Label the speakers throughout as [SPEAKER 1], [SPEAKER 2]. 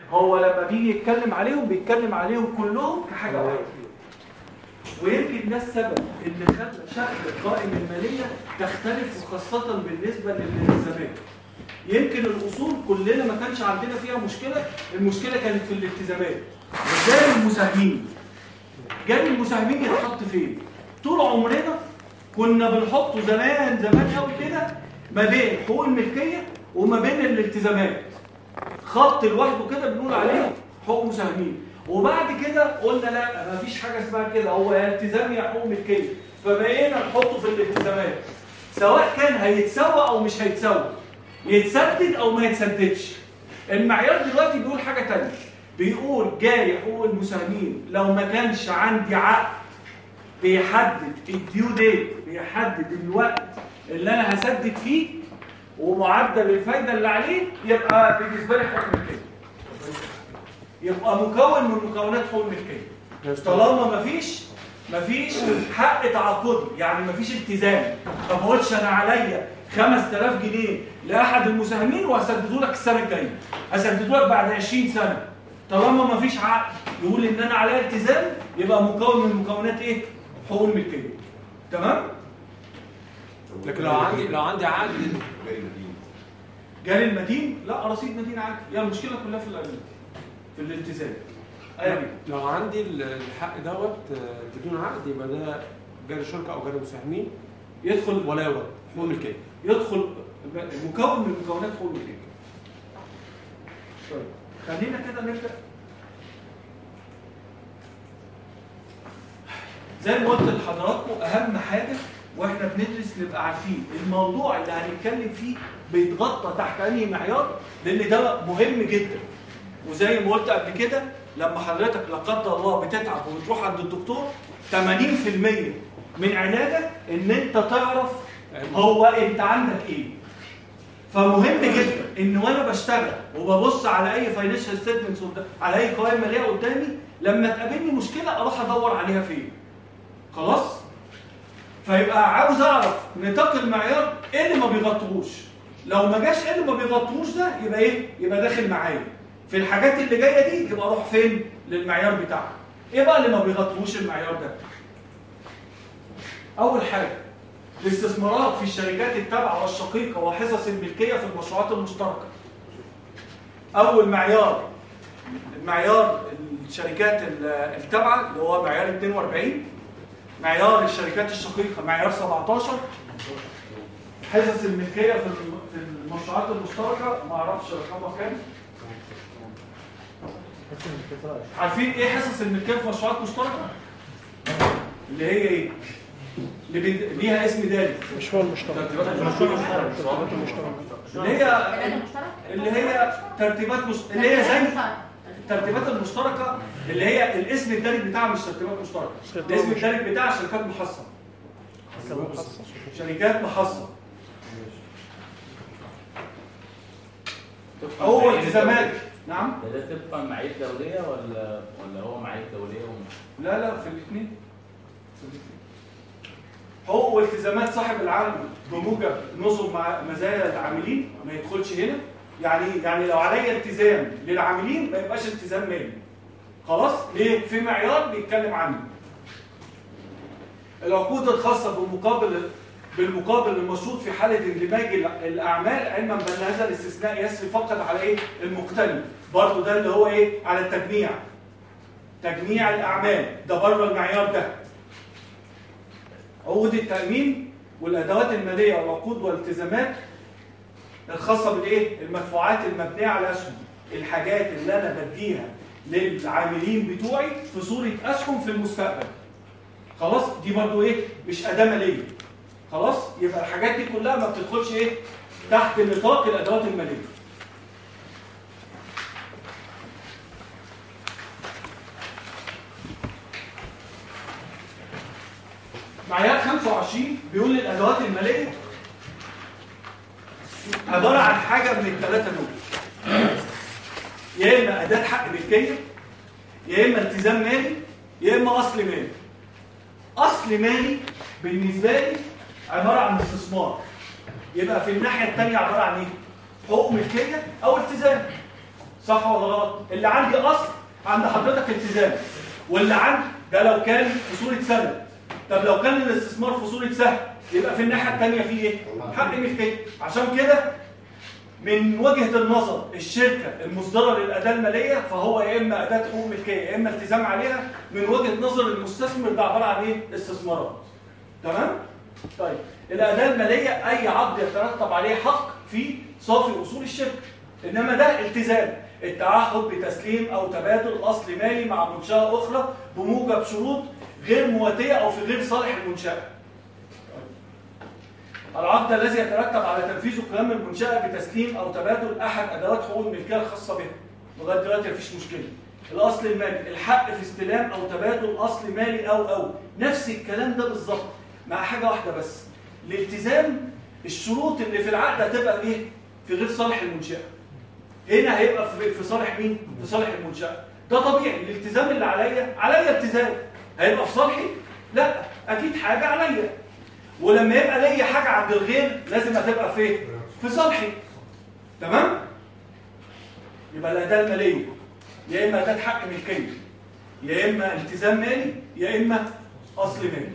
[SPEAKER 1] هو لما بيجي يتكلم عليهم بيتكلم عليهم كلهم كحاجه واحده ويمكن ده السبب اللي خلى شكل القائمه الماليه تختلف وخاصه بالنسبه للالتزامات يمكن الاصول كلنا ما كانش عندنا فيها مشكله المشكله كانت في الالتزامات ازاي المساهمين جاني المساهمين يتحط فين طول عمرنا كنا بنحطه زمان زمان قوي كده ما بين حقوق الملكيه وما بين الالتزامات خط لوحده كده بنقول عليه حقوق مساهمين وبعد كده قلنا لا ما فيش حاجه اسمها كده هو يا التزام يا حقوق ملكيه فبقينا نحطه في الالتزامات سواء كان هيتسوى او مش هيتسوى يتسدد او ما يتسددش المعيار دلوقتي بيقول حاجه تانية بيقول جاري حقوق المساهمين لو ما كانش عندي عقد بيحدد الديو ديت بيحدد الوقت اللي انا هسدد فيه ومعدل الفايده اللي عليه يبقى بالنسبه لي حقوق ملكيه يبقى مكون من مكونات حقوق الملكيه طالما مفيش مفيش حق تعاقدي يعني مفيش التزام ما بقولش انا عليا 5000 جنيه لاحد المساهمين وهسدده لك السنه الجايه هسدده لك بعد 20 سنه طالما مفيش عقد يقول ان انا عليا التزام يبقى مكون من مكونات ايه حقوق الملكيه تمام
[SPEAKER 2] لكن لو عندي لو عندي عقد
[SPEAKER 1] جاري المدين لا رصيد مدين عادي هي المشكله كلها في الأمين في الالتزام ايوه
[SPEAKER 2] لو عندي الحق دوت آه، بدون عقد يبقى ده جاري شركه او جاري مساهمين
[SPEAKER 1] يدخل
[SPEAKER 2] ولا يورد حقوق ملكيه
[SPEAKER 1] يدخل مكون من مكونات حقوق الملكيه طيب خلينا كده نبدا زي ما قلت لحضراتكم اهم حاجه واحنا بندرس نبقى عارفين الموضوع اللي هنتكلم فيه بيتغطى تحت انهي معيار لان ده مهم جدا وزي ما قلت قبل كده لما حضرتك لا قدر الله بتتعب وبتروح عند الدكتور 80% من علاجك ان انت تعرف هو انت عندك ايه فمهم جدا ان وانا بشتغل وببص على اي فاينانشال ستيتمنتس على اي قوائم ماليه قدامي لما تقابلني مشكله اروح ادور عليها فين خلاص فيبقى عاوز اعرف نطاق المعيار ايه اللي ما بيغطوش لو ما جاش ايه اللي ما بيغطوش ده يبقى ايه يبقى داخل معايا في الحاجات اللي جايه دي يبقى اروح فين للمعيار بتاعها ايه بقى اللي ما بيغطوش المعيار ده اول حاجه الاستثمارات في الشركات التابعه والشقيقه وحصص الملكيه في المشروعات المشتركه اول معيار معيار الشركات التابعه اللي هو معيار 42 معيار الشركات الشقيقه معيار 17 حصص الملكيه في في المشروعات المشتركه ما اعرفش رقمها كام عارفين ايه حصص الملكيه في مشروعات مشتركه اللي هي ايه اللي بي... ليها اسم دارج
[SPEAKER 3] مش هو المشترك
[SPEAKER 1] اللي هي اللي هي ترتيبات مش... اللي هي زي الترتيبات المشتركه اللي هي الاسم الدارج بتاعها مش ترتيبات مشتركه الاسم الدارج بتاعها شركات محصه شركات محصه هو التزامات نعم
[SPEAKER 4] ده ده طبقا معايير دوليه ولا ولا هو معايير دوليه ومش
[SPEAKER 1] لا لا في الاثنين حقوق والتزامات صاحب العمل بموجب نظم مع مزايا العاملين ما يدخلش هنا يعني يعني لو عليا التزام للعاملين ما يبقاش التزام مالي خلاص ليه في معيار بيتكلم عنه العقود الخاصه بالمقابل بالمقابل المشروط في حاله اندماج الاعمال علما بان هذا الاستثناء يسري فقط على ايه المقتني برضه ده اللي هو ايه على التجميع تجميع الاعمال ده بره المعيار ده عقود التامين والادوات الماليه والعقود والالتزامات الخاصه بالايه المدفوعات المبنيه على اسهم الحاجات اللي انا بديها للعاملين بتوعي في صوره اسهم في المستقبل خلاص دي برضو ايه مش اداه ماليه خلاص يبقى الحاجات دي كلها ما بتدخلش ايه تحت نطاق الادوات الماليه معيار 25 بيقول الادوات الماليه عباره عن حاجه من الثلاثه دول يا اما اداه حق ملكيه يا اما التزام مالي يا اما اصل مالي اصل مالي بالنسبه لي عباره عن استثمار يبقى في الناحيه الثانيه عباره عن ايه حقوق ملكيه او التزام صح ولا غلط اللي عندي اصل عند حضرتك التزام واللي عندي ده لو كان في صوره سند طب لو كان الاستثمار في صوره سهم يبقى في الناحيه الثانيه في ايه حق ملكيه عشان كده من وجهه النظر الشركه المصدره للاداه الماليه فهو يا اما اداه حقوق ملكيه يا اما التزام عليها من وجهه نظر المستثمر ده عباره عن ايه استثمارات تمام طيب الاداه الماليه اي عقد يترتب عليه حق في صافي اصول الشركه انما ده التزام التعهد بتسليم او تبادل اصل مالي مع منشاه اخرى بموجب شروط غير مواتيه او في غير صالح المنشاه العقد الذي يترتب على تنفيذ قيام المنشأة بتسليم أو تبادل أحد أدوات حقوق الملكية الخاصة بها لغاية دلوقتي مفيش مشكلة الأصل المالي الحق في استلام أو تبادل أصل مالي أو أو نفس الكلام ده بالظبط مع حاجة واحدة بس الالتزام الشروط اللي في العقد هتبقى إيه؟ في غير صالح المنشأة هنا هيبقى في في صالح مين؟ في صالح المنشأة ده طبيعي الالتزام اللي عليا عليا التزام هيبقى في صالحي؟ لا أكيد حاجة عليا ولما يبقى ليا حاجة عند الغير لازم هتبقى في في صالحي تمام يبقى الأداة المالية يا إما أداة حق ملكية يا إما التزام مالي يا إما أصل مالي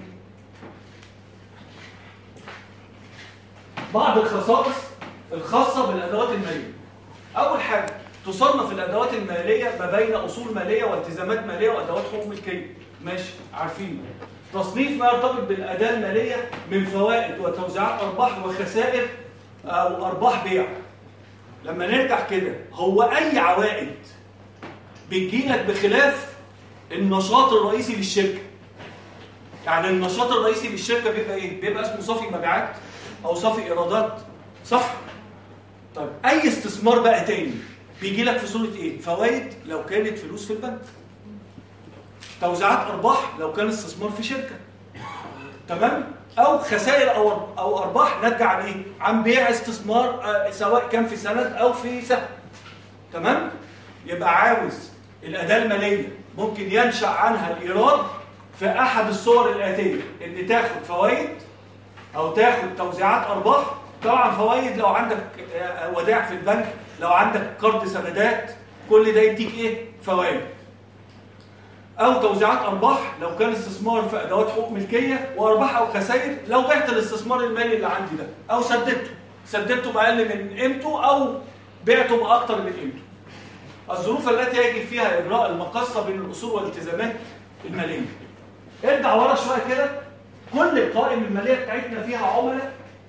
[SPEAKER 1] بعض الخصائص الخاصة بالأدوات المالية أول حاجة تصنف الأدوات المالية ما بين أصول مالية والتزامات مالية وأدوات حقوق ملكية ماشي عارفين تصنيف ما يرتبط بالأداة المالية من فوائد وتوزيعات أرباح وخسائر أو أرباح بيع لما نرجع كده هو أي عوائد بتجيلك بخلاف النشاط الرئيسي للشركة يعني النشاط الرئيسي للشركة بيبقى إيه؟ بيبقى اسمه صافي مبيعات أو صافي إيرادات صح؟ طيب أي استثمار بقى تاني بيجي لك في صورة إيه؟ فوائد لو كانت فلوس في البنك توزيعات ارباح لو كان استثمار في شركه تمام او خسائر او او ارباح ناتجه عن ايه عن بيع استثمار آه، سواء كان في سند او في سهم تمام يبقى عاوز الاداه الماليه ممكن ينشا عنها الايراد في احد الصور الاتيه ان تاخد فوائد او تاخد توزيعات ارباح طبعا فوائد لو عندك آه، ودائع في البنك لو عندك قرض سندات كل ده يديك ايه فوائد او توزيعات ارباح لو كان استثمار في ادوات حقوق ملكيه وارباح او خسائر لو بعت الاستثمار المالي اللي عندي ده او سددته سددته باقل من قيمته او بعته باكثر من قيمته الظروف التي يجب فيها اجراء المقصه بين الاصول والالتزامات الماليه ارجع ورا شويه كده كل القوائم الماليه بتاعتنا فيها عملاء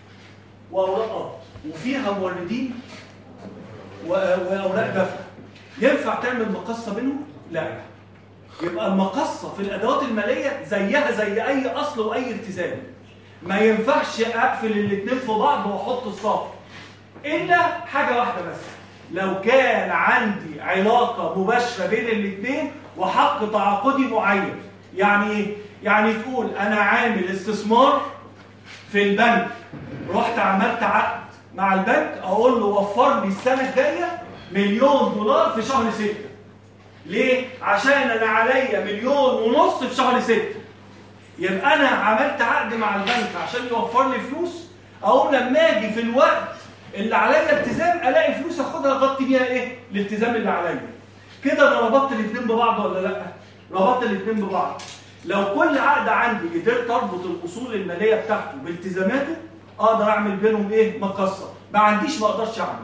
[SPEAKER 1] واوراق وفيها موردين و- واوراق دفع ينفع تعمل مقصه بينهم لا يبقى المقصة في الأدوات المالية زيها زي أي أصل وأي التزام ما ينفعش أقفل الاتنين في بعض وأحط الصافي إلا حاجة واحدة بس لو كان عندي علاقة مباشرة بين الاتنين وحق تعاقدي معين يعني إيه؟ يعني تقول أنا عامل استثمار في البنك رحت عملت عقد مع البنك أقول له وفر لي السنة الجاية مليون دولار في شهر ستة ليه؟ عشان انا عليا مليون ونص في شهر ستة يبقى انا عملت عقد مع البنك عشان يوفر لي فلوس اقوم لما اجي في الوقت اللي عليا التزام الاقي فلوس اخدها اغطي بيها ايه؟ الالتزام اللي عليا كده انا ربطت الاثنين ببعض ولا لا؟ ربطت الاثنين ببعض لو كل عقد عندي قدرت اربط الاصول الماليه بتاعته بالتزاماته اقدر اعمل بينهم ايه؟ مقصه ما عنديش ما اقدرش اعمل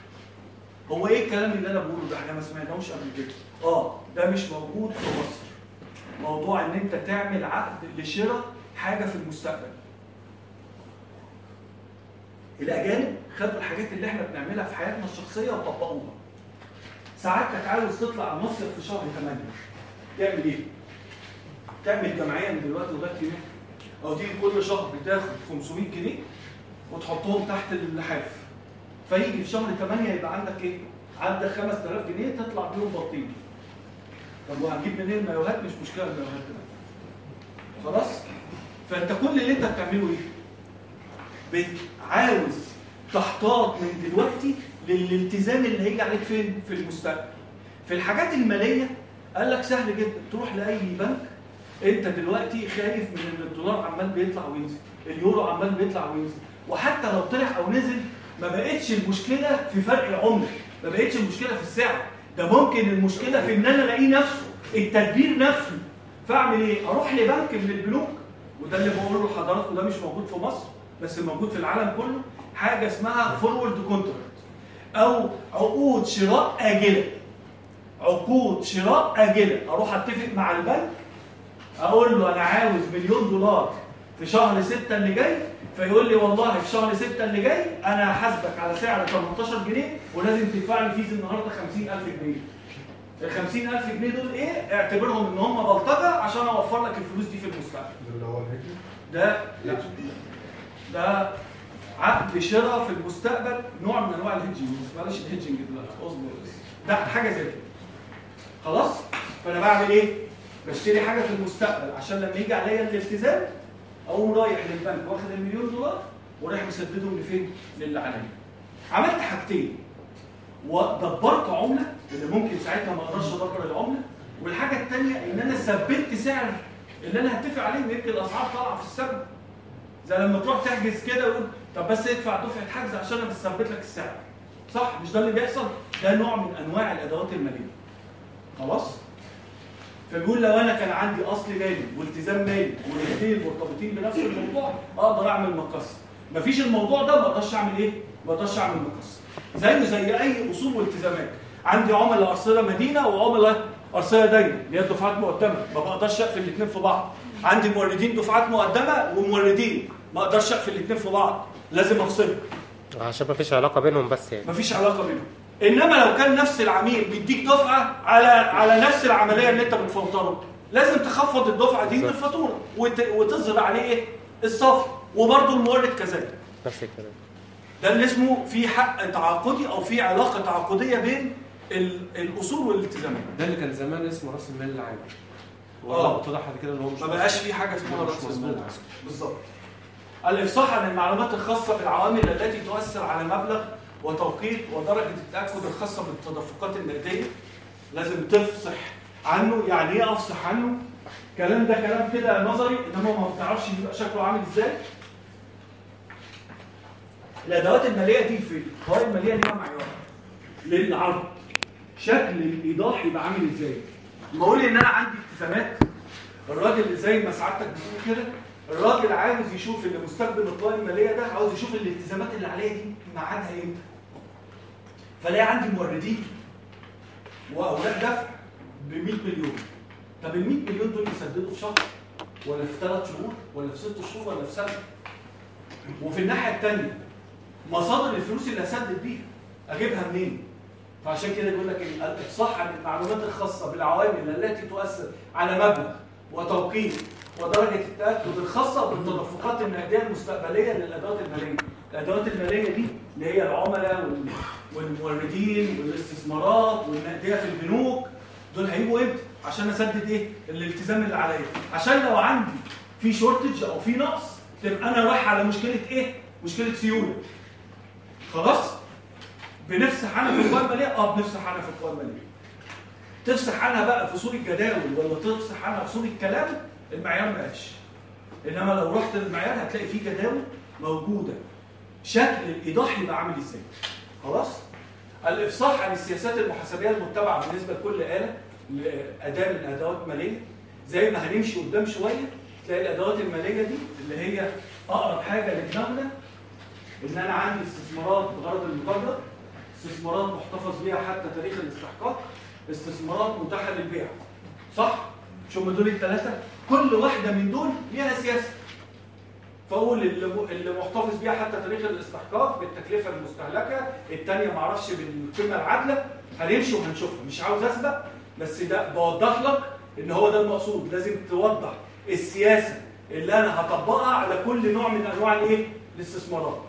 [SPEAKER 1] هو ايه الكلام اللي انا بقوله ده احنا ما سمعناهوش قبل كده اه ده مش موجود في مصر موضوع ان انت تعمل عقد لشراء حاجه في المستقبل الاجانب خدوا الحاجات اللي احنا بنعملها في حياتنا الشخصيه وطبقوها ساعتك عاوز تطلع مصيف في شهر 8 تعمل ايه تعمل جمعيه من دلوقتي لغايه يومين او تيجي كل شهر بتاخد 500 جنيه وتحطهم تحت اللحاف فيجي في شهر 8 يبقى عندك ايه؟ عندك 5000 جنيه تطلع بيهم بطيخ. طب وهتجيب منين المايوهات مش مشكله المايوهات دلوقتي. خلاص؟ فانت كل اللي انت بتعمله ايه؟ بت- عاوز تحتاط من دلوقتي للالتزام اللي هيجي عليك فين؟ في المستقبل. في الحاجات الماليه قال لك سهل جدا تروح لاي بنك انت دلوقتي خايف من ان الدولار عمال بيطلع وينزل، اليورو عمال بيطلع وينزل، وحتى لو طلع او نزل ما بقتش المشكله في فرق العمله، ما بقتش المشكله في السعر، ده ممكن المشكله في ان انا الاقيه نفسه التدبير نفسه فاعمل ايه اروح لبنك من البنوك وده اللي بقوله لحضراتكم ده مش موجود في مصر بس موجود في العالم كله حاجه اسمها فورورد كونتراكت او عقود شراء اجله عقود شراء اجله اروح اتفق مع البنك اقول له انا عاوز مليون دولار في شهر 6 اللي جاي فيقول لي والله في شهر 6 اللي جاي انا هحاسبك على سعر 18 جنيه ولازم تدفع لي فيز النهارده 50000 جنيه ال 50000 جنيه دول ايه اعتبرهم ان هم بلطجه عشان اوفر لك الفلوس دي في المستقبل
[SPEAKER 3] ده اللي هو الهجري
[SPEAKER 1] ده لا ده عقد شراء في المستقبل نوع من انواع الهيدجنج بلاش الهيدجنج دلوقتي اصبر بس ده حاجه زي كده خلاص فانا بعمل ايه بشتري حاجه في المستقبل عشان لما يجي عليا الالتزام اقوم رايح للبنك واخد المليون دولار ورايح مسددهم لفين للي عليا عملت حاجتين ودبرت عمله اللي ممكن ساعتها ما اقدرش ادبر العمله والحاجه الثانيه ان انا ثبت سعر اللي انا هتفق عليه يمكن الاسعار طالعه في السبب زي لما تروح تحجز كده ويقول طب بس ادفع دفعه حجز عشان انا بثبت لك السعر صح مش ده اللي بيحصل ده نوع من انواع الادوات الماليه خلاص فبيقول لو انا كان عندي اصل مالي والتزام مالي والاثنين مرتبطين بنفس الموضوع اقدر اعمل مقص مفيش الموضوع ده ما اقدرش اعمل ايه ما اقدرش اعمل مقص زيه زي اي اصول والتزامات عندي عملاء ارصده مدينه وعملاء ارصده داينه اللي هي دفعات مقدمه ما بقدرش اقفل الاثنين في بعض عندي موردين دفعات مقدمه وموردين ما اقدرش اقفل الاثنين في بعض لازم افصلهم
[SPEAKER 5] عشان ما فيش علاقه بينهم بس يعني
[SPEAKER 1] مفيش علاقه بينهم انما لو كان نفس العميل بيديك دفعه على على نفس العمليه اللي انت بتفوتره لازم تخفض الدفعه دي من الفاتوره وت... وتظهر عليه ايه الصافي وبرضه المورد كذلك
[SPEAKER 5] نفس الكلام
[SPEAKER 1] ده اللي اسمه في حق تعاقدي او في علاقه تعاقديه بين ال... الاصول والالتزامات
[SPEAKER 2] ده اللي كان زمان اسمه راس المال العام
[SPEAKER 1] آه.
[SPEAKER 2] والله اتضح بعد كده ان هو مش
[SPEAKER 1] ما بقاش في حاجه اسمها
[SPEAKER 2] مش
[SPEAKER 1] راس
[SPEAKER 2] مظبوط.
[SPEAKER 1] المال بالظبط الافصاح عن المعلومات الخاصه بالعوامل التي تؤثر على مبلغ وتوقيت ودرجه التاكد الخاصه بالتدفقات النقديه لازم تفصح عنه يعني ايه افصح عنه الكلام ده كلام كده نظري انما ما بتعرفش بيبقى شكله عامل ازاي الادوات الماليه دي في القوائم الماليه ليها معيار للعرض شكل الايضاح يبقى عامل ازاي بقول ان انا عندي التزامات الراجل زي ما سعادتك بتقول كده الراجل عاوز يشوف اللي مستخدم القوائم الماليه ده عاوز يشوف الالتزامات اللي عليها دي ميعادها امتى فلاقي عندي موردين واوراق دفع ب 100 مليون طب ال 100 مليون دول يسددوا في شهر ولا في ثلاث شهور ولا في ست شهور ولا في سنه وفي الناحيه الثانيه مصادر الفلوس اللي هسدد بيها اجيبها منين فعشان كده بيقول لك إيه؟ الافصاح عن المعلومات الخاصه بالعوامل التي تؤثر على مبلغ وتوقيت ودرجه التاكد الخاصه بالتدفقات النقديه المستقبليه للادوات الماليه الادوات الماليه دي اللي هي العملاء وال- والموردين والاستثمارات والنقديه في البنوك دول هيجوا امتى عشان اسدد ايه الالتزام اللي عليا عشان لو عندي في شورتج او في نقص تبقى انا رايح على مشكله ايه مشكله سيوله خلاص بنفسح عنها في القوائم الماليه اه بنفسح عنها في القوائم الماليه تفسح عنها بقى في صورة جداول ولا تفسح عنها في صورة كلام المعيار ما قالش انما لو رحت للمعيار هتلاقي فيه جداول موجوده شكل الايضاح يبقى عامل ازاي خلاص الافصاح عن السياسات المحاسبيه المتبعه بالنسبه لكل اله اداه من ادوات ماليه زي ما هنمشي قدام شويه تلاقي الادوات الماليه دي اللي هي اقرب حاجه لدماغنا ان انا عندي استثمارات بغرض المبادره استثمارات محتفظ بيها حتى تاريخ الاستحقاق استثمارات متاحه للبيع صح مش هم دول الثلاثه كل واحده من دول ليها سياسه فاقول اللي اللي محتفظ بيها حتى تاريخ الاستحقاق بالتكلفه المستهلكه الثانيه ما اعرفش بالقيمه العادله هنمشي وهنشوفها مش عاوز اسبق بس ده بوضح لك ان هو ده المقصود لازم توضح السياسه اللي انا هطبقها على كل نوع من انواع الايه الاستثمارات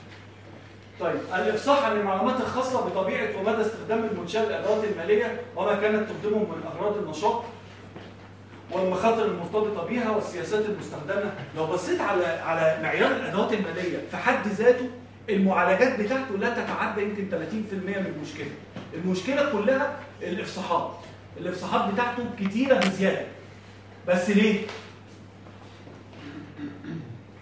[SPEAKER 1] طيب الافصاح عن المعلومات الخاصه بطبيعه ومدى استخدام المنشاه الادوات الماليه وما كانت تقدمه من اغراض النشاط والمخاطر المرتبطه بها والسياسات المستخدمه لو بصيت على على معيار الادوات الماليه في حد ذاته المعالجات بتاعته لا تتعدى يمكن 30% من المشكله المشكله كلها الافصاحات الافصاحات بتاعته كتيره بزياده بس ليه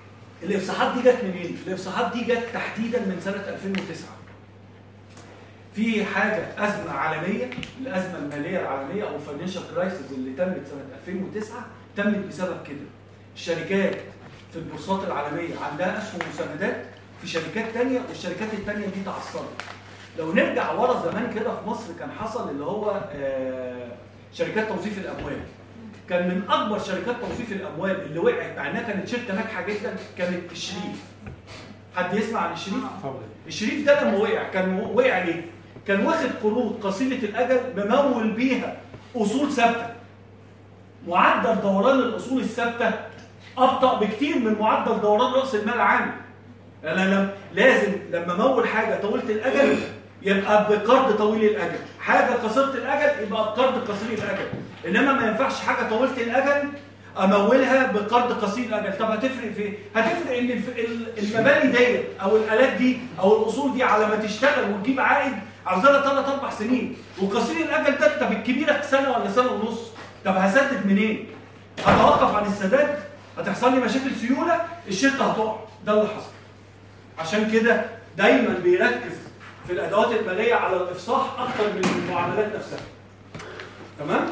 [SPEAKER 1] الافصاحات دي جت منين الافصاحات دي جت تحديدا من سنه 2009 في حاجه ازمه عالميه الازمه الماليه العالميه او الفاينانشال كرايسيس اللي تمت سنه 2009 تمت بسبب كده الشركات في البورصات العالميه عندها اسهم وسندات في شركات تانية والشركات التانية دي تعثرت لو نرجع ورا زمان كده في مصر كان حصل اللي هو آه، شركات توظيف الاموال كان من اكبر شركات توظيف الاموال اللي وقعت مع انها كانت شركه ناجحه جدا كانت الشريف حد يسمع عن الشريف
[SPEAKER 2] طبعا
[SPEAKER 1] الشريف ده لما وقع كان وقع ليه كان واخد قروض قصيره الاجل ممول بيها اصول ثابته معدل دوران الاصول الثابته ابطا بكتير من معدل دوران راس المال العام انا لم لازم لما امول حاجه طويله الاجل يبقى بقرض طويل الاجل حاجه قصيره الاجل يبقى بقرض قصير الاجل انما ما ينفعش حاجه طويله الاجل امولها بقرض قصير الاجل طب هتفرق في ايه هتفرق ان الف- ال- المباني ديت او الالات دي او الاصول دي على ما تشتغل وتجيب عائد عاوزة لها ثلاث اربع سنين وقصير الاجل ده طب الكبيره سنه ولا سنه ونص طب هسدد منين هتوقف عن السداد هتحصل لي مشاكل سيوله الشركه هتقع ده اللي حصل عشان كده دايما بيركز في الادوات الماليه على الافصاح اكتر من المعاملات نفسها تمام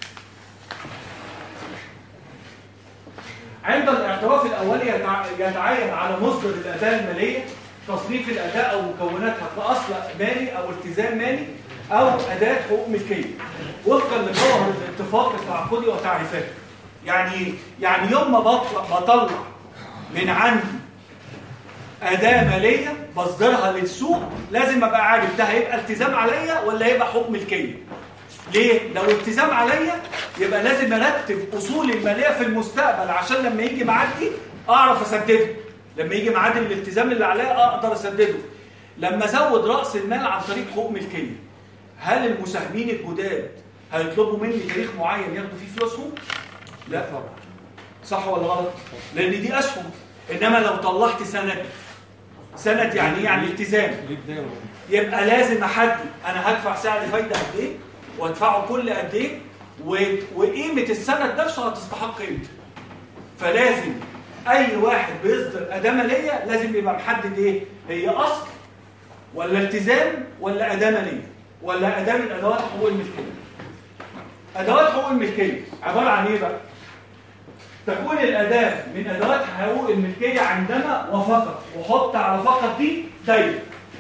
[SPEAKER 1] عند الاعتراف الاولي يتع- يتعين على مصدر الاداه الماليه تصنيف الاداه او مكوناتها كاصل مالي او التزام مالي او اداه حقوق ملكيه وفقا لجوهر الاتفاق التعاقدي وتعريفاته يعني إيه؟ يعني يوم ما بطلع بطلع من عندي أداة مالية بصدرها للسوق لازم أبقى عارف ده هيبقى التزام عليا ولا هيبقى حقوق ملكية ليه؟ لو التزام عليا يبقى لازم أرتب أصولي المالية في المستقبل عشان لما يجي ميعاد دي أعرف أسدده لما يجي ميعاد الالتزام اللي عليا أقدر أسدده لما أزود رأس المال عن طريق حقوق ملكية هل المساهمين الجداد هيطلبوا مني تاريخ معين ياخدوا فيه فلوسهم؟ لا
[SPEAKER 2] طبعا
[SPEAKER 1] صح ولا غلط؟ لأن دي أسهم إنما لو طلعت سند سند يعني إيه؟ يعني التزام
[SPEAKER 2] ليه بدايه
[SPEAKER 1] يبقى لازم احدد انا هدفع سعر فايده قد ايه وادفعه كل قد ايه و- وقيمه السند نفسه هتستحق قيمته فلازم اي واحد بيصدر اداه ماليه لازم يبقى محدد ايه هي اصل ولا التزام ولا اداه ماليه ولا اداه من ادوات حقوق الملكيه ادوات حقوق الملكيه عباره عن ايه بقى تكون الاداه من ادوات حقوق الملكيه عندما وفقط وحط على فقط دي دايره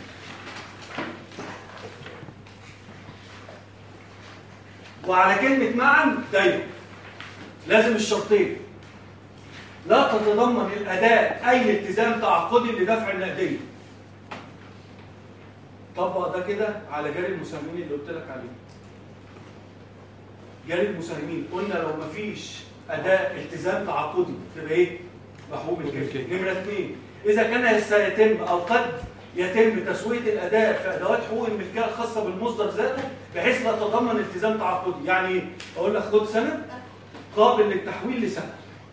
[SPEAKER 1] وعلى كلمة معا دايما لازم الشرطين لا تتضمن الأداء أي التزام تعاقدي لدفع النقدية طبق ده كده على جاري المساهمين اللي قلت لك عليه جاري المساهمين قلنا لو مفيش أداء التزام تعاقدي تبقى إيه؟ محبوب الكيل
[SPEAKER 2] الكيل.
[SPEAKER 1] نمرة اثنين إذا كان سيتم أو قد يتم تسوية الأداء في أدوات حقوق الملكية الخاصة بالمصدر ذاته بحيث لا تتضمن التزام تعاقدي يعني إيه؟ أقول لك خد سنة قابل للتحويل لسنة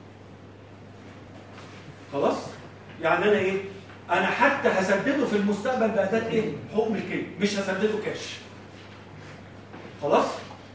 [SPEAKER 1] خلاص؟ يعني أنا إيه؟ أنا حتى هسدده في المستقبل بأداة إيه؟ حقوق ملكية مش هسدده كاش خلاص؟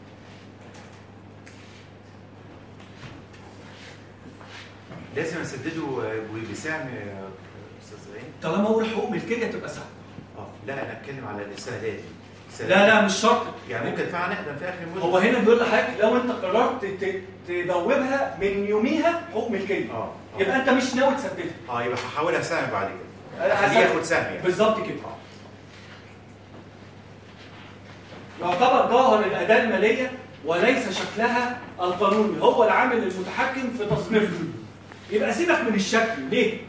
[SPEAKER 3] لازم اسدده بسعر يا استاذ زين
[SPEAKER 1] طالما أقول حقوق ملكية تبقى سهل
[SPEAKER 3] اه لا انا اتكلم على السندات
[SPEAKER 1] لا لا مش شرط
[SPEAKER 3] يعني ممكن ادفعها نقدا في اخر المده
[SPEAKER 1] هو هنا بيقول لحضرتك لو انت قررت ت- تدوبها من يوميها حقوق ملكيه
[SPEAKER 3] اه
[SPEAKER 1] يبقى انت مش ناوي تسددها
[SPEAKER 3] اه يبقى هحولها سهم بعد كده
[SPEAKER 1] هسد-
[SPEAKER 3] خليه ياخد سهم يعني
[SPEAKER 1] بالظبط كده يعتبر جوهر الاداه الماليه وليس شكلها القانوني هو العامل المتحكم في تصنيفها يبقى سيبك من الشكل ليه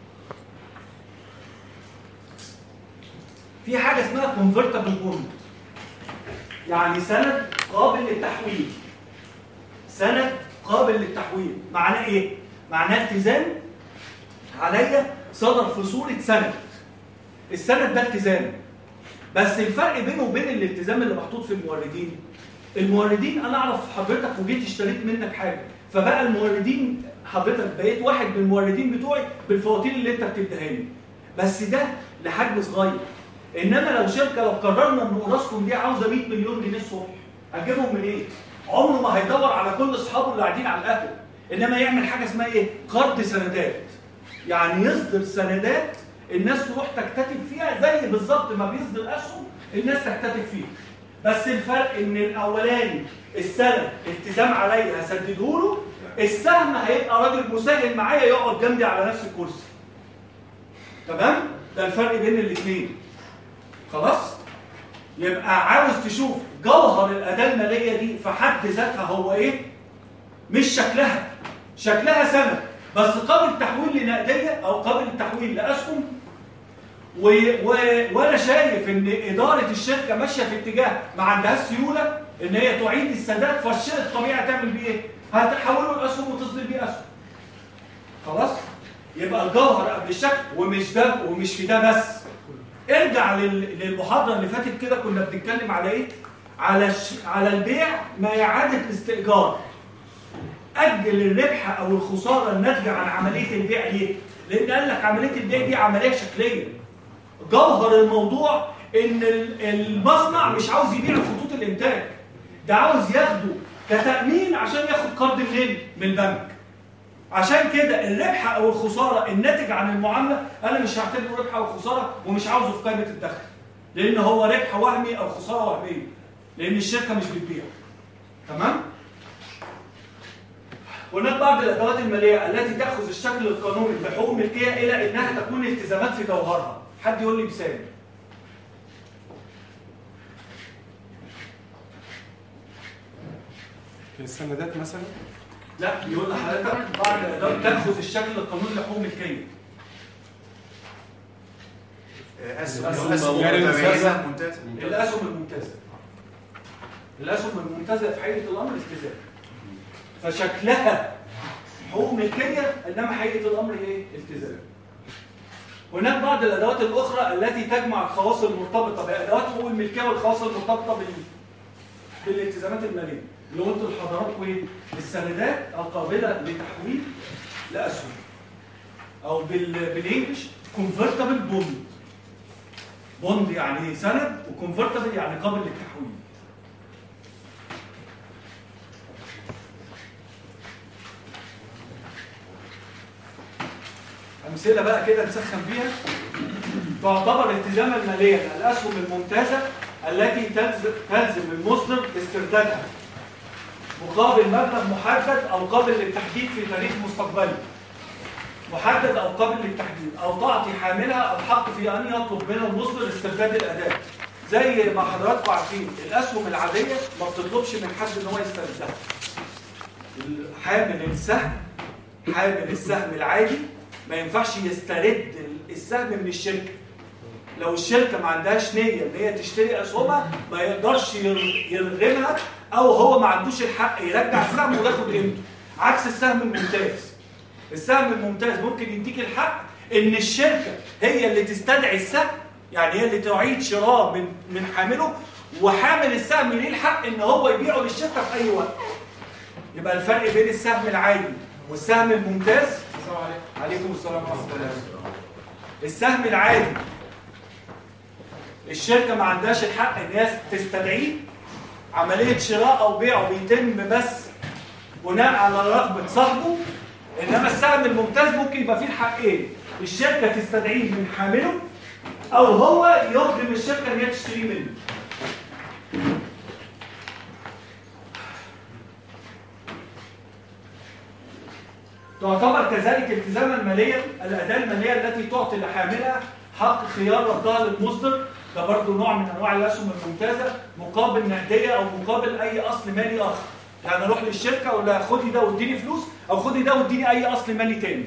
[SPEAKER 1] في حاجه اسمها كونفرتبل بوند يعني سند قابل للتحويل سند قابل للتحويل معناه ايه معناه التزام عليا صدر في صوره سند السند ده التزام بس الفرق بينه وبين الالتزام اللي محطوط في الموردين الموردين انا اعرف حضرتك وجيت اشتريت منك حاجه فبقى الموردين حضرتك بقيت واحد من الموردين بتوعي بالفواتير اللي انت بتديها لي بس ده لحجم صغير انما لو شركه لو قررنا ان اوراسكوم دي عاوزه 100 مليون جنيه الصبح هتجيبهم منين؟ إيه؟ عمره ما هيدور على كل اصحابه اللي قاعدين على القهوه انما يعمل حاجه اسمها ايه؟ قرض سندات يعني يصدر سندات الناس تروح تكتتب فيها زي بالظبط ما بيصدر اسهم الناس تحتفل فيه بس الفرق ان الاولاني السنه التزام عليا هسدده له السهم هيبقى راجل مساهم معايا يقعد جنبي على نفس الكرسي تمام ده الفرق بين الاثنين خلاص يبقى عاوز تشوف جوهر الاداه الماليه دي في حد ذاتها هو ايه مش شكلها شكلها سند بس قابل التحويل لنقديه او قابل التحويل لاسهم و... و... وانا شايف ان اداره الشركه ماشيه في اتجاه ما عندهاش سيوله ان هي تعيد السداد فالشيء الطبيعي هتعمل بيه ايه؟ هتحوله لاسهم وتصدر بيه اسهم. خلاص؟ يبقى الجوهر قبل الشكل ومش ده ومش في ده بس. ارجع لل... للمحاضره اللي فاتت كده كنا بنتكلم على ايه؟ على الش... على البيع ما اعاده الاستئجار. اجل الربح او الخساره الناتجه عن عمليه البيع ليه؟ لان قال لك عمليه البيع دي عمليه شكليه. جوهر الموضوع ان ال- المصنع مش عاوز يبيع خطوط الانتاج ده عاوز ياخده كتامين عشان ياخد قرض منين من البنك عشان كده الربح او الخساره الناتج عن المعامله انا مش هعتبره ربح او خساره ومش عاوزه في قائمه الدخل لان هو ربح وهمي او خساره وهميه لان الشركه مش بتبيع تمام هناك بعض الادوات الماليه التي تاخذ الشكل القانوني لحقوق الملكيه الى انها تكون التزامات في جوهرها حد يقول لي مثال
[SPEAKER 2] السندات مثلا
[SPEAKER 1] لا يقول لحضرتك بعض الادوات تاخذ الشكل القانوني لحقوق الملكيه
[SPEAKER 3] اسهم
[SPEAKER 1] أسهم
[SPEAKER 3] اسهم
[SPEAKER 2] يعني
[SPEAKER 3] متميزه ممتازه
[SPEAKER 1] الاسهم الممتازه الاسهم الممتازه في حقيقه الامر التزام فشكلها حقوق ملكيه انما حقيقه الامر ايه التزام هناك بعض الادوات الاخرى التي تجمع الخواص المرتبطه بادوات حقوق الملكيه والخواص المرتبطه بال... بالالتزامات الماليه اللي قلت لحضراتكم ايه السندات القابله لتحويل لاسهم او بال... بالانجلش كونفرتبل بوند بوند يعني سند وكونفرتبل يعني قابل للتحويل امثله بقى كده نسخن بيها تعتبر التزاما ماليا الاسهم الممتازه التي تلزم تلزم المصدر استردادها مقابل مبلغ محدد او قابل للتحديد في تاريخ مستقبلي محدد او قابل للتحديد او تعطي حاملها الحق في ان يطلب من المصدر استرداد الاداء زي ما حضراتكم عارفين الاسهم العاديه ما بتطلبش من حد ان هو يستردها حامل السهم حامل السهم العادي ما ينفعش يسترد السهم من الشركه لو الشركه ما عندهاش نيه ان هي تشتري اسهمها ما يقدرش ير- يرغمها او هو ما عندوش الحق يرجع السهم وياخد قيمته عكس السهم الممتاز السهم الممتاز ممكن يديك الحق ان الشركه هي اللي تستدعي السهم يعني هي اللي تعيد شراء من من حامله وحامل السهم ليه الحق ان هو يبيعه للشركه في اي وقت يبقى الفرق بين السهم العادي والسهم الممتاز السلام عليكم عليكم السلام ورحمه الله السهم العادي الشركه ما عندهاش الحق ان هي تستدعيه عمليه شراء او بيعه بيتم بس بناء على رغبه صاحبه انما السهم الممتاز ممكن يبقى فيه الحقين الشركه تستدعيه من حامله او هو يرغم الشركه ان هي تشتريه منه تعتبر كذلك التزاما ماليا الاداه الماليه التي تعطي لحاملها حق خيار ردها للمصدر ده برضه نوع من انواع الاسهم الممتازه مقابل نقديه او مقابل اي اصل مالي اخر يعني اروح للشركه اقول لها خدي ده واديني فلوس او خدي ده واديني اي اصل مالي تاني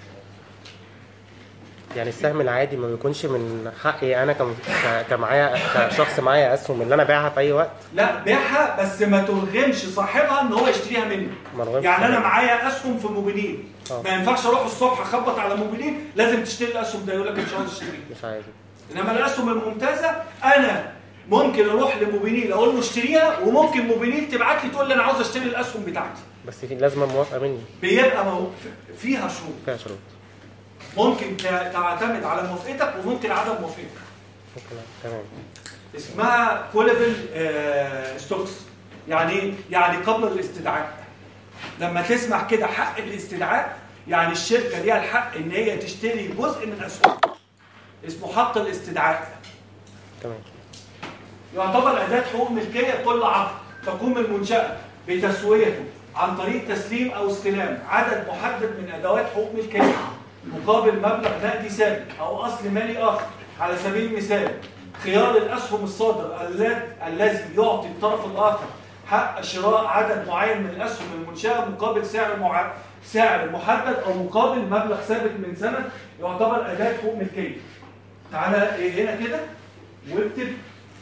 [SPEAKER 5] يعني السهم العادي ما بيكونش من حقي انا كم... ك- كمعايا كشخص معايا اسهم اللي انا ابيعها في اي وقت
[SPEAKER 1] لا بيعها بس ما ترغمش صاحبها ان هو يشتريها منك
[SPEAKER 5] ما أرغمش
[SPEAKER 1] يعني انا
[SPEAKER 5] صاحبها.
[SPEAKER 1] معايا اسهم في موبينيل
[SPEAKER 5] آه.
[SPEAKER 1] ما ينفعش اروح الصبح اخبط على موبينيل لازم تشتري الاسهم ده يقول لك مش عاوز اشتريه
[SPEAKER 5] مش عايز
[SPEAKER 1] انما الاسهم الممتازه انا ممكن اروح لموبينيل اقول له اشتريها وممكن موبينيل تبعت لي تقول لي انا عاوز اشتري الاسهم بتاعتي
[SPEAKER 5] بس في لازم موافقه مني
[SPEAKER 1] بيبقى مو... فيها شروط
[SPEAKER 5] فيها شروط
[SPEAKER 1] ممكن ت- تعتمد على موافقتك وممكن عدم موافقتك
[SPEAKER 5] ممكن تمام
[SPEAKER 1] اسمها كولبل ستوكس يعني إيه؟ يعني قبل الاستدعاء لما تسمع كده حق الاستدعاء يعني الشركه ليها الحق ان هي تشتري جزء من اسهمها اسمه حق الاستدعاء
[SPEAKER 5] تمام
[SPEAKER 1] يعتبر أداة حقوق ملكية كل عقد تقوم المنشأة بتسويته عن طريق تسليم أو استلام عدد محدد من أدوات حقوق ملكية مقابل مبلغ نقدي ثابت أو أصل مالي آخر على سبيل المثال خيار الأسهم الصادر الل- الذي يعطي الطرف الآخر حق شراء عدد معين من الأسهم المنشأة مقابل سعر مع... سعر محدد أو مقابل مبلغ ثابت من سنة يعتبر أداة حقوق ملكية تعالى إيه هنا كده واكتب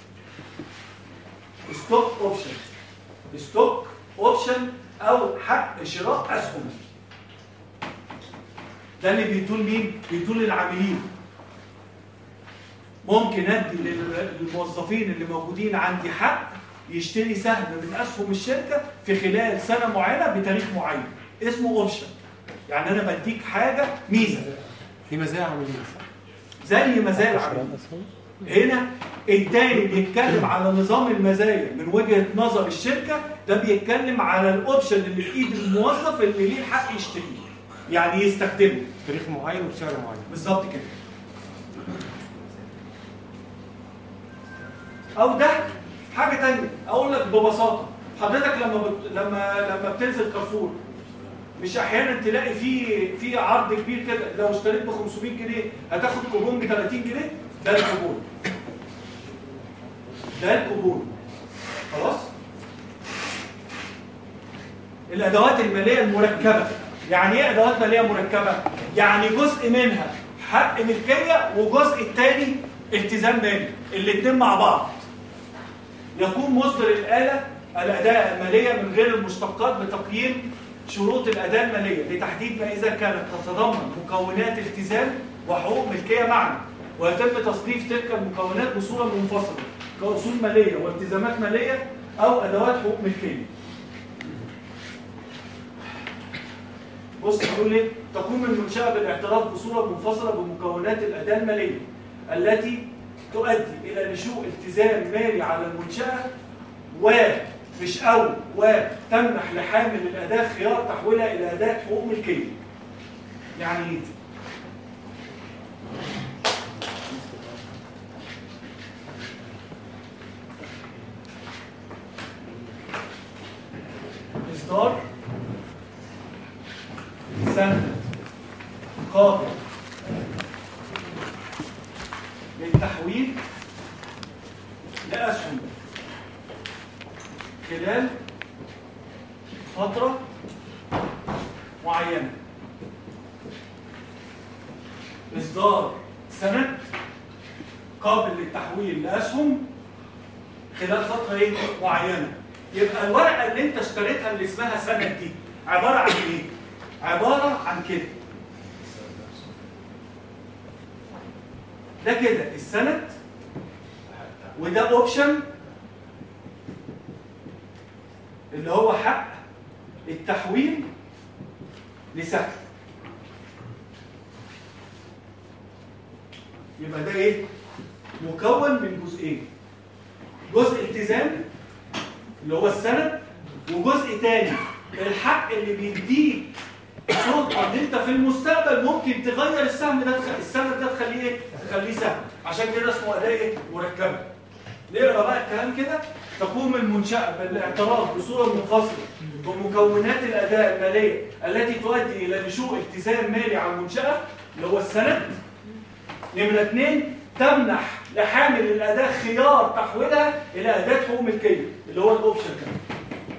[SPEAKER 1] ستوك اوبشن ستوك اوبشن او حق شراء اسهم ده اللي بيدول مين بيدول للعاملين ممكن ادي لل- للموظفين اللي موجودين عندي حق يشتري سهم من اسهم الشركه في خلال سنه معينه بتاريخ معين اسمه اوبشن يعني انا بديك حاجه ميزه
[SPEAKER 2] في مزايا عاملين
[SPEAKER 1] زي مزايا العاملين
[SPEAKER 5] أسهم
[SPEAKER 1] هنا التاني بيتكلم على نظام المزايا من وجهة نظر الشركة ده بيتكلم على الاوبشن اللي في ايد الموظف اللي ليه الحق يشتريه يعني يستخدمه
[SPEAKER 2] تاريخ معين وبسعر معين
[SPEAKER 1] بالظبط كده او ده حاجة تانية اقول لك ببساطة حضرتك لما بت... لما لما بتنزل كارفور مش احيانا تلاقي في في عرض كبير كده لو اشتريت ب 500 جنيه هتاخد كوبون ب 30 جنيه ده الكوبون ده الكوبون خلاص الادوات الماليه المركبه يعني ايه ادوات ماليه مركبه يعني جزء منها حق ملكيه وجزء الثاني التزام مالي الاثنين مع بعض يقوم مصدر الاله الاداه الماليه من غير المشتقات بتقييم شروط الاداه الماليه لتحديد ما اذا كانت تتضمن مكونات التزام وحقوق ملكيه معا ويتم تصنيف تلك المكونات بصوره منفصله كاصول ماليه والتزامات ماليه او ادوات حقوق ملكيه بص بيقول ايه تقوم المنشاه بالاعتراف بصوره منفصله بمكونات الاداه الماليه التي تؤدي الى نشوء التزام مالي على المنشاه ومش او وتمنح لحامل الاداه خيار تحويلها الى اداه حقوق ملكيه يعني ايه إصدار سند قابل للتحويل لأسهم خلال فترة معينة إصدار سند قابل للتحويل لأسهم خلال فترة إيه؟ معينة يبقى الورقة اللي أنت اشتريتها اللي اسمها سند دي عبارة عن إيه؟ عبارة عن كده ده كده السند وده اوبشن اللي هو حق التحويل لسهم يبقى ده ايه مكون من جزئين جزء التزام اللي هو السند وجزء تاني الحق اللي بيديك سلطه ان انت في المستقبل ممكن تغير السهم ده تخ... السهم ده تخليه ايه؟ تخليه سهم عشان كده اسمه اداه ايه؟ مركبه. نقرا بقى الكلام كده تقوم المنشاه بالاعتراف بصوره منفصله بمكونات الاداه الماليه التي تؤدي الى نشوء التزام مالي على المنشاه اللي هو السند. نمره اثنين تمنح لحامل الاداه خيار تحويلها الى اداه حقوق ملكيه اللي هو الاوبشن ده.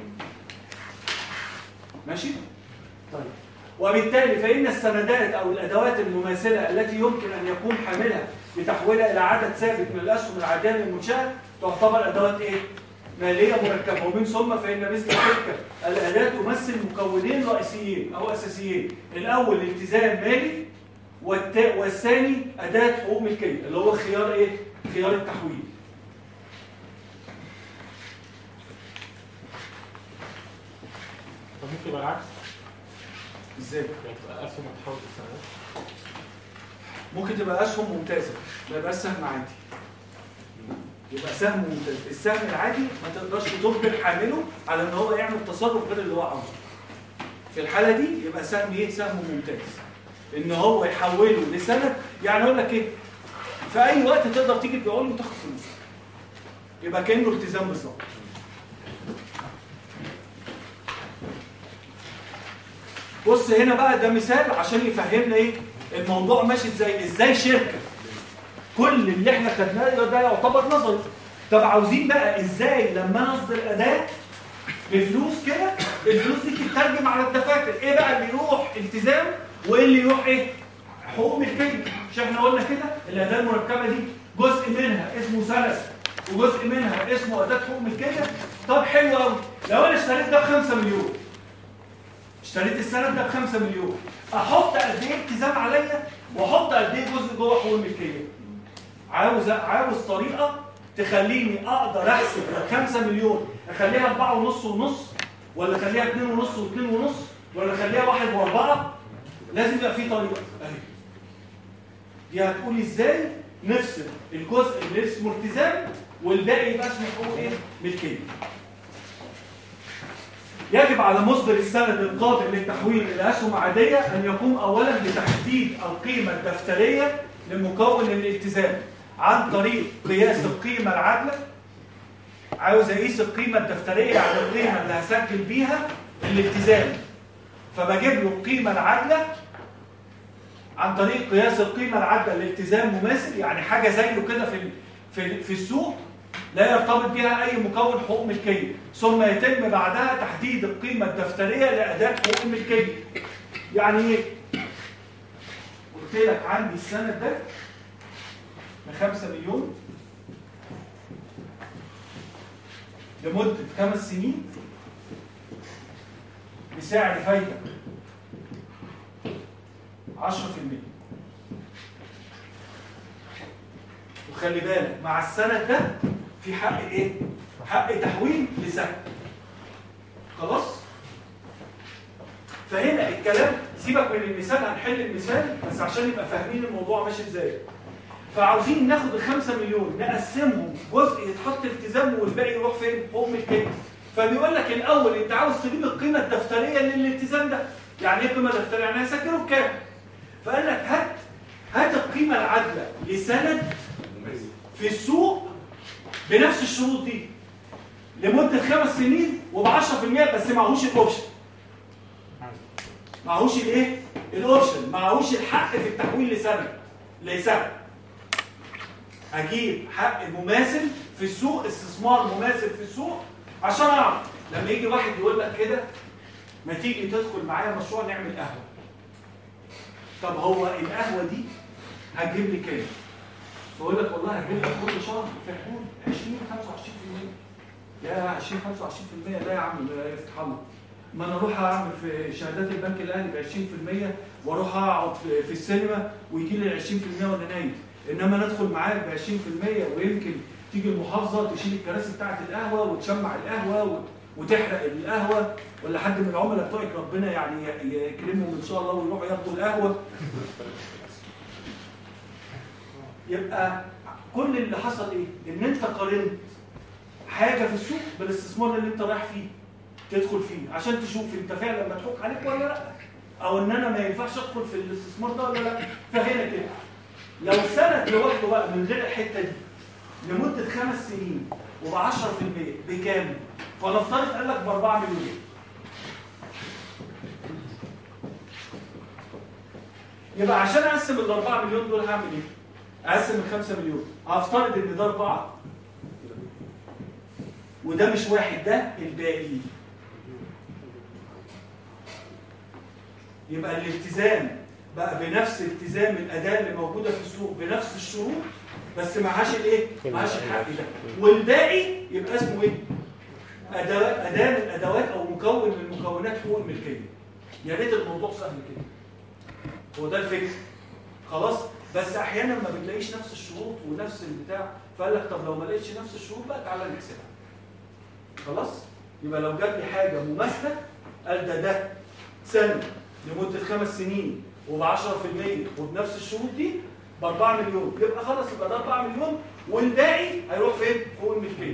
[SPEAKER 1] ماشي؟ طيب وبالتالي فإن السندات أو الأدوات المماثلة التي يمكن أن يقوم حاملها بتحويلها إلى عدد ثابت من الأسهم العادية للمنشأة تعتبر أدوات إيه؟ مالية مركبة ومن ثم فإن مثل تلك الأداة تمثل مكونين رئيسيين أو أساسيين الأول التزام مالي والتا... والثاني أداة حقوق ملكية اللي هو خيار إيه؟ خيار التحويل
[SPEAKER 6] طب ممكن يبقى العكس
[SPEAKER 1] إزاي؟
[SPEAKER 6] يعني تبقى اسهم هتحول لسنوات
[SPEAKER 1] ممكن تبقى اسهم ممتازه ما يبقاش سهم عادي يبقى سهم ممتاز السهم العادي ما تقدرش تجبر حامله على ان هو يعمل تصرف غير اللي هو عاوزه في الحاله دي يبقى سهم ايه سهم ممتاز ان هو يحوله لسند يعني اقول لك ايه في اي وقت تقدر تيجي تبيعه له وتاخد فلوس يبقى كانه التزام بالظبط بص هنا بقى ده مثال عشان يفهمنا ايه الموضوع ماشي ازاي ازاي شركه كل اللي احنا خدناه ده- ده يعتبر نظري طب عاوزين بقى ازاي لما انا اصدر اداه بفلوس كده الفلوس دي تترجم على الدفاتر ايه بقى اللي يروح التزام وايه اللي يروح ايه حقوق ملكيه مش احنا قلنا كده الاداه المركبه دي جزء منها اسمه سند وجزء منها اسمه اداه حقوق ملكيه طب حلو قوي لو انا اشتريت ده ب 5 مليون اشتريت السند ده ب 5 مليون احط قد ايه التزام عليا واحط قد ايه جزء جوه حقوق الملكيه عاوز عاوز طريقه تخليني اقدر احسب ال 5 مليون اخليها 4 ونص ونص ولا اخليها 2 ونص و2 ونص ولا اخليها 1 و4 لازم يبقى في طريقه اهي دي هتقول ازاي نفصل الجزء اللي اسمه التزام والباقي يبقى اسمه حقوق ايه ملكيه يجب على مصدر السند القادم للتحويل الى اسهم عاديه ان يقوم اولا بتحديد القيمه الدفتريه لمكون الالتزام عن طريق قياس القيمه العادله عاوز اقيس القيمه الدفتريه يعني القيمه اللي هسجل بيها الالتزام فبجيب له القيمه العادله عن طريق قياس القيمه العادله لالتزام مماثل يعني حاجه زيه كده في ال- في في السوق لا يرتبط بها اي مكون حقوق ملكيه ثم يتم بعدها تحديد القيمه الدفتريه لاداء حقوق الملكيه يعني ايه قلت لك عندي السند ده ب 5 مليون لمده خمس سنين بسعر فايده 10% وخلي بالك مع السند ده في حق ايه؟ حق تحويل لسهم خلاص؟ فهنا الكلام سيبك من المثال هنحل المثال بس عشان نبقى فاهمين الموضوع ماشي ازاي فعاوزين ناخد الخمسة مليون نقسمهم جزء يتحط التزام والباقي يروح فين؟ حقوق ملكية فبيقول لك الاول انت عاوز تجيب القيمة الدفترية للالتزام ده يعني ايه قيمة دفترية؟ يعني هسجله بكام؟ فقال لك هات هات القيمة العادلة لسند في السوق بنفس الشروط دي لمدة خمس سنين وب 10% بس معهوش الاوبشن معهوش الايه؟ الاوبشن معهوش الحق في التحويل لسنة لسنة اجيب حق مماثل في السوق استثمار مماثل في السوق عشان اعرف لما يجي واحد يقول لك كده ما تيجي تدخل معايا مشروع نعمل قهوه طب هو القهوه دي هتجيب لي كام؟ بقول لك والله هتجيب لك كل شهر في حدود 20 25% يا 20 25% لا يا عم لا يفتح الله ما انا اروح اعمل في شهادات البنك الاهلي ب 20% واروح اقعد في- في السينما ويجي لي ال 20% وانا نايم انما ندخل معاك ب 20% ويمكن تيجي المحافظه تشيل الكراسي بتاعه القهوه وتشمع القهوه و- وتحرق القهوه ولا حد من العملاء بتوعك ربنا يعني ي- يكرمهم ان شاء الله ويروحوا ياخدوا القهوه يبقى كل اللي حصل ايه؟ ان انت قارنت حاجه في السوق بالاستثمار اللي انت رايح فيه تدخل فيه عشان تشوف انت فعلا مضحوك عليك ولا لا او ان انا ما ينفعش ادخل في الاستثمار ده ولا لا فهنا كده لو سند لوحده بقى من غير الحته دي لمده خمس سنين وب 10% بكام؟ فنفترض قال لك ب 4 مليون يبقى عشان اقسم ال 4 مليون دول هعمل ايه؟ اقسم ال 5 مليون هفترض ان ده 4 وده مش واحد ده الباقي يبقى الالتزام بقى بنفس التزام الاداه اللي موجوده في السوق بنفس الشروط بس معهاش الايه؟ معهاش الحق ده والباقي يبقى اسمه ايه؟ اداه اداه من الادوات او مكون من مكونات حقوق الملكيه يا ريت الموضوع سهل كده هو ده الفكر خلاص بس احيانا ما بتلاقيش نفس الشروط ونفس البتاع فقال لك طب لو ما لقيتش نفس الشروط بقى تعالى نحسبها خلاص يبقى لو جاب لي حاجه مماثله قال ده ده سنه لمده خمس سنين وب 10% وبنفس الشروط دي ب 4 مليون يبقى خلاص يبقى ده 4 مليون والباقي هيروح فين؟ فوق الملكيه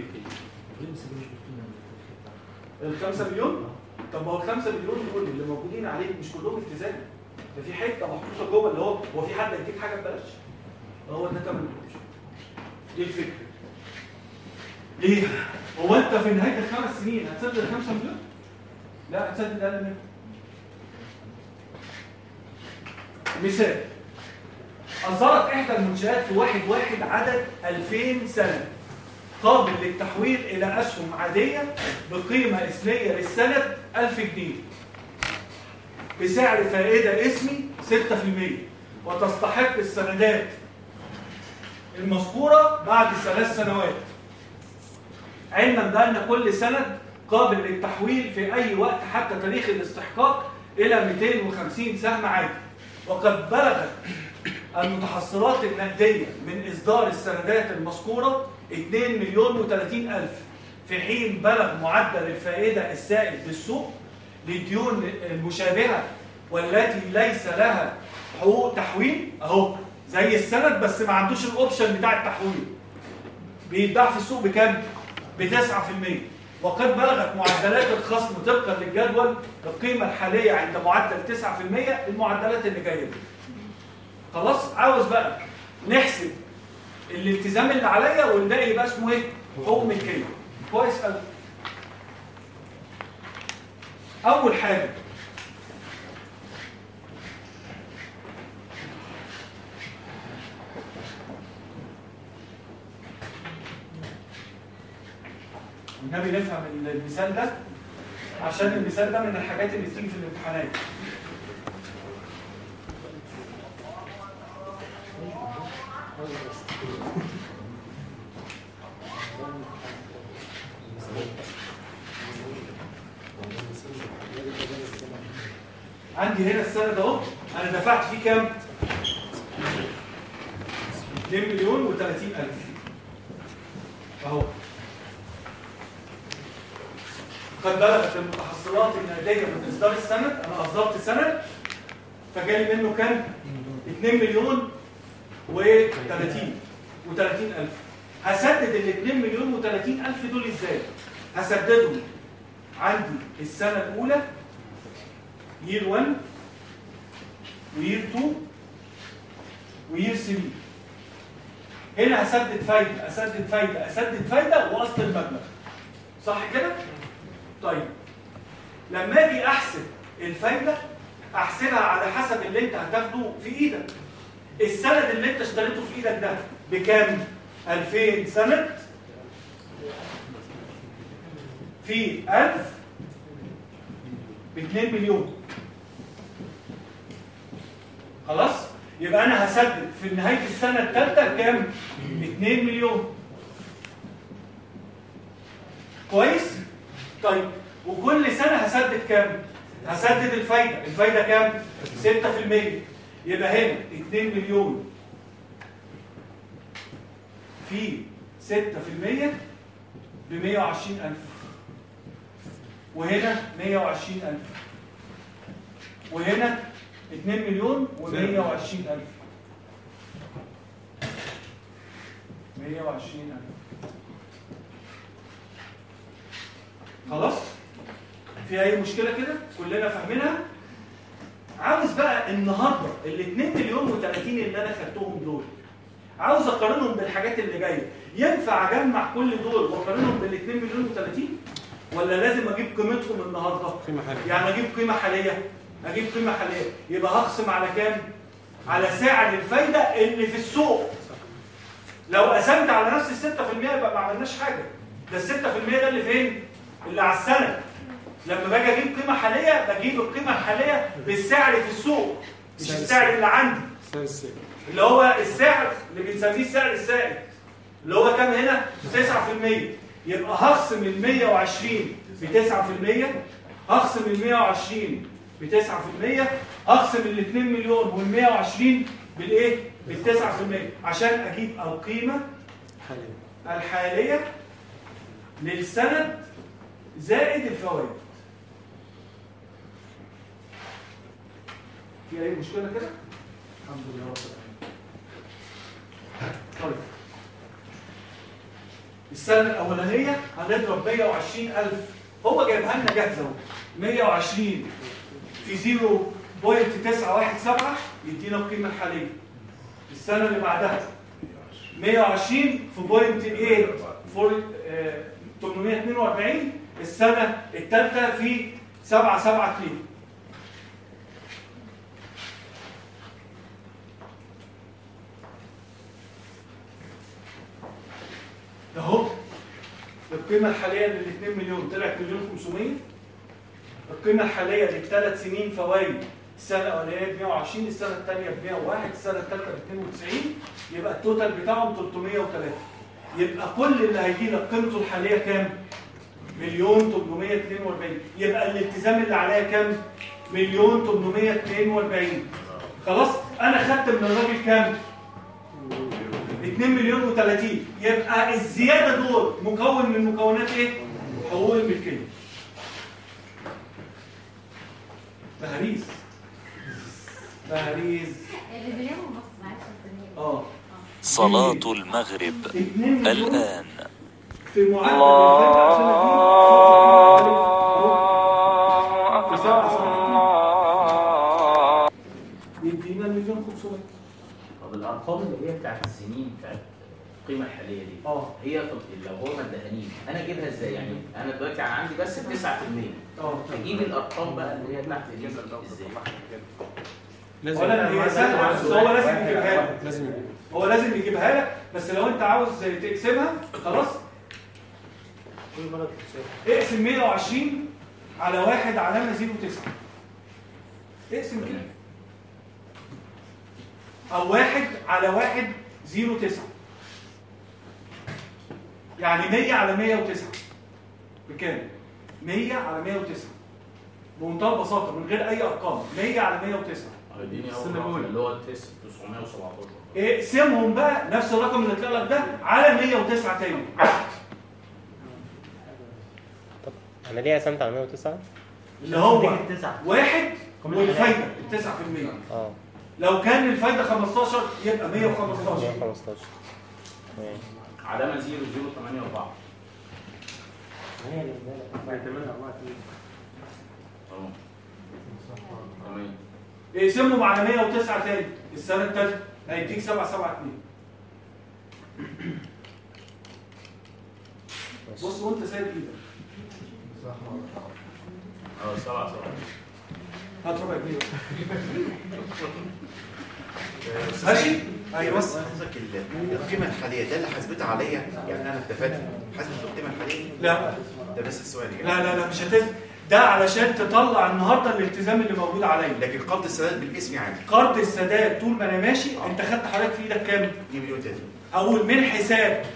[SPEAKER 1] ال 5 مليون طب ما هو ال 5 مليون دول اللي موجودين عليك مش كلهم التزام ده في حته محطوطه جوه اللي هو هو في حد هيديك حاجه ببلاش هو ده تمن الأوبشن. دي الفكره ليه؟ هو انت في نهايه الخمس سنين هتسدد 5 مليون؟ لا هتسدد اقل منه مثال أصدرت إحدى المنشآت في واحد واحد عدد 2000 سنة قابل للتحويل إلى أسهم عادية بقيمة إثنية للسند 1000 جنيه بسعر فائدة اسمي 6% وتستحق السندات المذكورة بعد ثلاث سنوات علما بأن كل سند قابل للتحويل في أي وقت حتى تاريخ الاستحقاق إلى 250 سهم عادي وقد بلغت المتحصلات النقدية من إصدار السندات المذكورة 2 مليون و30 ألف في حين بلغ معدل الفائدة السائد بالسوق للديون المشابهة والتي ليس لها حقوق تحويل أهو زي السند بس ما عندوش الأوبشن بتاع التحويل بيتباع في السوق بكام؟ ب 9% وقد بلغت معدلات الخصم طبقا للجدول القيمة الحالية عند معدل 9% المعدلات اللي جاية دي خلاص عاوز بقى نحسب الالتزام اللي عليا والباقي يبقى اسمه ايه حقوق ملكيه كويس قوي اول حاجه النبي نفهم المثال ده عشان المثال ده من الحاجات اللي بتيجي في الامتحانات عندي هنا السند اهو انا دفعت فيه كام 2 مليون و30 الف اهو قد بلغت المتحصلات النقديه من اصدار السند انا اصدرت سند فجالي منه كام 2 مليون و30 و30 الف هسدد ال 2 مليون و30 الف دول ازاي هسددهم عندي السنه الاولى يير 1 ويير 2 ويير 3 هنا هسدد فايده اسدد فايده اسدد فايده واصل المبلغ صح كده طيب لما اجي احسب الفايده احسبها على حسب اللي انت هتاخده في ايدك السند اللي انت اشتريته في ايدك ده بكام 2000 سند في 1000 ب 2 مليون خلاص يبقى انا هسدد في نهايه السنه الثالثه كام 2 مليون كويس طيب وكل سنه هسدد كام هسدد الفايده الفايده كام 6% يبقى هنا 2 مليون في 6% ب 120000 وهنا 120000 وهنا 2 مليون و 120000 120000 خلاص في اي مشكله كده كلنا فاهمينها عاوز بقى النهارده ال 2 مليون و30 اللي انا خدتهم دول عاوز اقارنهم بالحاجات اللي جايه ينفع اجمع كل دول واقارنهم بال 2 مليون و30 ولا لازم اجيب قيمتهم النهارده
[SPEAKER 2] قيمة حالية
[SPEAKER 1] يعني اجيب قيمه حاليه اجيب قيمه حاليه يبقى هقسم على كام على سعر الفايده اللي في السوق لو قسمت على نفس ال 6% يبقى ما عملناش حاجه ده ال 6% ده اللي فين اللي على السنه لما باجي اجيب قيمه حاليه بجيب القيمه الحاليه بالسعر في السوق مش
[SPEAKER 2] سعر
[SPEAKER 1] السعر اللي عندي
[SPEAKER 2] سعر السعر
[SPEAKER 1] اللي هو السعر اللي بنسميه السعر السائد اللي هو كام هنا 9% يبقى هخصم ال 120 ب 9% هخصم ال 120 ب 9% هخصم ال 2 مليون وال 120 بالايه بال 9% عشان اجيب القيمه
[SPEAKER 2] حاليا
[SPEAKER 1] الحاليه للسند زائد الفوائد في اي مشكله كده الحمد لله رب العالمين طيب السنه الاولانيه هنضرب 120000 هو جايبها لنا جاهزه اهو 120 في 0.917 يدينا القيمه الحاليه السنه اللي بعدها 120 في بوينت 8 فور آه، 842 السنه الثالثه في 772 اهو القيمه الحاليه لل 2 مليون طلعت مليون 500 القيمه الحاليه للثلاث سنين فوائد السنه الاولانيه ب 120 السنه الثانيه ب 101 السنه الثالثه ب 92 يبقى التوتال بتاعهم 303 يبقى كل اللي هيجي لك قيمته الحاليه كام؟ مليون 842 يبقى الالتزام اللي عليا كام؟ مليون 842 خلاص انا خدت من الراجل كام؟ 2 مليون و30 يبقى الزياده دول مكون من مكونات ايه؟ حقوق الملكيه تهريس تهريس
[SPEAKER 7] اللي بينام ونص معلش السنين
[SPEAKER 1] اه
[SPEAKER 8] صلاة المغرب
[SPEAKER 1] 2 مليون
[SPEAKER 8] الآن
[SPEAKER 1] في معدل الفجر عشان اديك في سبعة سنين. يدينا مليون 500
[SPEAKER 4] طب الارقام اللي هي بتاعت السنين بتاعت القيمه الحاليه دي
[SPEAKER 1] اه
[SPEAKER 4] هي طب لو هو مدهنين انا اجيبها ازاي يعني انا دلوقتي عندي بس 9%
[SPEAKER 1] اه
[SPEAKER 4] اجيب الارقام بقى اللي هي تحت دي ازاي
[SPEAKER 2] لازم
[SPEAKER 1] ولا هي سهله بس هو لازم يجيبها لك
[SPEAKER 2] لازم يجيب.
[SPEAKER 1] هو لازم يجيبها لك بس لو انت عاوز تقسمها خلاص اقسم 120 على واحد علامه 09 اقسم كده او واحد على واحد 09 يعني 100 على 109 بكام؟ 100 على 109 بمنتهى البساطه من غير اي ارقام 100 على 109
[SPEAKER 4] اديني
[SPEAKER 1] السنة
[SPEAKER 4] اول رقم
[SPEAKER 1] الأولى.
[SPEAKER 4] اللي هو 917
[SPEAKER 1] اقسمهم بقى نفس الرقم اللي طلع لك ده على 109 تاني
[SPEAKER 5] انا ليه قسمت على 109
[SPEAKER 1] اللي هو
[SPEAKER 9] دي التسعة.
[SPEAKER 1] واحد
[SPEAKER 9] كم
[SPEAKER 1] والفايده 9%
[SPEAKER 5] اه
[SPEAKER 1] لو كان الفايده 15 يبقى 115
[SPEAKER 5] 115 تمام.
[SPEAKER 4] علامه 0084
[SPEAKER 9] هي اللي بتعملها الله
[SPEAKER 4] تمام تمام
[SPEAKER 1] اقسمهم على 109 تاني السنه الثالثه هيديك 772 بص وانت سايب ايدك
[SPEAKER 4] اه 7 7
[SPEAKER 1] هات ربع جنيه
[SPEAKER 3] أستاذ
[SPEAKER 1] ماشي؟
[SPEAKER 3] سعيد،
[SPEAKER 1] ايوه
[SPEAKER 3] بس قصدك ال- القيمة الحالية ده اللي حاسبتها عليا يعني أنا في دفاتري حاسبة القيمة الحالية
[SPEAKER 1] لا
[SPEAKER 3] ده بس السؤال يعني
[SPEAKER 1] لا لا لا مش هتز ده علشان تطلع النهارده الالتزام اللي موجود عليا
[SPEAKER 3] لكن قبض السداد بالاسم عادي
[SPEAKER 1] قرض السداد طول ما انا ماشي انت خدت حضرتك في ايدك كام؟
[SPEAKER 3] 2 مليون تاني
[SPEAKER 1] اقول من حساب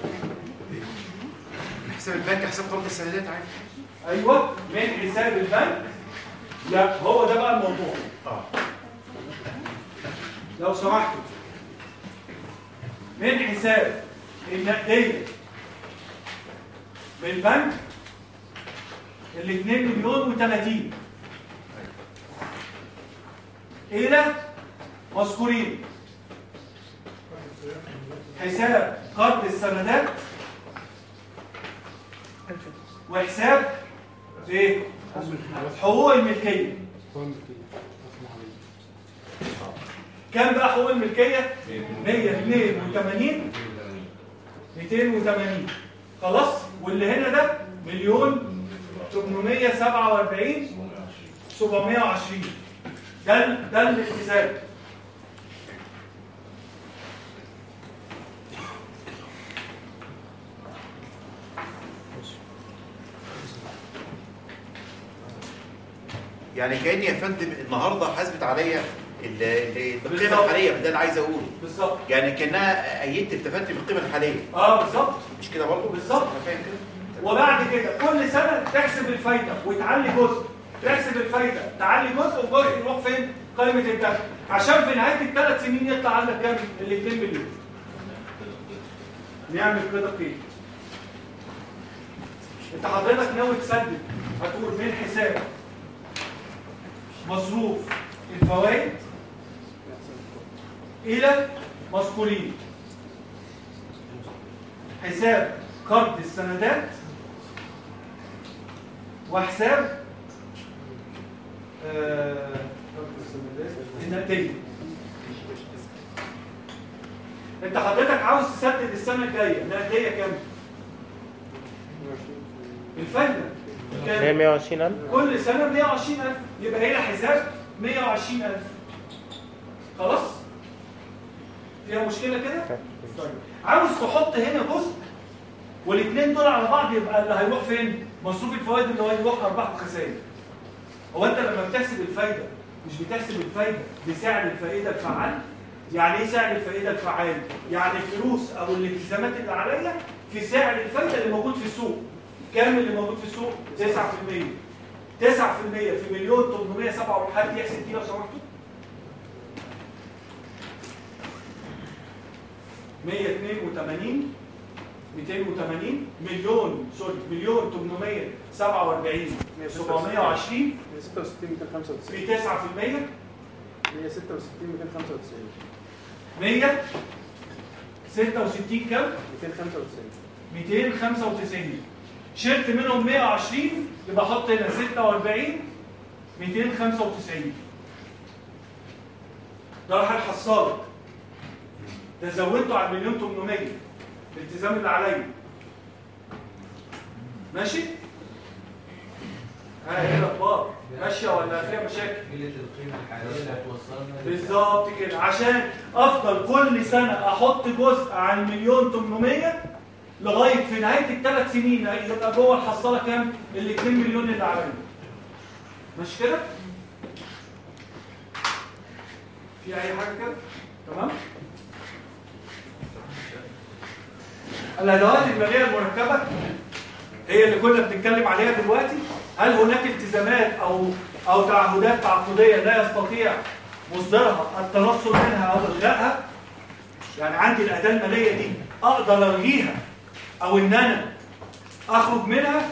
[SPEAKER 3] حساب البنك حساب قرض السدادات عادي
[SPEAKER 1] ايوه من حساب البنك لا هو ده بقى الموضوع
[SPEAKER 3] اه
[SPEAKER 1] لو سمحتوا من حساب النقديه بالبنك ال 2 مليون و30 الى مذكورين حساب قرض السندات وحساب ايه حقوق الملكيه
[SPEAKER 2] كون كده. اسمع عليه.
[SPEAKER 1] كام بقى حقوق الملكيه 182 280 خلاص واللي هنا ده مليون 847 720 ده ال- ده الالتزام
[SPEAKER 3] يعني كأني يا فندم النهارده حاسبت عليا ال- ال- القيمة
[SPEAKER 1] بالظبط.
[SPEAKER 3] الحالية ده اللي عايز أقوله
[SPEAKER 1] بالظبط
[SPEAKER 3] يعني كأنها أيدت في دفاتري بالقيمة الحالية
[SPEAKER 1] اه بالظبط
[SPEAKER 3] مش كده برضه؟
[SPEAKER 1] بالظبط.
[SPEAKER 3] أنا فاهم كده
[SPEAKER 1] وبعد كده كل سنه تحسب الفايده وتعلي جزء تحسب الفايده تعلي جزء وجزء يروح فين قائمه الدخل عشان في نهايه الثلاث سنين يطلع عندك كام ال 2 مليون نعمل كده كده انت حضرتك ناوي تسدد هتقول من حساب مصروف الفوائد الى مذكورين حساب قرض السندات وحساب آه، قرض السندات النقدية انت حضرتك عاوز تسدد السنة الجاية النقدية كام؟ الفايده
[SPEAKER 5] اللي هي
[SPEAKER 1] كام
[SPEAKER 5] 120000
[SPEAKER 1] كل سنه 120000 يبقى هنا حساب 120000 خلاص فيها مشكله كده طيب عاوز تحط هنا جزء والاثنين دول على بعض يبقى اللي هيروح فين مصروف الفوائد اللي هو يروح ارباح وخسائر هو انت لما بتحسب الفايده مش بتحسب الفايده بسعر الفائده الفعال يعني ايه سعر الفائده الفعال يعني الفلوس او الالتزامات اللي عليا في سعر الفايده اللي موجود في السوق كام اللي موجود في السوق 9% 9% في مليون 807 حد يحسب دي لو سمحتوا 182 280 مليون سوري مليون 847 720
[SPEAKER 2] 166 295
[SPEAKER 1] في 9%
[SPEAKER 2] 166 295
[SPEAKER 1] 166 كام
[SPEAKER 2] 295
[SPEAKER 1] 295 شلت منهم 120 يبقى احط هنا 46 295 ده راح الحصالك ده زودته على المليون 800 الالتزام اللي عليا ماشي؟ ها ايه الاخبار؟ ماشيه ولا فيها مشاكل؟
[SPEAKER 10] قلة القيمة الحالية اللي هتوصلنا
[SPEAKER 1] بالظبط كده عشان افضل كل سنه احط جزء عن مليون 800 لغايه في نهايه الثلاث سنين يبقى جوه الحصاله كام؟ ال 2 مليون اللي عليا مش كده؟ في اي حاجه كده؟ تمام؟ الادوات الماليه المركبه هي اللي كنا بنتكلم عليها دلوقتي هل هناك التزامات او او تعهدات تعاقديه لا يستطيع مصدرها التنصل منها او الغائها يعني عندي الاداه الماليه دي اقدر الغيها او ان انا اخرج منها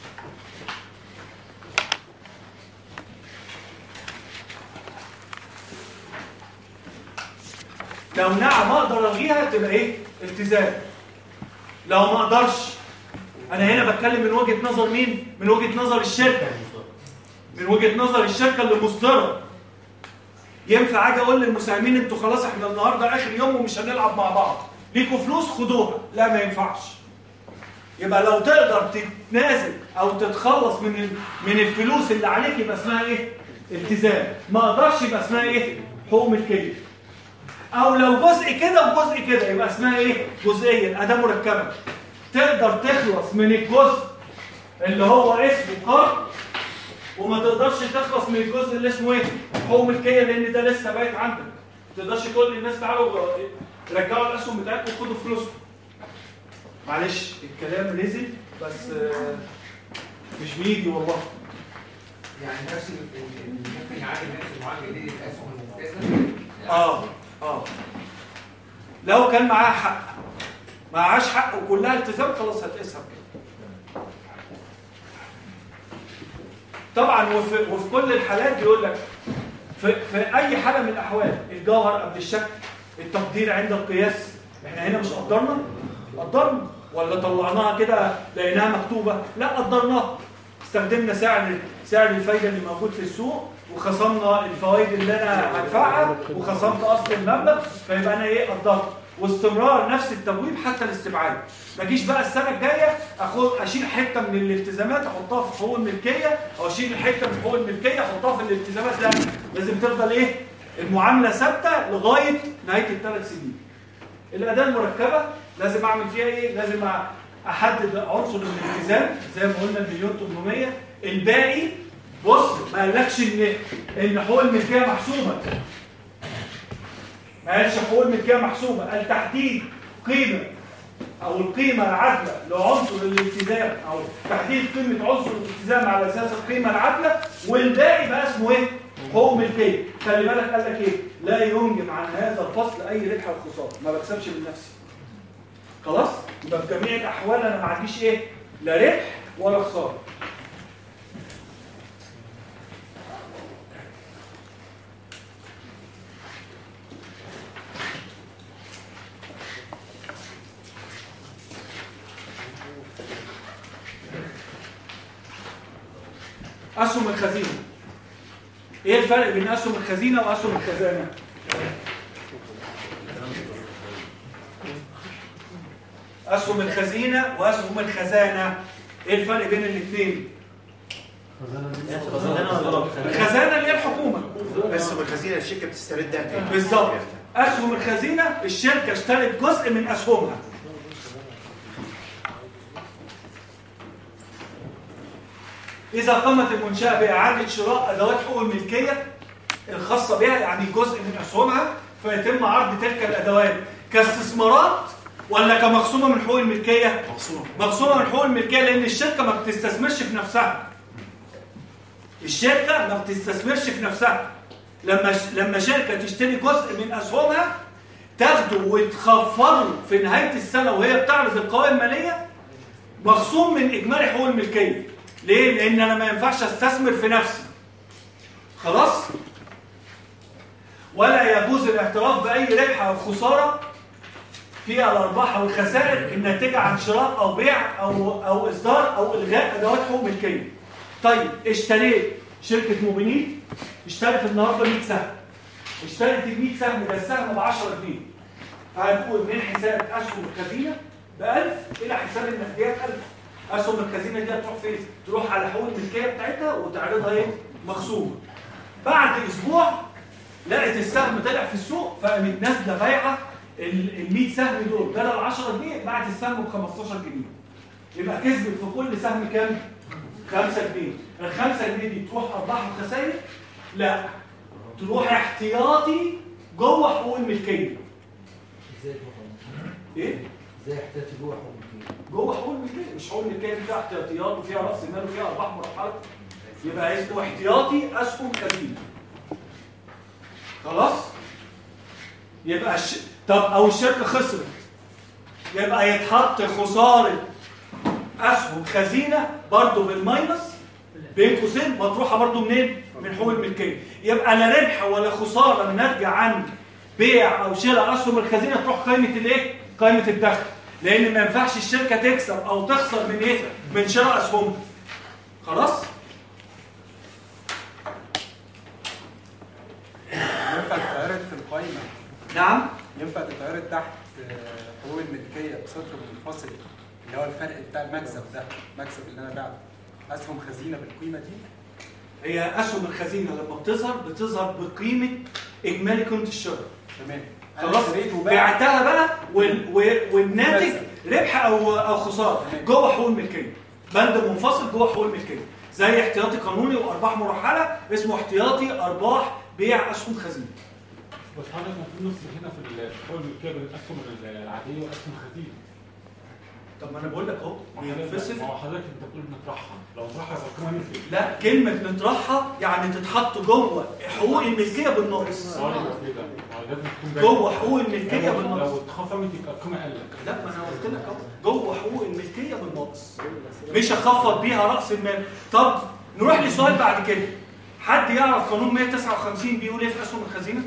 [SPEAKER 1] لو نعم اقدر الغيها تبقى ايه التزام لو ما اقدرش انا هنا بتكلم من وجهه نظر مين من وجهه نظر الشركه من وجهه نظر الشركه اللي مصدره ينفع اجي اقول للمساهمين انتوا خلاص احنا النهارده اخر يوم ومش هنلعب مع بعض ليكوا فلوس خدوها لا ما ينفعش يبقى لو تقدر تتنازل او تتخلص من ال- من الفلوس اللي عليك يبقى اسمها ايه التزام ما اقدرش يبقى اسمها ايه حقوق ملكيه او لو جزء كده وجزء كده يبقى اسمها ايه جزئيه اداه مركبه تقدر تخلص من الجزء اللي هو اسمه قرض وما تقدرش تخلص من الجزء اللي اسمه ايه حقوق ملكيه لان ده لسه بايت عندك ما تقدرش تقول للناس تعالوا رجعوا الاسهم بتاعتكم وخدوا فلوسكم معلش الكلام نزل بس آه، مش بيجي والله
[SPEAKER 10] يعني نفس ال- ال- ال- ممكن يعادل نفس المعالجة دي للأسهم الممتازة
[SPEAKER 1] اه اه لو كان معاه حق معهاش حق وكلها التزام خلاص هتقيسها كده طبعا وفي, وفي كل الحالات بيقول لك في, في اي حاله من الاحوال الجوهر قبل الشك التقدير عند القياس احنا هنا مش قدرنا قدرنا ولا طلعناها كده لقيناها مكتوبه لا قدرناها استخدمنا سعر سعر الفايده اللي موجود في السوق وخصمنا الفوائد اللي انا هدفعها وخصمت اصل المبلغ فيبقى انا ايه قدرت واستمرار نفس التبويب حتى الاستبعاد ما اجيش بقى السنه الجايه اخد اشيل حته من الالتزامات احطها في حقوق الملكيه او اشيل حته من حقوق الملكيه احطها في الالتزامات لا لازم تفضل ايه المعامله ثابته لغايه نهايه الثلاث سنين الاداه المركبه لازم اعمل فيها ايه لازم احدد عنصر الالتزام زي ما قلنا المليون 800 الباقي بص ما قالكش ان ان حقوق الملكيه محسوبه ما قالش حقوق الملكيه محسوبه قال تحديد قيمه او القيمه العادله لعنصر الالتزام او تحديد قيمه عنصر الالتزام على اساس القيمه العادله والباقي بقى اسمه ايه حقوق ملكيه خلي بالك قال لك ايه لا ينجم عن هذا الفصل اي ربح او خساره ما بكسبش من نفسي خلاص يبقى في جميع الاحوال انا ما عنديش ايه لا ربح ولا خساره اسهم الخزينه ايه الفرق بين اسهم الخزينه واسهم الخزانه اسهم الخزينه واسهم الخزانه ايه الفرق بين الاثنين
[SPEAKER 4] خزانة
[SPEAKER 1] الخزانه اللي هي الحكومه
[SPEAKER 3] بس بالخزينه الشركه بتستردها تاني
[SPEAKER 1] بالظبط اسهم الخزينه الشركه اشترت جزء من اسهمها اذا قامت المنشاه باعاده شراء ادوات حقوق الملكيه الخاصه بها يعني جزء من اسهمها فيتم عرض تلك الادوات كاستثمارات ولا كمخصومه من حقوق الملكيه
[SPEAKER 3] مقصود
[SPEAKER 1] مقصومه من حقوق الملكيه لان الشركه ما بتستثمرش في نفسها الشركه ما بتستثمرش في نفسها لما ش... لما شركه تشتري جزء من اسهمها تاخده وتخفضه في نهايه السنه وهي بتعرض القوائم الماليه مخصوم من اجمالي حقوق الملكيه ليه لان انا ما ينفعش استثمر في نفسي خلاص ولا يجوز الاعتراف باي ربح او خساره في الارباح او الخسائر الناتجه عن شراء او بيع او او اصدار او الغاء ادوات حقوق ملكيه. طيب اشتريت شركه موبينيل اشترت النهارده 100 سهم. اشترت ال 100 سهم ده السهم ب 10 جنيه. فهنقول من حساب اسهم الخزينه ب 1000 الى حساب النقديه ب 1000. اسهم الخزينه دي هتروح فين؟ تروح على حقوق الملكيه بتاعتها وتعرضها ايه؟ مخصومه. بعد اسبوع لقت السهم طلع في السوق فقامت نازله بايعه ال 100 سهم دول بدل 10 جنيه بعت السهم ب 15 جنيه يبقى كسبت في كل سهم كام؟ 5 جنيه ال 5 جنيه دي تروح ارباح وخسائر؟ لا تروح احتياطي جوه حقوق الملكيه
[SPEAKER 10] ازاي
[SPEAKER 1] ايه؟
[SPEAKER 10] ازاي احتاج جوه حقوق الملكيه؟
[SPEAKER 1] جوه حقوق الملكيه مش حقوق الملكيه دي فيها احتياطيات وفيها راس مال وفيها ارباح مرحله يبقى اسمه احتياطي اسهم خزينه خلاص يبقى الش... طب او الشركه خسرت يبقى يتحط خساره اسهم خزينه برضه بالماينس بين قوسين مطروحه برضه منين؟ من حقوق الملكيه يبقى لا ربح ولا خساره ناتجه عن بيع او شراء اسهم الخزينه تروح قائمه الايه؟ قائمه الدخل لان ما ينفعش الشركه تكسب او تخسر من ايه؟ من شراء اسهمها خلاص؟
[SPEAKER 11] ينفع تتعرض في القايمة
[SPEAKER 1] نعم
[SPEAKER 11] ينفع تتعرض تحت آه، حقوق الملكية بسطر منفصل اللي هو الفرق بتاع المكسب ده المكسب اللي أنا بعته أسهم خزينة بالقيمة دي
[SPEAKER 1] هي اسهم الخزينه لما بتظهر بتظهر بقيمه اجمالي قيمه الشراء
[SPEAKER 11] تمام أنا
[SPEAKER 1] خلاص
[SPEAKER 11] اشتريت وبعت
[SPEAKER 1] بعتها بقى وال... و- والناتج
[SPEAKER 11] مكسب.
[SPEAKER 1] ربح او او خساره
[SPEAKER 11] تمام.
[SPEAKER 1] جوه حقوق الملكيه بند منفصل جوه حقوق الملكيه زي احتياطي قانوني وارباح مرحله اسمه احتياطي ارباح بيع اسهم خزينه
[SPEAKER 6] بس حضرتك المفروض نفصل هنا في الحقوق الملكيه بين الاسهم العاديه والاسهم الخزينه
[SPEAKER 1] طب ما انا بقول لك اهو ينفصل
[SPEAKER 6] ما هو حضرتك انت بتقول نطرحها لو نطرحها يبقى القيمه نفرق
[SPEAKER 1] لا كلمه نطرحها يعني تتحط جوه حقوق الملكيه بالناقص
[SPEAKER 6] سؤال يبقى كده ما هو لازم تكون باين.
[SPEAKER 1] جوه حقوق الملكيه
[SPEAKER 6] لو-
[SPEAKER 1] بالناقص
[SPEAKER 6] لو اتخصمت يبقى القيمه قلت
[SPEAKER 1] لا ما انا قلت لك اهو جوه حقوق الملكيه بالناقص مش هخفض بيها راس المال طب نروح لسؤال بعد كده حد يعرف قانون 159 بيقول ايه في اسهم الخزينه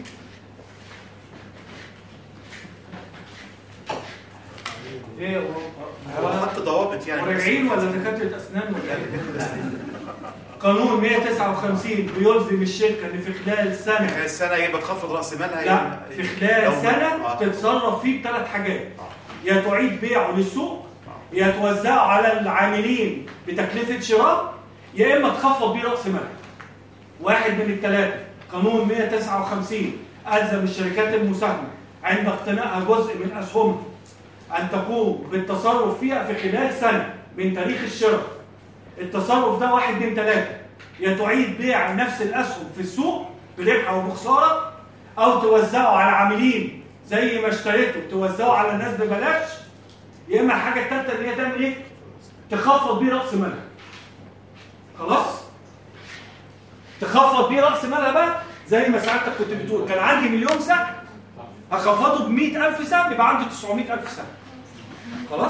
[SPEAKER 1] ايه هو
[SPEAKER 3] هو حط ضوابط يعني
[SPEAKER 1] مراجعين ولا دكاتره اسنان ولا ايه قانون 159 بيلزم الشركه ان في خلال سنه
[SPEAKER 3] السنه يبقى تخفض راس مالها
[SPEAKER 1] لا في خلال
[SPEAKER 3] لو-
[SPEAKER 1] سنة
[SPEAKER 3] آه.
[SPEAKER 1] تتصرف فيه بثلاث حاجات يا تعيد بيعه للسوق يا توزعه على العاملين بتكلفة شراء يا إما تخفض بيه رأس مالك واحد من الثلاثة قانون 159 ألزم الشركات المساهمة عند اقتنائها جزء من أسهمها أن تقوم بالتصرف فيها في خلال سنة من تاريخ الشراء التصرف ده واحد من ثلاثة يا تعيد بيع نفس الأسهم في السوق بربح أو بخسارة أو توزعه على عاملين زي ما اشتريته توزعه على الناس ببلاش يا إما الحاجة الثالثة اللي هي تعمل إيه؟ تخفض بيه رأس مالها خلاص؟ تخفض بيه رأس مالها بقى زي ما سعادتك كنت بتقول كان عندي مليون سهم هخفضه ب 100000 سهم يبقى عندي 900000 سهم خلاص؟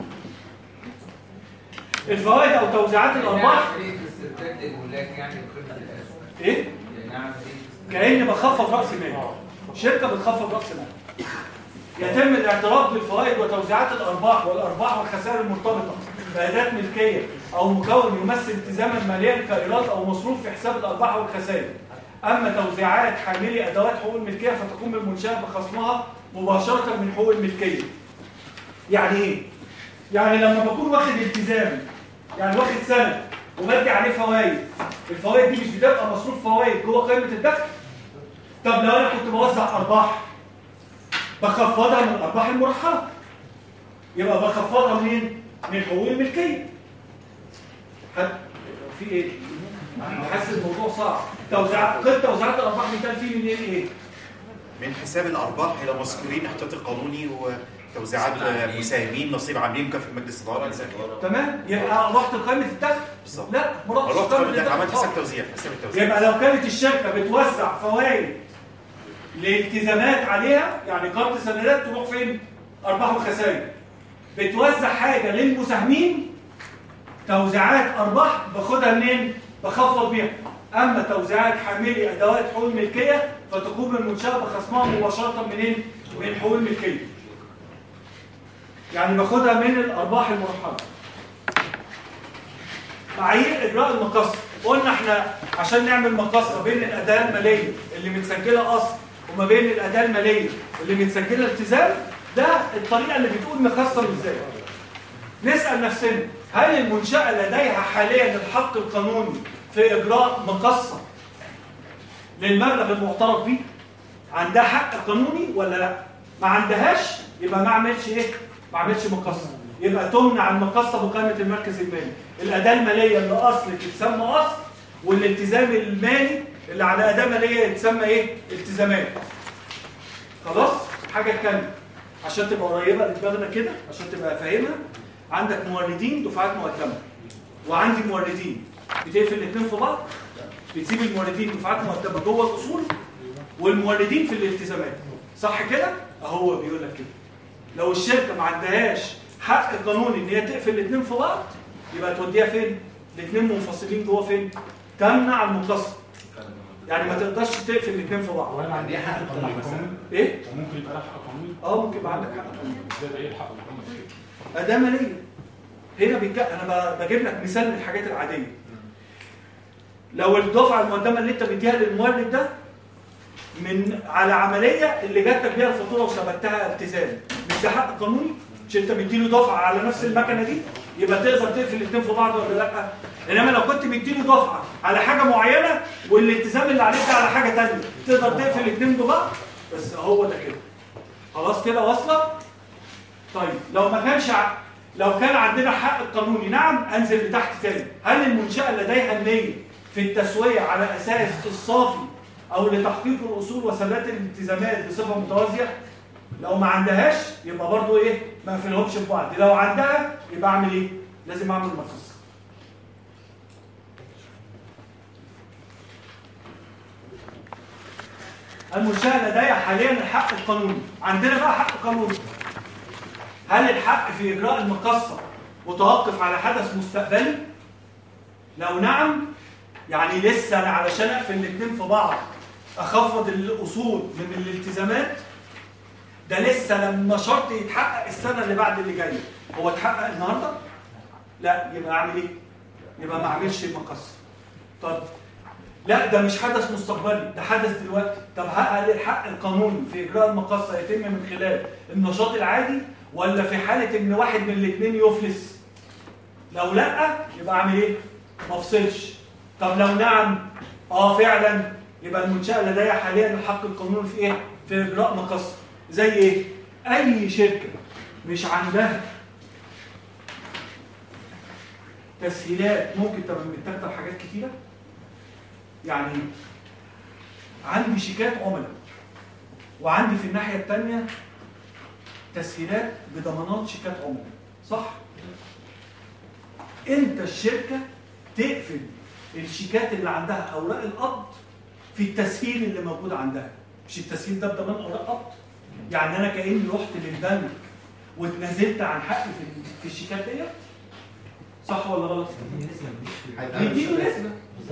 [SPEAKER 1] الفوائد او توزيعات الارباح
[SPEAKER 10] عمليه استرداد الملاك يعني بقيمه الاسهم
[SPEAKER 1] ايه؟
[SPEAKER 10] يعني عمليه
[SPEAKER 1] كأني بخفض رأس مال شركة بتخفض رأس مال يتم الاعتراف بالفوائد وتوزيعات الأرباح والأرباح والخسائر المرتبطة بأداة ملكية أو مكون يمثل التزاما ماليا كإيراد أو مصروف في حساب الأرباح والخسائر أما توزيعات حاملي أدوات حقوق الملكية فتقوم المنشأة بخصمها مباشرة من حقوق الملكية يعني إيه؟ يعني لما بكون واخد التزام يعني واخد سنه وبدي عليه فوائد الفوائد دي مش بتبقى مصروف فوائد جوه قائمه الدخل طب لو انا كنت بوزع ارباح بخفضها من الارباح المرحله يبقى بخفضها منين من حقوق الملكيه حد في ايه حاسس الموضوع صعب توزيع قيد توزيعات الارباح بيتقال فيه منين ايه
[SPEAKER 3] من حساب الارباح الى مذكورين احتياطي قانوني وتوزيعات مساهمين نصيب عاملين مكافاه مجلس اداره إلى آخره.
[SPEAKER 1] تمام يبقى رحت لقائمه الدخل
[SPEAKER 3] بالظبط
[SPEAKER 1] لا ما رحتش
[SPEAKER 3] رحت
[SPEAKER 1] قائمة
[SPEAKER 3] قائمة الدخل، عملت
[SPEAKER 1] الدخل.
[SPEAKER 3] حساب توزيع حساب التوزيع
[SPEAKER 1] يبقى لو كانت الشركه بتوزع فوائد لالتزامات عليها يعني قرض سندات تروح فين؟ ارباح وخسائر بتوزع حاجه للمساهمين توزيعات ارباح باخدها منين؟ بخفض بيها اما توزيعات حاملي ادوات حقوق الملكيه فتقوم المنشاه بخصمها مباشره منين؟ من حقوق الملكيه يعني باخدها من الارباح المرحله معايير اجراء المقص قلنا احنا عشان نعمل مقصه بين الاداه الماليه اللي متسجله اصل وما بين الاداه الماليه اللي متسجله التزام ده الطريقه اللي بتقول نخصم ازاي نسال نفسنا هل المنشاه لديها حاليا الحق القانوني في اجراء مقصه للمبلغ المعترف به عندها حق قانوني ولا لا ما عندهاش يبقى ما اعملش ايه ما اعملش مقصه يبقى تمنع المقصه بقائمه المركز المالي الاداه الماليه اللي اصل تتسمى اصل والالتزام المالي اللي على اداه ماليه يتسمى ايه التزامات خلاص حاجه تانية عشان تبقى قريبه لدماغنا كده عشان تبقى فاهمها عندك موردين دفعات مقدمه وعندي موردين بتقفل الاثنين في بعض بتسيب الموردين دفعات مقدمه جوه الاصول والموردين في الالتزامات صح كده اهو بيقول لك كده لو الشركه ما عندهاش حق قانوني ان هي تقفل الاثنين في بعض يبقى توديها فين الاثنين منفصلين جوه فين تمنع المقصه يعني ما تقدرش تقفل الاثنين في بعض
[SPEAKER 6] وانا عندي حق قانوني مثلا
[SPEAKER 1] ايه
[SPEAKER 6] وممكن يبقى لها حق قانوني
[SPEAKER 1] اه ممكن يبقى عندك حق قانوني
[SPEAKER 6] ازاي بقى ايه الحق القانوني في كده؟
[SPEAKER 1] اداه ماليه هنا بيك... انا ب- بجيب لك مثال من الحاجات العاديه لو الدفعه المقدمه اللي انت مديها للمورد ده من على عمليه اللي جاتك بيها الفاتوره وثبتها التزام مش ده حق قانوني مش انت مديله دفعه على نفس المكنه دي يبقى تقدر تقفل الاثنين في بعض ولا لا انما لو كنت مديله دفعه على حاجه معينه والالتزام اللي عليك ده على حاجه ثانيه تقدر تقفل الاثنين ببعض بس هو ده كده خلاص كده واصله طيب لو ما كانش ع... لو كان عندنا حق قانوني نعم انزل لتحت تاني هل المنشاه لديها النيه في التسويه على اساس الصافي او لتحقيق الاصول وسلات الالتزامات بصفه متوازيه لو ما عندهاش يبقى برضو ايه ما اقفلهمش في بعض لو عندها يبقى اعمل ايه لازم اعمل مقص المنشاه لديها حاليا الحق القانوني عندنا بقى حق قانوني هل الحق في إجراء المقصة متوقف على حدث مستقبلي؟ لو نعم يعني لسه أنا علشان أقفل الاتنين في بعض أخفض الأصول من الالتزامات ده لسه لما شرط يتحقق السنة اللي بعد اللي جاية هو اتحقق النهاردة؟ لا يبقى أعمل إيه؟ يبقى ما أعملش مقصة طب لا ده مش حدث مستقبلي ده حدث دلوقتي طب هل الحق القانوني في اجراء المقاصه يتم من خلال النشاط العادي ولا في حاله ان واحد من الاثنين يفلس لو لا يبقى اعمل ايه ما افصلش طب لو نعم اه فعلا يبقى المنشاه لديها حاليا الحق القانوني في ايه في اجراء مقاصه زي ايه اي شركه مش عندها تسهيلات ممكن تبقى متاخده حاجات كتيره يعني عندي شيكات عملاء وعندي في الناحية التانية تسهيلات بضمانات شيكات عملاء صح؟ انت الشركة تقفل الشيكات اللي عندها اوراق القبض في التسهيل اللي موجود عندها مش التسهيل ده بضمان اوراق قبض يعني انا كاني رحت للبنك واتنازلت عن حقي في في الشيكات ديت صح ولا غلط؟ بيديله نسبة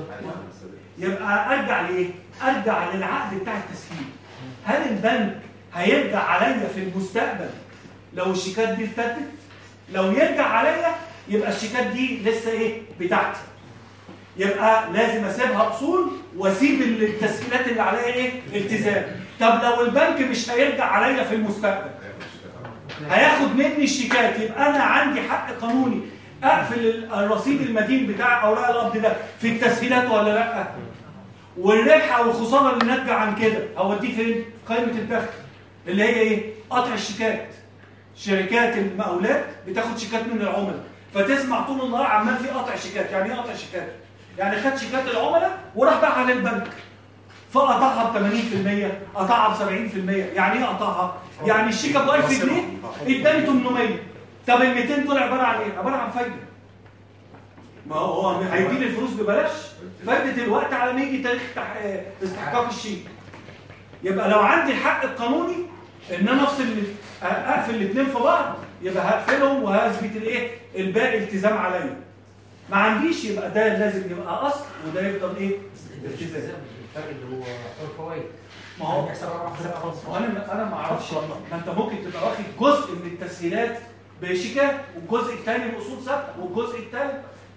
[SPEAKER 1] يبقى ارجع لايه؟ ارجع للعقد بتاع التسهيل. هل البنك هيرجع عليا في المستقبل لو الشيكات دي ارتدت؟ لو يرجع عليا يبقى الشيكات دي لسه ايه؟ بتاعتي. يبقى لازم اسيبها اصول واسيب التسهيلات اللي عليا ايه؟ التزام. طب لو البنك مش هيرجع عليا في المستقبل هياخد مني الشيكات يبقى انا عندي حق قانوني اقفل ال- الرصيد المدين بتاع اوراق القبض ده في التسهيلات ولا لا والربح او الخساره اللي ناتجه عن كده اوديه فين قائمه الدخل اللي هي ايه قطع الشيكات شركات المقاولات بتاخد شيكات من العملاء فتسمع طول النهار عمال في قطع شيكات يعني ايه قطع شيكات يعني خد شيكات العملاء وراح باعها للبنك فقطعها ب 80% قطعها ب 70% يعني ايه قطعها يعني الشيكه ب 1000 جنيه اداني 800 طب ال 200 دول عباره عن ايه عباره عن فايده ما هو هو هيديني الفلوس ببلاش فايده الوقت على ما يجي تاريخ تح- استحقاق الشيك يبقى لو عندي الحق القانوني ان انا افصل ال- اقفل الاثنين في بعض يبقى هقفلهم وهثبت الايه الباقي التزام عليا ما عنديش يبقى ده لازم يبقى اصل وده يفضل ايه التزام
[SPEAKER 10] الفرق اللي هو الفوائد
[SPEAKER 1] ما هو
[SPEAKER 10] بيحصل أربع حساب خالص.
[SPEAKER 1] ما انا انا ما اعرفش ما انت ممكن تبقى واخد جزء من التسهيلات بشيكات والجزء الثاني باصول ثابته والجزء الثالث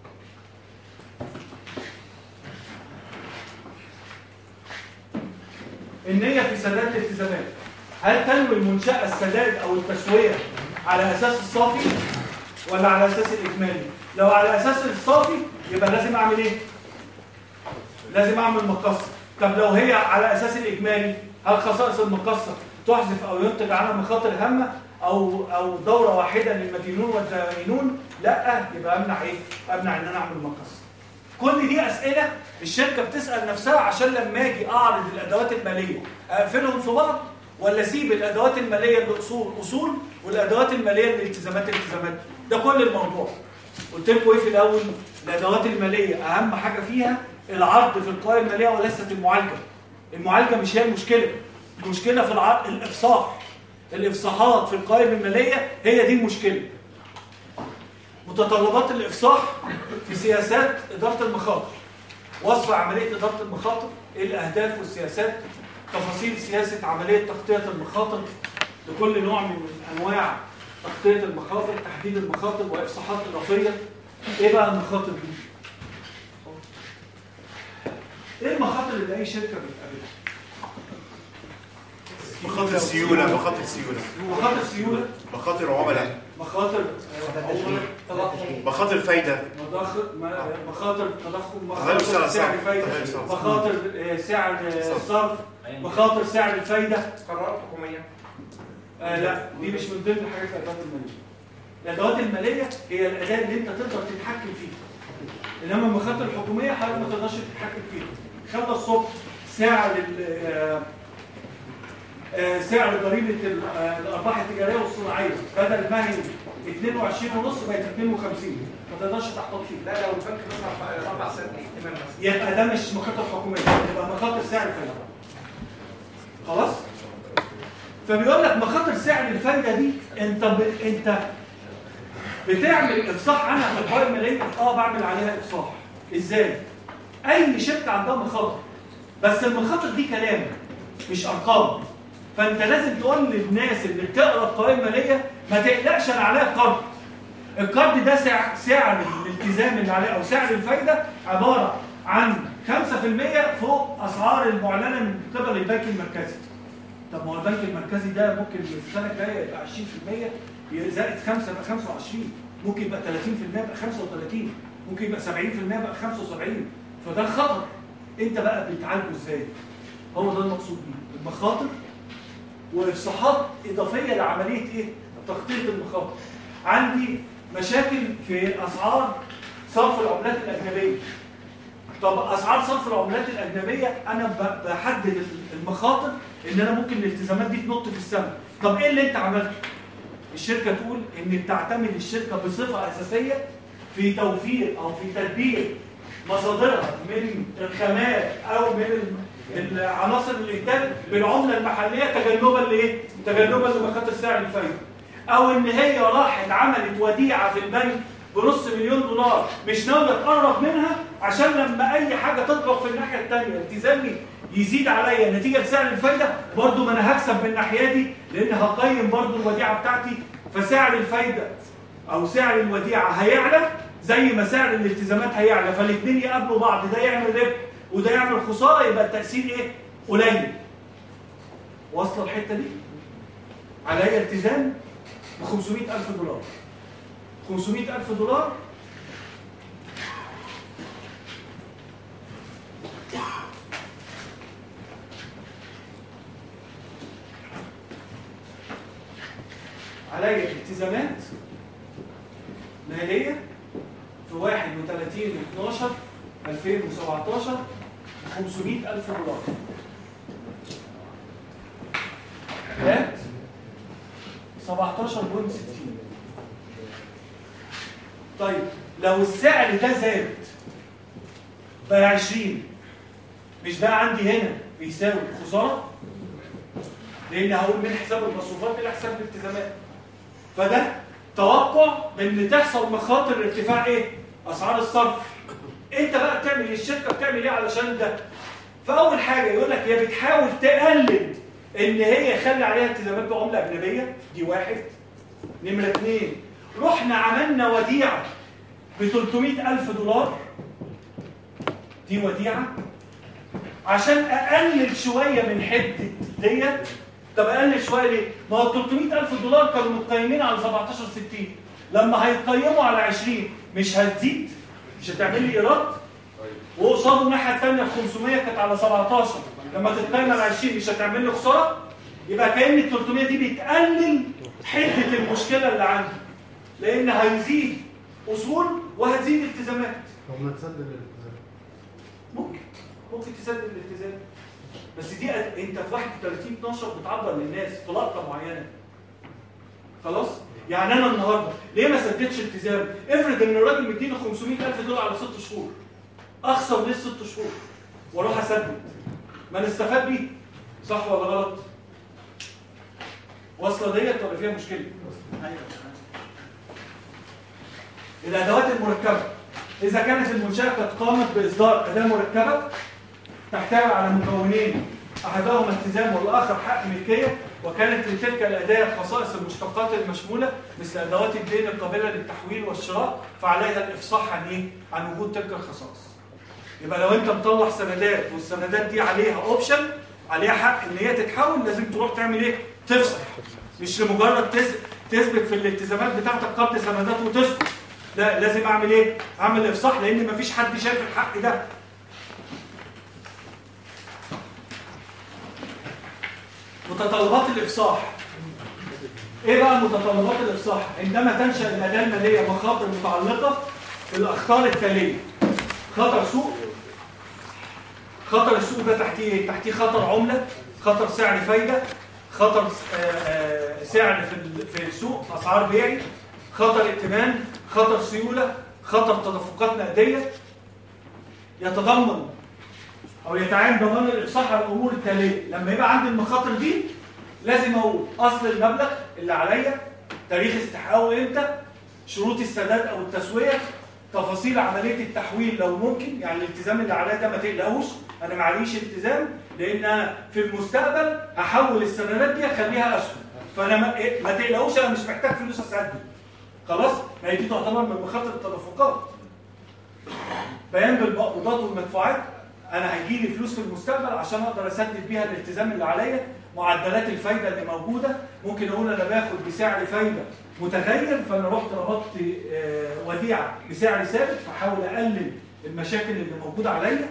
[SPEAKER 1] النية في سداد الالتزامات هل تنوي المنشأة السداد أو التسوية على أساس الصافي ولا على أساس الإجمالي؟ لو على أساس الصافي يبقى لازم أعمل إيه؟ لازم أعمل مقصة طب لو هي على أساس الإجمالي هل خصائص المقصة تحذف أو ينتج عنها مخاطر هامة أو أو دورة واحدة للمدينون والدائنون؟ لا يبقى أمنع إيه؟ أمنع إن أنا أعمل مقصة كل دي اسئله الشركه بتسال نفسها عشان لما اجي اعرض الادوات الماليه اقفلهم في بعض ولا اسيب الادوات الماليه الاصول اصول والادوات الماليه الالتزامات التزامات ده كل الموضوع قلت لكم ايه في الاول الادوات الماليه اهم حاجه فيها العرض في القوائم الماليه وليست المعالجه المعالجه مش هي المشكله المشكله في العرض الافصاح الافصاحات في القوائم الماليه هي دي المشكله متطلبات الافصاح في سياسات اداره المخاطر وصف عمليه اداره المخاطر ايه الاهداف والسياسات تفاصيل سياسه عمليه تغطيه المخاطر لكل نوع من انواع تغطيه المخاطر تحديد المخاطر وافصاحات اضافيه ايه بقى المخاطر دي ايه المخاطر اللي اي شركه بتقابلها
[SPEAKER 3] مخاطر سيوله مخاطر سيوله
[SPEAKER 1] مخاطر سيوله
[SPEAKER 3] مخاطر عملاء
[SPEAKER 1] مخاطر آه، تضخم
[SPEAKER 3] مخاطر فايده
[SPEAKER 1] مضخ- ما- مخاطر تضخم
[SPEAKER 3] تغير سعر
[SPEAKER 1] مخاطر سعر
[SPEAKER 3] الصرف.
[SPEAKER 1] الفايدة
[SPEAKER 3] تغير سعر الصرف.
[SPEAKER 1] مخاطر آه، سعر آه، الصرف مخاطر سعر الفايدة
[SPEAKER 10] قرارات حكوميه
[SPEAKER 1] آه لا دي مش من ضمن حاجات الادوات الماليه الادوات الماليه هي الاداه اللي انت تقدر تتحكم فيها انما المخاطر الحكوميه حضرتك ما تقدرش تتحكم فيها خلى الصبح سعر ال- آه، آه، سعر ضريبه ال- آه، الارباح التجاريه والصناعيه بدل ما هي 22 ونص بقت 52 ما تقدرش تحتفظ فيه
[SPEAKER 10] لا لو البنك مثلا رفع سعر الائتمان مثلا
[SPEAKER 1] يبقى ده مش مخاطر حكوميه يبقى مخاطر سعر الفايده خلاص فبيقول لك مخاطر سعر الفايده دي انت ب... انت بتعمل افصاح عنها في القوائم الماليه اه بعمل عليها افصاح ازاي اي شركه عندها مخاطر بس المخاطر دي كلام مش ارقام فانت لازم تقول للناس اللي بتقرا القوائم الماليه ما تقلقش انا عليا قرض القرض ده سعر سعر الالتزام اللي عليه او سعر الفايده عباره عن 5% فوق اسعار المعلنه من قبل البنك المركزي. طب ما هو البنك المركزي ده ممكن السنه الجايه يبقى 20% زائد 5 يبقى 25 ممكن يبقى 30% يبقى 35 ممكن يبقى 70% يبقى 75 فده خطر انت بقى بتعالجه ازاي؟ هو ده المقصود بيه المخاطر وافصاحات اضافيه لعمليه ايه؟ تخطيط المخاطر. عندي مشاكل في اسعار صرف العملات الاجنبيه. طب اسعار صرف العملات الاجنبيه انا ب- بحدد المخاطر ان انا ممكن الالتزامات دي تنط في السماء. طب ايه اللي انت عملته؟ الشركه تقول ان بتعتمد الشركه بصفه اساسيه في توفير او في تدبير مصادرها من الخامات او من ال- العناصر الانتاج بالعمله المحليه تجنبا لايه؟ تجنبا لمخاطر سعر الفايده. او ان هي راحت عملت وديعه في البنك بنص مليون دولار مش ناويه تقرب منها عشان لما اي حاجه تضرب في الناحيه الثانيه التزامي يزيد عليا نتيجه سعر الفايده برضو ما انا هكسب من الناحيه دي لان هقيم برضو الوديعه بتاعتي فسعر الفايده او سعر الوديعه هيعلى زي ما سعر الالتزامات هيعلى فالاثنين يقابلوا بعض ده يعمل ربح وده يعمل خساره يبقى التاثير ايه؟ قليل. واصله الحته دي؟ عليا التزام ب 500000 دولار 500000 دولار عليا التزامات ماليه في 31 12 2017 ب 500000 دولار هات 17.60 طيب لو السعر ده زاد بقى 20 مش ده عندي هنا بيساوي خساره لان هقول من حساب المصروفات الى حساب الالتزامات فده توقع بان تحصل مخاطر ارتفاع ايه اسعار الصرف انت بقى بتعمل ايه الشركه بتعمل ايه علشان ده فاول حاجه يقول لك هي بتحاول تقلل ان هي يخلي عليها التزامات بعمله اجنبيه دي واحد نمره اثنين رحنا عملنا وديعه ب 300000 دولار دي وديعه عشان اقلل شويه من حته ديت طب اقلل شويه ليه؟ ما هو 300000 دولار كانوا متقيمين على 17 60 لما هيتقيموا على 20 مش هتزيد مش هتعمل لي ايراد وقصاده الناحيه الثانيه ب 500 كانت على 17 لما تتقيم على 20 مش هتعمل لي خساره يبقى كان ال 300 دي بتقلل حده المشكله اللي عندي لان هيزيد اصول وهتزيد التزامات
[SPEAKER 12] طب ما تسدد الالتزام
[SPEAKER 1] ممكن ممكن تسدد الالتزام بس دي أ- انت في 31 12 بتعبر للناس في لقطه معينه خلاص يعني انا النهارده ليه ما سددتش التزام افرض ان الراجل مديني 500000 دولار على 6 شهور اخسر ليه 6 شهور واروح اسدد ما نستفاد بيه صح ولا غلط واصله ديت ولا فيها مشكله الادوات المركبه اذا كانت المنشاه قد قامت باصدار اداه مركبه تحتوي على مكونين احدهما التزام والاخر حق ملكيه وكانت لتلك الاداه خصائص المشتقات المشموله مثل ادوات الدين القابله للتحويل والشراء فعليها الافصاح عن ايه؟ عن وجود تلك الخصائص. يبقى لو انت مطلع سندات والسندات دي عليها اوبشن عليها حق ان هي تتحول لازم تروح تعمل ايه؟ تفصح مش لمجرد تس- تثبت في الالتزامات بتاعتك قبض سندات وتسكت لا لازم اعمل ايه؟ اعمل افصاح لان مفيش حد شايف الحق ده متطلبات الافصاح ايه بقى متطلبات الافصاح عندما تنشا الاداه الماليه مخاطر متعلقه بالاخطار التاليه خطر سوق خطر السوق ده تحتيه ايه تحتيه خطر عمله خطر سعر فايده خطر آه، آه، سعر في ال- في السوق اسعار بيعي خطر ائتمان خطر سيوله خطر تدفقات نقديه يتضمن او يتعين ضمان الافصاح على الامور التاليه لما يبقى عندي المخاطر دي لازم اقول اصل المبلغ اللي عليا تاريخ استحقاقه امتى شروط السداد او التسويه تفاصيل عمليه التحويل لو ممكن يعني الالتزام اللي عليا ده ما تقلقوش انا معليش التزام لان انا في المستقبل هحول السندات دي اخليها اسهم فانا ما, إيه، ما تقلقوش انا مش محتاج فلوس اسدد خلاص ما هي دي تعتبر من مخاطر التدفقات بيان بالمقبوضات والمدفوعات انا هيجي لي فلوس في المستقبل عشان اقدر اسدد بيها الالتزام اللي عليا معدلات الفايده اللي موجوده ممكن اقول انا باخد بسعر فايده متغير فانا رحت ربطت آه، وديعه بسعر ثابت فحاول اقلل المشاكل اللي موجوده عليا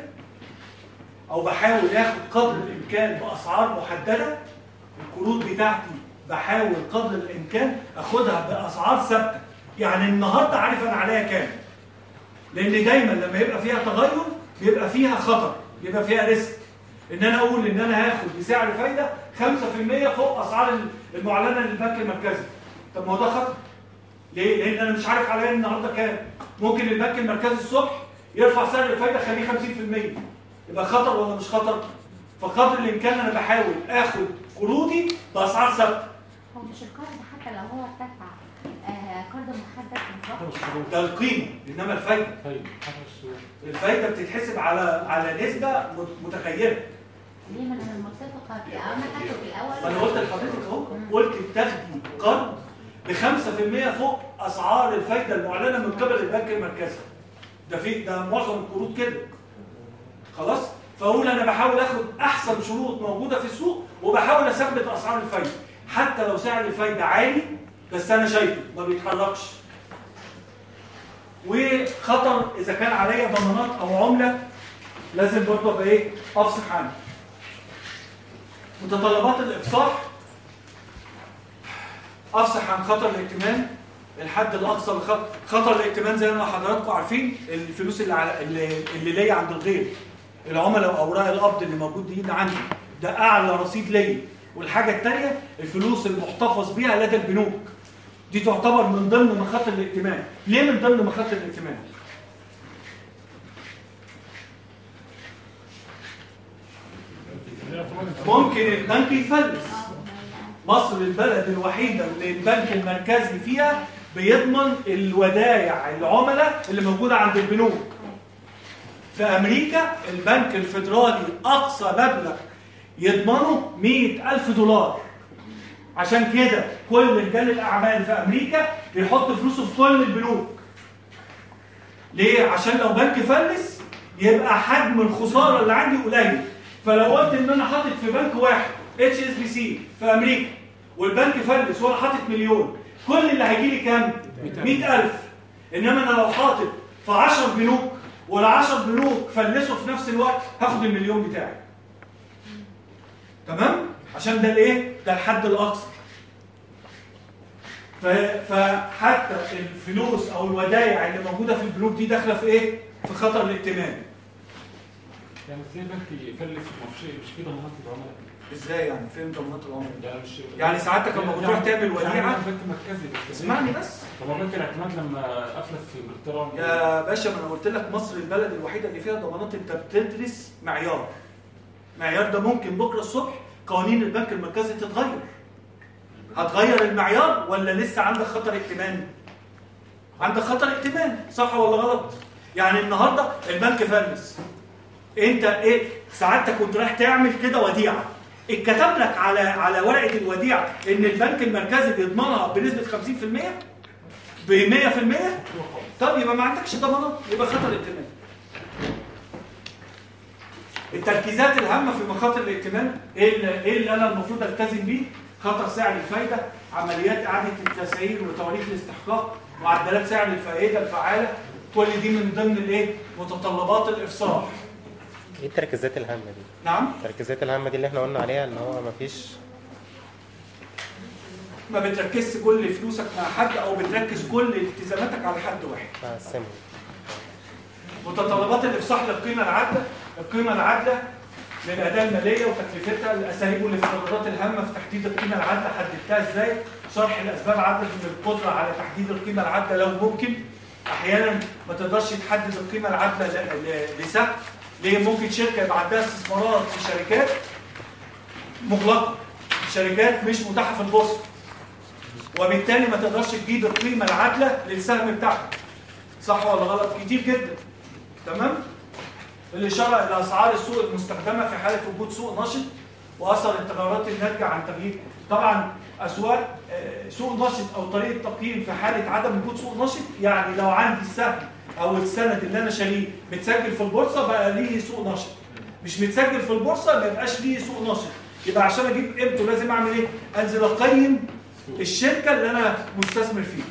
[SPEAKER 1] او بحاول اخد قدر الامكان باسعار محدده القروض بتاعتي بحاول قدر الامكان اخدها باسعار ثابته يعني النهارده عارف انا عليا كام لان دايما لما يبقى فيها تغير بيبقى فيها خطر بيبقى فيها ريسك ان انا اقول ان انا هاخد بسعر فايده 5% فوق اسعار المعلنه للبنك المركزي طب ما هو ده خطر ليه؟ لان انا مش عارف عليا النهارده كام ممكن البنك المركزي الصبح يرفع سعر الفايده خليه 50% يبقى خطر ولا مش خطر؟ فقدر الامكان انا بحاول اخد قروضي باسعار ثابته
[SPEAKER 7] هو مش القرض حتى لو هو ارتفع آه، قرض محدد بالظبط
[SPEAKER 1] ده القيمه انما الفايده الفايده بتتحسب على على نسبه مت- متغيره
[SPEAKER 7] ليه ما انا متفقه في انا خدته في الاول
[SPEAKER 1] ما انا قلت لحضرتك اهو قلت بتاخدي قرض ب 5% فوق اسعار الفايده المعلنه من قبل البنك المركزي ده في ده معظم القروض كده خلاص فاقول انا بحاول اخد احسن شروط موجوده في السوق وبحاول اثبت اسعار الفايده حتى لو سعر الفايده عالي بس انا شايفه ما بيتحركش وخطر اذا كان عليا ضمانات او عمله لازم برضه ابقى ايه افصح عنها متطلبات الافصاح افصح عن خطر الائتمان الحد الاقصى لخطر خطر الائتمان زي ما حضراتكم عارفين الفلوس اللي على اللي, اللي ليا عند الغير العملاء واوراق القبض اللي موجودين عندي ده اعلى رصيد ليا والحاجه الثانيه الفلوس المحتفظ بيها لدى البنوك دي تعتبر من ضمن مخاطر الائتمان ليه من ضمن مخاطر الائتمان ممكن البنك يفلس مصر البلد الوحيدة اللي البنك المركزي فيها بيضمن الودائع العملاء اللي موجودة عند البنوك في أمريكا البنك الفيدرالي أقصى مبلغ يضمنه 100 ألف دولار عشان كده كل رجال الأعمال في أمريكا بيحط فلوسه في كل البنوك ليه؟ عشان لو بنك فلس يبقى حجم الخسارة اللي عندي قليل فلو قلت ان انا حاطط في بنك واحد اتش اس بي سي في امريكا والبنك فلس وانا حاطط مليون كل اللي هيجي لي كام 100000 انما انا لو حاطط في 10 بنوك وال 10 بنوك فلسوا في نفس الوقت هاخد المليون بتاعي تمام عشان ده الايه ده الحد الاقصى ف- فحتى الفلوس او الودائع اللي موجوده في البنوك دي داخله في ايه في خطر الائتمان
[SPEAKER 6] يعني ازاي البنك يفلس ما فيش مش في ضمانات للعملاء
[SPEAKER 1] ازاي يعني فين ضمانات العملاء
[SPEAKER 6] يعني مش
[SPEAKER 1] يعني ساعتك لما بتروح تعمل وديعة-
[SPEAKER 6] يعني بنك مركزي بس
[SPEAKER 1] اسمعني بس
[SPEAKER 6] طب هو بنك الاعتماد لما افلس في انجلترا
[SPEAKER 1] يا باشا ما انا قلت لك مصر البلد الوحيده اللي فيها ضمانات انت بتدرس معيار معيار ده ممكن بكره الصبح قوانين البنك المركزي تتغير هتغير المعيار ولا لسه عندك خطر ائتمان عندك خطر ائتمان صح ولا غلط يعني النهارده البنك فلس انت ايه سعادتك كنت رايح تعمل كده وديعه اتكتب لك على على ورقه الوديعه ان البنك المركزي بيضمنها بنسبه 50% ب 100% طب يبقى ما عندكش ضمانات يبقى خطر ائتمان التركيزات الهامه في مخاطر الائتمان ايه اللي, إيه اللي انا المفروض التزم بيه خطر سعر الفايده عمليات اعاده التسعير وتواريخ الاستحقاق معدلات سعر الفائده الفعاله كل دي من ضمن الايه متطلبات الافصاح
[SPEAKER 5] ايه التركيزات الهامه دي؟
[SPEAKER 1] نعم
[SPEAKER 5] التركيزات الهامه دي اللي احنا قلنا عليها ان هو مفيش
[SPEAKER 1] ما بتركزش كل فلوسك مع حد او بتركز كل التزاماتك على حد واحد
[SPEAKER 5] مقسمه
[SPEAKER 1] متطلبات الافصاح للقيمه العادله القيمه العادله للاداه الماليه وتكلفتها الاساليب والافتراضات الهامه في تحديد القيمه العادله حددتها ازاي شرح الاسباب عدد من القدره على تحديد القيمه العادله لو ممكن احيانا ما تقدرش تحدد القيمه العادله ل- ل- لسهم ليه ممكن شركه يبقى عندها استثمارات في شركات مغلقه شركات مش متاحه في البورصه وبالتالي ما تقدرش تجيب القيمه العادله للسهم بتاعها صح ولا غلط كتير جدا تمام الاشاره الى اسعار السوق المستخدمه في حاله وجود سوق نشط واثر التغيرات الناتجه عن تغيير طبعا اسواق آه، سوق نشط او طريقه تقييم في حاله عدم وجود سوق نشط يعني لو عندي السهم او السند اللي انا شاريه متسجل في البورصه بقى ليه سوق نشط مش متسجل في البورصه ما يبقاش ليه سوق نشط يبقى عشان اجيب قيمته لازم اعمل ايه انزل اقيم الشركه اللي انا مستثمر فيها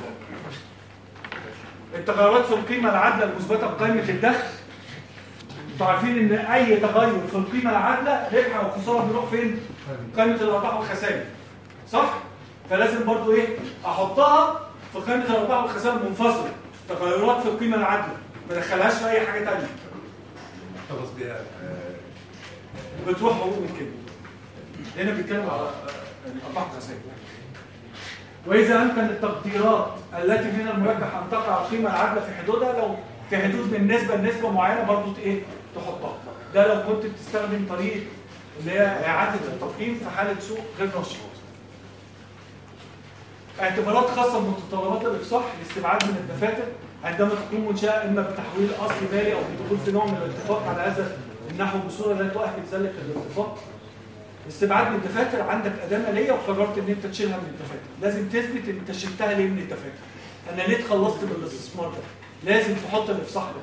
[SPEAKER 1] التغيرات في القيمه العادله المثبته بقائمه الدخل انتوا عارفين ان اي تغير في القيمه العادله ربح او خساره بيروح فين قائمه الارباح والخسائر صح فلازم برضو ايه احطها في قائمه الارباح والخسائر منفصله تغيرات في القيمه العادله ما ادخلهاش في اي حاجه ثانيه
[SPEAKER 12] خلص بيها
[SPEAKER 1] بتروح حقوق من كده هنا بيتكلم على الارباح والخسائر واذا امكن التقديرات التي من المرجح ان تقع القيمه العادله في حدودها لو في حدود من نسبه لنسبه معينه برضو ت- ايه تحطها ده لو كنت بتستخدم طريقه اللي هي اعاده التقييم في حاله سوق غير نشط اعتبارات خاصه بمتطلبات الافصاح الاستبعاد من الدفاتر عندما تقوم منشاه اما بتحويل اصل مالي او بدخول في نوع من الاتفاق على هذا النحو بصوره لا تؤهل ذلك الاتفاق استبعاد من الدفاتر عندك اداه ماليه وقررت ان انت تشيلها من الدفاتر لازم تثبت ان انت شلتها ليه من الدفاتر انا ليه اتخلصت من الاستثمار ده لازم تحط الافصاح ده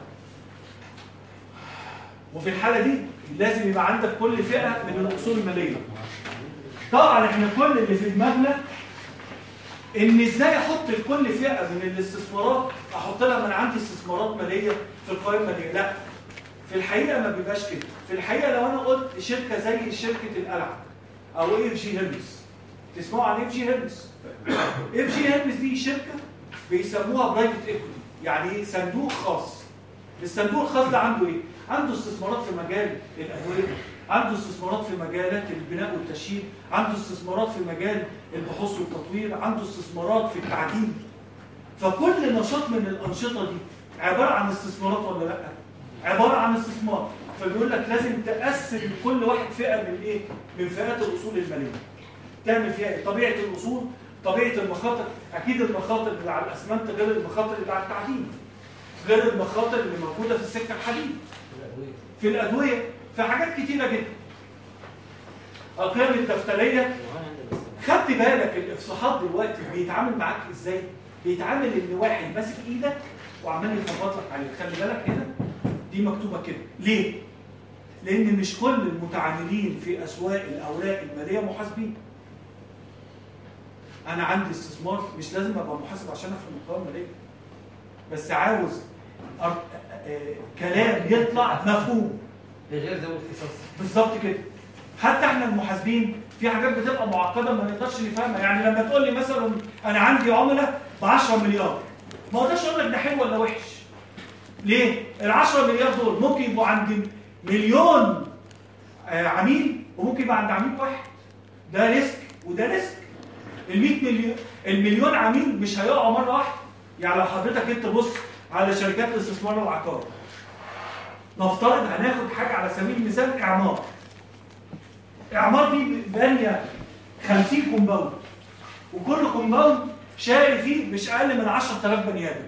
[SPEAKER 1] وفي الحاله دي لازم يبقى عندك كل فئه من الاصول الماليه طبعا احنا كل اللي في دماغنا ان ازاي احط لكل فئه من الاستثمارات احط لها من عندي استثمارات ماليه في القوائم الماليه لا في الحقيقه ما بيبقاش كده في الحقيقه لو انا قلت شركه زي شركه القلعه او اي اف جي هيلز تسمعوا عن اف جي هيرمس اف جي هيرمس دي شركه بيسموها برايفت ايكوتي يعني ايه صندوق خاص الصندوق الخاص ده عنده ايه عنده استثمارات في مجال الادويه عنده استثمارات في مجالات البناء والتشييد عنده استثمارات في مجال البحوث والتطوير عنده استثمارات في التعدين فكل نشاط من الانشطه دي عباره عن استثمارات ولا لا عباره عن استثمار فبيقول لك لازم تقسم كل واحد فئه من ايه من فئات الاصول الماليه تعمل فيها ايه طبيعه الاصول طبيعه المخاطر اكيد المخاطر اللي على الاسمنت غير المخاطر اللي على التعدين غير المخاطر اللي موجوده في السكه الحديد في الادويه في حاجات كتيره جدا القيم الدفتريه خدت بالك الافصاحات دلوقتي بيتعامل معاك ازاي بيتعامل ان واحد ماسك ايدك وعمال يخبط لك عليك خلي بالك هنا دي مكتوبه كده ليه لان مش كل المتعاملين في اسواق الاوراق الماليه محاسبين انا عندي استثمار مش لازم ابقى محاسب عشان افهم القوائم الماليه بس عاوز أر... آه، كلام يطلع مفهوم
[SPEAKER 10] لغير ذوي الاختصاص
[SPEAKER 1] بالظبط كده حتى احنا المحاسبين في حاجات بتبقى معقده ما نقدرش نفهمها يعني لما تقول لي مثلا انا عندي عملاء ب 10 مليار ما اقدرش اقول لك ده حلو ولا وحش ليه ال 10 مليار دول ممكن يبقوا عند مليون آه، عميل وممكن يبقى عند عميل واحد ده ريسك وده ريسك ال 100 مليون المليون عميل مش هيقعوا مره واحده يعني لو حضرتك انت بص على شركات الاستثمار العقاري نفترض هناخد حاجه على سبيل المثال اعمار اعمار دي بانيه 50 كومباوند وكل كومباوند شاري فيه مش اقل من 10000 بني ادم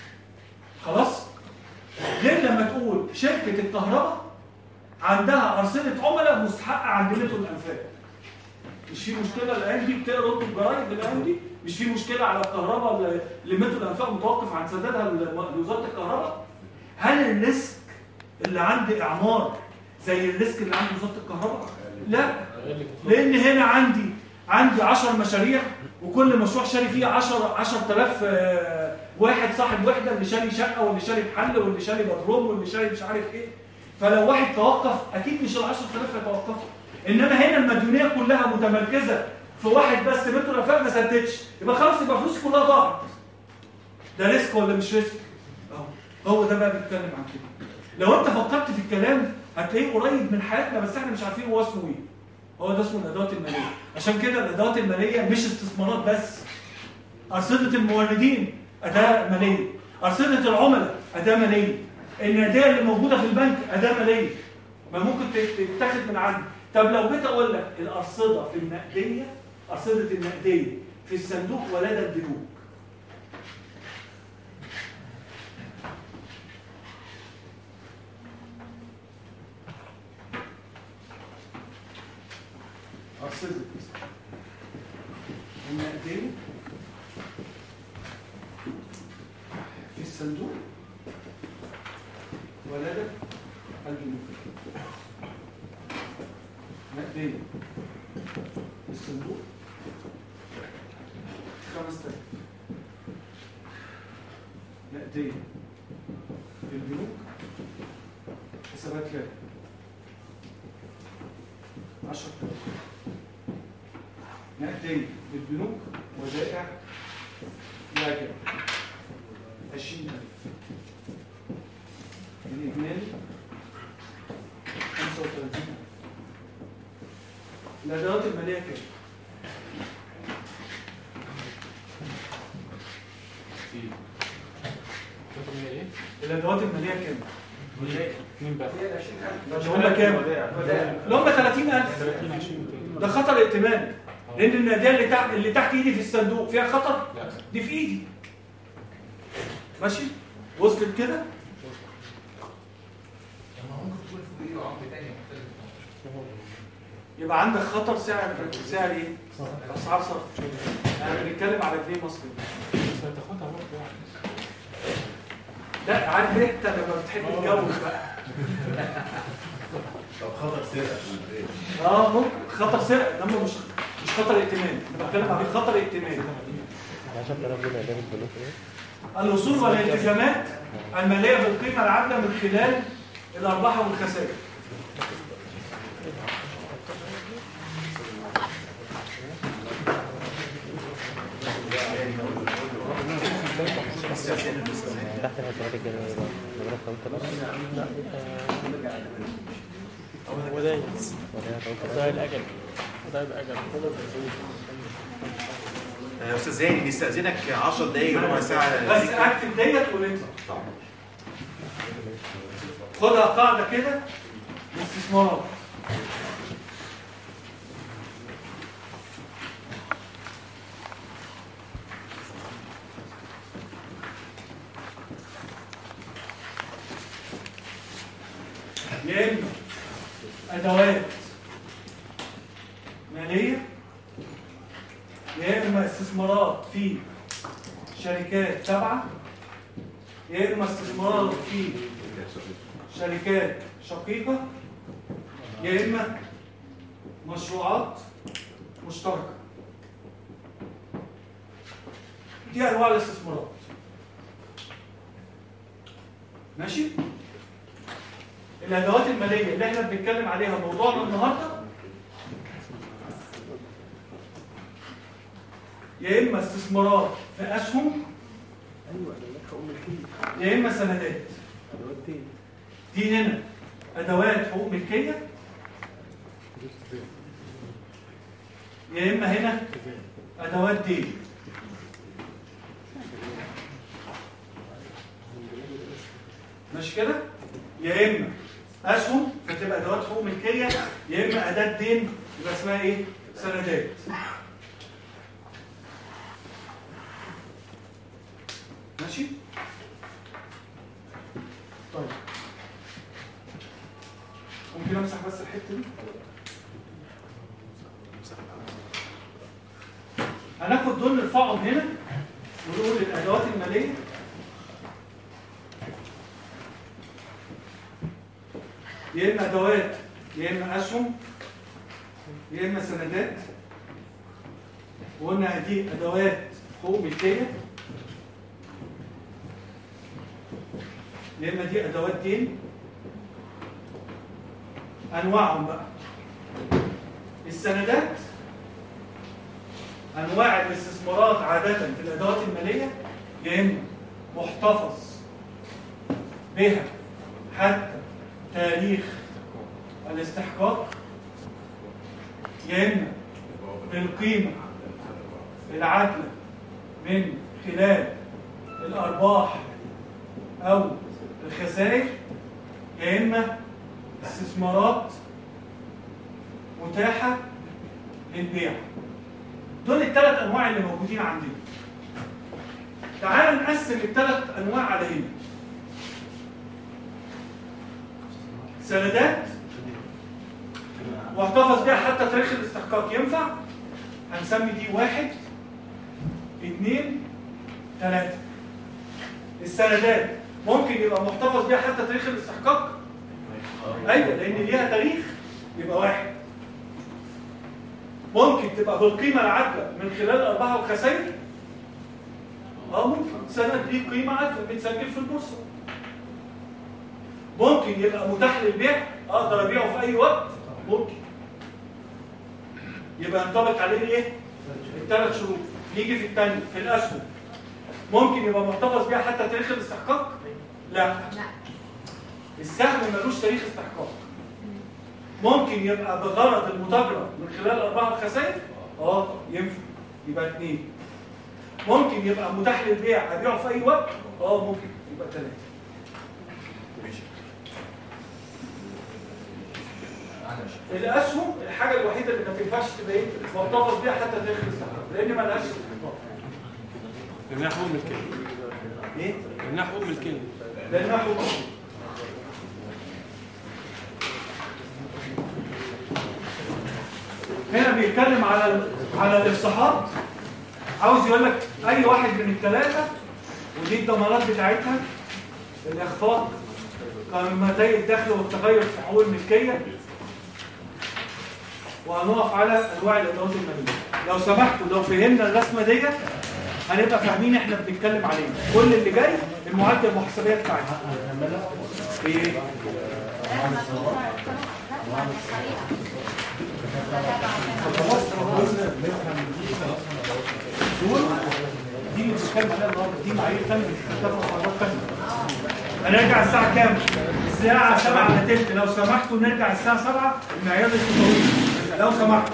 [SPEAKER 1] خلاص غير لما تقول شركه الكهرباء عندها ارصده عملاء مستحقه عند مترو الانفاق مش في مشكله الايام دي بتقرا انتوا الجرايد الايام دي مش في مشكله على الكهرباء اللي- اللي مترو الانفاق متوقف عن سدادها ل- لوزاره الكهرباء هل الريسك اللي عند اعمار زي الريسك اللي عند وزاره الكهرباء لا لان هنا عندي عندي 10 مشاريع وكل مشروع شاري فيه 10 10000 آه، واحد صاحب وحده اللي شاري شقه واللي شاري محل واللي شاري بدروم واللي شاري مش عارف ايه فلو واحد توقف اكيد مش ال 10000 هيتوقفوا انما هنا المديونيه كلها متمركزه في واحد بس متر الانفاق ما سددش يبقى خلاص يبقى فلوس كلها ضاعت ده ريسك ولا مش ريسك؟ اهو هو ده بقى بيتكلم عن كده لو انت فكرت في الكلام هتلاقيه قريب من حياتنا بس احنا مش عارفين هو اسمه ايه هو ده اسمه الادوات الماليه عشان كده الادوات الماليه مش استثمارات بس ارصده الموردين اداه ماليه ارصده العملاء اداه ماليه النقديه اللي موجوده في البنك اداه ماليه ما ممكن تت- تتاخد من عندي طب لو جيت اقول لك الارصده في النقديه ارصده النقديه في الصندوق ولدى البنوك أرصدة النقدين في الصندوق ولدى البنوك نقدين في الصندوق خمس تلاف نقدين في البنوك حسابات كام؟ عشرة تلاف نقدين للبنوك ودائع لاجئ 20000 الإجمالي 35000 الأدوات المالية كام؟ الأدوات المالية كام؟
[SPEAKER 6] مين بقى؟
[SPEAKER 1] اللي هم كام؟ اللي هم 30000 ده خطر ائتمان لان الناديه اللي تحت اللي تحت ايدي في الصندوق فيها خطر دي في ايدي ماشي وصلت كده
[SPEAKER 10] ممكن تكون في ايده عقد تاني مختلف
[SPEAKER 1] يبقى عندك خطر سعر سعر ايه اسعار صرف يعني بنتكلم على جنيه مصري
[SPEAKER 6] هتاخدها برضه يعني
[SPEAKER 1] لا عارف ايه انت لما بتحب الجو بقى
[SPEAKER 12] طب خطر سرقه
[SPEAKER 1] اه ممكن خطر سرقه انما مش مش خطر ائتمان انا بتكلم عليه خطر ائتمان
[SPEAKER 5] 10000 جنيه قدام البنوك ايه؟
[SPEAKER 1] الوصول والالتزامات الماليه بالقيمه العادله من خلال الارباح والخسائر
[SPEAKER 3] نستأذن الأستاذ
[SPEAKER 5] تحت الحسابات الجارية بقى نضرب خلطة بقى
[SPEAKER 9] ودايس
[SPEAKER 5] ولا خلطة
[SPEAKER 9] وضع الأجل وضع الأجل
[SPEAKER 3] يا أستاذ زين نستأذنك 10 دقايق ربع ساعة
[SPEAKER 1] بس اكتب ديت ونطلع خدها قاعده كده استثمارات يا اما ادوات ماليه يا اما استثمارات في شركات تابعه يا اما استثمارات في شركات شقيقه يا اما مشروعات مشتركه دي انواع الاستثمارات ماشي الادوات الماليه اللي احنا بنتكلم عليها موضوعنا النهارده يا اما استثمارات في اسهم يا اما سندات دي هنا ادوات حقوق ملكيه يا اما هنا ادوات دين مش كده يا اما اسهم فتبقى ادوات حقوق ملكيه يا اما اداه دين يبقى اسمها ايه سندات ماشي طيب ممكن امسح بس الحته دي هناخد دول نرفعهم هنا ونقول الادوات الماليه يا اما ادوات يا اما اسهم يا اما سندات وقلنا دي ادوات حقوق ملكيه يا اما دي ادوات دين انواعهم بقى السندات انواع الاستثمارات عاده في الادوات الماليه يا اما محتفظ بها حتى تاريخ الاستحقاق يا اما بالقيمه العادله من خلال الارباح او الخسائر يا اما استثمارات متاحه للبيع دول الثلاث انواع اللي موجودين عندنا تعال نقسم الثلاث انواع على هنا سندات واحتفظ بيها حتى تاريخ الاستحقاق ينفع هنسمي دي واحد اثنين ثلاثة السندات ممكن يبقى محتفظ بيها حتى تاريخ الاستحقاق ايوه لان ليها تاريخ يبقى واحد ممكن تبقى بالقيمه العادله من خلال ارباح والخسائر اه ممكن سند ليه قيمه عادله بيتسجل في البورصه ممكن يبقى متاح للبيع اقدر ابيعه في اي وقت ممكن يبقى ينطبق عليه ايه الثلاث شروط نيجي في الثاني في الاسهم ممكن يبقى محتفظ بيها حتى تاريخ الاستحقاق لا السهم ملوش تاريخ استحقاق ممكن يبقى بغرض المتاجره من خلال ارباح الخسائر اه ينفع يبقى اثنين ممكن يبقى متاح للبيع ابيعه في اي وقت اه ممكن يبقى ثلاثه الاسهم الحاجه الوحيده اللي ما تنفعش تبقى ايه محتفظ بيها حتى تاريخ الاستحقاق لان ما لهاش استحقاق
[SPEAKER 2] لأنها حقوق ملكية
[SPEAKER 1] ايه
[SPEAKER 2] لأنها حقوق ملكية
[SPEAKER 1] لانها حقوق هنا بيتكلم على ال- على الافصاحات عاوز يقول لك اي واحد من الثلاثه ودي الضمانات بتاعتها الاخفاق قائمتي الدخل والتغير في حقوق الملكيه وهنقف على انواع الادوات الماليه لو سمحتوا لو فهمنا الرسمه ديت هنبقى فاهمين احنا بنتكلم عليه كل اللي جاي المعادله المحاسبيه بتاعتها ايه دي اللي بنتكلم عليها النهارده دي معايير تانية بنتفق على حاجات تانية هنرجع الساعة كام؟ الساعة 7 الا تلت لو سمحتوا نرجع الساعة 7 المعيار لسه طويل لو سمحتوا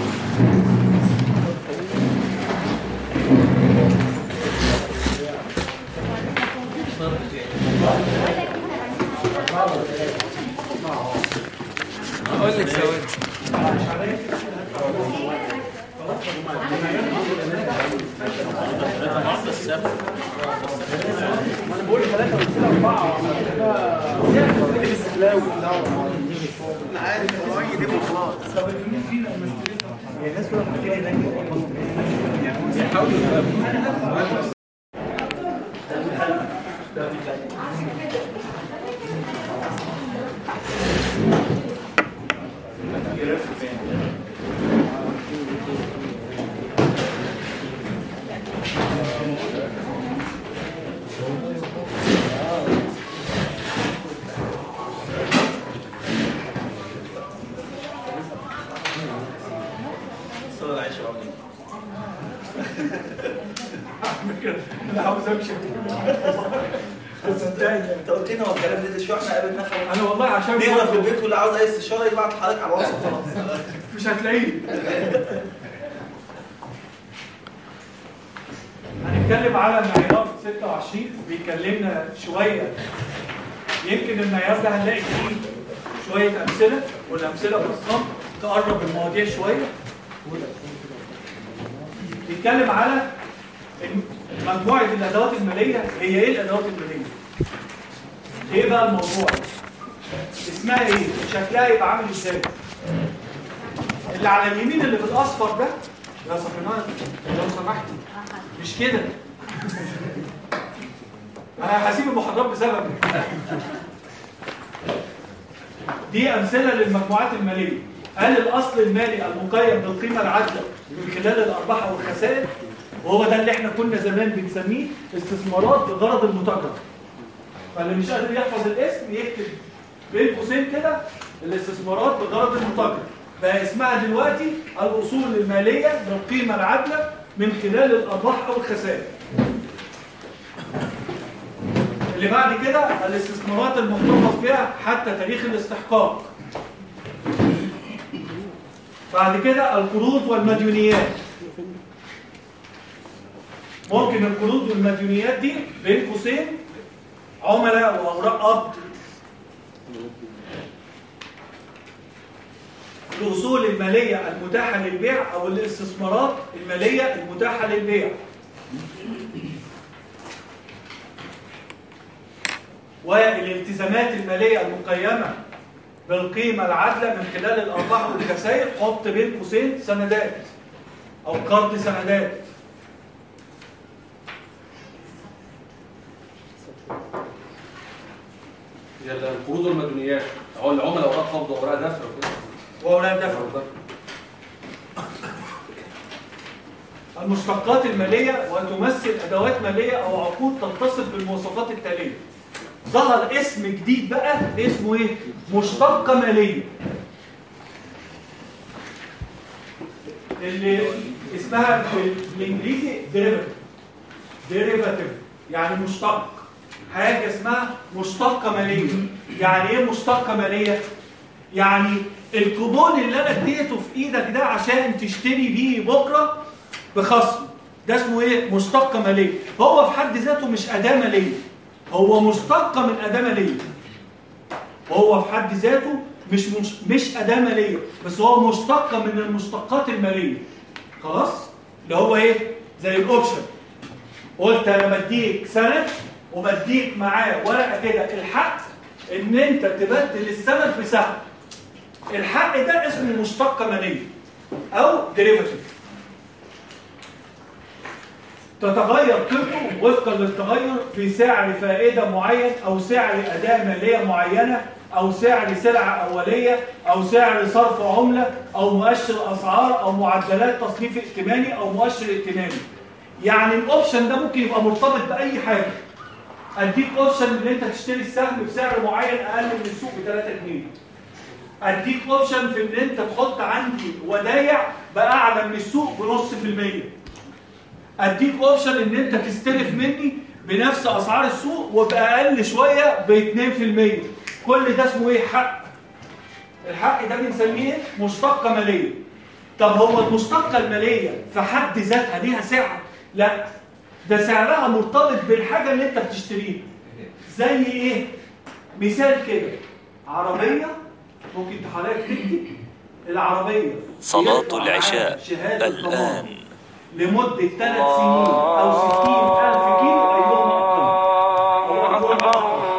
[SPEAKER 11] اقول لك ثواني
[SPEAKER 1] انا بقول ثلاثة قلت لها أربعة
[SPEAKER 11] انا عارف هو دي خلاص
[SPEAKER 1] هي الناس كلها بتحكي لي
[SPEAKER 13] صلى الله عليه وسلم
[SPEAKER 1] انا عاوز امشي
[SPEAKER 13] انت قلت لنا هو الكلام ده شو احنا قابلنا
[SPEAKER 1] انا والله عشان
[SPEAKER 13] نقرا في البيت واللي عاوز اي استشاره يبعت حضرتك على الواتس خلاص
[SPEAKER 1] مش هتلاقيه هنتكلم على معيار 26 بيكلمنا شويه يمكن المعيار ده هنلاقي فيه شويه امثله والامثله بالظبط تقرب المواضيع شويه بيتكلم على مجموعه الادوات الماليه هي ايه الادوات الماليه؟ ايه بقى الموضوع؟ اسمها ايه؟ شكلها يبقى عامل ازاي؟ اللي على اليمين اللي بالاصفر ده يا صفينات لو سمحتي مش كده انا هسيب المحاضرات بسببك دي امثله للمجموعات الماليه قال الاصل المالي المقيم بالقيمه العادله من خلال الارباح او الخسائر وهو ده اللي احنا كنا زمان بنسميه استثمارات بغرض المتاجره فاللي مش قادر يحفظ الاسم يكتب بين قوسين كده الاستثمارات بغرض المتاجره بقى اسمها دلوقتي الاصول الماليه بالقيمه العادله من خلال الارباح او الخسائر اللي بعد كده الاستثمارات المحتفظ بها حتى تاريخ الاستحقاق بعد كده القروض والمديونيات ممكن القروض والمديونيات دي بين قوسين عملاء واوراق قبض الأصول المالية المتاحة للبيع أو الاستثمارات المالية المتاحة للبيع والالتزامات المالية المقيمة بالقيمة العادلة من خلال الأرباح والخسائر حط بين قوسين سندات أو قرض سندات
[SPEAKER 2] هي القروض والمديونيات هو العملاء اوراق قبض واوراق دفع وكده
[SPEAKER 1] وأوراق دفع المشتقات المالية وتمثل أدوات مالية أو عقود تتصف بالمواصفات التالية ظهر اسم جديد بقى اسمه ايه؟ مشتقة مالية اللي اسمها بالانجليزي ديريفاتيف ديريفاتيف يعني مشتق حاجة اسمها مشتقة مالية يعني ايه مشتقة مالية؟ يعني الكوبون اللي انا اديته في ايدك ده عشان تشتري بيه بكره بخصم ده اسمه ايه مشتقه ماليه هو في حد ذاته مش اداه ماليه هو مشتقه من اداه ماليه هو في حد ذاته مش مش, مش اداه ماليه بس هو مشتقه من المشتقات الماليه خلاص اللي هو ايه زي الاوبشن قلت انا بديك سند وبديك معاه ورقه كده الحق ان انت تبدل السند بسهم الحق ده اسمه مشتقه ماليه او ديريفاتيف تتغير قيمته وفقا للتغير في سعر فائده معين او سعر اداه ماليه معينه او سعر سلعه اوليه او سعر صرف عمله او مؤشر اسعار او معدلات تصنيف ائتماني او مؤشر ائتماني يعني الاوبشن ده ممكن يبقى مرتبط باي حاجه اديك اوبشن ان انت تشتري السهم بسعر معين اقل من السوق ب 3 جنيه اديك اوبشن في ان انت تحط عندي ودايع باعلى من السوق بنص في المية اديك اوبشن ان انت تستلف مني بنفس اسعار السوق وباقل شويه ب 2% كل ده اسمه ايه حق الحق ده بنسميه إيه؟ مشتقه ماليه طب هو المشتقه الماليه في حد ذاتها ليها سعر لا ده سعرها مرتبط بالحاجه اللي انت بتشتريها زي ايه مثال كده عربيه ممكن حضرتك تكتب العربيه
[SPEAKER 8] صلاة
[SPEAKER 1] يطلع
[SPEAKER 8] العشاء
[SPEAKER 1] معاها شهادة ضمان
[SPEAKER 8] الآن
[SPEAKER 1] لمدة ثلاث سنين أو ستين ألف كيلو أيهم أقل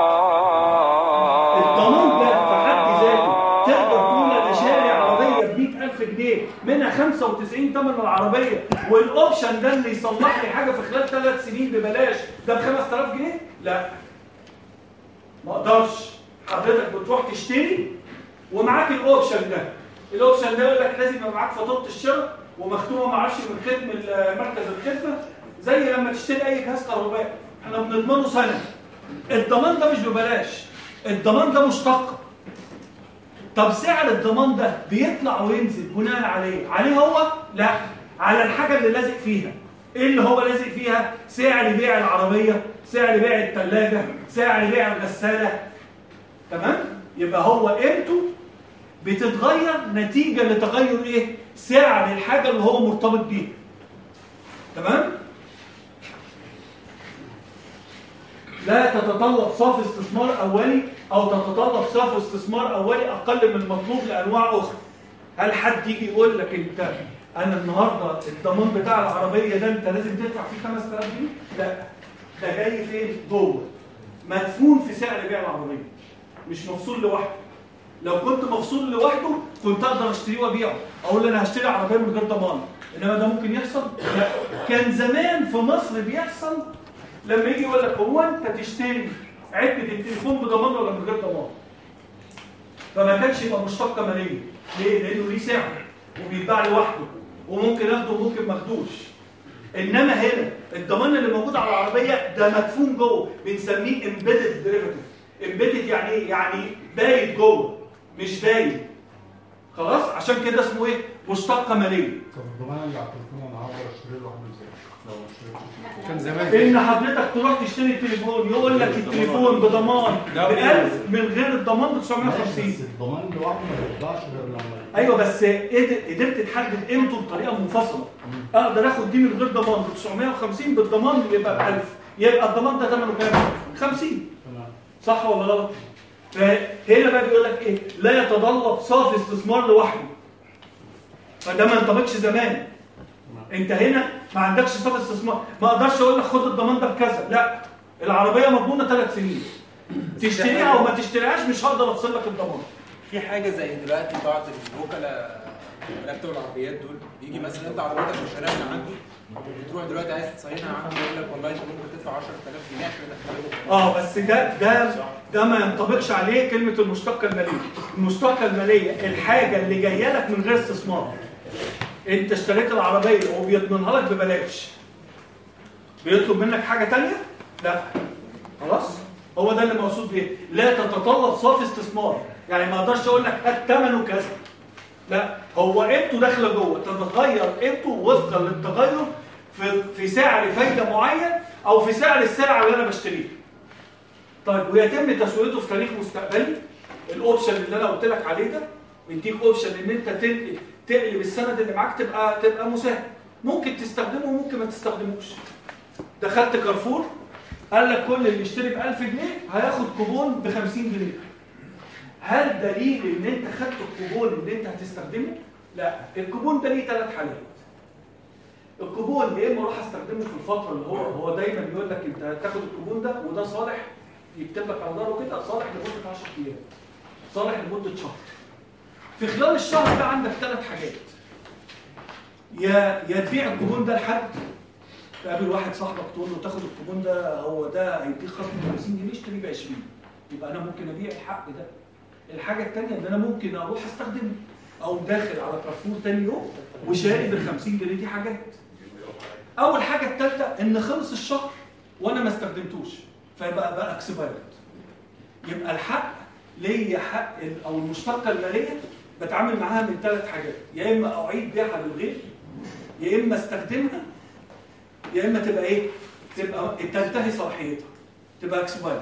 [SPEAKER 1] الضمان ده في حد ذاته تقدر تقول أنا شاري عربية ب 100000 جنيه منها 95 ثمن العربية والأوبشن ده اللي يصلح لي حاجة في خلال ثلاث سنين ببلاش ده ب 5000 جنيه؟ لا ما اقدرش حضرتك بتروح تشتري ومعاك الاوبشن ده الاوبشن ده يقول لك لازم يبقى معاك فاتوره الشراء ومختومه معرفش من ختم ال- مركز الخدمه زي لما تشتري اي جهاز كهربائي احنا بنضمنه سنه الضمان ده مش ببلاش الضمان ده مشتق طب سعر الضمان ده بيطلع وينزل بناء عليه عليه هو لا على الحاجه اللي لازق فيها ايه اللي هو لازق فيها سعر بيع العربيه سعر بيع الثلاجه سعر بيع الغساله تمام يبقى هو قيمته بتتغير نتيجه لتغير ايه سعر الحاجه اللي هو مرتبط بيها تمام لا تتطلب صافي استثمار اولي او تتطلب صافي استثمار اولي اقل من المطلوب لانواع اخرى هل حد يجي يقول لك انت انا النهارده الضمان بتاع العربيه ده انت لازم تدفع فيه 5000 جنيه لا ده جاي فين جوه مدفون في سعر بيع العربيه مش مفصول لوحده لو كنت مفصول لوحده كنت اقدر اشتريه وابيعه اقول انا هشتري عربيه من غير ضمان انما ده ممكن يحصل لا كان زمان في مصر بيحصل لما يجي يقول لك هو انت تشتري علبه التليفون بضمان ولا من غير ضمان فما كانش يبقى مشتقه ماليه ليه لانه ليه سعر وبيتباع لوحده وممكن اخده وممكن ما اخدوش انما هنا الضمان اللي موجود على العربيه ده مدفون جوه بنسميه امبيدد ديريفاتيف امبيدد يعني ايه يعني بايت جوه مش باين خلاص عشان كده اسمه ايه مشتقه ماليه
[SPEAKER 6] طب الضمان اللي على التليفون انا هقدر اشتري له عامل ازاي؟ لو اشتريته
[SPEAKER 2] كان زمان
[SPEAKER 1] ان حضرتك تروح تشتري التليفون يقول لك التليفون بضمان ب 1000 من غير الضمان ب 950
[SPEAKER 6] بس الضمان لوحده ما يرضعش غير لما
[SPEAKER 1] ايوه بس قدر- قدرت تحدد قيمته بطريقه منفصله اقدر اخد دي من غير ضمان ب 950 بالضمان يبقى ب 1000 يبقى الضمان ده ثمنه كام 50
[SPEAKER 6] تمام
[SPEAKER 1] صح ولا غلط فهنا بقى بيقول لك ايه لا يتطلب صافي استثمار لوحده فده ما ينطبقش زمان انت هنا ما عندكش صافي استثمار ما اقدرش اقول لك خد الضمان ده بكذا لا العربيه مضمونه ثلاث سنين تشتريها وما تشتريهاش مش هقدر افصل لك الضمان
[SPEAKER 11] في حاجه زي دلوقتي بعض الوكلاء وكلاء بتوع العربيات دول بيجي مثلا انت عربيتك مش شاريها من عندي بتروح دلوقتي عايز تصينها عندي يقول لك والله انت ممكن تدفع 10000 جنيه عشان تدخلها
[SPEAKER 1] اه بس ده ده ده ما ينطبقش عليه كلمه المشتقه الماليه المشتقه الماليه الحاجه اللي جايه لك من غير استثمار انت اشتريت العربيه وبيضمنها لك ببلاش بيطلب منك حاجه تانية لا خلاص هو ده اللي مقصود بيه لا تتطلب صافي استثمار يعني ما اقدرش اقول لك هات ثمنه كذا لا هو قيمته داخله جوه تتغير قيمته وفقا للتغير في في سعر فايده معين او في سعر السلعه اللي انا بشتريها طيب ويتم تسويته في تاريخ مستقبلي الاوبشن اللي انا قلت لك عليه ده مديك اوبشن ان انت تنقل تقلب السند اللي معاك تبقى تبقى مساهم ممكن تستخدمه وممكن ما تستخدموش دخلت كارفور قال لك كل اللي يشتري ب 1000 جنيه هياخد كوبون ب 50 جنيه هل دليل ان انت خدت الكوبون اللي انت هتستخدمه؟ لا الكوبون ده ليه ثلاث حالات الكوبون يا اما اروح استخدمه في الفتره اللي هو هو دايما يقول لك انت هتاخد الكوبون ده وده صالح يكتب لك على ظهره كده صالح لمده 10 ايام صالح لمده شهر في خلال الشهر ده عندك ثلاث حاجات يا يا تبيع الكوبون ده لحد تقابل واحد صاحبك تقول له تاخد الكوبون ده هو ده هيديك خصم 50 جنيه اشتري ب 20 يبقى انا ممكن ابيع الحق ده الحاجه الثانيه ان انا ممكن اروح استخدمه او داخل على كارفور تاني يوم وشاري بال 50 جنيه دي حاجات اول حاجه الثالثه ان خلص الشهر وانا ما استخدمتوش فيبقى بقى اكسبايرد يبقى الحق ليا حق ال- او المشتقه الماليه بتعامل معاها من ثلاث حاجات يا اما اعيد بيعها للغير يا اما استخدمها يا اما تبقى ايه تبقى تنتهي صلاحيتها تبقى اكسبايرد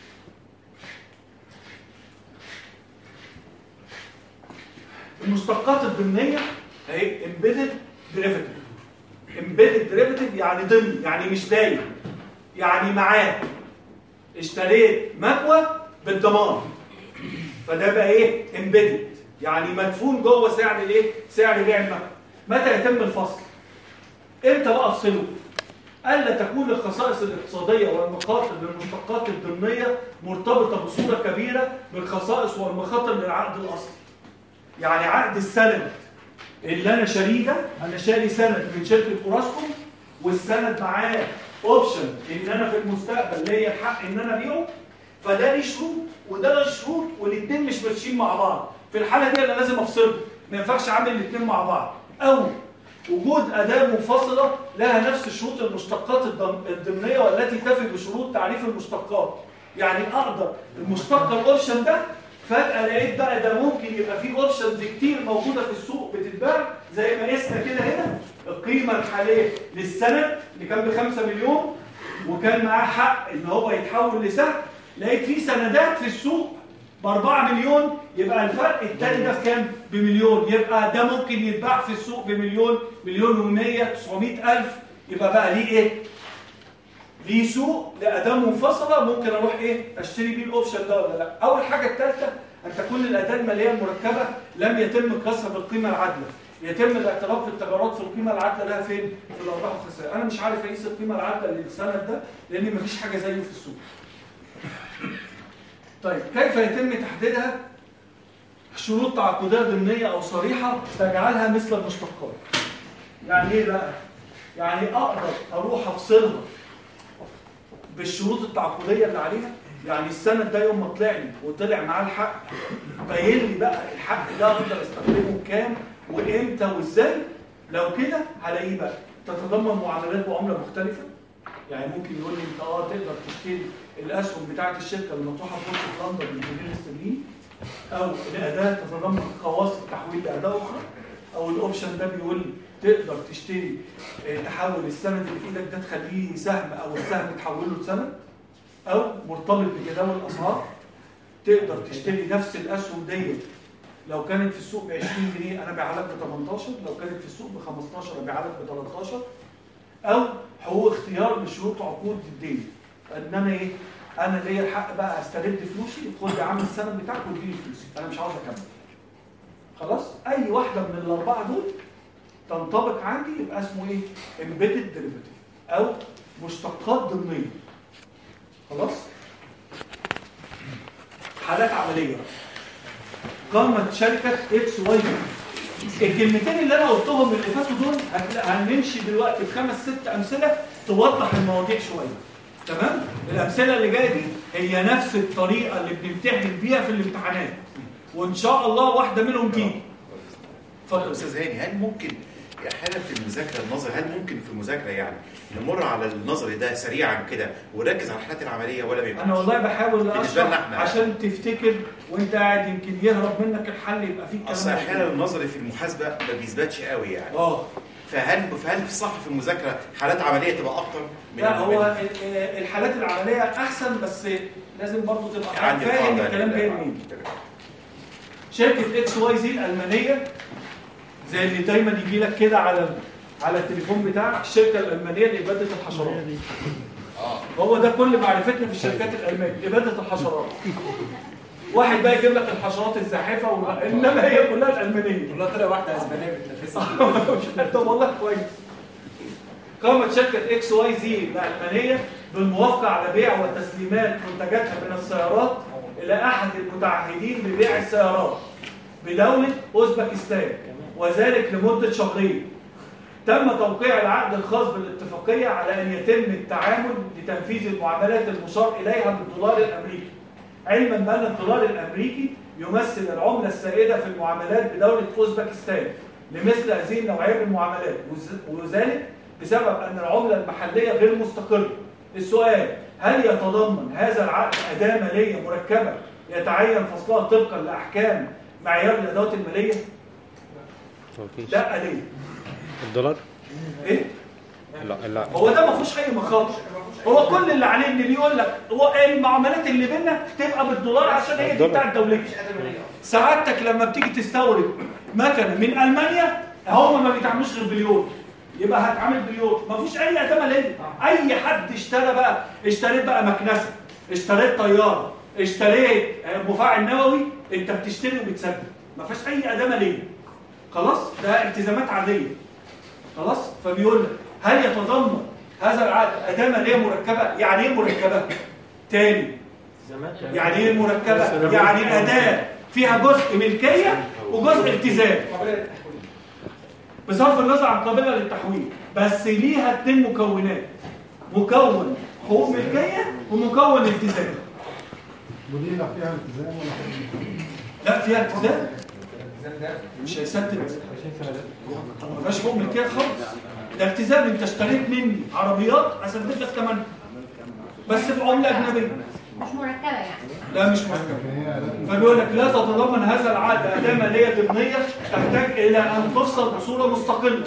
[SPEAKER 1] المشتقات الضمنيه اهي امبيدد ديريفيتيف امبيدد ديريفيتيف يعني ضمني يعني مش باين يعني معاه اشتريت مكوى بالضمان فده بقى ايه امبيدد يعني مدفون جوه سعر الايه سعر بيع المكوى متى يتم الفصل امتى بقى افصله الا تكون الخصائص الاقتصاديه والمخاطر للمشتقات الضمنيه مرتبطه بصوره كبيره بالخصائص والمخاطر للعقد الاصلي يعني عقد السند اللي انا شاريه ده انا شاري سند من شركه اوراسكوم والسند معاه اوبشن ان انا في المستقبل ليا الحق ان انا ابيعه فده ليه شروط وده له شروط والاثنين مش ماشيين مع بعض في الحاله دي انا لازم افصلهم ما ينفعش اعمل الاثنين مع بعض او وجود اداه منفصله لها نفس شروط المشتقات الضم- الضمنيه والتي تفي بشروط تعريف المشتقات يعني اقدر المشتق الاوبشن ده فجاه لقيت بقى ده ممكن يبقى فيه اوبشنز كتير موجوده في السوق بتتباع زي ما قسنا كده هنا القيمه الحاليه للسند اللي كان ب 5 مليون وكان معاه حق ان هو يتحول لسهم لقيت فيه سندات في السوق ب 4 مليون يبقى الفرق التاني ده بكام؟ بمليون يبقى ده ممكن يتباع في السوق بمليون مليون و100 900 ألف يبقى بقى ليه ايه؟ ليه سوق لأداة منفصلة ممكن أروح إيه أشتري بيه الأوبشن ده ولا لا أول حاجة الثالثة أن تكون الأداة المالية المركبة لم يتم قياسها بالقيمة العادلة يتم الاعتراف بالتغيرات في القيمة العادلة لها فين؟ في الأرباح والخسائر أنا مش عارف أقيس القيمة العادلة للسند ده لأن مفيش حاجة زيه في السوق طيب كيف يتم تحديدها؟ شروط تعاقدية ضمنية أو صريحة تجعلها مثل المشتقات يعني إيه بقى؟ يعني أقدر أروح أفصلها بالشروط التعاقديه اللي عليها يعني السند ده يوم ما طلع لي وطلع معاه الحق باين لي بقى الحق ده اقدر استخدمه بكام وامتى وازاي لو كده هلاقيه بقى تتضمن معاملات بعمله مختلفه يعني ممكن يقول لي انت اه تقدر تشتري الاسهم بتاعه الشركه اللي مطروحه في بورصه لندن بالجنيه الاسترليني او الاداه تتضمن خواص التحويل لاداه اخرى او الاوبشن ده بيقول لي تقدر تشتري آه، تحول السند اللي في ايدك ده تخليه سهم او السهم تحوله لسند او مرتبط بجداول الاسعار تقدر تشتري نفس الاسهم ديت لو كانت في السوق ب 20 جنيه انا بيعها لك ب 18 لو كانت في السوق ب 15 ابيعها لك ب 13 او حقوق اختيار لشروط عقود الدين ان انا ايه انا ليا الحق بقى استرد فلوسي خد يا عم السند بتاعك واديني فلوسي انا مش عاوز اكمل خلاص اي واحده من الاربعه دول تنطبق عندي يبقى اسمه ايه embedded derivative او مشتقات ضمنيه خلاص حالات عمليه قامت شركه اكس واي الكلمتين اللي انا قلتهم اللي فاتوا دول هتلا- هنمشي دلوقتي بخمس ست امثله توضح المواضيع شويه تمام الامثله اللي جايه دي هي نفس الطريقه اللي بنمتحن بيها في الامتحانات وان شاء الله واحده منهم تيجي اتفضل
[SPEAKER 3] استاذ هاني هل ممكن احيانا في المذاكره النظري هل ممكن في المذاكره يعني نمر على النظري ده سريعا كده ونركز على الحالات العمليه ولا ما ينفعش؟
[SPEAKER 1] انا والله بحاول
[SPEAKER 3] بالنسبه لنا
[SPEAKER 1] اشرح
[SPEAKER 3] احنا
[SPEAKER 1] عشان تفتكر وانت قاعد يمكن يهرب منك الحل يبقى فيه كلام
[SPEAKER 3] اصل احيانا
[SPEAKER 1] موجود.
[SPEAKER 3] النظري في المحاسبه ما بيثبتش قوي يعني
[SPEAKER 1] اه
[SPEAKER 3] فهل فهل في صح في المذاكره حالات عمليه تبقى اكتر من
[SPEAKER 1] لا هو
[SPEAKER 3] من-
[SPEAKER 1] ال- ال- الحالات العمليه احسن بس لازم برضه تبقى
[SPEAKER 3] عندي
[SPEAKER 1] فاهم
[SPEAKER 3] القاعدة
[SPEAKER 1] الكلام
[SPEAKER 3] اللي-
[SPEAKER 1] جاي منين شركه اكس واي زي الالمانيه زي اللي دايما يجي لك كده على على التليفون بتاعك الشركه الالمانيه لاباده الحشرات هو ده كل معرفتنا في الشركات الالمانيه اباده الحشرات واحد بقى يجيب لك الحشرات الزاحفه و... انما هي كلها الالمانيه
[SPEAKER 11] والله طلع واحده اسبانيه بتنافسها
[SPEAKER 1] طب والله كويس قامت شركة اكس واي زي الألمانية بالموافقة على بيع وتسليمات منتجاتها من السيارات إلى أحد المتعهدين ببيع السيارات بدولة أوزبكستان وذلك لمدة شهرين تم توقيع العقد الخاص بالاتفاقية على أن يتم التعامل لتنفيذ المعاملات المشار إليها بالدولار الأمريكي علما بأن الدولار الأمريكي يمثل العملة السائدة في المعاملات بدولة أوزبكستان لمثل هذه النوعية من المعاملات وز- وذلك بسبب أن العملة المحلية غير مستقرة السؤال هل يتضمن هذا العقد أداة مالية مركبة يتعين فصلها طبقا لأحكام معيار الأدوات المالية؟
[SPEAKER 5] مفيش
[SPEAKER 1] لا ليه؟
[SPEAKER 5] الدولار
[SPEAKER 1] ايه
[SPEAKER 5] لا لا
[SPEAKER 1] هو ده ما فيهوش اي مخاطر هو كل اللي عليه اللي بيقول لك هو المعاملات اللي بينا تبقى بالدولار عشان هي دي بتاع الدوليه سعادتك لما بتيجي تستورد مكنه من المانيا هم ما بيتعاملوش غير باليورو يبقى هتعامل باليورو ما فيش اي اداه ماليه اي حد اشترى بقى اشتريت بقى مكنسه اشتريت طياره اشتريت آه، مفاعل نووي انت بتشتري وبتسدد ما فيش اي اداه ماليه خلاص ده التزامات عاديه خلاص فبيقول لك هل يتضمن هذا العقد اداه ماليه مركبه يعني ايه مركبه تاني يعني ايه مركبه يعني اداه فيها جزء ملكيه وجزء التزام بصرف النظر عن قابله للتحويل بس ليها اتنين مكونات مكون حقوق ملكيه ومكون التزام
[SPEAKER 14] ودي لا فيها التزام ولا
[SPEAKER 1] لا فيها التزام مش هيسدد ما فيهاش حقوق ملكيه خالص ده التزام انت اشتريت مني عربيات اسدد لك ثمنها بس بعمله اجنبيه
[SPEAKER 7] مش مركبه يعني
[SPEAKER 1] لا مش مركبه فبيقول لك لا تتضمن هذا العقد اداه ماليه ضمنيه تحتاج الى ان تفصل بصوره مستقله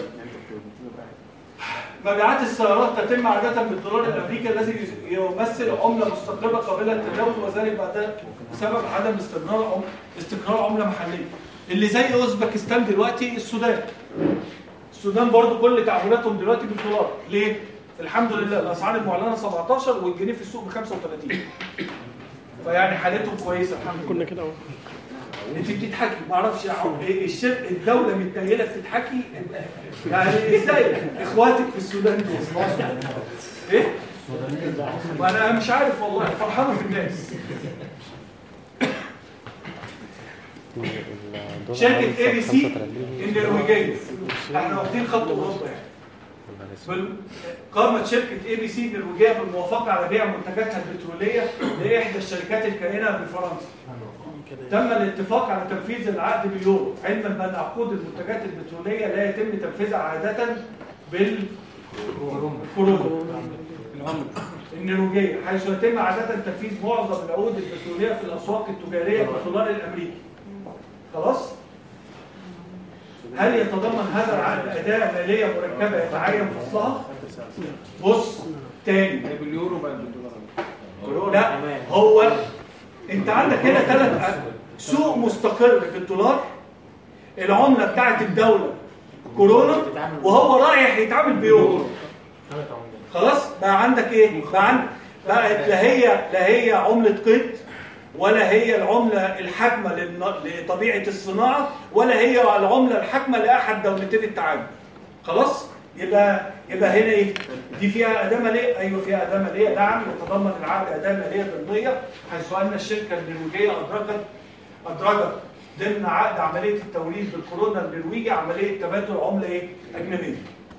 [SPEAKER 1] مبيعات السيارات تتم عادة بالدولار الأمريكي الذي يمثل عملة مستقرة قابلة للتداول وذلك بعد بسبب عدم استقرار عم... استقرار عملة محلية. اللي زي أوزبكستان دلوقتي السودان. السودان برضو كل تعاملاتهم دلوقتي بالدولار، ليه؟ الحمد لله الأسعار المعلنة 17 والجنيه في السوق ب 35. فيعني حالتهم كويسة الحمد لله.
[SPEAKER 9] كنا كده اهو
[SPEAKER 1] انت بتضحكي ما اعرفش ايه الشرق الدوله متنيله بتضحكي يعني ازاي اخواتك في السودان دول ايه وانا مش عارف والله فرحانه في الناس شركه اي بي سي النرويجيه احنا واخدين خط اوروبا يعني بال- قامت شركة اي بي سي النرويجية بالموافقة على بيع منتجاتها البترولية لإحدى الشركات الكائنة بفرنسا. تم الاتفاق على تنفيذ العقد باليورو علما بأن عقود المنتجات البترولية لا يتم تنفيذها عادة بالكورونا النرويجية حيث يتم عادة تنفيذ معظم العقود البترولية في الأسواق التجارية بالدولار الأمريكي. خلاص؟ هل يتضمن هذا العقد أداة مالية مركبة يتعين فصلها؟ بص تاني
[SPEAKER 11] باليورو بقى بالدولار
[SPEAKER 1] لا هو انت عندك هنا ثلاث سوق مستقر بالدولار العملة بتاعت الدولة كورونا وهو رايح يتعامل بيورو خلاص بقى عندك ايه بقى عند بقت لا هي لا هي عملة قيد ولا هي العملة الحاكمة للن- لطبيعة الصناعة ولا هي العملة الحاكمة لأحد دولتين التعامل خلاص يبقى يبقى هنا ايه دي فيها اداه ماليه ايوه فيها اداه ماليه نعم يتضمن العقد اداه ماليه ضمنيه حيث ان الشركه النرويجيه ادرجت ادرجت ضمن عقد عمليه التوريد بالكورونا النرويجي عمليه تبادل عمله ايه اجنبيه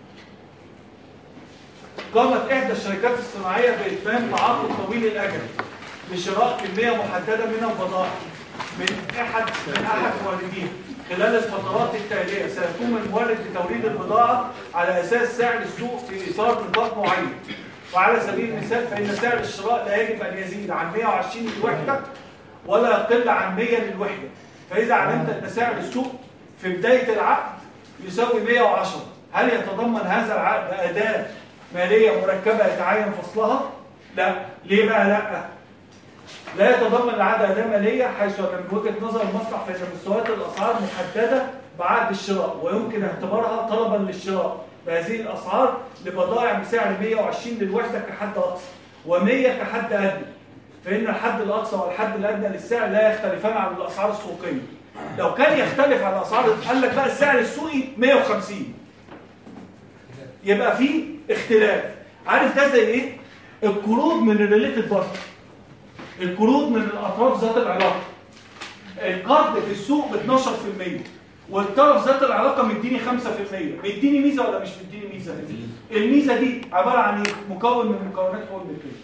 [SPEAKER 1] قامت احدى الشركات الصناعيه باتمام تعاقد طويل الاجل لشراء كميه محدده من البضائع من احد من احد مورديها خلال الفترات التاليه سيقوم المورد بتوريد البضاعه على اساس سعر السوق في اطار نطاق معين وعلى سبيل المثال فان سعر الشراء لا يجب ان يزيد عن 120 للوحده ولا يقل عن 100 للوحده فاذا علمت ان سعر السوق في بدايه العقد يساوي 110 هل يتضمن هذا العقد اداه ماليه مركبه يتعين فصلها؟ لا ليه بقى لا؟ لا يتضمن العقد اداه ماليه حيث ان من وجهه نظر المصلح فان مستويات الاسعار محدده بعقد الشراء ويمكن اعتبارها طلبا للشراء بهذه الاسعار لبضائع بسعر 120 للوحده كحد اقصى و100 كحد ادنى فان الحد الاقصى والحد الادنى للسعر لا يختلفان عن الاسعار السوقيه لو كان يختلف عن الاسعار قال لك بقى السعر السوقي 150 يبقى في اختلاف عارف ده زي ايه القروض من الريليتد بارتي القروض من الاطراف ذات العلاقه القرض في السوق ب 12% والطرف ذات العلاقه مديني 5% مديني ميزه ولا مش مديني ميزه الميزه دي عباره عن ايه مكون من مكونات حقوق الملكيه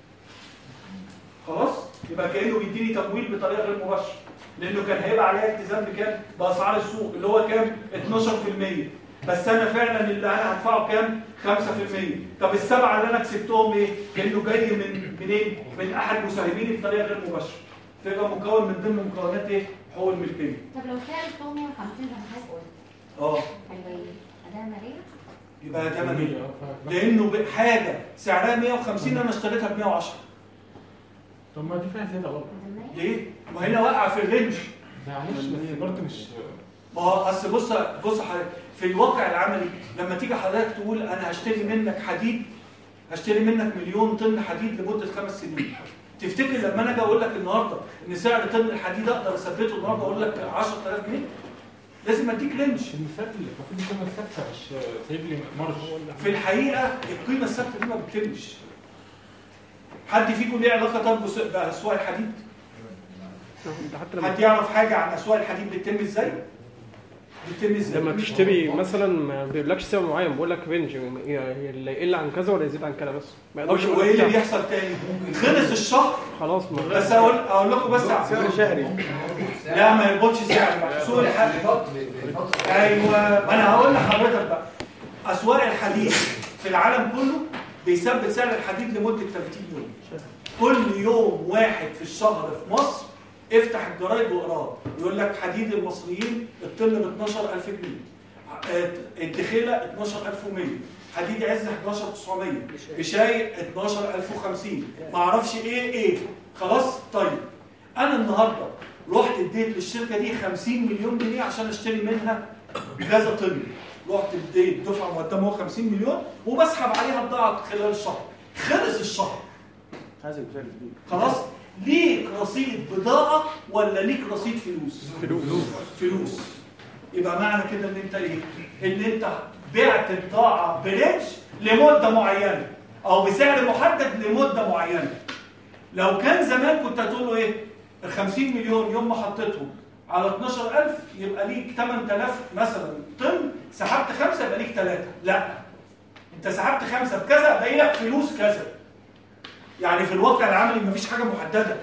[SPEAKER 1] خلاص يبقى كانه بيديني تمويل بطريقه غير مباشره لانه كان هيبقى عليها التزام بكام باسعار السوق اللي هو كام 12% بس انا فعلا اللي انا هدفعه كام 5% طب السبعه اللي انا كسبتهم ايه كانه جاي من منين من احد مساهميني بطريقه غير مباشره فيبقى مكون من ضمن مكونات ايه حقوق الملكيه
[SPEAKER 7] طب لو سعر السوق 150 زي ما حضرتك قلت
[SPEAKER 1] اه
[SPEAKER 7] هيبقى ايه؟ اداه ماليه؟
[SPEAKER 1] بقى 800 لانه ب- حاجه سعرها 150 انا اشتريتها ب 110
[SPEAKER 6] طب ما دي فيها زياده برضه
[SPEAKER 1] ليه؟ ما هنا واقعه في الرينج
[SPEAKER 6] معلش بس برضه مش
[SPEAKER 1] ما هو اصل بص بص حضرتك في الواقع العملي لما تيجي حضرتك تقول انا هشتري منك حديد هشتري منك مليون طن حديد لمده خمس سنين تفتكر لما انا اجي اقول لك النهارده ان سعر طن الحديد اقدر اثبته النهارده اقول لك 10000 جنيه لازم اديك رينج
[SPEAKER 6] المثال المفروض القيمه الثابته مش سايب لي مارج
[SPEAKER 1] في الحقيقه القيمه الثابته دي ما بتتمش حد فيكم ليه علاقه طب بس- باسواق الحديد
[SPEAKER 9] حتى لما
[SPEAKER 1] حد يعرف حاجه عن اسواق الحديد بتتم ازاي بتتم ازاي
[SPEAKER 9] لما تشتري مثلا ما بيقولكش سعر معين بيقول لك رينج لا يقل عن كذا ولا يزيد عن كذا بس ما يقدرش يقول
[SPEAKER 1] وايه
[SPEAKER 9] لك
[SPEAKER 1] اللي
[SPEAKER 9] سعر.
[SPEAKER 1] بيحصل تاني خلص الشهر
[SPEAKER 9] خلاص ما
[SPEAKER 1] بس اقول اقول لكم بس
[SPEAKER 9] سعر شهري
[SPEAKER 1] لا ما يربطش سعر بقى سوق الحديد ايوه ما انا هقول لحضرتك بقى اسواق الحديد في العالم كله بيثبت سعر الحديد لمده 30 يوم كل يوم واحد في الشهر في مصر افتح الجرايد واقراه يقول لك حديد المصريين الطن ب 12000 جنيه آه، الدخيله 12100 حديد عز 11900 بشاي 12050 ما اعرفش ايه ايه خلاص طيب انا النهارده رحت اديت للشركه دي 50 مليون جنيه عشان اشتري منها كذا طن رحت اديت دفعه مقدمه 50 مليون وبسحب عليها بضاعه خلال الشهر خلص الشهر
[SPEAKER 9] هذا المثال الجديد
[SPEAKER 1] خلاص ليك رصيد بضاعة ولا ليك رصيد فلوس؟
[SPEAKER 9] فلوس
[SPEAKER 1] فلوس يبقى معنى كده ان انت ايه؟ ان انت بعت البضاعة برينج لمدة معينة او بسعر محدد لمدة معينة لو كان زمان كنت هتقول له ايه؟ ال 50 مليون يوم ما حطيتهم على 12000 يبقى ليك 8000 مثلا طن سحبت خمسة يبقى ليك ثلاثة لا انت سحبت خمسة بكذا باقي لك فلوس كذا يعني في الواقع العملي مفيش حاجة محددة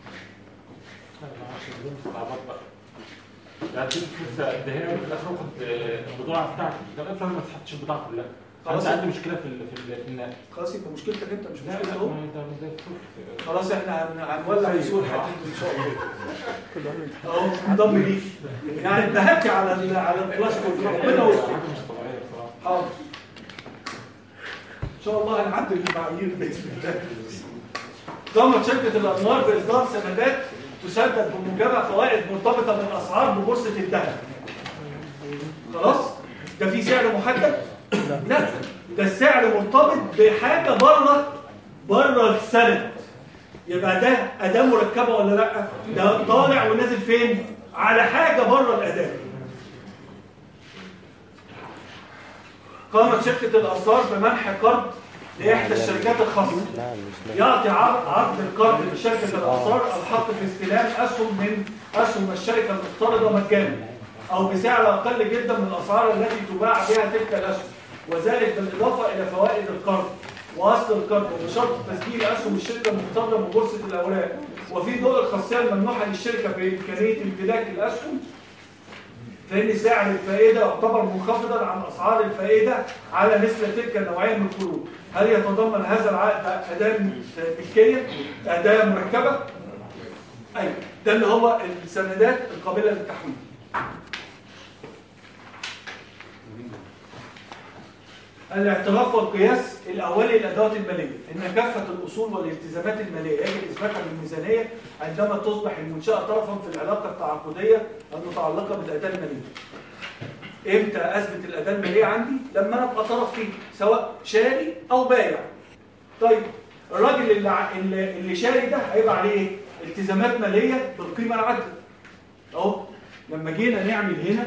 [SPEAKER 6] استعباط بقى يعني تيجي فلوس اديها وفي الاخر اخد البضاعه بتاعتي ده افرض انا ما سحبتش البضاعه كلها
[SPEAKER 1] خلاص.
[SPEAKER 6] خلاص عندي مشكله في ال- في ال- في النقل
[SPEAKER 1] خلاص يبقى مشكلتك انت مش
[SPEAKER 6] لا
[SPEAKER 1] مشكلة
[SPEAKER 6] لا
[SPEAKER 1] هو
[SPEAKER 6] ما انت زي الفل.
[SPEAKER 1] خلاص احنا هن- هنولع في سوق الحديد ان شاء الله اهو انضم ليك يعني انتهكت على ال- على البلاستيك ربنا يستر
[SPEAKER 6] حاجه مش طبيعيه بصراحه
[SPEAKER 1] حاضر ان شاء الله هنعدل المعايير باذن الله قامت شركه الانوار باصدار سندات تسدد بموجبها فوائد مرتبطه بالاسعار ببورصه الذهب خلاص ده في سعر محدد لا ده السعر مرتبط بحاجه بره بره السند يبقى ده اداه مركبه ولا لا ده طالع ونازل فين على حاجه بره الاداه قامت شركه الاثار بمنح قرض لاحدى الشركات الخاصه يعطي عرض عرض القرض لشركه الاثار الحق في استلام اسهم من اسهم الشركه المقترضه مجانا او بسعر اقل جدا من الاسعار التي تباع بها تلك الاسهم وذلك بالاضافه الى فوائد القرض واصل القرض وبشرط تسجيل اسهم الشركه المقترضه ببورصه الاوراق وفي ضوء الخاصيه الممنوحه للشركه بامكانيه امتلاك الاسهم فإن سعر الفائدة يعتبر منخفضا عن أسعار الفائدة على مثل تلك النوعية من القروض هل يتضمن هذا العقد أداة ملكية أداة مركبة؟ أيوة ده اللي هو السندات القابلة للتحويل الاعتراف والقياس الأولي للأدوات المالية إن كافة الأصول والالتزامات المالية يجب إثباتها بالميزانية عندما تصبح المنشأة طرفا في العلاقة التعاقدية المتعلقة بالأداة المالية امتى اثبت الاداه الماليه عندي لما انا ابقى طرف فيه سواء شاري او بايع طيب الراجل اللي ع- اللي اللي شاري ده هيبقى عليه ايه التزامات ماليه بالقيمه العادله اهو لما جينا نعمل هنا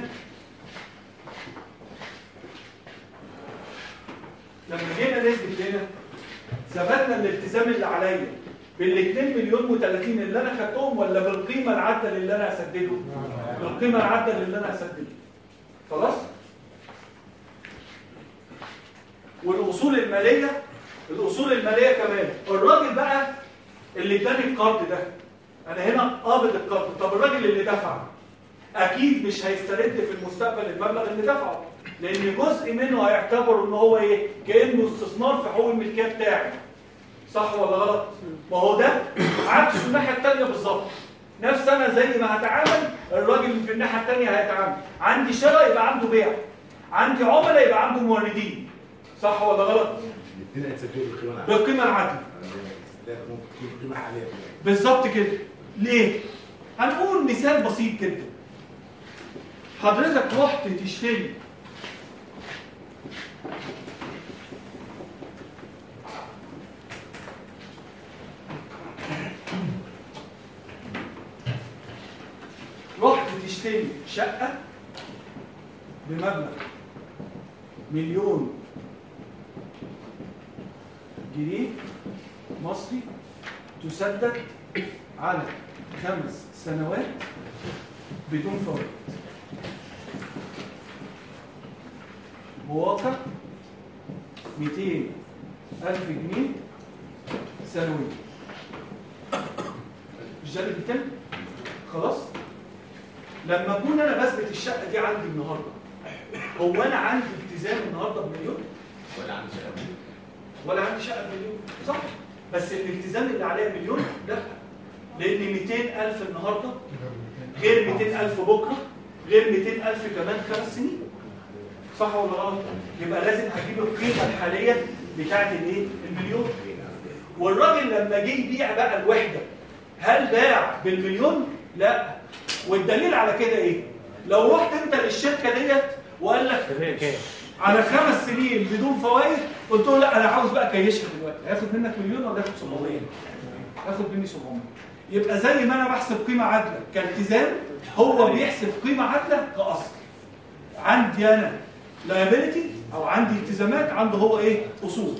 [SPEAKER 1] لما جينا نثبت هنا ثبتنا الالتزام اللي عليا بال 2 مليون و30 اللي انا خدتهم ولا بالقيمه العادله اللي انا اسدده بالقيمه العادله اللي انا اسدده خلاص والاصول الماليه الاصول الماليه كمان الراجل بقى اللي اداني القرض ده انا هنا قابض القرض طب الراجل اللي دفع اكيد مش هيسترد في المستقبل المبلغ اللي دفعه لان جزء منه هيعتبر ان هو ايه كانه استثمار في حقوق الملكيه بتاعي صح ولا غلط ما هو ده عكس الناحيه الثانيه بالظبط نفس انا زي ما هتعامل الراجل في الناحيه الثانيه هيتعامل عندي شراء يبقى عنده بيع عندي عملاء يبقى عنده موردين صح ولا غلط
[SPEAKER 12] الاثنين هيتسجلوا بالقيمه العادله
[SPEAKER 1] بالقيمه العادله
[SPEAKER 12] لا ممكن تكون قيمه حاليه
[SPEAKER 1] بالظبط كده ليه هنقول مثال بسيط جدا حضرتك رحت تشتري رحت تشتري شقة بمبلغ مليون جنيه مصري تسدد على خمس سنوات بدون فوائد بواقع 200 ألف جنيه سنويا مش ده اللي بيتم؟ خلاص؟ لما أكون أنا بثبت الشقة دي عندي النهاردة هو أنا عندي التزام النهاردة بمليون؟
[SPEAKER 3] ولا عندي شقه
[SPEAKER 1] ولا عندي شقة بمليون صح بس الالتزام اللي عليا مليون لا لان 200000 النهارده غير 200000 بكره غير 200000 كمان خمس سنين صح ولا غلط يبقى لازم هجيب القيمه الحاليه بتاعت الايه المليون والراجل لما جه يبيع بقى الوحده هل باع بالمليون لا والدليل على كده ايه لو رحت انت للشركه ديت وقال لك على خمس سنين بدون فوائد قلت له لا انا عاوز بقى كيشها دلوقتي هياخد منك مليون ولا ياخد 700 ياخد مني 700 يبقى زي ما انا بحسب قيمه عادله كالتزام هو بيحسب قيمه عادله كاصل عندي انا لايبيليتي او عندي التزامات عنده هو ايه اصول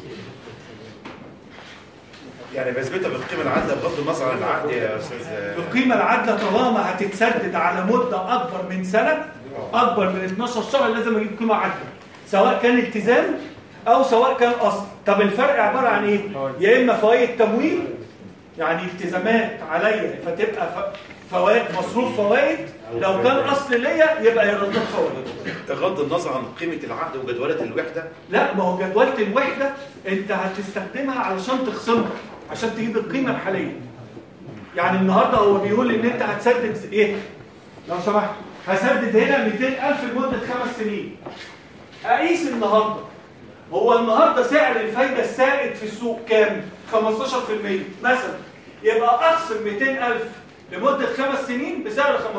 [SPEAKER 3] يعني بثبتها بالقيمه العادله بغض النظر عن العقد يا استاذ
[SPEAKER 1] القيمه العادله طالما هتتسدد على مده اكبر من سنه اكبر من 12 شهر لازم اجيب قيمه عادله سواء كان التزام او سواء كان اصل طب الفرق عباره عن ايه يا اما فوائد تمويل يعني التزامات عليا فتبقى ف- فوائد مصروف فوائد لو كان اصل ليا يبقى ايرادات فوائد
[SPEAKER 3] بغض النظر عن قيمه العقد وجدوله الوحده
[SPEAKER 1] لا ما هو جدولة الوحدة انت هتستخدمها علشان تخصمها عشان تجيب القيمة الحالية يعني النهاردة هو بيقول ان انت هتسدد ايه لو سمحت هسدد هنا 200000 لمدة خمس سنين اقيس النهاردة هو النهاردة سعر الفايدة السائد في السوق كام 15% مثلا يبقى اخصم 200000 لمدة خمس سنين بسعر 15%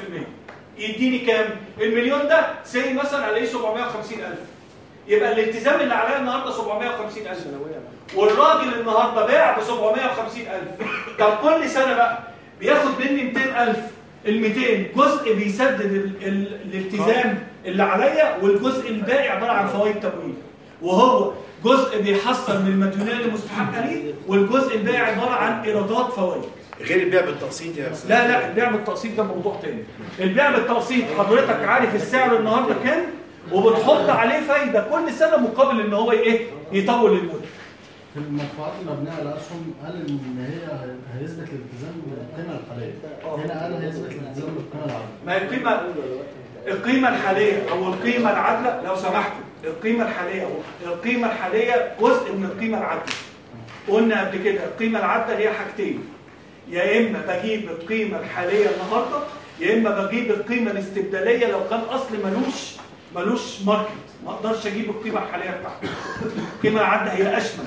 [SPEAKER 1] يديني كام المليون ده سي مثلا عليه 750000 يبقى الالتزام اللي عليا النهارده 750000 والراجل النهارده باع ب 750000 طب كل سنه بقى بياخد مني 200000 ال 200 جزء بيسدد ال ال الالتزام اللي عليا والجزء الباقي عباره عن فوائد تمويل وهو جزء بيحصل من المديونيه اللي مستحقه ليه والجزء الباقي عباره عن ايرادات فوائد
[SPEAKER 3] غير البيع بالتقسيط يا استاذ
[SPEAKER 1] لا لا البيع بالتقسيط ده موضوع تاني البيع بالتقسيط حضرتك عارف السعر النهارده كام وبتحط عليه فايده كل سنه مقابل ان هو ايه يطول المده
[SPEAKER 14] في المدفوعات المبنيه على الاسهم قال ان هي هيثبت الالتزام بالقيمه الحاليه هنا قال هيثبت الالتزام بالقيمه العادله
[SPEAKER 1] ما هي القيمه القيمه الحاليه او القيمه العادله لو سمحتوا القيمه الحاليه او القيمه الحاليه جزء من القيمه العادله قلنا قبل كده القيمه العادله هي حاجتين يا اما بجيب القيمه الحاليه النهارده يا اما بجيب القيمه الاستبداليه لو كان اصل ملوش ملوش ماركت ما اقدرش اجيب القيمه الحاليه بتاعته القيمه العادله هي اشمل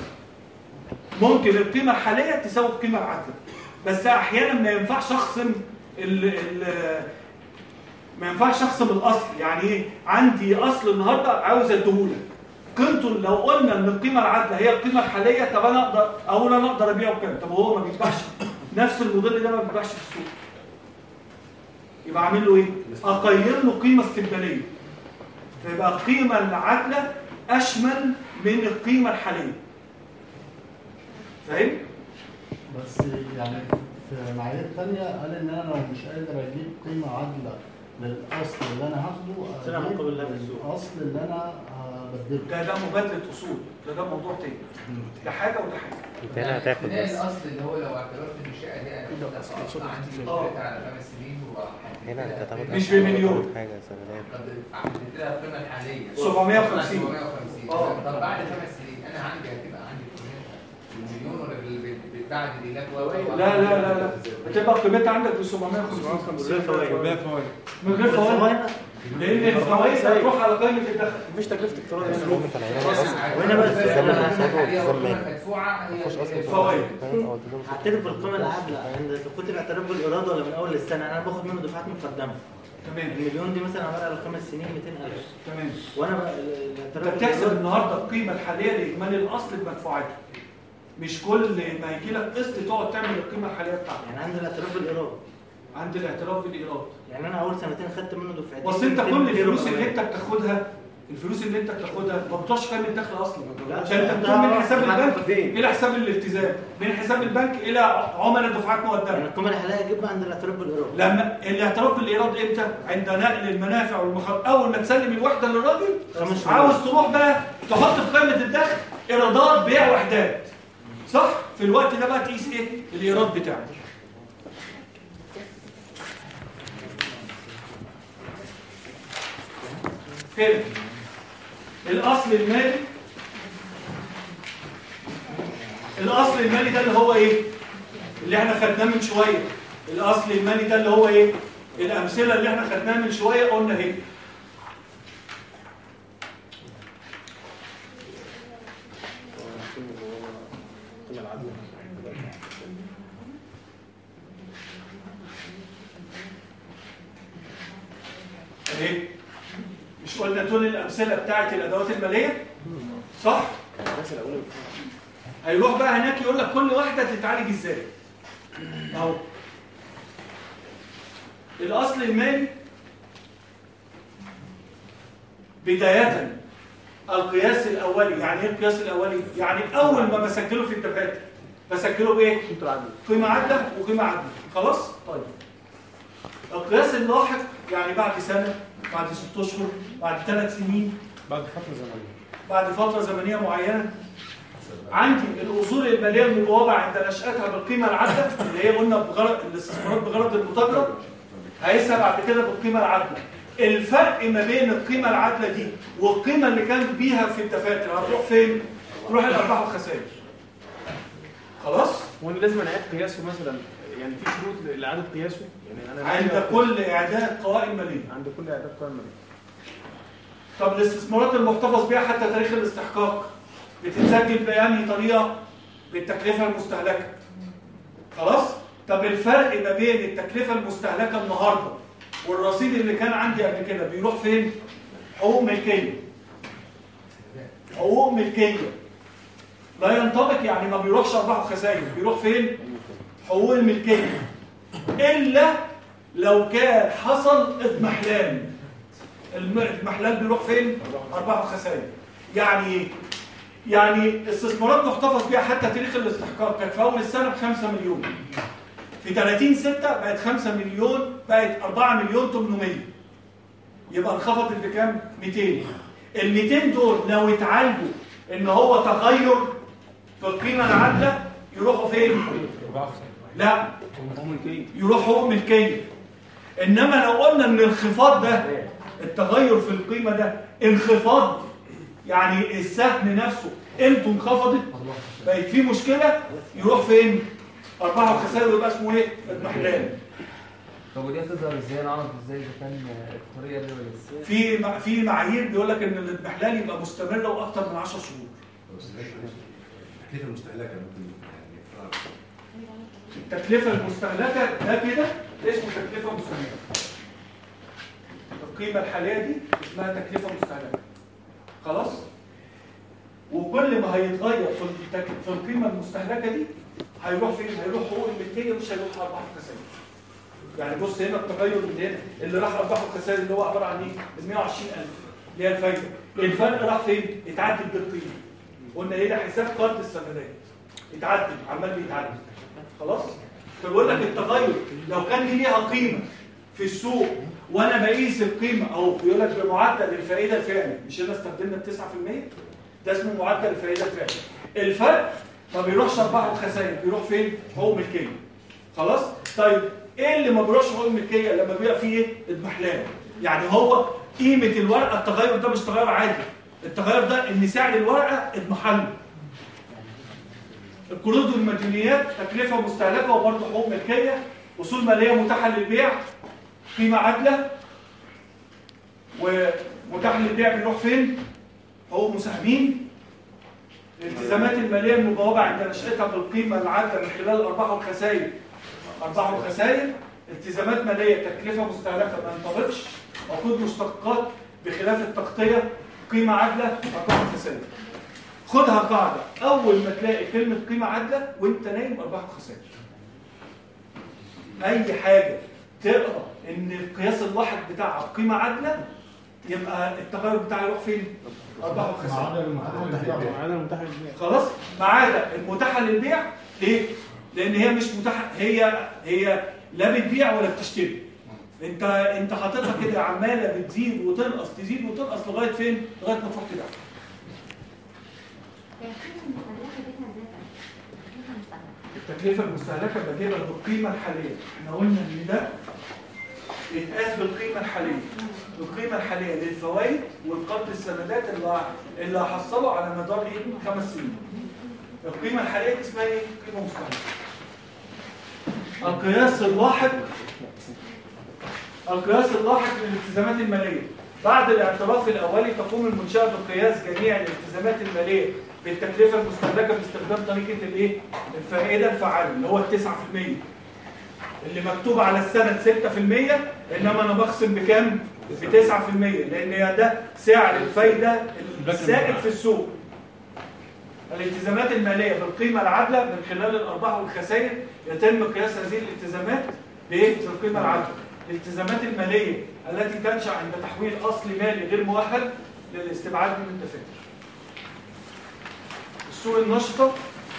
[SPEAKER 1] ممكن القيمه الحاليه تساوي القيمه العادله بس احيانا ما ينفعش اخصم ال ال ما ينفعش اخصم الاصل يعني ايه عندي اصل النهارده عاوز اديهولك قيمته لو قلنا ان القيمه العادله هي القيمه الحاليه طب انا اقدر اقول انا اقدر ابيعه بكام طب هو ما بيتباعش نفس الموديل ده ما بيتباعش في السوق يبقى اعمل له ايه اقير له قيمه استبداليه فيبقى القيمه العادله اشمل من القيمه الحاليه فاهم
[SPEAKER 14] بس يعني في معايير تانية قال ان انا لو مش قادر اجيب قيمه عادله للاصل اللي انا هاخده
[SPEAKER 5] سلام
[SPEAKER 14] اجيب
[SPEAKER 5] مقابل الله في السوق.
[SPEAKER 14] الاصل اللي انا هبدله
[SPEAKER 1] ده ده مبادله اصول ده ده موضوع تاني ده حاجه وده حاجه
[SPEAKER 5] انت هنا هتاخد
[SPEAKER 10] ابتداء
[SPEAKER 5] بس
[SPEAKER 10] الاصل اللي هو لو اعتبرت ان الشقه دي انا باخدها كاصل عندي مشكلتها على خمس سنين
[SPEAKER 5] هنا انت هتاخد
[SPEAKER 1] مش بمليون.
[SPEAKER 5] حاجه سنوات
[SPEAKER 10] حددت لها القيمه الحاليه
[SPEAKER 1] 750.
[SPEAKER 10] 750
[SPEAKER 1] اه.
[SPEAKER 10] طب بعد خمس سنين انا عندي هتبقى عندي قيمتها بالمليون ولا بال- بال- بال- بعد ديلات و
[SPEAKER 1] لا لا لا لا بتبقى قيمتها عندك ب 750
[SPEAKER 2] غير فوائد غير فوائد
[SPEAKER 1] من غير فوائد لان الفوائد هتروح على قائمه الدخل
[SPEAKER 9] مفيش تكلفه اقتراض
[SPEAKER 15] وهنا بقى
[SPEAKER 5] التزام
[SPEAKER 15] الفكرة
[SPEAKER 5] المقصود
[SPEAKER 15] الحالية
[SPEAKER 5] والتزام
[SPEAKER 15] والقيمة
[SPEAKER 5] مالي.
[SPEAKER 15] المدفوعة هي
[SPEAKER 5] مفيش اصلا
[SPEAKER 1] الفوائد.
[SPEAKER 15] هعترف بالقيمة العادلة عند كنت الاعتراف بالإيراد ولا من أول السنة أنا باخد منه دفعات مقدمة
[SPEAKER 1] تمام
[SPEAKER 15] المليون دي مثلا عبارة على خمس سنين 200000
[SPEAKER 1] تمام
[SPEAKER 15] وأنا بقى
[SPEAKER 1] انت
[SPEAKER 15] الاعتراف
[SPEAKER 1] بتحسب
[SPEAKER 15] بالإيراد
[SPEAKER 1] النهارده القيمه الحاليه لاجمالي الاصل بمدفوعاته مش كل ما يجي لك قسط تقعد تعمل القيمه الحاليه بتاعتك
[SPEAKER 15] يعني عند الاعتراف بالإيراد
[SPEAKER 1] عند الاعتراف بالايراد
[SPEAKER 15] يعني أنا أول سنتين خدت منه دفعتين
[SPEAKER 1] بس انت
[SPEAKER 15] 200
[SPEAKER 1] كل الفلوس
[SPEAKER 15] كيلو
[SPEAKER 1] اللي انت بتاخدها الفلوس اللي انت بتاخدها ما بتروحش قائمه الدخل اصلا
[SPEAKER 15] لا،
[SPEAKER 1] عشان انت
[SPEAKER 15] ده
[SPEAKER 1] بتقوم من حساب
[SPEAKER 15] معاك
[SPEAKER 1] البنك
[SPEAKER 15] فين؟
[SPEAKER 1] الى حساب الالتزام من حساب البنك الى عملاء دفعات
[SPEAKER 15] يعني
[SPEAKER 1] مقدمه
[SPEAKER 15] القيمة الحالية هجيبها عند الاعتراف بالإيراد
[SPEAKER 1] لما الاعتراف بالايراد امتى عند نقل المنافع والمخاطر اول ما تسلم الوحده للراجل
[SPEAKER 15] خمس شهور.
[SPEAKER 1] عاوز تروح بقى تحط في قائمه الدخل ايرادات بيع وحدات صح في الوقت ده بقى تقيس ايه الايراد بتاعك كده الاصل المالي الاصل المالي ده اللي هو ايه اللي احنا خدناه من شويه الاصل المالي ده اللي هو ايه الامثله اللي احنا خدناها من شويه قلنا اهي اهي مش قلنا دول الامثله بتاعت الادوات الماليه صح هيروح بقى هناك يقول لك كل واحده تتعالج ازاي اهو الاصل المالي بدايه القياس الاولي يعني ايه القياس الاولي يعني اول ما بسجله في الدفاتر بسجله بايه قيمه عادله وقيمه عادله خلاص طيب القياس اللاحق يعني بعد سنه بعد ست اشهر بعد ثلاث سنين
[SPEAKER 2] بعد فتره زمنيه
[SPEAKER 1] بعد فتره زمنيه معينه عندي الاصول الماليه المضوابه عند نشاتها بالقيمه العادله اللي هي قلنا بغرض الاستثمارات بغرض المتاجره هيقيسها بعد كده بالقيمه العادله الفرق ما بين القيمه العادله دي والقيمه اللي كان بيها في الدفاتر هتروح فين؟ تروح الارباح والخسائر خلاص؟
[SPEAKER 9] وانا لازم اعيد قياسه مثلا يعني في شروط لاعاده قياسه يعني انا
[SPEAKER 1] عند كل اعداد قوائم ماليه
[SPEAKER 9] عند كل اعداد قائمه ماليه
[SPEAKER 1] طب الاستثمارات المحتفظ بها حتى تاريخ الاستحقاق بتتسجل بأنهي طريقة؟ بالتكلفة المستهلكة. خلاص؟ طب الفرق ما بين التكلفة المستهلكة النهاردة والرصيد اللي كان عندي قبل كده بيروح فين؟ حقوق ملكية. حقوق ملكية. لا ينطبق يعني ما بيروحش أرباح وخسائر، بيروح فين؟ حقوق الملكية. إلا لو كان حصل اضمحلال. المحلال بيروح فين؟ أرباح وخسائر. يعني ايه؟ يعني استثمارات محتفظ بيها حتى تاريخ الاستحقاق كانت في أول السنة ب 5 مليون. في 30 6 بقت 5 مليون بقت 4 مليون 800. يبقى انخفضت بكام؟ 200. ال 200 دول لو اتعالجوا ان هو تغير في القيمة العادلة يروحوا فين؟ لا يروح حقوق ملكية. انما لو قلنا ان الانخفاض ده التغير في القيمة ده انخفاض يعني السهم نفسه قيمته انخفضت بقت فيه مشكلة يروح فين؟ أرباح وخسائر ويبقى اسمه ايه؟ اضمحلال
[SPEAKER 16] طب ودي هتظهر ازاي نعرف ازاي اذا كان الطريقه دي ولا ازاي؟
[SPEAKER 1] في م- في معايير بيقول لك ان الاضمحلال يبقى مستمر واكتر من 10 شهور
[SPEAKER 12] التكلفه المستهلكه ممكن يعني
[SPEAKER 1] التكلفة المستهلكة ده كده اسمه تكلفة مستهلكة القيمة الحالية دي اسمها تكلفة مستهلكة خلاص وكل ما هيتغير في التك... في القيمة المستهلكة دي هيروح فين؟ هيروح حقوق الملكية مش هيروح أرباح وخسائر يعني بص هنا التغير اللي هنا اللي راح أرباح وخسائر اللي هو عبارة عن ايه؟ ال 120000 اللي هي الفايدة الفرق راح فين؟ اتعدل بالقيمة قلنا ايه ده حساب قرض السندات اتعدل عمال بيتعدل خلاص فبقول لك التغير لو كان دي ليها قيمه في السوق وانا بقيس القيمه او بيقول لك بمعدل الفائده الفعلي مش انا استخدمنا ال 9% ده اسمه معدل الفائده الفعلي الفرق ما بيروحش ارباح وخسائر بيروح فين حقوق ملكيه خلاص طيب ايه اللي ما بيروحش حقوق ملكيه لما بيبقى فيه ايه اضمحلال يعني هو قيمه الورقه التغير ده مش تغير عادي التغير ده ان سعر الورقه اضمحل القروض والمديونيات تكلفة مستهلكة وبرضه حقوق ملكية أصول مالية متاحة للبيع قيمة عادلة ومتاح للبيع بيروح فين؟ حقوق مساهمين الالتزامات الماليه المبوبه عند نشاتها بالقيمه العادله من خلال الارباح والخسائر ارباح وخسائر التزامات ماليه تكلفه مستهلكه ما ينطبقش عقود مشتقات بخلاف التغطيه قيمه عادله ارباح وخسائر خدها قاعده اول ما تلاقي كلمه قيمه عادله وانت نايم ارباح وخسائر اي حاجه تقرا ان القياس الواحد بتاعها قيمه عادله يبقى التغير بتاعها يروح فين؟ ارباح وخسائر
[SPEAKER 9] معانا المتاح للبيع
[SPEAKER 1] خلاص ما عدا المتاحه للبيع ليه؟ لان هي مش متاحه هي هي لا بتبيع ولا بتشتري انت انت حاططها كده عماله بتزيد وتنقص تزيد وتنقص لغايه فين؟ لغايه ما تروح تبيع التكلفه المستهلكه بجيبها بالقيمه الحاليه احنا قلنا ان ده يتقاس بالقيمه الحاليه القيمه الحاليه للفوائد والقبض السندات اللي اللي هحصله على مدار ايه خمس سنين القيمه الحاليه دي اسمها ايه قيمه مستهلكه القياس اللاحق القياس اللاحق للالتزامات الماليه بعد الاعتراف الاولي تقوم المنشاه بقياس جميع الالتزامات الماليه بالتكلفه المستهلكه باستخدام طريقه الايه الفائده الفعاله اللي هو ال 9% اللي مكتوب على السند 6% انما انا بخصم بكام ب 9% لان ده سعر الفايده السائد في السوق الالتزامات الماليه بالقيمه العادله من خلال الارباح والخسائر يتم قياس هذه الالتزامات بايه بالقيمه العادله الالتزامات الماليه التي تنشا عند تحويل اصل مالي غير مؤهل للاستبعاد من الدفاتر السوق النشطه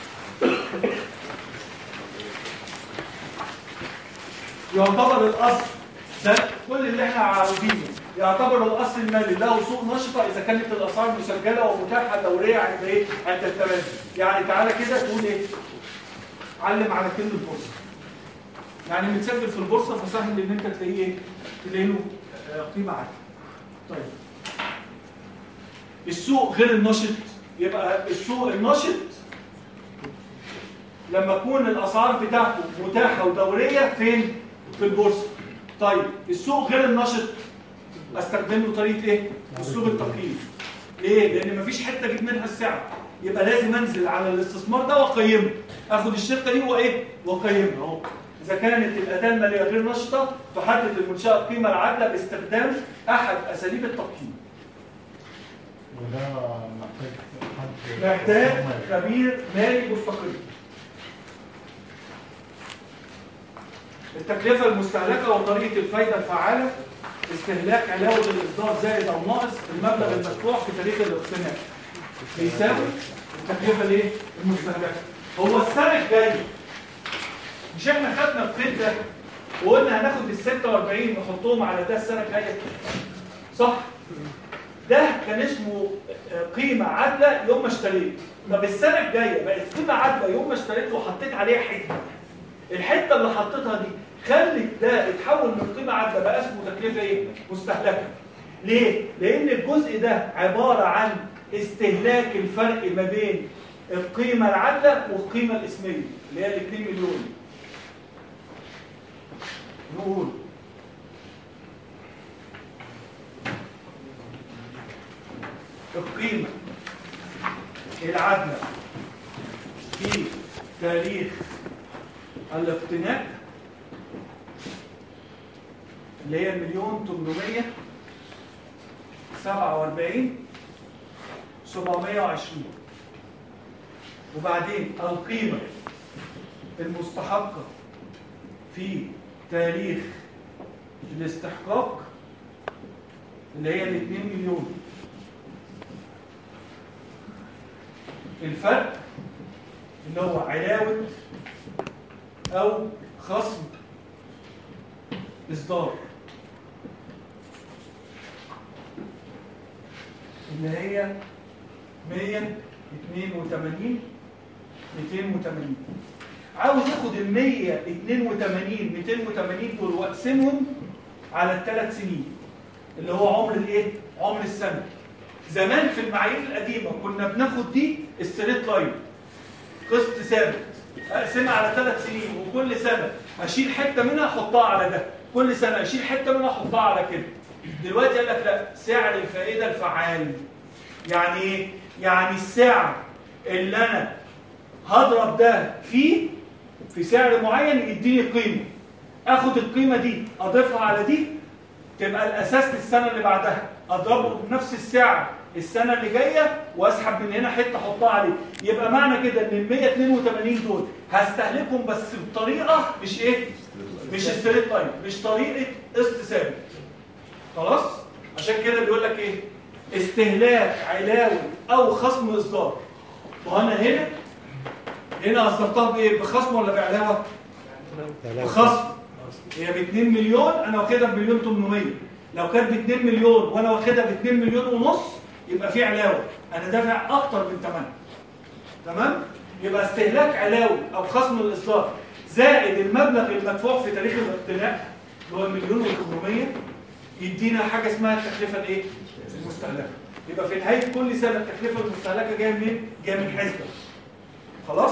[SPEAKER 1] يعتبر الاصل ده كل اللي احنا عاوزينه يعتبر الاصل المالي له سوق نشطه اذا كانت الاسعار مسجله ومتاحه دوريه عند ايه عند التبادل يعني تعالى كده تقول ايه علم على كلمه بورصه يعني متسجل في البورصه فسهل ان انت تلاقيه ايه تلاقي له آه، قيمه عاليه طيب السوق غير النشط يبقى السوق النشط لما تكون الاسعار بتاعته متاحه ودوريه فين في البورصه طيب السوق غير النشط استخدم له طريقه ايه اسلوب التقييم ليه لان مفيش حته اجيب منها السعر يبقى لازم انزل على الاستثمار ده واقيمه اخد الشركه دي وايه واقيمها اهو اذا كانت الاداه الماليه غير نشطه تحدد المنشاه القيمه العادله باستخدام احد اساليب التقييم
[SPEAKER 14] وده محتاج حد
[SPEAKER 1] محتاج خبير مالي مستقل التكلفة المستهلكة وطريقة الفايدة الفعالة استهلاك علاوة الإصدار زائد أو ناقص المبلغ المدفوع في تاريخ الاقتناء بيساوي التكلفة الايه؟ المستهلكة هو السنة الجاية مش احنا خدنا القيد ده وقلنا هناخد ال 46 نحطهم على ده السنة الجاية صح؟ ده كان اسمه قيمة عادلة يوم ما اشتريت طب السنة الجاية بقت قيمة عادلة يوم ما اشتريت وحطيت عليها حتة الحتة اللي حطيتها دي خلت ده يتحول من قيمة عادلة بقى اسمه تكلفة ايه؟ مستهلكة ليه؟ لأن الجزء ده عبارة عن استهلاك الفرق ما بين القيمة العادلة والقيمة الاسمية اللي هي ال 2 مليون نقول القيمة العادلة في تاريخ الاقتناء اللي هي المليون 800 47 720 وبعدين القيمة المستحقة في تاريخ الاستحقاق اللي هي ال 2 مليون الفرق اللي هو علاوة أو خصم إصدار اللي هي 182 280 عاوز اخد ال 182 280 دول واقسمهم على الثلاث سنين اللي هو عمر الايه؟ عمر السنه زمان في المعايير القديمه كنا بناخد دي ستريت لاين قسط ثابت اقسمها على ثلاث سنين وكل سنه اشيل حته منها احطها على ده كل سنه اشيل حته منها احطها على كده دلوقتي قال لك لا سعر الفائده الفعال يعني ايه يعني السعر اللي انا هضرب ده فيه في سعر معين يديني قيمه اخد القيمه دي اضيفها على دي تبقى الاساس للسنه اللي بعدها اضربه بنفس السعر السنه اللي جايه واسحب من هنا حته احطها عليه يبقى معنى كده ان ال 182 دول هستهلكهم بس بطريقه مش ايه مش ستريت لاين مش طريقه قسط ثابت خلاص عشان كده بيقول لك ايه استهلاك علاوي او خصم اصدار وانا هنا هنا اصدرتها بايه بخصم ولا بعلاوه بخصم هي ب 2 مليون انا واخدها بمليون 800 لو كانت ب 2 مليون وانا واخدها ب 2 مليون ونص يبقى في علاوه انا دافع اكتر من ثمنها تمام يبقى استهلاك علاوي او خصم الاصدار زائد المبلغ المدفوع في تاريخ الاقتناء اللي هو المليون و800 يدينا حاجه اسمها التكلفه الايه المستهلكه يبقى في نهايه كل سنه التكلفه المستهلكه جايه منين جايه من حسبه خلاص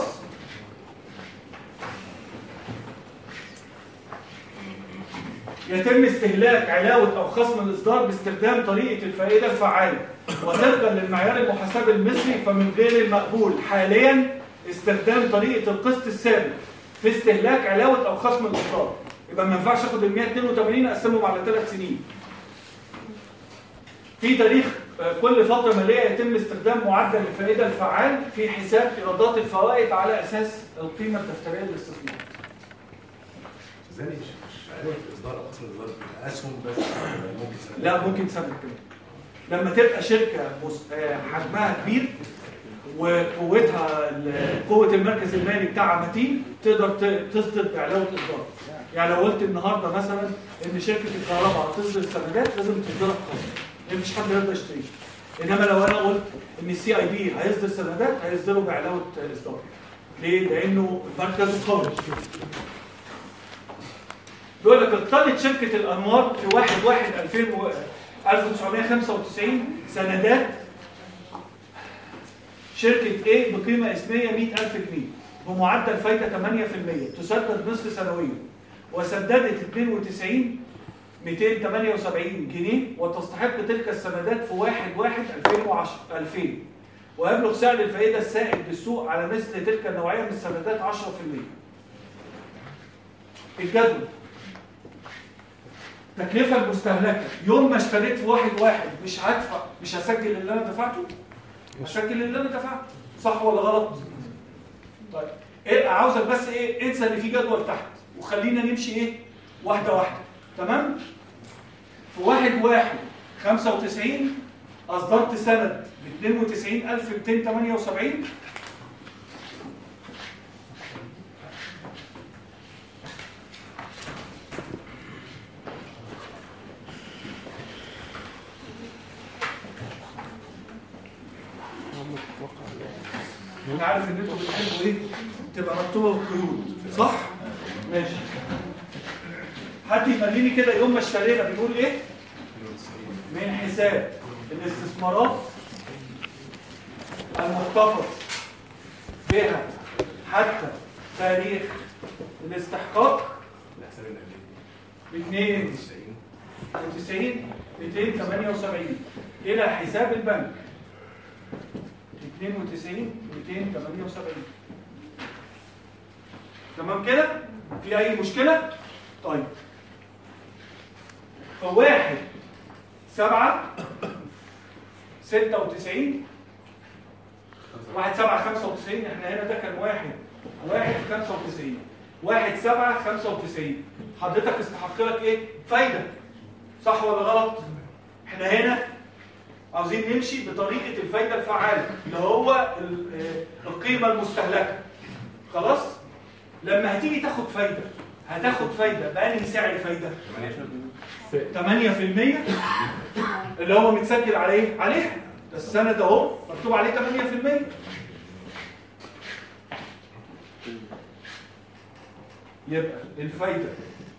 [SPEAKER 1] يتم استهلاك علاوة أو خصم الإصدار باستخدام طريقة الفائدة الفعالة وطبقا للمعيار المحاسبي المصري فمن غير المقبول حاليا استخدام طريقة القسط الثابت في استهلاك علاوة أو خصم الإصدار يبقى ما ينفعش اخد ال 182 اقسمهم على ثلاث سنين في تاريخ آه، كل فترة مالية يتم استخدام معدل الفائدة الفعال في حساب إيرادات الفوائد على أساس القيمة الدفترية للاستثمار
[SPEAKER 12] ازاي مش مش عارف اصدار او خصم اصدار اسهم بس ممكن سنة
[SPEAKER 1] لا ممكن سنة كمان لما تبقى شركة مس- آه، حجمها كبير وقوتها ال- قوة المركز المالي بتاعها متين تقدر ت- تصدر بعلاوة إصدار يعني لو قلت النهاردة مثلا إن شركة الكهرباء هتصدر سندات لازم تصدرها بخصم لأن مفيش حد يقدر يشتريها إنما لو أنا قلت إن السي أي بي هيصدر سندات هيصدروا بعلاوة إصدار ليه؟ لأنه مركزه قوي بيقول لك اقتنت شركة الأنوار في 1 1 2000 و 1995 سندات شركة A بقيمة اسمية 100000 جنيه بمعدل فايدة 8% تسدد نصف سنويا وسددت 92 278 جنيه وتستحق تلك السندات في 1 1 2010 2000 ويبلغ سعر الفائدة السائد بالسوق على مثل تلك النوعية من السندات 10% الجدول التكلفة المستهلكة يوم ما اشتريت في واحد واحد مش هدفع مش هسجل اللي انا دفعته هسجل اللي انا دفعته صح ولا غلط طيب ايه عاوزك بس ايه انسى ان في جدول تحت وخلينا نمشي ايه واحدة واحدة تمام في واحد واحد 95 اصدرت سند ب 92278 انا عارف ان انتوا بتحبوا ايه تبقى مكتوبه بالقيود صح ماشي حد يخليني كده يوم ما اشترينا بنقول ايه من حساب الاستثمارات المحتفظ بها حتى تاريخ الاستحقاق ب 92 278 الى حساب البنك 92 278 تمام كده في اي مشكله طيب فواحد سبعة ستة وتسعين واحد سبعة خمسة وتسعين احنا هنا ده كان واحد واحد خمسة وتسعين واحد سبعة خمسة وتسعين حضرتك استحق لك ايه فايدة صح ولا غلط احنا هنا عاوزين نمشي بطريقة الفايدة الفعالة اللي هو ال- آه، القيمة المستهلكة خلاص لما هتيجي تاخد فايدة هتاخد فايدة بأنهي سعر فايدة 8% اللي هو متسجل عليه عليه ده السند اهو مكتوب عليه 8% يبقى الفايدة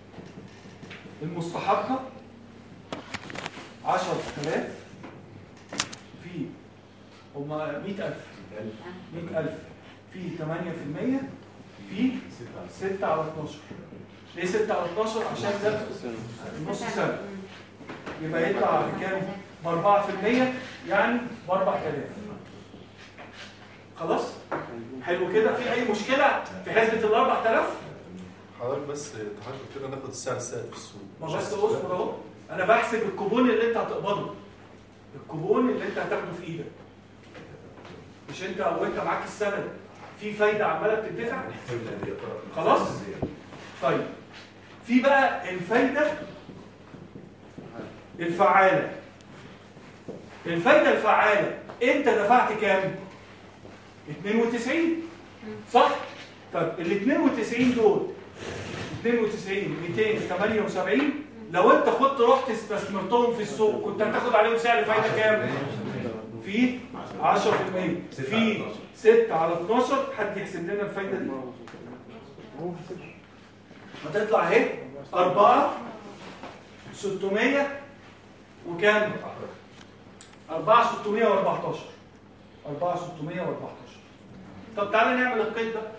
[SPEAKER 1] المستحقة 10000 في هما 100000 100000 في 8% في 6 على 12 ليه 6 على 12 عشان ده نص سنة يبقى يطلع بكام؟ ب 4% يعني ب 4000 خلاص؟ حلو كده في اي مشكله في حسبه ال 4000
[SPEAKER 12] حضرتك بس تحدد كده ناخد السعر السائد في السوق
[SPEAKER 1] ما بس اصبر اهو انا بحسب الكوبون اللي انت هتقبضه الكوبون اللي انت هتاخده في ايدك مش انت وانت معاك السند في فايده عماله بتدفع خلاص طيب في بقى الفايده الفعاله الفايده الفعاله انت دفعت كام 92 صح طب ال 92 دول 92 278 لو انت كنت رحت استثمرتهم في السوق كنت هتاخد عليهم سعر فايده كام في 10% في 6 على 12 حد يحسب لنا الفايده دي هتطلع اهي 4 600 وكام 4 614 4 614 طب تعالى نعمل القيد ده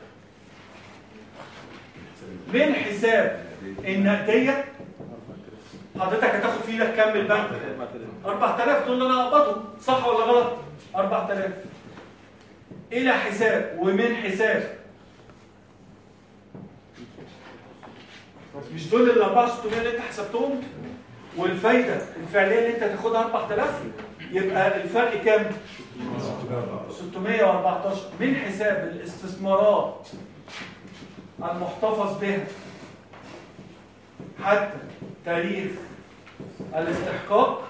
[SPEAKER 1] من حساب النقديه حضرتك هتاخد في ايدك كام من البنك 4000 دول اللي انا هقبضهم صح ولا غلط 4000 الى حساب ومن حساب مش دول ال 4600 اللي انت حسبتهم والفايده الفعليه اللي انت هتاخدها 4000 يبقى الفرق كام 614 من حساب الاستثمارات المحتفظ بها حتى تاريخ الاستحقاق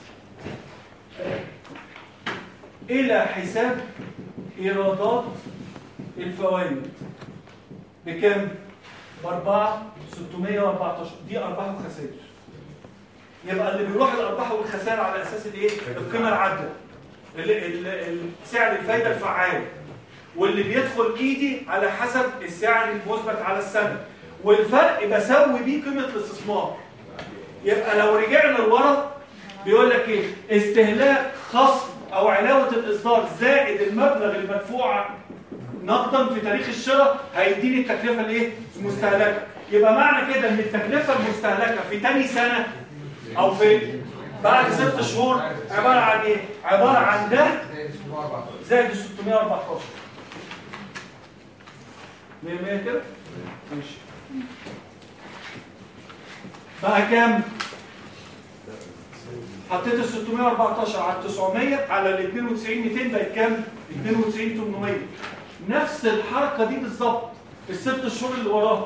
[SPEAKER 1] إلى حساب إيرادات الفوائد بكم؟ بأربعة 614 دي أرباح وخسائر يبقى اللي بيروح الأرباح والخسائر على أساس الإيه؟ القيمة العادلة ال- ال- ال- سعر الفايدة الفعال واللي بيدخل إيدي على حسب السعر المثبت على السنة والفرق بسوي بيه قيمة الاستثمار يبقى لو رجعنا لورا بيقول لك ايه استهلاك خصم او علاوه الاصدار زائد المبلغ المدفوع نقدا في تاريخ الشراء هيديني التكلفه الايه المستهلكه يبقى معنى كده ان التكلفه المستهلكه في تاني سنه او في بعد ست شهور عباره عن ايه عباره عن ده زائد ال 614 100 100 كده ماشي بقى كام حطيت ال 614 على ال 900 على ال 92 200 بقت كام 92 800 نفس الحركه دي بالظبط الست شهور اللي وراها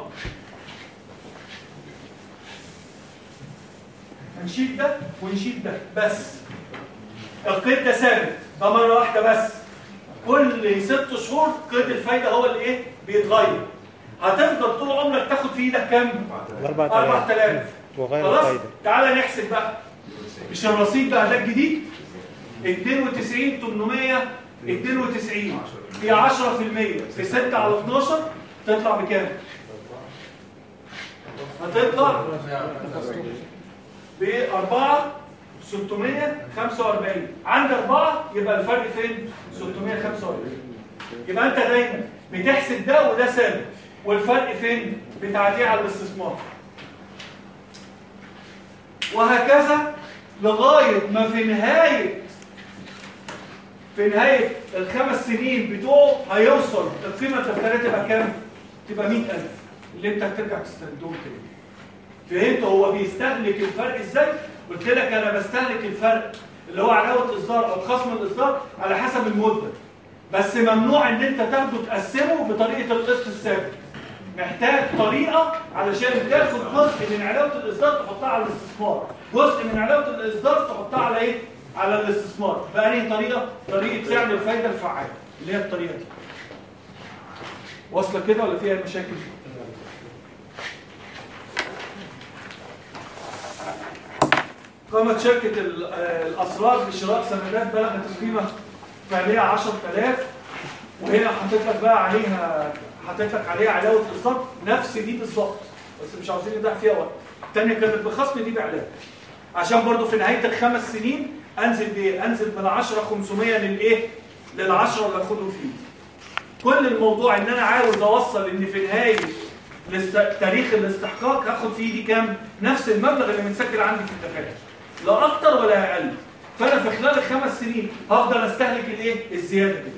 [SPEAKER 1] هنشيل ده ونشيل ده بس القيد ده ثابت ده مره واحده بس كل ست شهور قيد الفايده هو اللي ايه بيتغير هتفضل طول عمرك تاخد في ايدك كام
[SPEAKER 5] 4000
[SPEAKER 1] 4000
[SPEAKER 5] وغير
[SPEAKER 1] خلاص
[SPEAKER 5] الفايدة
[SPEAKER 1] تعالى نحسب بقى مش الرصيد بقى ده الجديد 92 892 في 10% في 6 على 12 تطلع بكام؟ هتطلع ب 4 645 عند 4 يبقى الفرق فين؟ 645 يبقى انت دايما بتحسب ده وده ثابت والفرق فين؟ بتعديه على الاستثمار وهكذا لغاية ما في نهاية في نهاية الخمس سنين بتوعه هيوصل القيمة الدفترية تبقى كام؟ تبقى 100000 اللي انت هترجع تستخدمهم تاني فهمت هو بيستهلك الفرق ازاي؟ قلت لك انا بستهلك الفرق اللي هو علاوة اصدار او خصم الاصدار على حسب المدة بس ممنوع ان انت تاخده تقسمه بطريقة القسط الثابت محتاج طريقة علشان تاخد جزء من علاوة الإصدار تحطها على الاستثمار جزء من علاوة الإصدار تحطها على إيه؟ على الاستثمار بأنهي طريقة؟ طريقة سعر الفايدة الفعالة اللي هي الطريقة دي واصلة كده ولا فيها مشاكل؟ قامت شركة ال- آه، الأسرار بشراء سندات بلغت القيمة فعليها 10000 وهنا حطيت لك بقى عليها حطيت لك عليها علاوه الاصدار نفس دي بالظبط بس مش عاوزين نضيع فيها وقت الثانيه كانت بخصم دي بعلاوه عشان برضو في نهايه الخمس سنين انزل بايه انزل من 10 500 للايه لل 10 اللي اخدهم في ايدي كل الموضوع ان انا عاوز اوصل ان في نهايه الاست- تاريخ الاستحقاق هاخد في ايدي كام نفس المبلغ اللي متسجل عندي في الدفاتر لا اكتر ولا اقل فانا في خلال الخمس سنين هفضل استهلك الايه الزياده دي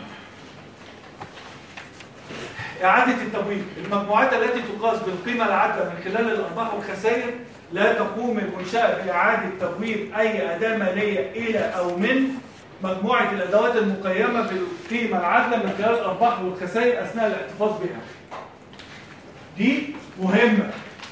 [SPEAKER 1] إعادة التمويل المجموعات التي تقاس بالقيمة العادلة من خلال الأرباح والخسائر لا تقوم المنشأة بإعادة تمويل أي أداة مالية إلى أو من مجموعة الأدوات المقيمة بالقيمة العادلة من خلال الأرباح والخسائر أثناء الاحتفاظ بها دي مهمة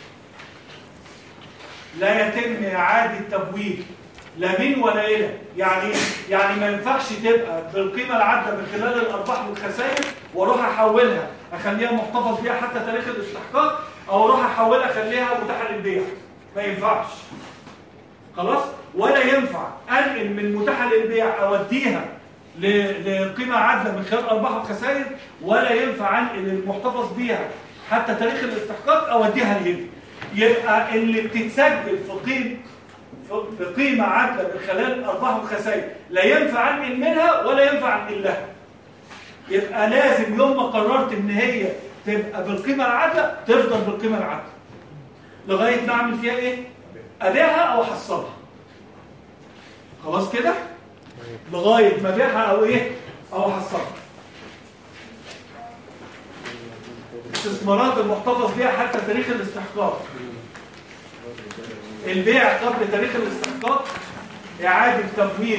[SPEAKER 1] لا يتم إعادة تمويل لا من ولا إلى يعني إيه؟ يعني ما ينفعش تبقى بالقيمة العادلة من خلال الأرباح والخسائر واروح احولها اخليها محتفظ بيها حتى تاريخ الاستحقاق او اروح احولها اخليها متاحه للبيع ما ينفعش خلاص ولا ينفع انقل من متاحه للبيع اوديها ل- لقيمه عادله من خلال ارباح وخسائر ولا ينفع انقل المحتفظ بيها حتى تاريخ الاستحقاق اوديها لهنا يبقى اللي بتتسجل في قيمه في- بقيمه عادله من خلال ارباح وخسائر لا ينفع انقل منها ولا ينفع انقل لها يبقى لازم يوم ما قررت ان هي تبقى بالقيمه العادله تفضل بالقيمه العادله لغايه ما اعمل فيها ايه ابيعها او احصلها خلاص كده لغايه ما ابيعها او ايه او احصلها الاستثمارات المحتفظ بها حتى تاريخ الاستحقاق البيع قبل تاريخ الاستحقاق اعاده تمويل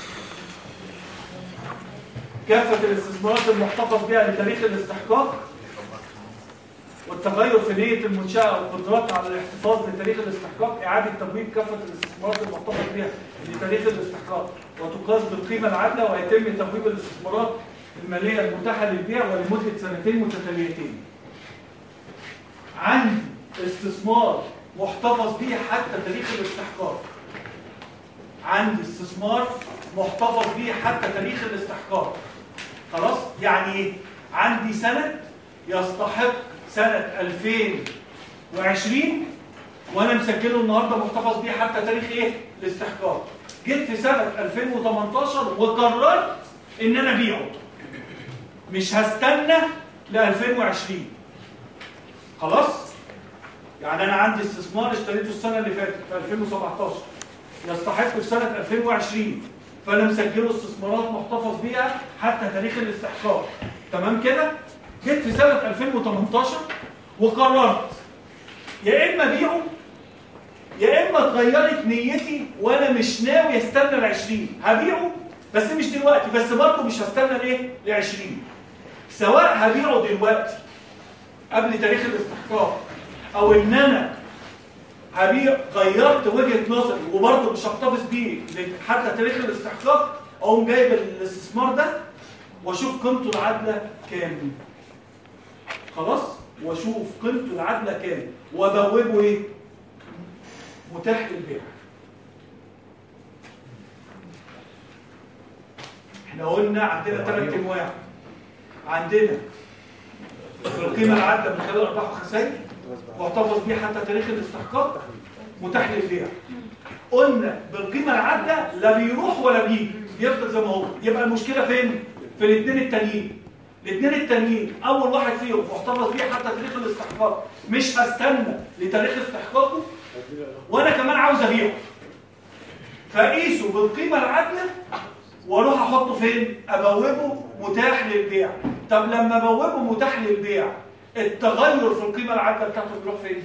[SPEAKER 1] كافة الاستثمارات المحتفظ بها لتاريخ الاستحقاق والتغير في نية المنشأة والقدرات على الاحتفاظ بتاريخ الاستحقاق إعادة تمويل كافة الاستثمارات المحتفظ بها لتاريخ الاستحقاق وتقاس بالقيمة العادلة ويتم تمويل الاستثمارات المالية المتاحة للبيع ولمدة سنتين متتاليتين. عندي استثمار محتفظ به حتى تاريخ الاستحقاق. عندي استثمار محتفظ به حتى تاريخ الاستحقاق. خلاص يعني ايه عندي سند يستحق سنة 2020 وانا مسجله النهارده محتفظ بيه حتى تاريخ ايه الاستحقاق جيت في سنة 2018 وقررت ان انا ابيعه مش هستنى ل 2020 خلاص يعني انا عندي استثمار اشتريته السنة اللي فاتت في 2017 يستحق في سنة 2020 فانا مسجله استثمارات محتفظ بيها حتى تاريخ الاستحقاق تمام كده جيت في سنه 2018 وقررت يا اما ابيعه يا اما اتغيرت نيتي وانا مش ناوي استنى ال 20 هبيعه بس مش دلوقتي بس برضه مش هستنى الايه ل 20 سواء هبيعه دلوقتي قبل تاريخ الاستحقاق او ان انا هبيع غيرت وجهه نظري وبرضه مش هحتفظ بيه حتى تاريخ الاستحقاق اقوم جايب الاستثمار ده واشوف قيمته العادله كام خلاص واشوف قيمته العادله كام وابوبه ايه متاح للبيع احنا قلنا عندنا ثلاث انواع عندنا القيمه العادله من خلال ارباح وخسائر واحتفظ بيه حتى تاريخ الاستحقاق متاح للبيع قلنا بالقيمه العادله لا بيروح ولا بيجي بيفضل زي ما هو يبقى المشكله فين في الاثنين التانيين الاثنين التانيين اول واحد فيهم محتفظ بيه حتى تاريخ الاستحقاق مش هستنى لتاريخ استحقاقه وانا كمان عاوز ابيعه فقيسه بالقيمه العادله واروح احطه فين ابوبه متاح للبيع طب لما ابوبه متاح للبيع التغير في القيمه العادله بتاعته بيروح فين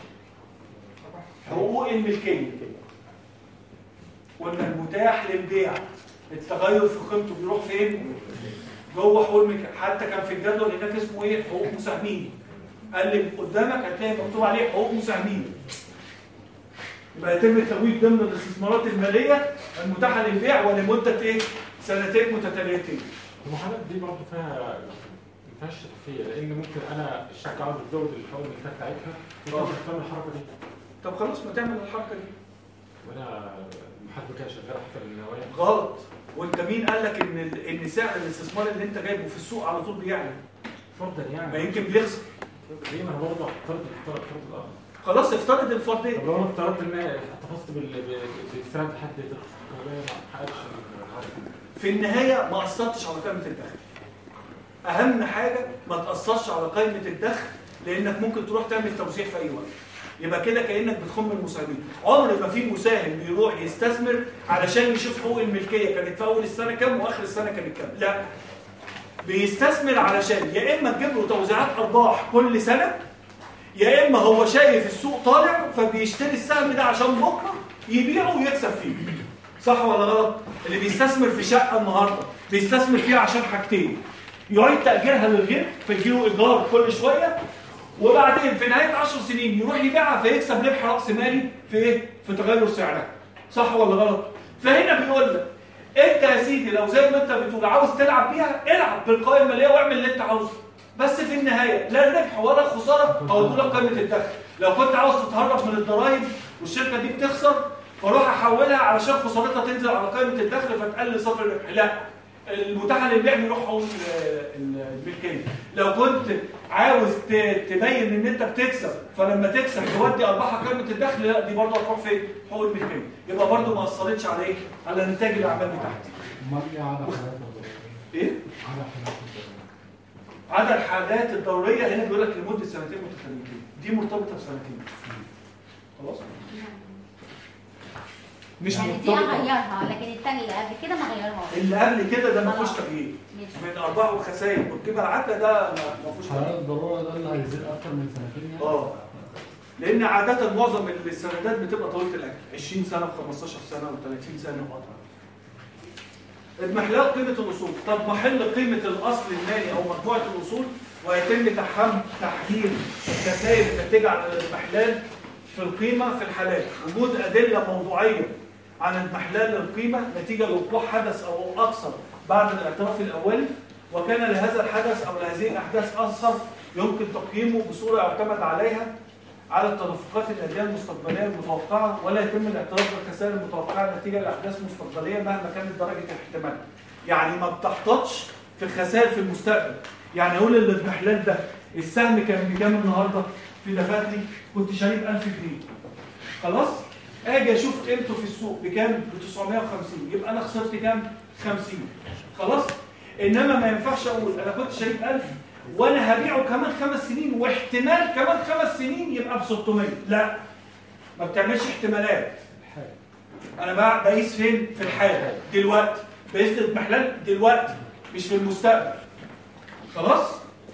[SPEAKER 1] حقوق الملكيه قلنا المتاح للبيع التغير في قيمته بيروح فين جوه حقوق الملكيه حتى كان في الجدول هناك اسمه ايه حقوق مساهمين قلب قدامك هتلاقي مكتوب عليه حقوق مساهمين يبقى يتم التمويل ضمن الاستثمارات الماليه المتاحه للبيع ولمده ايه سنتين متتاليتين
[SPEAKER 6] المحاولات دي برضه فيها ما فيهاش شفافيه لان ممكن انا الشركه عاوزه تزود الحقوق الملكيه بتاعتها ممكن تعمل الحركه دي
[SPEAKER 1] طب خلاص ما تعمل الحركه دي
[SPEAKER 6] وانا المحاسبه كده شغاله حتى النوايا
[SPEAKER 1] غلط وانت مين قال لك ان ال- ان سعر الاستثمار اللي انت جايبه في السوق على طول بيعلى
[SPEAKER 6] فرضا يعني
[SPEAKER 1] ما يمكن بيخسر
[SPEAKER 6] ليه ما انا برضه افترض افترض افترض الاخر
[SPEAKER 1] خلاص افترض الفرديه
[SPEAKER 6] طب لو انا افترضت ان أنا احتفظت بال ب- بسعر حد ترخص الكهرباء ما حققش الهدف.
[SPEAKER 1] في النهايه ما اثرتش على قائمه الدخل اهم حاجه ما تاثرش على قائمه الدخل لانك ممكن تروح تعمل توزيع في اي وقت يبقى كده كانك بتخم المساهمين عمر ما في مساهم بيروح يستثمر علشان يشوف حقوق الملكيه كانت في اول السنه كام واخر السنه كانت كام لا بيستثمر علشان يا اما تجيب له توزيعات ارباح كل سنه يا اما هو شايف السوق طالع فبيشتري السهم ده عشان بكره يبيعه ويكسب فيه صح ولا غلط اللي بيستثمر في شقه النهارده بيستثمر فيها عشان حاجتين يعيد تاجيرها للغير فيجيله ايجار كل شويه وبعدين في نهايه 10 سنين يروح يبيعها فيكسب ربح راس مالي في ايه في تغير سعرها صح ولا غلط فهنا بيقول لك انت يا سيدي لو زي ما انت بتقول عاوز تلعب بيها العب بالقوائم الماليه واعمل اللي انت عاوزه بس في النهايه لا ربح ولا خساره او لك قيمه الدخل لو كنت عاوز تتهرب من الضرائب والشركه دي بتخسر فروح احولها علشان خسارتها تنزل على قيمه الدخل فتقلل صافي الربح لا المتاح للبيع بيروح حقوق ال- الملكيه لو كنت عاوز ت- تبين ان انت بتكسب فلما تكسب تودي ارباحها قيمه الدخل لا دي برضه هتروح فين حقوق الملكيه يبقى برضه ما اثرتش على ايه على نتاج الاعمال بتاعتي
[SPEAKER 14] امال ايه عدد حالات الضرورية؟
[SPEAKER 1] ايه
[SPEAKER 14] عدد حالات الضرورية.
[SPEAKER 1] عدد الحالات الدوريه هنا بيقول لك لمده سنتين متتاليتين دي مرتبطه بسنتين خلاص مش
[SPEAKER 7] يعني دي
[SPEAKER 1] مرتبطه
[SPEAKER 7] اغيرها لكن الثاني اللي قبل كده ما غيرهاش
[SPEAKER 1] اللي قبل كده ده ما فيهوش تغيير
[SPEAKER 7] ماشي.
[SPEAKER 1] من ارباح وخسائر والقيمه العادله ده ما ما فيهوش
[SPEAKER 14] حالات
[SPEAKER 1] تغيير
[SPEAKER 14] الضرورة ده اللي هيزيد أكتر من سنتين يعني؟
[SPEAKER 1] اه لان عاده معظم السندات بتبقى طويله الاجل 20 سنه و15 سنه و30 سنه وقطع اضمحلال قيمه الاصول طب محل قيمه الاصل المالي او مجموعه الاصول ويتم تحم تحليل الخسائر الناتجه عن الاضمحلال في القيمه في الحالات وجود ادله موضوعيه عن اضمحلال القيمه نتيجه لوقوع حدث او اكثر بعد الاعتراف الاولي وكان لهذا الحدث او لهذه الاحداث اثر يمكن تقييمه بصوره يعتمد عليها على التدفقات النقديه المستقبليه المتوقعه ولا يتم الاعتراف بالخسائر المتوقعه نتيجه لاحداث مستقبليه مهما كانت درجه الاحتمال. يعني ما بتحتاطش في الخسائر في المستقبل. يعني اقول الاضمحلال ده السهم كان بكام النهارده؟ في دفاتري كنت شاريه ب 1000 جنيه. خلاص؟ اجي اشوف قيمته في السوق بكام؟ ب 950 يبقى انا خسرت كام؟ 50 خلاص؟ انما ما ينفعش اقول انا كنت شاريه ب 1000 وانا هبيعه كمان خمس سنين واحتمال كمان خمس سنين يبقى ب 600 لا ما بتعملش احتمالات انا بقى بقيس فين في الحال دلوقتي بقيس الاضمحلال دلوقتي مش في المستقبل خلاص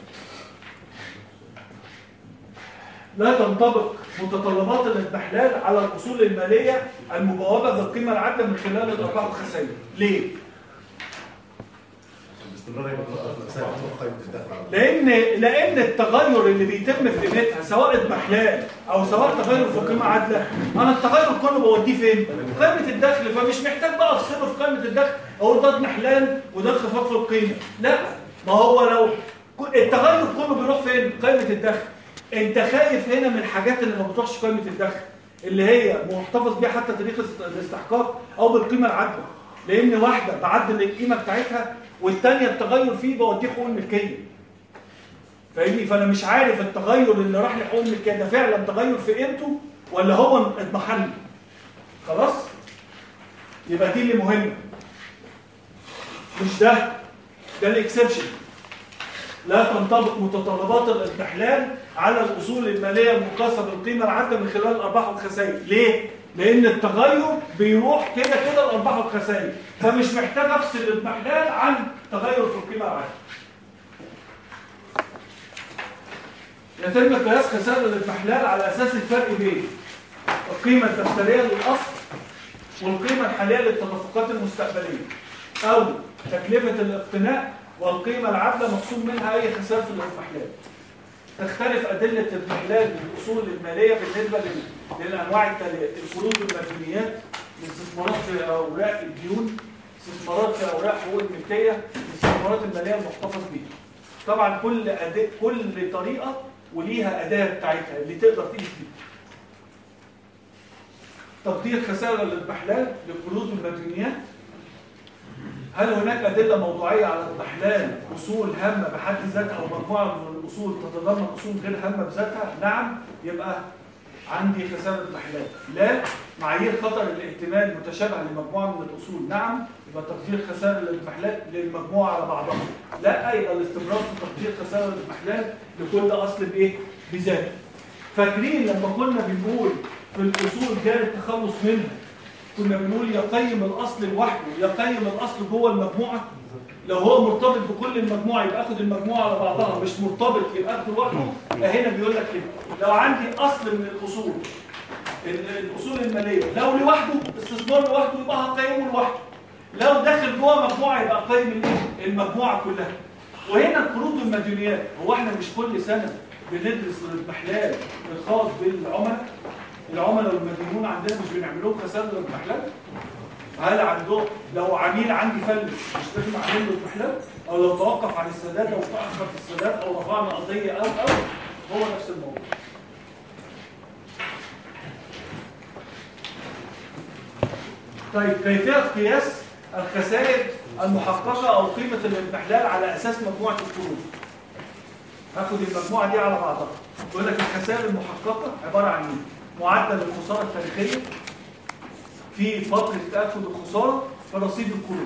[SPEAKER 1] لا تنطبق متطلبات الاضمحلال على الاصول الماليه المبوبه بالقيمه العادله من خلال الارباح والخسائر ليه
[SPEAKER 12] باستمرار هيبقى نفسها بتبقى قيمه الدخل على
[SPEAKER 1] لان لان التغير اللي بيتم في قيمتها سواء اضمحلال او سواء تغير في قيمه عادله انا التغير كله بوديه فين قيمه الدخل فمش محتاج بقى افصله في قيمه الدخل اقول ده اضمحلال وده انخفاض في القيمه لا ما هو لو ك- التغير كله بيروح فين قيمه الدخل انت خايف هنا من الحاجات اللي ما بتروحش قيمه الدخل اللي هي محتفظ بيها حتى تاريخ است- الاستحقاق او بالقيمه العادله لان واحده بعدل القيمه بتاعتها والثانيه التغير فيه بوديه حقوق الملكيه فاهمني فانا مش عارف التغير اللي راح لحقوق الملكيه ده فعلا تغير في قيمته ولا هو اضمحل خلاص يبقى دي اللي مهمه مش ده ده الاكسبشن لا تنطبق متطلبات الاضمحلال على الاصول الماليه المقاسه بالقيمه العادله من خلال الارباح والخسائر ليه لان التغير بيروح كده كده الارباح والخسائر فمش محتاج افصل الاضمحلال عن تغير في القيمه العادله يتم قياس خسائر الاضمحلال على اساس الفرق بين القيمه الدفتريه للاصل والقيمه الحاليه للتدفقات المستقبليه او تكلفه الاقتناء والقيمه العادله مقسوم منها اي خسائر في الاضمحلال تختلف ادله الاضمحلال للاصول الماليه بالنسبه لل- للانواع التاليه الفروض والمديونيات الاستثمارات في اوراق الديون استثمارات في اوراق حقوق الملكيه الاستثمارات الماليه المحتفظ بيها طبعا كل أداة كل طريقه وليها اداه بتاعتها اللي تقدر تقيس بيها تقدير خسائر الاضمحلال للقروض والمديونيات هل هناك أدلة موضوعية على اضمحلال أصول هامة بحد ذاتها أو مجموعة من الأصول تتضمن أصول غير هامة بذاتها؟ نعم يبقى عندي خسارة اضمحلال. لا معايير خطر الاحتمال متشابهة لمجموعة من الأصول؟ نعم يبقى تقدير خسائر الاضمحلال للمجموعة على بعضها. لا يبقى الاستمرار في تقدير خسائر الاضمحلال لكل أصل بإيه؟ بذاته. فاكرين لما كنا بنقول في الاصول جاء التخلص منها كنا بنقول يقيم الاصل لوحده يقيم الاصل جوه المجموعه لو هو مرتبط بكل المجموعه يبقى اخد المجموعه على بعضها مش مرتبط يبقى اخده لوحده فهنا بيقول لك كده لو عندي اصل من الاصول ال- الاصول الماليه لو لوحده استثمار لوحده يبقى هقيمه لوحده لو داخل جوه مجموعه يبقى اقيم الايه المجموعه كلها وهنا القروض والمديونيات هو احنا مش كل سنه بندرس الاضمحلال الخاص بالعملاء العملاء والمدينون عندنا مش بنعمل لهم خسائر الاضمحلال هل عندهم لو عميل عندي فلس مش لازم اعمل له اضمحلال او لو توقف عن السداد او تاخر في السداد او رفعنا قضيه او او هو نفس الموضوع طيب كيفيه قياس الخسائر المحققه او قيمه الاضمحلال على اساس مجموعه القروض هاخد المجموعه دي على بعضها يقول لك الخسائر المحققه عباره عن ايه معدل الخساره التاريخيه في فتره تاكد الخساره في رصيد القروض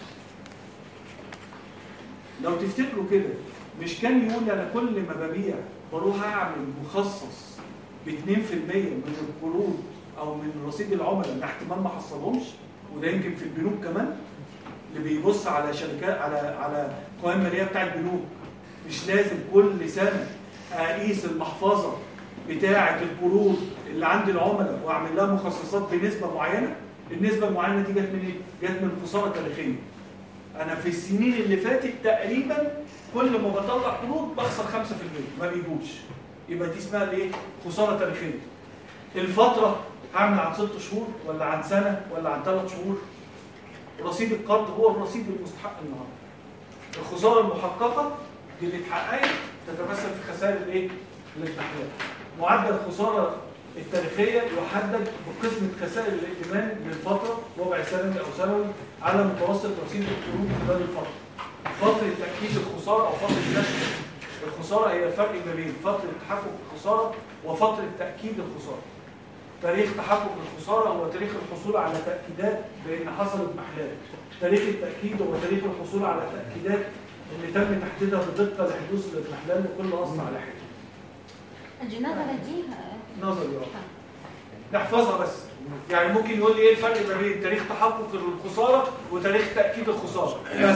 [SPEAKER 1] لو تفتكروا كده مش كان يقول انا كل ما ببيع بروح اعمل مخصص ب 2% من القروض او من رصيد العملاء اللي احتمال ما حصلهمش وده يمكن في البنوك كمان اللي بيبص على شركات على على قوائم ماليه بتاع البنوك مش لازم كل سنه اقيس المحفظه بتاعه القروض اللي عند العملاء واعمل لها مخصصات بنسبه معينه النسبه المعينه دي جت من ايه؟ جت من خساره تاريخيه انا في السنين اللي فاتت تقريبا كل ما بطلع قروض بخسر 5% ما بيجوش يبقى دي اسمها الايه؟ خساره تاريخيه الفتره هعمل عن ست شهور ولا عن سنه ولا عن ثلاث شهور رصيد القرض هو الرصيد المستحق النهارده الخساره المحققه دي اللي اتحققت تتمثل في خسائر الايه؟ الاضمحلال معدل الخساره التاريخيه يحدد بقسمه خسائر الائتمان للفتره ربع سنوي او سنوي على متوسط رصيد القروض خلال الفتره. فتره تاكيد الخساره او فتره نشر الخساره هي الفرق ما بين فتره تحقق الخساره وفتره تاكيد الخساره. تاريخ تحقق الخساره هو تاريخ الحصول على تاكيدات بان حصل اضمحلال. تاريخ التاكيد هو تاريخ الحصول على تاكيدات اللي تم تحديدها بدقه لحدوث الاضمحلال لكل اصل على حده.
[SPEAKER 7] الجنازة دي
[SPEAKER 1] نظري اه نحفظها بس يعني ممكن يقول لي ايه الفرق ما بين تاريخ تحقق الخساره وتاريخ تاكيد الخساره بس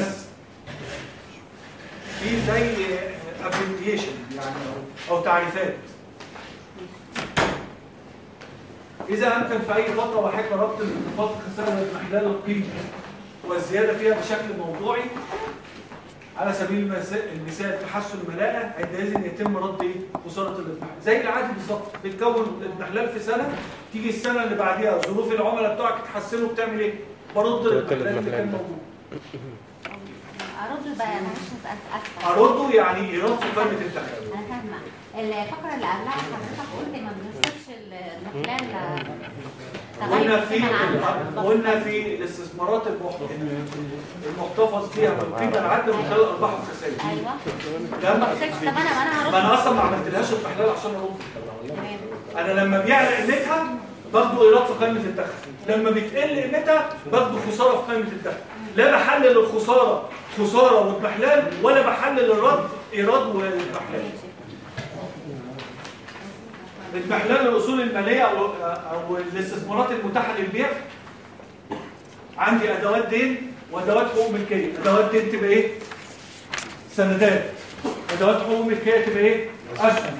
[SPEAKER 1] في زي ابريديشن يعني أو- او تعريفات اذا امكن في اي فتره واحده ربط الانخفاض خسائر الاضمحلال القيمه والزياده فيها بشكل موضوعي على سبيل المس- المثال تحسن الملاءه عندئذ يتم رد ايه خساره الاضمحلال زي العادي بالظبط بتكون الاضمحلال في سنه تيجي السنه اللي بعديها ظروف العملاء بتوعك اتحسنوا بتعمل ايه برد الاضمحلال اللي كان موجود
[SPEAKER 7] ارد بقى معلش اسال اسف
[SPEAKER 1] ارده يعني ايراد في قائمه الدخل
[SPEAKER 7] انا فاهمه الفقره اللي قبلها حضرتك قلت ما بنوصفش ال- من خلال
[SPEAKER 1] قلنا
[SPEAKER 7] تغير
[SPEAKER 1] في
[SPEAKER 7] القيمه العامه
[SPEAKER 1] قلنا في الاستثمارات المح- المحتفظ فيها بالقيمه العادله من خلال الارباح والخسائر
[SPEAKER 7] ايوه
[SPEAKER 1] ده
[SPEAKER 7] ما
[SPEAKER 1] ما
[SPEAKER 7] قلتش طب انا انا هرد
[SPEAKER 1] ما انا اصلا ما عملتلهاش اضمحلال عشان ارد
[SPEAKER 7] تمام
[SPEAKER 1] انا لما بيعلى قيمتها باخده ايراد في قائمه الدخل لما بتقل قيمتها باخده خساره في قائمه الدخل لا بحلل الخساره خساره واضمحلال ولا بحلل الرد ايراد واضمحلال اضمحلال الاصول الماليه او او الاستثمارات المتاحه للبيع عندي ادوات دين وادوات حقوق ملكيه ادوات دين تبقى ايه سندات ادوات حقوق ملكيه تبقى ايه اسهم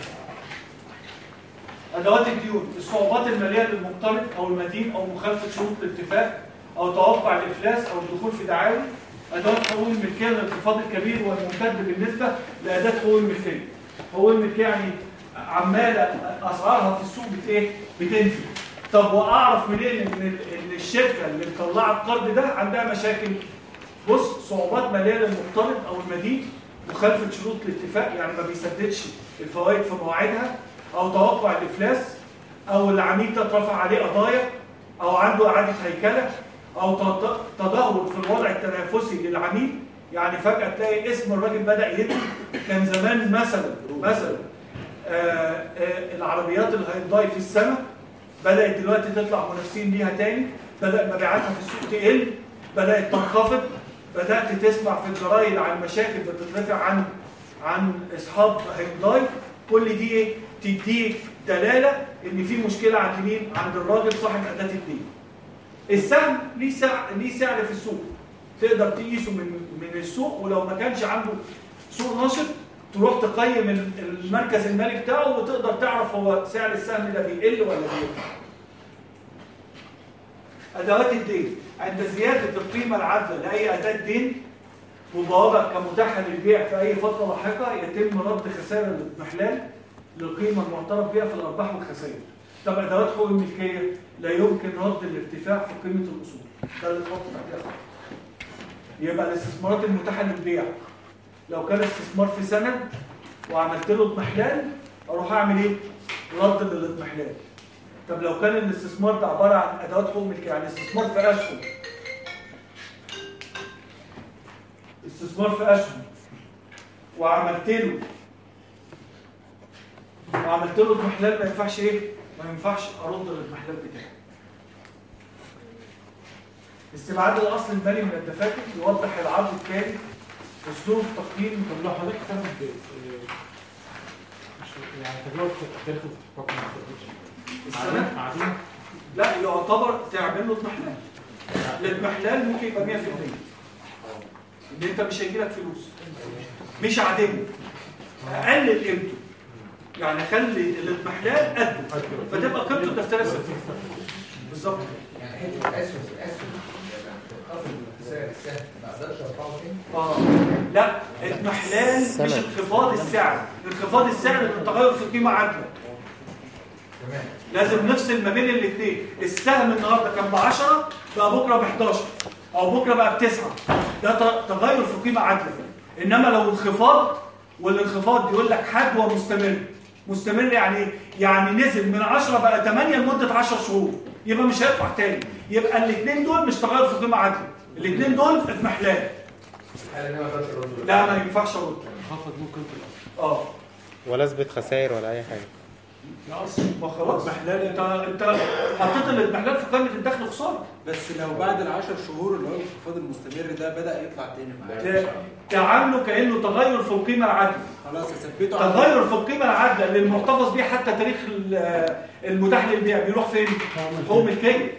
[SPEAKER 1] ادوات الديون الصعوبات الماليه للمقترض او المدين او مخالفه شروط الاتفاق او توقع الافلاس او الدخول في دعاوي ادوات حقوق الملكيه للانخفاض الكبير والممتد بالنسبه لاداه حقوق الملكيه حقوق الملكيه يعني عماله اسعارها في السوق بت ايه بتنزل طب واعرف منين ان ال- ان الشركه اللي مطلعه القرض ده عندها مشاكل بص صعوبات ماليه للمقترض او المدين مخالفه شروط الاتفاق يعني ما بيسددش الفوائد في مواعيدها او توقع الافلاس او العميل ده اترفع عليه قضايا او عنده اعاده هيكله او تد- تدهور في الوضع التنافسي للعميل يعني فجاه تلاقي اسم الراجل بدا ينزل كان زمان مثلا مثلا آه آه العربيات الهيونداي في السماء بدات دلوقتي تطلع منافسين ليها تاني بدا مبيعاتها في السوق تقل بدات تنخفض بدات تسمع في الجرايد عن مشاكل بتترفع عن عن اصحاب هيونداي كل دي ايه تديك دلاله ان في مشكله عند مين عند الراجل صاحب اداه الدين السهم ليه سعر ليه سعر في السوق تقدر تقيسه من من السوق ولو ما كانش عنده سوق نشط تروح تقيم ال- المركز المالي بتاعه وتقدر تعرف هو سعر السهم ده بيقل ولا بيرتفع ادوات الدين عند زياده القيمه العادله لاي اداه دين مبوابه كمتاحه للبيع في اي فتره لاحقه يتم رد خسائر الاضمحلال للقيمه المعترف بها في الارباح والخسائر. طب ادوات حقوق الملكيه لا يمكن رد الارتفاع في قيمه الاصول. ده اللي اتحط تحتها خط. يبقى الاستثمارات المتاحه للبيع لو كان استثمار في سند وعملت له اضمحلال اروح اعمل ايه؟ رد للاضمحلال. طب لو كان الاستثمار ده عباره عن ادوات حقوق ملكيه يعني استثمار في اسهم استثمار في اسهم وعملت له وعملت له اضمحلال ما ينفعش ايه؟ ما ينفعش ارد الاضمحلال بتاعي. استبعاد الاصل المالي من الدفاتر يوضح العرض التالي اسلوب تقييم
[SPEAKER 6] طب لو حضرتك تاخد آه، مش- يعني تجربه تاريخ الحكم ما تقدرش
[SPEAKER 1] السنة؟
[SPEAKER 6] معدوم
[SPEAKER 1] لا يعتبر تعمل له اضمحلال. الاضمحلال ممكن يبقى 100% ان انت مش هيجي لك فلوس مش عادمه اقلل قيمته يعني خلي الاضمحلال قده فتبقى قيمته الدفتريه صفر بالظبط
[SPEAKER 10] يعني حته الاسهم الاسهم خفض سعر السهم ما اقدرش ارفعه تاني
[SPEAKER 1] اه لا اضمحلال مش
[SPEAKER 10] سند.
[SPEAKER 1] انخفاض السعر انخفاض السعر من تغير في القيمه عادله
[SPEAKER 10] تمام
[SPEAKER 1] لازم نفصل ما بين الاثنين السهم النهارده كان ب 10 بقى بكره ب 11 او بكره بقى بتسعة ده ت- تغير في قيمه عادله انما لو انخفاض والانخفاض بيقول لك حجوه مستمر مستمر يعني ايه؟ يعني نزل من 10 بقى 8 لمده 10 شهور يبقى مش هيرفع تاني يبقى الاثنين دول مش تغير في قيمه عادله الاثنين دول اضمحلال
[SPEAKER 10] هل انا ما اقدرش ارد
[SPEAKER 1] لا ما ينفعش ارد
[SPEAKER 2] خفض ممكن في الاصل
[SPEAKER 1] اه
[SPEAKER 5] ولا اثبت خسائر ولا اي حاجه
[SPEAKER 1] لا اصلا ما خلاص انت انت حطيت الاضمحلال في قائمه الدخل خساره
[SPEAKER 11] بس لو بعد العشر شهور اللي هو الانخفاض المستمر ده بدا يطلع تاني معاك
[SPEAKER 1] ت- تعامله كانه تغير في القيمه العادله
[SPEAKER 11] خلاص اثبته على-
[SPEAKER 1] تغير في القيمه العادله اللي المحتفظ بيه حتى تاريخ ال- المتاح للبيع بيروح فين؟ حقوق ملكيه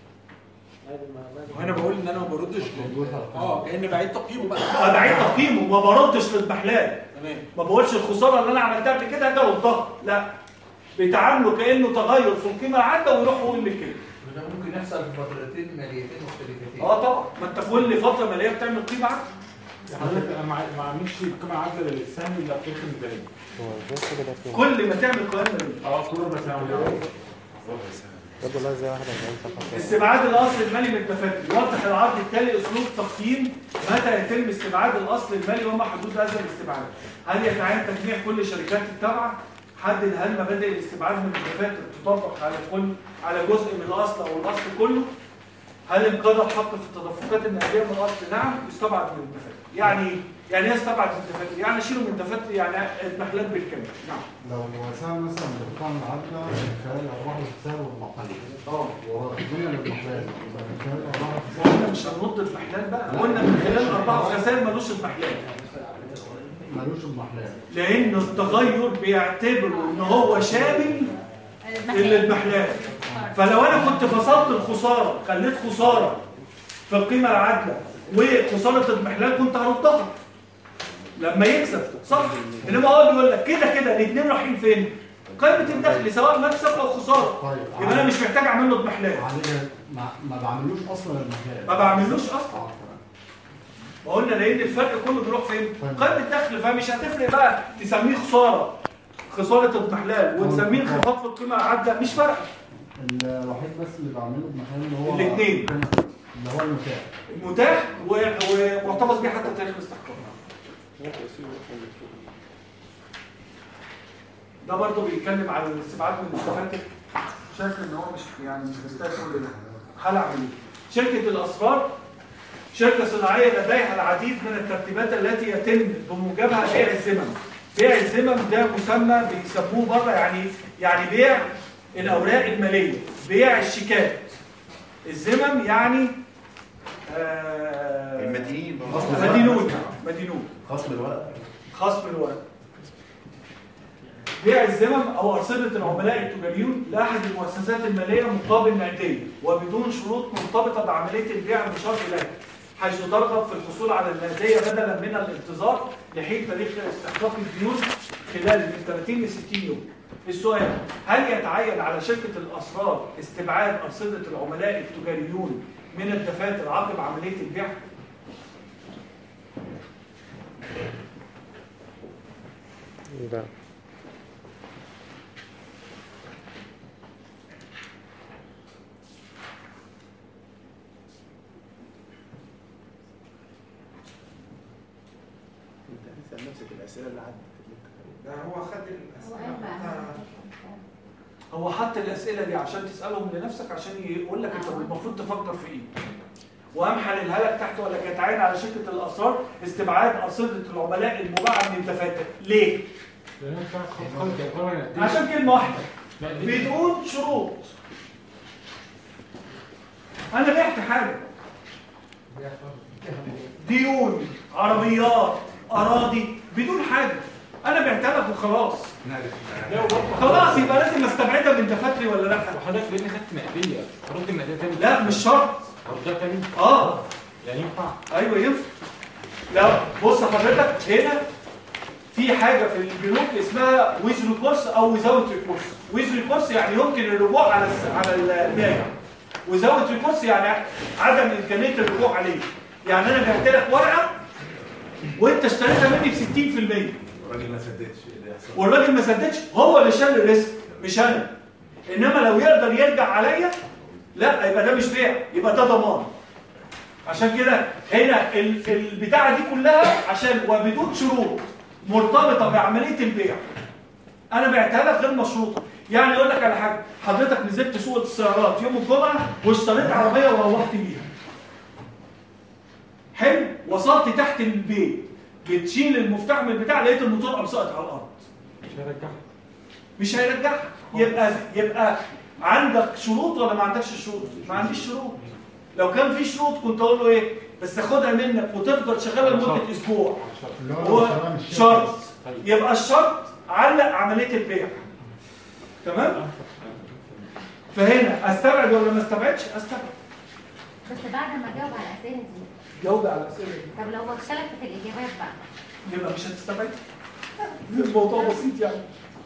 [SPEAKER 11] وانا بقول ان انا ما بردش اه كان بعيد تقييمه بقى
[SPEAKER 1] انا بعيد تقييمه ما بردش للمحلال
[SPEAKER 11] تمام
[SPEAKER 1] ما بقولش الخساره اللي انا عملتها قبل كده ده ردها لا بيتعاملوا كانه تغير في القيمه العادله ويروح حقوق الملكيه
[SPEAKER 10] وده ممكن يحصل في فترتين ماليتين مختلفتين
[SPEAKER 1] اه طبعا ما انت في كل فتره ماليه بتعمل قيمه عادله
[SPEAKER 6] حضرتك انا ما ما عاملش قيمه عادله للسهم الا في اخر الميزانيه
[SPEAKER 1] كل ما تعمل قيمه ماليه
[SPEAKER 6] اه كل ما تعمل
[SPEAKER 5] برضه لا زي 41 صفحه
[SPEAKER 1] استبعاد الاصل المالي من الدفاتر يوضح العرض التالي اسلوب تقييم متى يتم استبعاد الاصل المالي وما حدود هذا الاستبعاد هل يتعين تجميع كل الشركات التابعه حدد هل مبادئ الاستبعاد من الدفاتر تطبق على كل على جزء من الاصل او الاصل كله هل انقضى الحق في التدفقات النقديه من الاصل نعم يستبعد من الدفاتر يعني إيه؟ يعني ايه يستبعد من الدفاتر يعني اشيله من الدفاتر يعني اضمحلال بالكامل نعم
[SPEAKER 14] لو سهم مثلا بتقام عادلة خلال أرباح الخسائر والمحلية اه وربنا للمحلال يبقى من خلال أرباح الخسائر
[SPEAKER 1] احنا مش هنرد المحلال بقى قلنا من خلال اربعه خسائر ملوش اضمحلال
[SPEAKER 14] ملوش المحلال
[SPEAKER 1] لان التغير بيعتبروا ان هو شامل للاضمحلال فلو انا كنت فصلت الخساره خليت خساره في القيمه العادله وخساره اضمحلال كنت هردها لما يكسب صح انما هو بيقول لك كده كده الاثنين رايحين فين قيمه الدخل سواء مكسب او خساره يبقى انا مش محتاج اعمل له اضمحلال
[SPEAKER 14] عليه ما, ما بعملوش أصلا المحلال
[SPEAKER 1] ما بعملوش اصلا ما قلنا لان الفرق كله بيروح فين قيمه الدخل فمش هتفرق بقى تسميه خساره خساره اضمحلال وتسميه انخفاض في القيمه العادله مش فارقه
[SPEAKER 14] الوحيد بس اللي بعمله بمحلال اللي هو
[SPEAKER 1] الاثنين
[SPEAKER 14] اللي هو المتاح
[SPEAKER 1] متاح و- ومحتفظ بيه حتى تاريخ الاستحقاق ده برضه بيتكلم على الاستبعاد من الدفاتر شايف ان هو مش يعني مش مستاهل كل ده حال عمليه شركه الاسرار شركه صناعيه لديها العديد من الترتيبات التي يتم بموجبها بيع الذمم بيع الذمم ده مسمى بيسموه بره يعني يعني بيع الاوراق الماليه بيع الشيكات الذمم يعني آه
[SPEAKER 3] المدينين
[SPEAKER 1] مدينون مدينون
[SPEAKER 12] خصم الورق
[SPEAKER 1] خصم الورق بيع الذمم او ارصده العملاء التجاريون لاحد المؤسسات الماليه مقابل نقديه وبدون شروط مرتبطه بعمليه البيع المشار اليها حيث ترغب في الحصول على النقديه بدلا من الانتظار لحين تاريخ استحقاق الديون خلال من 30 ل 60 يوم. السؤال هل يتعين على شركه الاسرار استبعاد ارصده العملاء التجاريون من الدفاتر عقب عمليه البيع؟
[SPEAKER 5] ده
[SPEAKER 12] انت هتسال نفسك الاسئله اللي عدت
[SPEAKER 10] ده هو خد الاسئله بتاعتها
[SPEAKER 1] هو حط الاسئله دي عشان تسالهم لنفسك عشان يقول لك انت المفروض تفكر في ايه وقام حللها لك تحت ولا يتعين على شركه الاسرار استبعاد ارصده العملاء المباعه من الدفاتر ليه
[SPEAKER 6] لان انت خلق القرار يديك-
[SPEAKER 1] عشان كلمه واحده
[SPEAKER 6] لا، ليه؟
[SPEAKER 1] بدون شروط انا بعت حاجه ديون عربيات اراضي بدون حاجه انا بعتها لك وخلاص خلاص يبقى لازم استبعدها من دفاتري ولا لا
[SPEAKER 6] وحضرتك لان خدت نقديه رد النقديه تاني
[SPEAKER 1] لا مش شرط
[SPEAKER 6] ردها تاني
[SPEAKER 1] اه
[SPEAKER 6] يعني ينفع
[SPEAKER 1] ايوه ينفع لا بص حضرتك هنا في حاجه في البنوك اسمها ويز ريكورس او ويزاوت ريكورس ويز ريكورس يعني يمكن الرجوع على الس- على البائع ويزاوت ريكورس يعني عدم امكانيه الرجوع عليه يعني انا بعت لك ورقه وانت اشتريتها مني ب 60%
[SPEAKER 12] الراجل ما صدقش ايه اللي يحصل
[SPEAKER 1] والراجل ما سددش هو اللي شال الريسك مش انا انما لو يقدر يرجع عليا لا يبقى ده مش بيع يبقى ده ضمان عشان كده هنا ال- البتاعه دي كلها عشان وبدون شروط مرتبطه بعمليه البيع انا بعتها لك غير مشروطه يعني اقول لك على حاجه حضرتك نزلت سوق السيارات يوم الجمعه واشتريت عربيه وروحت بيها حلو وصلت تحت البيت بتشيل المفتاح من البتاع لقيت الموتور قام ساقط على الارض
[SPEAKER 6] مش هرجعها
[SPEAKER 1] مش هيرجعها يبقى يبقى عندك شروط ولا ما عندكش شروط ما عنديش شروط لو كان في شروط كنت اقول له ايه بس اخدها منك وتفضل شغاله لمده اسبوع
[SPEAKER 14] اللي هو
[SPEAKER 1] هو
[SPEAKER 14] لو شغال مش
[SPEAKER 1] شرط يبقى الشرط علق عمليه البيع تمام فهنا استبعد ولا ما استبعدش استبعد
[SPEAKER 7] بس بعد ما اجاوب على الاسئله دي
[SPEAKER 1] جاوب على الاسئله دي
[SPEAKER 7] طب لو اختلفت الاجابات بقى
[SPEAKER 1] يبقى مش هتستبعد الموضوع بسيط يعني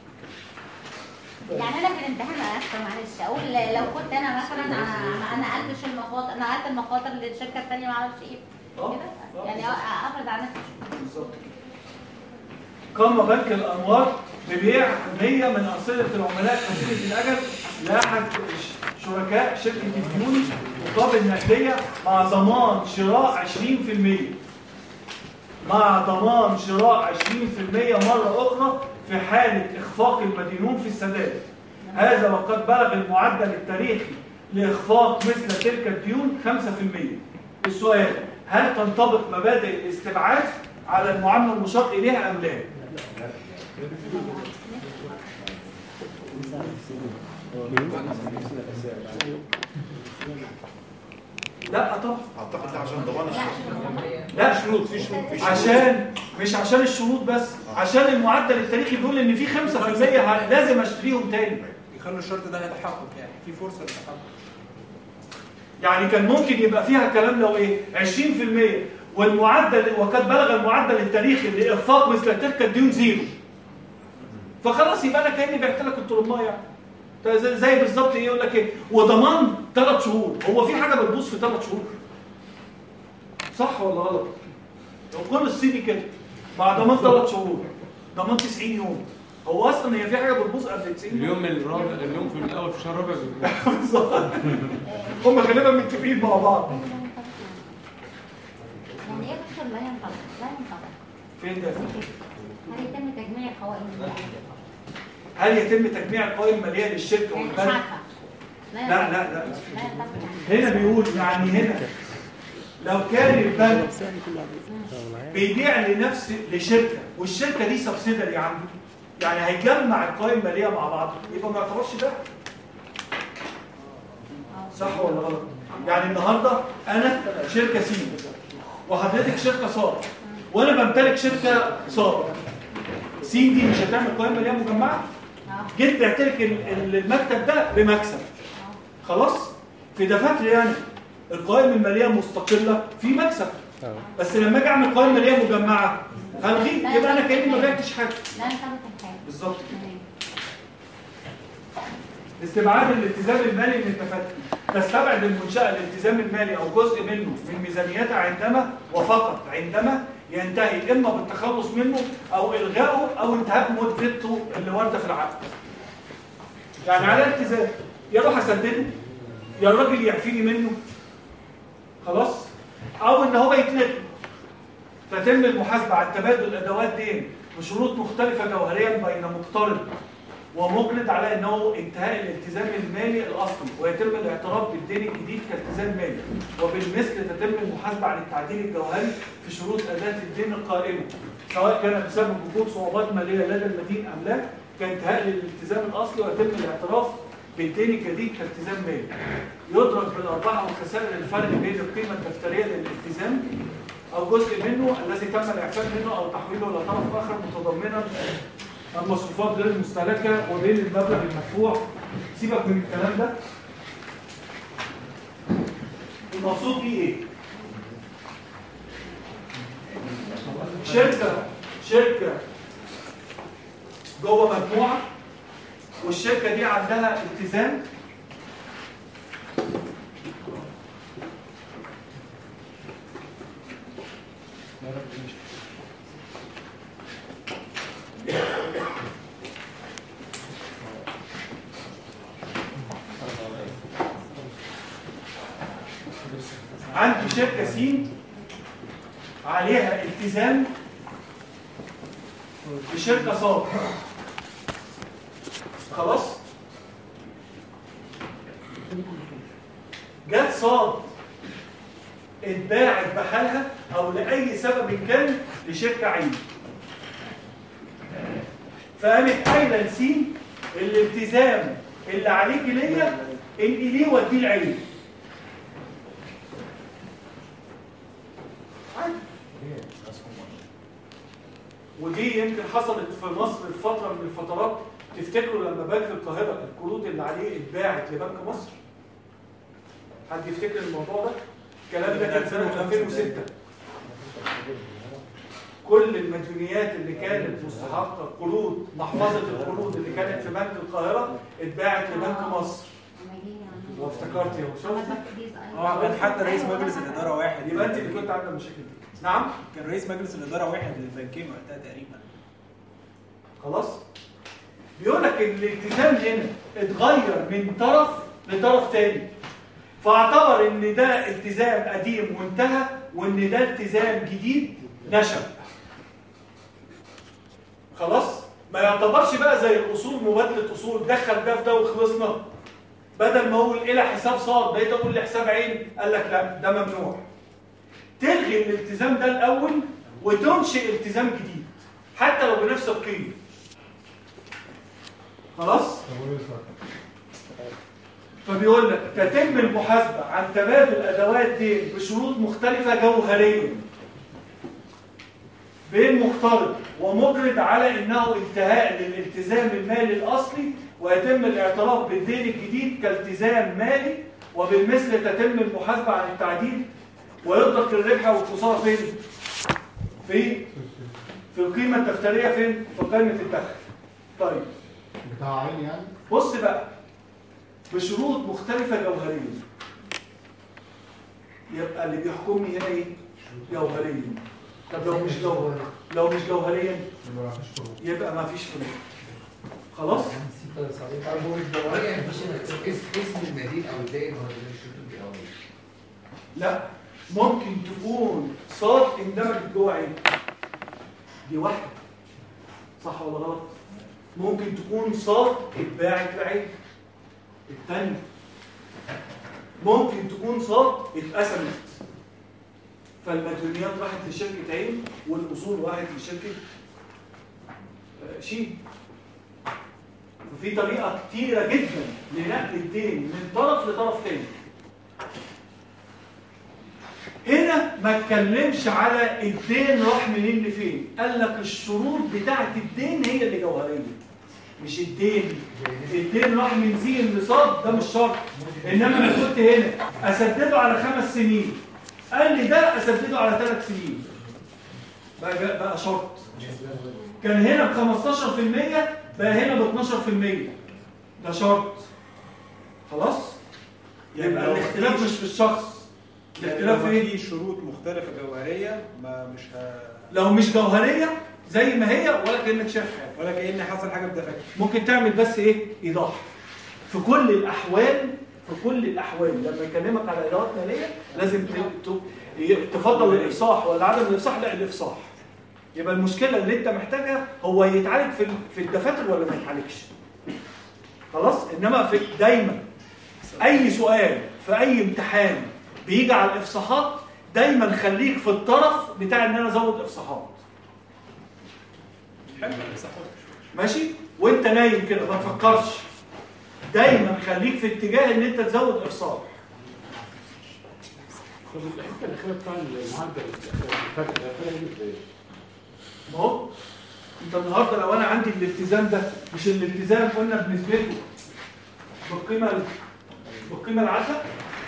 [SPEAKER 7] يعني انا في الامتحان انا اسفه معلش اقول لو كنت انا مثلا انا انا نقلتش المخاطر نقلت المخاطر للشركه الثانيه ما اعرفش ايه كده يعني افرض على نفسي
[SPEAKER 1] بالظبط قام بنك الأنوار ببيع 100 من أرصدة العملاء قصيرة الأجل لأحد ش- شركاء شركة الديون مقابل نقدية مع ضمان شراء 20% مع ضمان شراء 20% مرة أخرى في حالة إخفاق المدينون في السداد هذا وقد بلغ المعدل التاريخي لإخفاق مثل تلك الديون 5% السؤال هل تنطبق مبادئ الاستبعاد على المعاملة المشار إليها أم لا؟ لا طبعا
[SPEAKER 3] اعتقد لا عشان ضمان الشركه
[SPEAKER 1] لا
[SPEAKER 3] شروط في شروط في شروط.
[SPEAKER 1] عشان مش عشان الشروط بس عشان المعدل التاريخي بيقول ان في 5% ه- لازم اشتريهم تاني
[SPEAKER 11] يخلوا الشرط ده يتحقق يعني في فرصه للتحقق
[SPEAKER 1] يعني كان ممكن يبقى فيها كلام لو ايه 20% والمعدل وقد بلغ المعدل التاريخي لاخفاق مثل تلك الديون زيرو فخلاص يبقى انا كاني بعت لك الطلبايه يعني ده زي- زي بالظبط ايه يقول لك ايه وضمان ثلاث شهور هو في حاجه بتبوظ في ثلاث شهور صح ولا غلط لو كل الصيني كده مع ضمان ثلاث شهور ضمان 90 يوم هو اصلا هي في حاجه بتبوظ قبل 90 يوم
[SPEAKER 2] اليوم الرابع اليوم في الاول في الشهر الرابع بيبقى-
[SPEAKER 1] بالظبط هم غالبا متفقين مع بعض
[SPEAKER 7] يعني ايه بشر لا ينطبق لا ينطبق
[SPEAKER 1] فين ده
[SPEAKER 7] هل يتم تجميع القوائم المالية؟
[SPEAKER 1] هل يتم تجميع القوائم الماليه للشركه
[SPEAKER 7] يعني مش
[SPEAKER 1] والبنك
[SPEAKER 7] عارفه
[SPEAKER 1] لا لا لا
[SPEAKER 7] لا ينطبق يعني
[SPEAKER 1] هنا بيقول يعني هنا لو كان البنك بيبيع لنفس لشركه والشركه دي سبسيدري عنده يعني هيجمع القوائم الماليه مع بعض يبقى ما يعتبرش ده صح ولا غلط يعني النهارده انا شركه سين وحضرتك شركه صاد وانا بمتلك شركه صاد س دي مش هتعمل قائمه ماليه مجمعه جيت بعت لك ال- ال- المكتب ده بمكسب خلاص في دفاتر يعني القوائم الماليه مستقله في مكسب بس لما اجي اعمل قوائم ماليه مجمعه هلغيه يبقى انا كاني ما بعتش حاجه
[SPEAKER 7] لا انت عملت حاجه
[SPEAKER 1] بالظبط استبعاد الالتزام المالي من التفتت تستبعد المنشأة الالتزام المالي أو جزء منه من ميزانيتها عندما وفقط عندما ينتهي إما بالتخلص منه أو إلغائه أو انتهاء مدته اللي واردة في العقد. يعني على التزام يا اروح أسدده يا الراجل يعفيني منه خلاص أو إن هو يتلغي فتم المحاسبة عن تبادل أدوات دين بشروط مختلفة جوهريا بين مقترض ومقرض على انه انتهاء الالتزام المالي الاصلي ويتم الاعتراف بالدين الجديد كالتزام مالي وبالمثل تتم المحاسبه عن التعديل الجوهري في شروط اداه الدين القائمه سواء كان بسبب وجود صعوبات ماليه لدى المدين ام لا كانتهاء للالتزام الاصلي ويتم الاعتراف بالدين الجديد كالتزام مالي يدرك بالارباح والخسائر الفرق بين القيمه الدفتريه للالتزام او جزء منه الذي تم الاعفاء منه او تحويله الى طرف اخر متضمنا المصروفات غير المستهلكه وبين المبلغ المدفوع سيبك من الكلام ده المقصود بيه ايه شركه شركه جوه مجموعه والشركه دي عندها التزام عندي شركة سين عليها التزام بشركة صاد خلاص جت صاد اتباعت بحالها او لاي سبب كان لشركة عين فقامت قايله لسين الالتزام اللي عليك ليا انقليه وديه العين ودي يمكن حصلت في مصر في فتره من الفترات تفتكروا لما بنك القاهره القروض اللي عليه اتباعت لبنك مصر حد يفتكر الموضوع ده الكلام ده كان سنه 2006 كل المديونيات اللي كانت مستحقه قروض محفظه القروض اللي كانت في بنك القاهره اتباعت لبنك مصر لو افتكرت يا شفت
[SPEAKER 11] اه كان حتى رئيس مجلس الاداره واحد
[SPEAKER 1] يبقى انت اللي كنت عامله المشاكل دي نعم
[SPEAKER 11] كان رئيس مجلس الاداره واحد للبنكين وقتها تقريبا
[SPEAKER 1] خلاص بيقول لك ان الالتزام هنا اتغير من طرف لطرف تاني فاعتبر ان ده التزام قديم وانتهى وان ده التزام جديد نشأ خلاص ما يعتبرش بقى زي الاصول مبادله اصول دخل ده في ده وخلصنا بدل ما اقول الى حساب صاد بقيت اقول لحساب عين قال لك لا ده ممنوع تلغي الالتزام ده الاول وتنشئ التزام جديد حتى لو بنفس القيمه خلاص فبيقول لك تتم المحاسبه عن تبادل ادوات دين بشروط مختلفه جوهريا بين مقترض ومقرض على انه انتهاء للالتزام المالي الاصلي ويتم الاعتراف بالدين الجديد كالتزام مالي وبالمثل تتم المحاسبه عن التعديل ويدرك الربح والخساره فين؟ في في القيمه الدفتريه فين؟ في قائمه الدخل. طيب
[SPEAKER 14] بتاع عين يعني
[SPEAKER 1] بص بقى بشروط مختلفه جوهريا يبقى اللي بيحكمني هنا ايه؟ جوهريا طب لو مش جوهري لو مش جوهريا يبقى ما فيش فروق خلاص؟
[SPEAKER 10] اسم المدين او الدائن هو اللي الشروط دي اول
[SPEAKER 1] لا ممكن تكون صاد اندمجت جوه عين دي واحده صح ولا غلط ممكن تكون صاد اتباعت لعين الثانيه ممكن تكون صاد اتقسمت فالمديونيات راحت لشركه عين والاصول راحت لشركه آه، شين ففي طريقه كتيره جدا لنقل الدين من طرف لطرف تاني هنا ما اتكلمش على الدين راح منين لفين قال لك الشروط بتاعه الدين هي اللي جوهريه مش الدين الدين راح من زين لصاد ده مش شرط انما انا كنت هنا اسدده على خمس سنين قال لي ده اسدده على ثلاث سنين بقى بقى شرط كان هنا ب 15% بقى هنا ب 12% ده شرط خلاص يبقى الاختلاف مش في الشخص الاختلاف في ايه
[SPEAKER 11] في شروط مختلفه جوهريه ما مش ه...
[SPEAKER 1] لو مش جوهريه زي ما هي ولا كانك شايف حاجه
[SPEAKER 11] ولا كأن حصل حاجه بدفعك
[SPEAKER 1] ممكن تعمل بس ايه ايضاح في كل الاحوال في كل الاحوال لما يكلمك على ادوات ماليه لازم ت- ت- تفضل الافصاح ولا عدم الافصاح لا الافصاح يبقى المشكله اللي انت محتاجها هو يتعالج في ال- في الدفاتر ولا ما يتعالجش خلاص انما في دايما اي سؤال في اي امتحان بيجي على الافصاحات دايما خليك في الطرف بتاع ان انا ازود افصاحات ماشي وانت نايم كده ما تفكرش دايما خليك في اتجاه ان انت تزود افصاح
[SPEAKER 6] طب الحته الاخيره بتاع المعدل الفرق ده فرق ازاي؟
[SPEAKER 1] ما هو انت النهارده لو انا عندي الالتزام ده مش الالتزام قلنا بنسبته بالقيمه بالقيمه العادله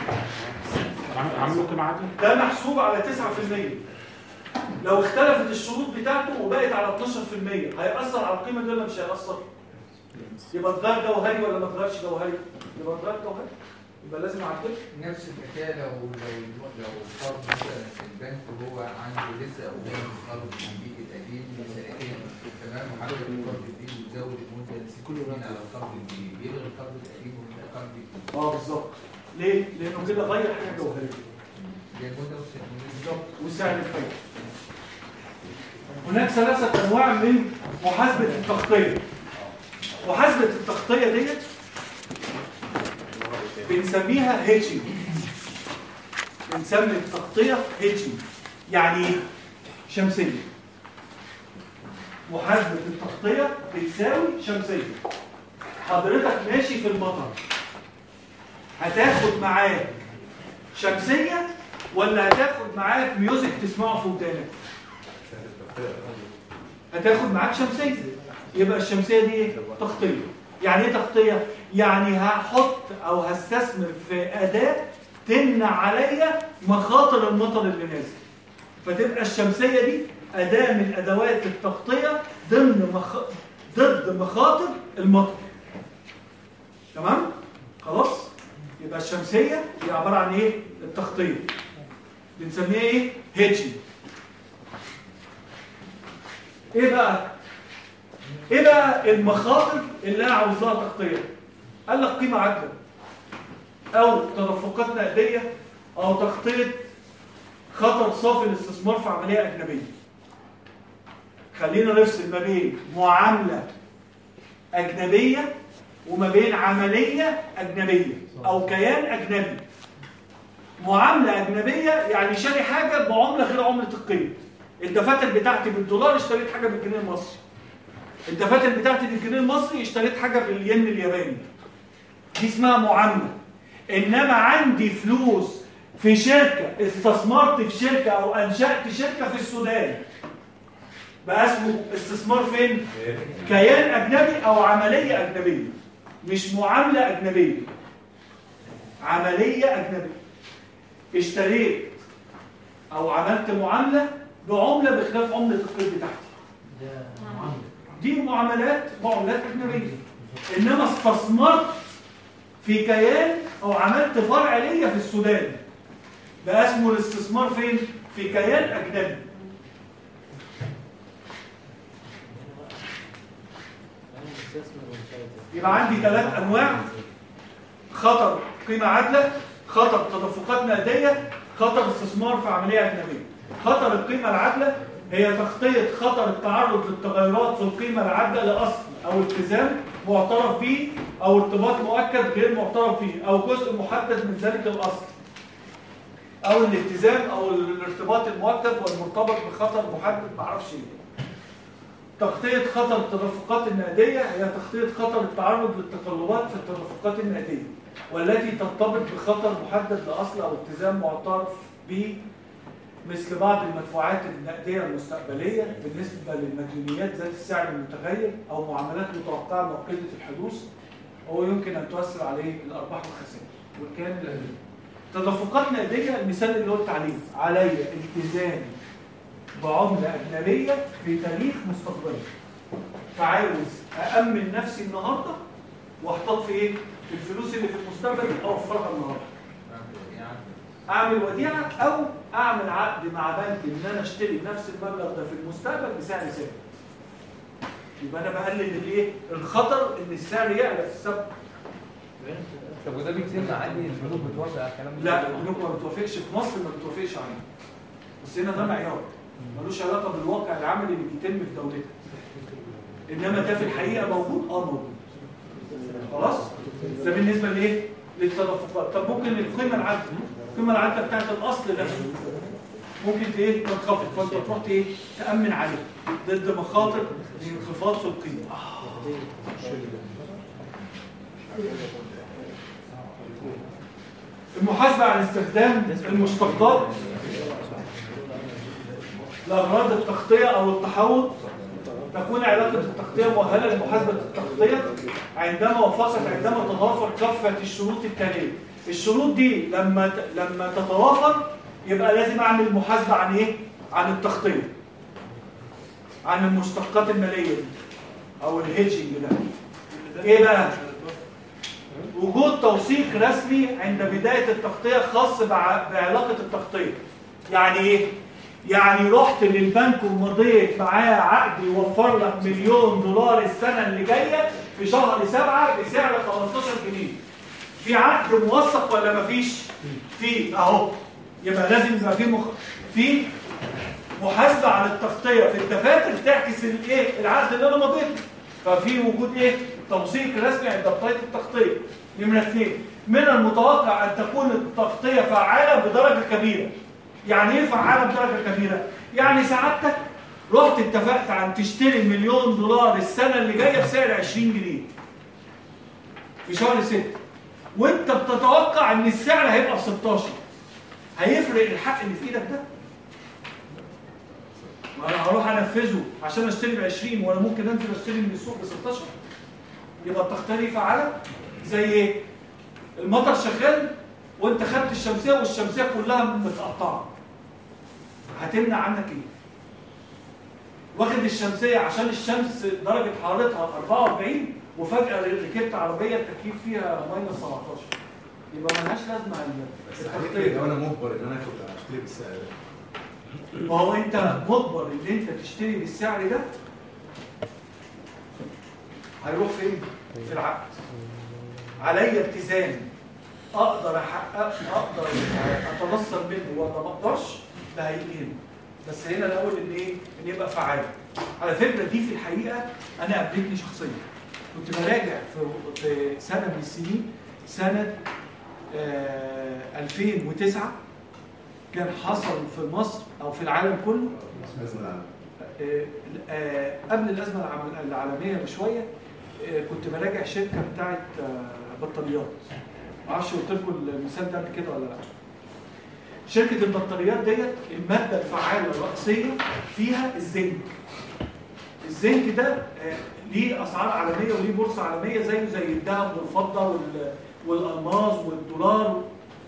[SPEAKER 6] عامله قيمه عادله؟
[SPEAKER 1] ده محسوب على 9% لو اختلفت الشروط بتاعته وبقت على 12% هيأثر على القيمه دي ولا مش هيأثر؟ يبقى اتغير جوهري ولا ما اتغيرش جوهري؟ يبقى اتغير جوهري يبقى لازم اعدله
[SPEAKER 10] نفس الحكايه لو لو لو فرض مثلا في البنك هو عنده لسه قدام قرض جديد قديم من سنتين تمام وحاول القرض الجديد ويزود المده لست سنين على القرض الجديد يلغي القرض القديم ويبدا قرض جديد
[SPEAKER 1] اه بالظبط ليه؟ لانه كده غير حاجه جوهريه
[SPEAKER 10] زي المده والسنين
[SPEAKER 1] بالظبط وسعر الفايده هناك ثلاثة أنواع من محاسبة التغطية محاسبة التغطية ديت بنسميها هيتشنج بنسمي التغطية هيتشنج يعني ايه؟ شمسية محاسبة التغطية بتساوي شمسية حضرتك ماشي في المطر هتاخد معاك شمسية ولا هتاخد معاك ميوزك تسمعه في ودانك هتاخد معاك شمسية يبقى الشمسية دي ايه؟ تغطية يعني ايه تغطية؟ يعني هحط او هستثمر في أداة تمنع عليا مخاطر المطر اللي نازل فتبقى الشمسية دي أداة من أدوات التغطية ضمن مخ... ضد مخاطر المطر تمام؟ خلاص؟ يبقى الشمسية هي عبارة عن ايه؟ التغطية بنسميها ايه؟ هيتشنج ايه بقى؟ ايه بقى المخاطر اللي انا عاوز لها تغطية؟ قال لك قيمة عادلة او تدفقات نقدية او تغطية خطر صافي الاستثمار في عملية أجنبية خلينا نفصل ما بين معاملة أجنبية وما بين عملية أجنبية أو كيان أجنبي معاملة أجنبية يعني شاري حاجة بعملة غير عملة القيد الدفاتر بتاعتي بالدولار اشتريت حاجة بالجنيه المصري الدفاتر بتاعتي بالجنيه المصري اشتريت حاجة بالين الياباني دي اسمها معاملة إنما عندي فلوس في شركة استثمرت في شركة أو أنشأت شركة في السودان بقى اسمه استثمار فين؟ كيان أجنبي أو عملية أجنبية مش معاملة أجنبية عملية أجنبية اشتريت أو عملت معاملة بعملة بخلاف عملة القيد بتاعتي دي معاملات معاملات أجنبية إنما استثمرت في كيان أو عملت فرع ليا في السودان بقى اسمه الاستثمار فين؟ في كيان أجنبي يبقى عندي ثلاث أنواع خطر قيمة عادلة خطر تدفقات نقدية خطر استثمار في عملية أجنبية خطر القيمة العادلة هي تغطية خطر التعرض للتغيرات في القيمة العادلة لأصل أو التزام معترف به أو ارتباط مؤكد غير معترف به أو جزء محدد من ذلك الأصل أو الالتزام أو الارتباط المؤكد والمرتبط بخطر محدد معرفش ايه تغطية خطر التدفقات النقدية هي تغطية خطر التعرض للتقلبات في التدفقات النقدية والتي ترتبط بخطر محدد لأصل أو التزام معترف به مثل بعض المدفوعات النقديه المستقبليه بالنسبه للمديونيات ذات السعر المتغير او معاملات متوقعه مؤكده الحدوث هو يمكن ان تؤثر عليه الارباح والخسائر والكيان الأهلي. تدفقات نقديه المثال اللي قلت عليه علي التزامي بعمله اجنبيه في تاريخ مستقبلي فعاوز أأمن نفسي النهارده واحتاط في ايه؟ في الفلوس اللي في المستقبل اوفرها النهارده. اعمل وديعه او اعمل عقد مع بنك ان انا اشتري نفس المبلغ ده في المستقبل بسعر ثابت. يبقى انا بقلل الايه؟ الخطر ان السعر يعلى في السبب.
[SPEAKER 16] طب وده بيتم عادي البنوك بتوافق على الكلام ده؟
[SPEAKER 1] لا البنوك ما بتوافقش في مصر ما بتوافقش عليه. بس هنا ده معيار ملوش علاقه بالواقع العملي اللي بيتم في دولتها. انما ده في الحقيقه موجود اه موجود. خلاص؟ ده بالنسبه لايه؟ للتدفقات طب ممكن القيمه العادله القيمه العادله بتاعت الاصل نفسه ممكن ايه تنخفض فانت تروح ايه تامن عليه ضد مخاطر الانخفاض في القيمه المحاسبه عن استخدام المشتقات لاغراض التغطيه او التحوط تكون علاقة التغطية مؤهلة لمحاسبة التغطية عندما وفقت عندما تتوافر كافة الشروط التالية. الشروط دي لما ت- لما تتوافر يبقى لازم اعمل محاسبة عن ايه؟ عن التغطية. عن المشتقات المالية دي او الهيدجنج ده. ايه بقى؟ وجود توثيق رسمي عند بداية التغطية خاص بع- بعلاقة التغطية. يعني ايه؟ يعني رحت للبنك ومضيت معاه عقد يوفر لك مليون دولار السنة اللي جاية في شهر سبعة بسعر 15 جنيه. في عقد موثق ولا مفيش؟ في اهو. يبقى لازم يبقى في مخ... في محاسبة على التغطية في الدفاتر تعكس الايه؟ العقد اللي انا مضيته. ففي وجود ايه؟ توثيق رسمي عند بداية التغطية. نمرة اثنين من المتوقع ان تكون التغطية فعالة بدرجة كبيرة. يعني ايه فعالة بدرجة كبيرة؟ يعني سعادتك رحت اتفقت عن تشتري مليون دولار السنة اللي جاية بسعر 20 جنيه في شهر 6 وانت بتتوقع ان السعر هيبقى ب 16 هيفرق الحق اللي في ايدك ده؟ ما انا هروح انفذه عشان اشتري ب 20 وانا ممكن انزل اشتري من السوق ب 16 يبقى التغطية دي فعالة زي ايه؟ المطر شغال وانت خدت الشمسيه والشمسيه كلها متقطعه هتمنع عنك ايه واخد الشمسيه عشان الشمس درجه حرارتها 44 وفجاه ركبت عربيه التكييف فيها ماينس 17 يبقى ملهاش لازمه
[SPEAKER 12] بس
[SPEAKER 1] التغطية.
[SPEAKER 12] حضرتك لو انا مجبر ان انا اخد اشتري بالسعر ده
[SPEAKER 1] ما هو انت مجبر ان انت تشتري بالسعر ده هيروح فين؟ في العقد عليا التزام اقدر احقق اقدر اتنصل منه ولا ما اقدرش ده هيجي هنا بس هنا الاول ان ايه؟ ان يبقى فعال على فكره دي في الحقيقه انا قابلتني شخصيا كنت براجع في في سنه من السنين سنه آه 2009 كان حصل في مصر او في العالم كله آه، آه، قبل الازمه العم- العالميه بشويه آه، كنت براجع شركه بتاعت آه، بطاريات ما اعرفش قلت لكم المثال ده قبل كده ولا لا شركه البطاريات ديت الماده الفعاله الرئيسيه فيها الزنك الزنك ده آه، ليه اسعار عالميه وليه بورصه عالميه زيه زي الذهب والفضه وال- والالماس والدولار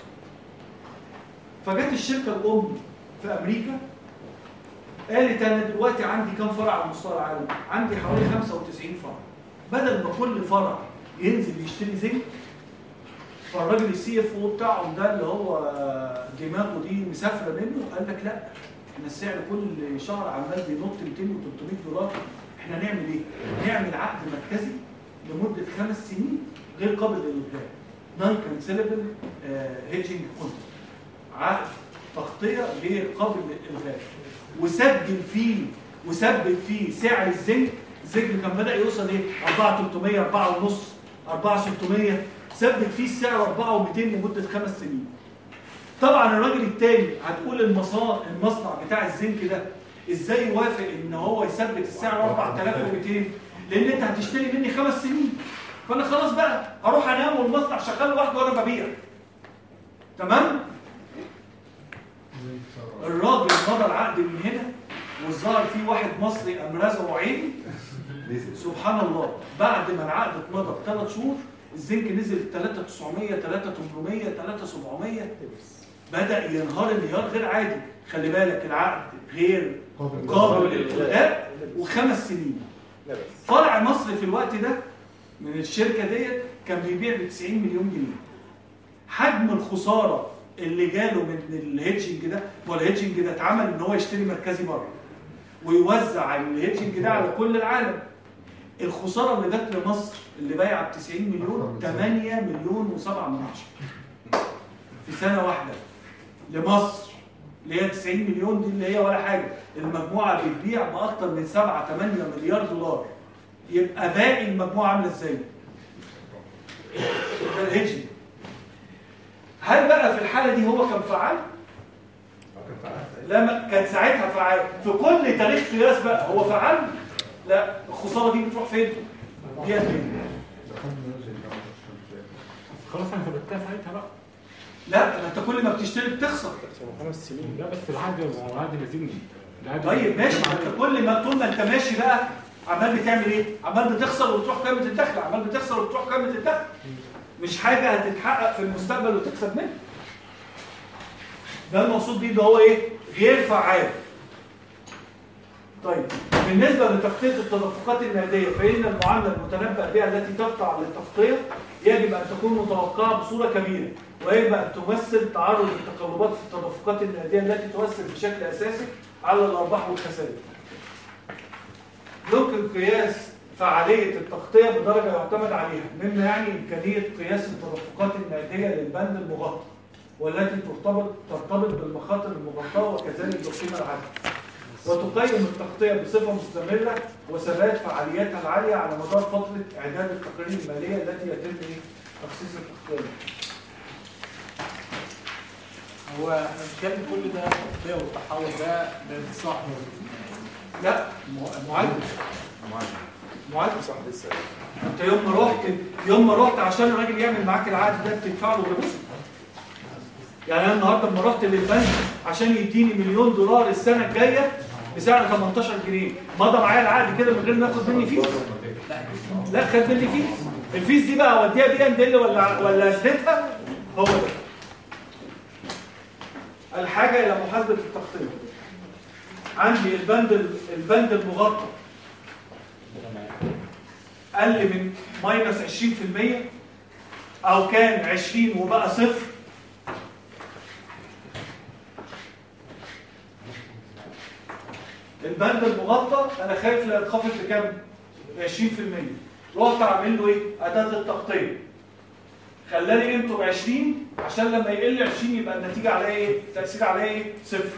[SPEAKER 1] فجت الشركه الام في امريكا قالت انا دلوقتي عندي كام فرع على مستوى العالم؟ عندي حوالي 95 فرع. بدل ما كل فرع ينزل يشتري زنك فالراجل السي اف او بتاعهم ده اللي هو دماغه دي مسافره منه قال لك لا احنا السعر كل شهر عمال بينط 200 و300 دولار احنا نعمل ايه؟ نعمل عقد مركزي لمده خمس سنين غير قابل للالغاء. نون كانسلبل هيدجنج كونتراكت. عقد تغطيه غير قابل للالغاء. وسجل فيه وثبت فيه سعر الزنك الزنك كان بدا يوصل ايه 4300 4 ونص 4600 ثبت فيه السعر 4200 لمده خمس سنين طبعا الراجل التاني هتقول المصنع المصنع بتاع الزنك ده ازاي يوافق ان هو يثبت السعر 4200 لان انت هتشتري مني خمس سنين فانا خلاص بقى اروح انام والمصنع شغال لوحده وانا ببيع تمام الراجل مضى العقد من هنا والظاهر في واحد مصري قام رزعه عين سبحان الله بعد ما العقد اتمضى بثلاث شهور الزنك نزل 3900 3800 3700 بدا ينهار انهيار غير عادي خلي بالك العقد غير قابل للالغاء وخمس سنين فرع مصر في الوقت ده من الشركه ديت كان بيبيع ب 90 مليون جنيه حجم الخساره اللي جاله من الهيدجنج ده هو الهيدجنج ده اتعمل ان هو يشتري مركزي بره ويوزع الهيدجنج ده على كل العالم الخساره اللي جت لمصر اللي بايعه ب 90 مليون 8 مليون و7 من عشرة في سنه واحده لمصر اللي هي 90 مليون دي اللي هي ولا حاجه المجموعه بتبيع باكتر من 7 8 مليار دولار يبقى باقي المجموعه عامله ازاي؟ ده الهيدجنج هل بقى في الحاله دي هو كان فعال؟ لا ما كان ساعتها فعال في كل تاريخ قياس بقى هو فعال؟ لا الخساره دي بتروح فين؟ دي فين؟
[SPEAKER 6] خلاص انت بتبيع ساعتها بقى
[SPEAKER 1] لا ما انت كل ما بتشتري بتخسر
[SPEAKER 6] خمس سنين لا بس العقد هو العقد لازمني العقد
[SPEAKER 1] طيب ماشي ما انت كل ما طول ما انت ماشي بقى عمال بتعمل ايه؟ عمال بتخسر وتروح قيمه الدخل عمال بتخسر وتروح قيمه الدخل مش حاجه هتتحقق في المستقبل وتكسب منها ده المقصود بيه ده هو ايه؟ غير فعال طيب بالنسبه لتغطيه التدفقات النقديه فان المعامله المتنبأ بها التي تقطع للتغطيه يجب ان تكون متوقعه بصوره كبيره ويجب ان تمثل تعرض التقلبات في التدفقات النقديه التي تؤثر بشكل اساسي على الارباح والخسائر. يمكن قياس فعاليه التغطيه بدرجه يعتمد عليها مما يعني امكانيه قياس التدفقات النقديه للبند المغطى والتي ترتبط ترتبط بالمخاطر المغطاه وكذلك بالقيمه العاديه. وتقيم التغطية بصفة مستمرة وثبات فعالياتها العالية على مدار فترة إعداد التقارير المالية التي يتم إيه؟ تخصيص التغطية
[SPEAKER 11] هو احنا بنتكلم كل ده التغطيه والتحول ده للصح
[SPEAKER 1] لا معدل معدل
[SPEAKER 3] صح لسه
[SPEAKER 1] انت يوم ما رحت يوم ما رحت عشان الراجل يعمل معاك العقد ده بتدفع له ربح يعني انا النهارده لما رحت للبنك عشان يديني مليون دولار السنه الجايه بسعر 18 جنيه مضى معايا العقد كده من غير ما ياخد مني فيس لا خد مني فيس الفيس دي بقى اوديها دي اندل ولا ولا اشتريتها هو ده الحاجه الى محاسبه التغطيه عندي البند البند المغطى قل من ماينس 20% او كان 20 وبقى صفر البند المغطى انا خايف لا يتخفض لكام 20% رحت اعمل له ايه اداه التغطيه خلاني قيمته ب 20 عشان لما يقل 20 يبقى النتيجه عليها ايه تاثير عليها ايه صفر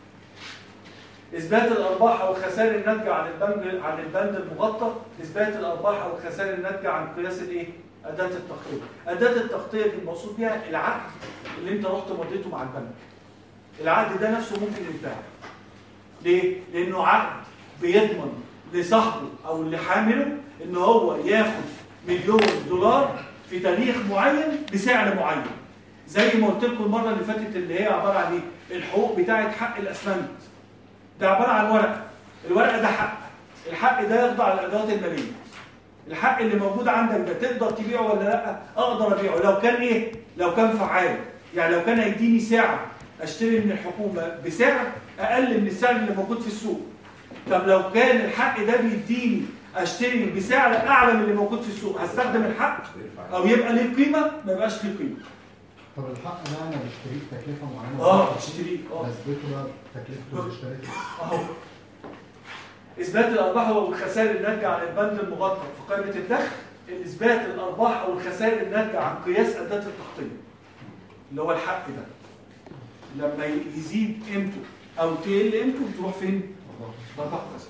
[SPEAKER 1] اثبات الارباح او الخسائر الناتجه عن البند عن البند المغطى اثبات الارباح او الخسائر الناتجه عن قياس الايه اداه التغطيه اداه التغطيه دي المقصود بيها العقد اللي انت رحت مضيته مع البنك العقد ده نفسه ممكن يتباع ليه؟ لأنه عقد بيضمن لصاحبه أو اللي حامله إن هو ياخد مليون دولار في تاريخ معين بسعر معين. زي ما قلت لكم المرة اللي فاتت اللي هي عبارة عن إيه؟ الحقوق بتاعة حق الأسمنت. ده عبارة عن ورقة. الورقة ده حق. الحق ده يخضع للإدارات المالية. الحق اللي موجود عندك ده تقدر تبيعه ولا لا؟ أقدر أبيعه لو كان إيه؟ لو كان فعال. يعني لو كان هيديني ساعة اشتري من الحكومه بسعر اقل من السعر اللي موجود في السوق طب لو كان الحق ده بيديني اشتري بسعر اعلى من اللي موجود في السوق هستخدم الحق او يبقى ليه قيمه ما يبقاش ليه قيمه
[SPEAKER 14] طب الحق ده انا بشتريه بتكلفه معينه
[SPEAKER 1] اه بشتريه اه
[SPEAKER 14] اثبته بقى تكلفته اللي اشتريته
[SPEAKER 1] اهو اثبات الارباح والخسائر الناتجه عن البند المغطى في قائمه الدخل اثبات الارباح او الخسائر الناتجه عن قياس اداه التغطيه اللي هو الحق ده لما يزيد قيمته او تقل قيمته بتروح فين؟ ارباح وخسائر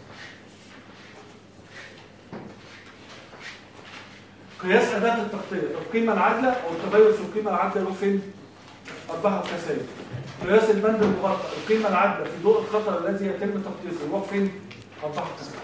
[SPEAKER 1] قياس اداه التغطيه القيمه العادله او التغير في القيمه العادله يروح فين؟ ارباح وخسائر قياس البند المغطى القيمه العادله في ضوء الخطر الذي يتم تقديره يروح فين؟ ارباح وخسائر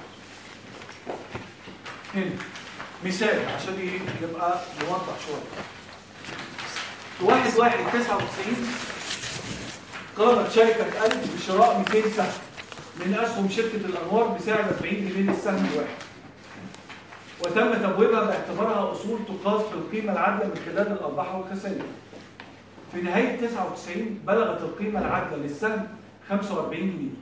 [SPEAKER 1] هنا مثال عشان ي- يبقى نوضح شويه في واحد واحد تسعة وتسعين قامت شركة ألف بشراء 200 سهم من أسهم شركة الأنوار بسعر 40 جنيه للسهم الواحد وتم تبويبها باعتبارها أصول تقاس بالقيمة العادلة من خلال الأرباح والخسائر في نهاية 99 بلغت القيمة العادلة للسهم 45 جنيه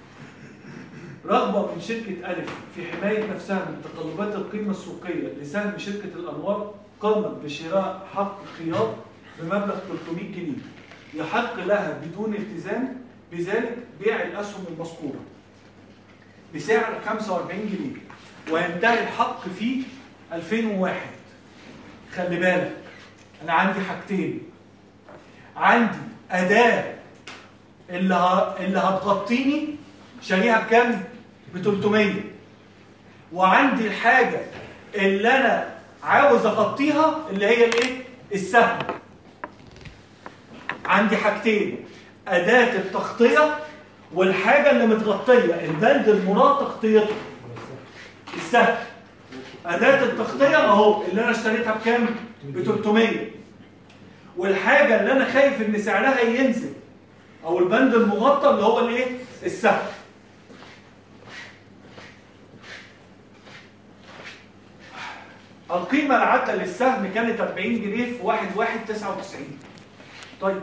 [SPEAKER 1] رغبة من شركة ألف في حماية نفسها من تقلبات القيمة السوقية لسهم شركة الأنوار قامت بشراء حق خيار بمبلغ 300 جنيه يحق لها بدون التزام بذلك بيع الأسهم المذكورة بسعر 45 جنيه وينتهي الحق في 2001 خلي بالك أنا عندي حاجتين عندي أداة اللي ه... اللي هتغطيني شاريها بكام؟ ب 300 وعندي الحاجة اللي أنا عاوز أغطيها اللي هي الإيه؟ السهم عندي حاجتين أداة التغطية والحاجة اللي متغطية البند المراد تغطيته السهم أداة التغطية أهو اللي أنا اشتريتها بكام؟ ب 300 والحاجة اللي أنا خايف إن سعرها ينزل أو البند المغطى اللي هو الإيه؟ السهم القيمة العادلة للسهم كانت 40 جنيه في 1 1 99 طيب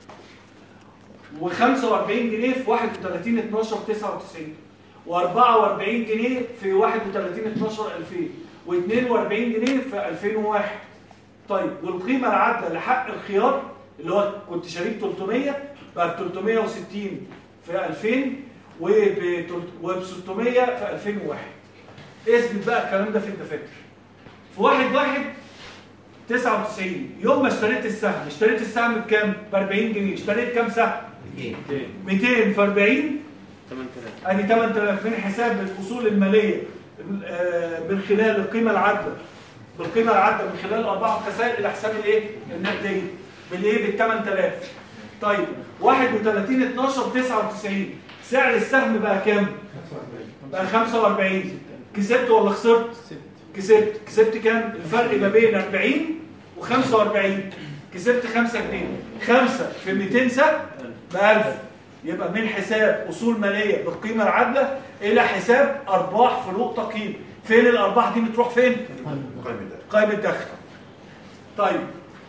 [SPEAKER 1] و45 جنيه في 31 12 99 و44 جنيه في 31 12 2000 و42 جنيه في 2001 طيب والقيمة العادلة لحق الخيار اللي هو كنت شاريه 300 بقى ب 360 في 2000 وب 600 في 2001 اثبت بقى الكلام ده في الدفاتر في واحد واحد 99 يوم ما اشتريت السهم اشتريت السهم بكام؟ ب 40 جنيه اشتريت كام سهم؟
[SPEAKER 4] 200
[SPEAKER 1] 200 في 40
[SPEAKER 2] 8000
[SPEAKER 1] ادي 8000 من حساب الاصول الماليه آه، من خلال القيمه العادله بالقيمه العادله من خلال الارباح والخسائر الى حساب الايه؟ النقديه بالايه؟ بال 8000 طيب 31 12 99 سعر السهم بقى كام؟ بقى 45 كسبت ولا خسرت؟ كسبت كسبت كام؟ الفرق ما بين 40 و45 كسبت 5 جنيه 5 في 200 سهم ب 1000 يبقى من حساب اصول ماليه بالقيمه العادله الى حساب ارباح فروق تقييم فين الارباح دي بتروح فين؟ قائمه دخل طيب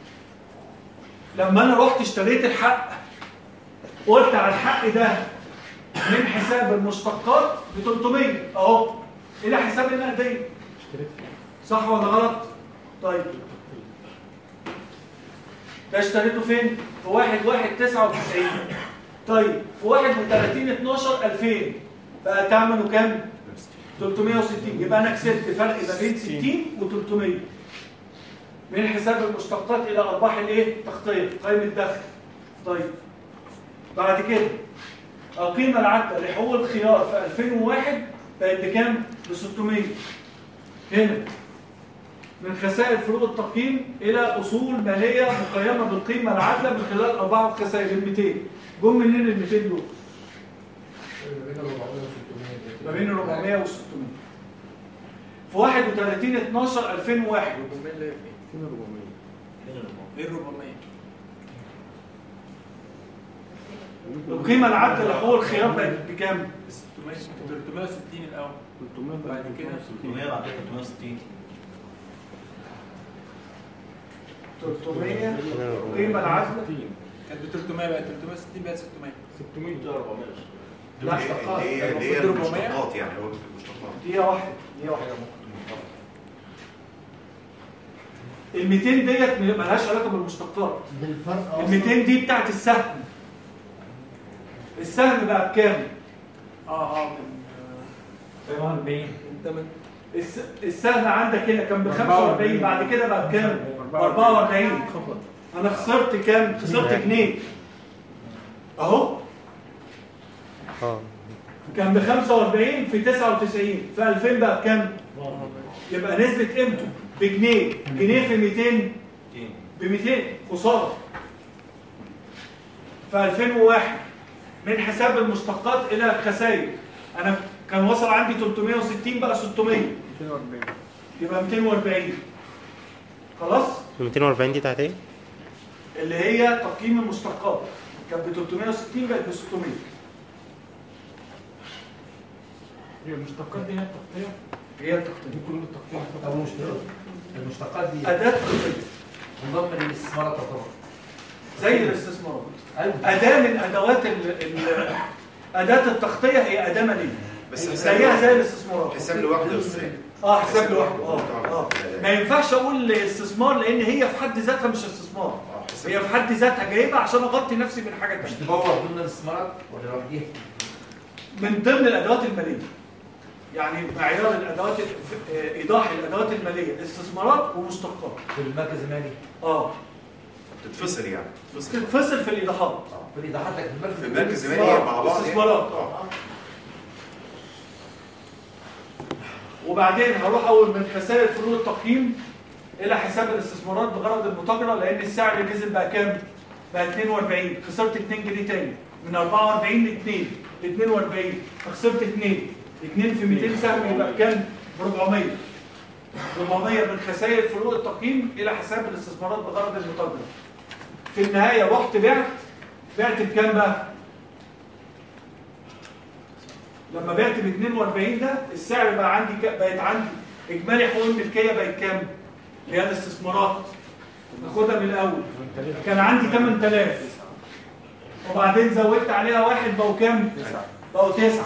[SPEAKER 1] لما انا رحت اشتريت الحق قلت على الحق ده من حساب المشتقات ب 300 اهو الى حساب النقديه صح ولا غلط؟ طيب ده اشتريته فين؟ في 1 1 99 طيب في 31 12 2000 بقى ثمنه كام؟ 360 يبقى انا كسبت فرق ما بين 60 و300 من حساب المشتقات الى ارباح الايه؟ تغطيه قائمه الدخل طيب بعد كده القيمه العادله لحقوق الخيار في 2001 بقت بكام؟ ب 600 هنا من خسائر فروق التقييم الى اصول ماليه مقيمه بالقيمه العادله من خلال ارباح الخسائر ال 200 جم منين ال 200 دول؟ ما بين 400 و 600 في 31 12 2001
[SPEAKER 11] ايه 400
[SPEAKER 1] القيمه العادله لحقوق الخيار بقت بكام؟
[SPEAKER 11] 360 الاول 300 بعد كده
[SPEAKER 13] 600 بعد كده 360
[SPEAKER 1] 300 القيمه العادله
[SPEAKER 11] كانت ب 300 بقت 360 بقت 600
[SPEAKER 6] 600 400
[SPEAKER 1] لا
[SPEAKER 3] اللي هي اللي هي
[SPEAKER 11] المفروض 400.
[SPEAKER 3] المشتقات يعني هو المشتقات
[SPEAKER 1] دقيقه واحده دقيقه واحده ال 200 ديت مالهاش علاقه بالمشتقات
[SPEAKER 14] بالفرق
[SPEAKER 1] ال 200 دي بتاعت السهم السهم بقى بكام؟
[SPEAKER 11] اه اه
[SPEAKER 1] 40 الس- السهم عندك هنا كان ب 45 بعد كده بقى بكام؟ ب 44 انا خسرت كام؟ خسرت جنيه اهو
[SPEAKER 5] اه
[SPEAKER 1] كان ب 45 في 99 في 2000 بقى بكام؟ يبقى نسبة قيمته بجنيه جنيه في 200 ب 200 خسارة في 2001 من حساب المشتقات إلى الخسائر أنا كان وصل عندي 360 بقى 600
[SPEAKER 2] 240
[SPEAKER 1] يبقى 240 خلاص؟
[SPEAKER 5] 240 دي بتاعت ايه؟
[SPEAKER 1] اللي هي تقييم المشتقات كانت ب 360 بقت ب 600
[SPEAKER 6] هي المشتقات دي هي التغطيه
[SPEAKER 1] هي التغطيه
[SPEAKER 6] دي كل التغطيه
[SPEAKER 10] او مشتقات المشتقات دي
[SPEAKER 1] اداه تغطيه
[SPEAKER 10] منضم للاستثمارات تعتبر
[SPEAKER 1] زي الاستثمارات اداه من ادوات ال ال اداه التغطيه هي اداه ماليه
[SPEAKER 3] بس
[SPEAKER 1] زيها زي الاستثمارات
[SPEAKER 3] حساب لوحده يا استاذ
[SPEAKER 1] اه حساب لوحده اه اه ما ينفعش اقول استثمار لان هي في حد ذاتها مش استثمار هي في حد ذاتها جايبه عشان اغطي نفسي من حاجه
[SPEAKER 10] مش
[SPEAKER 1] تانية
[SPEAKER 10] تبوظ ضمن الاستثمارات ولا لوحديها؟
[SPEAKER 1] من ضمن الادوات الماليه يعني معيار الادوات آه، ايضاح الادوات الماليه استثمارات ومشتقات
[SPEAKER 10] في المركز المالي
[SPEAKER 1] اه
[SPEAKER 3] تتفصل يعني تتفصل
[SPEAKER 1] تتفصل في الايضاحات
[SPEAKER 10] في الايضاحات لكن المركز
[SPEAKER 3] في المركز المالي مع بعض يعني.
[SPEAKER 1] استثمارات اه وبعدين هروح اقول من خسائر فروض التقييم الى حساب الاستثمارات بغرض المتاجره لان السعر نزل بقى كام؟ بقى 42 خسرت 2 جنيه تاني من 44 ل 2 ل 42 فخسرت 2 2 في 200 سهم يبقى كام؟ ب 400 400 من خسائر فروق التقييم الى حساب الاستثمارات بغرض المتاجره في النهايه رحت بعت بعت بكام بقى؟ لما بعت ب 42 ده السعر بقى عندي ك... بقت عندي اجمالي حقوق الملكيه بقت كام؟ اللي هي الاستثمارات ناخدها من الاول كان عندي 8000 وبعدين زودت عليها واحد بقوا كام؟ بقوا تسعه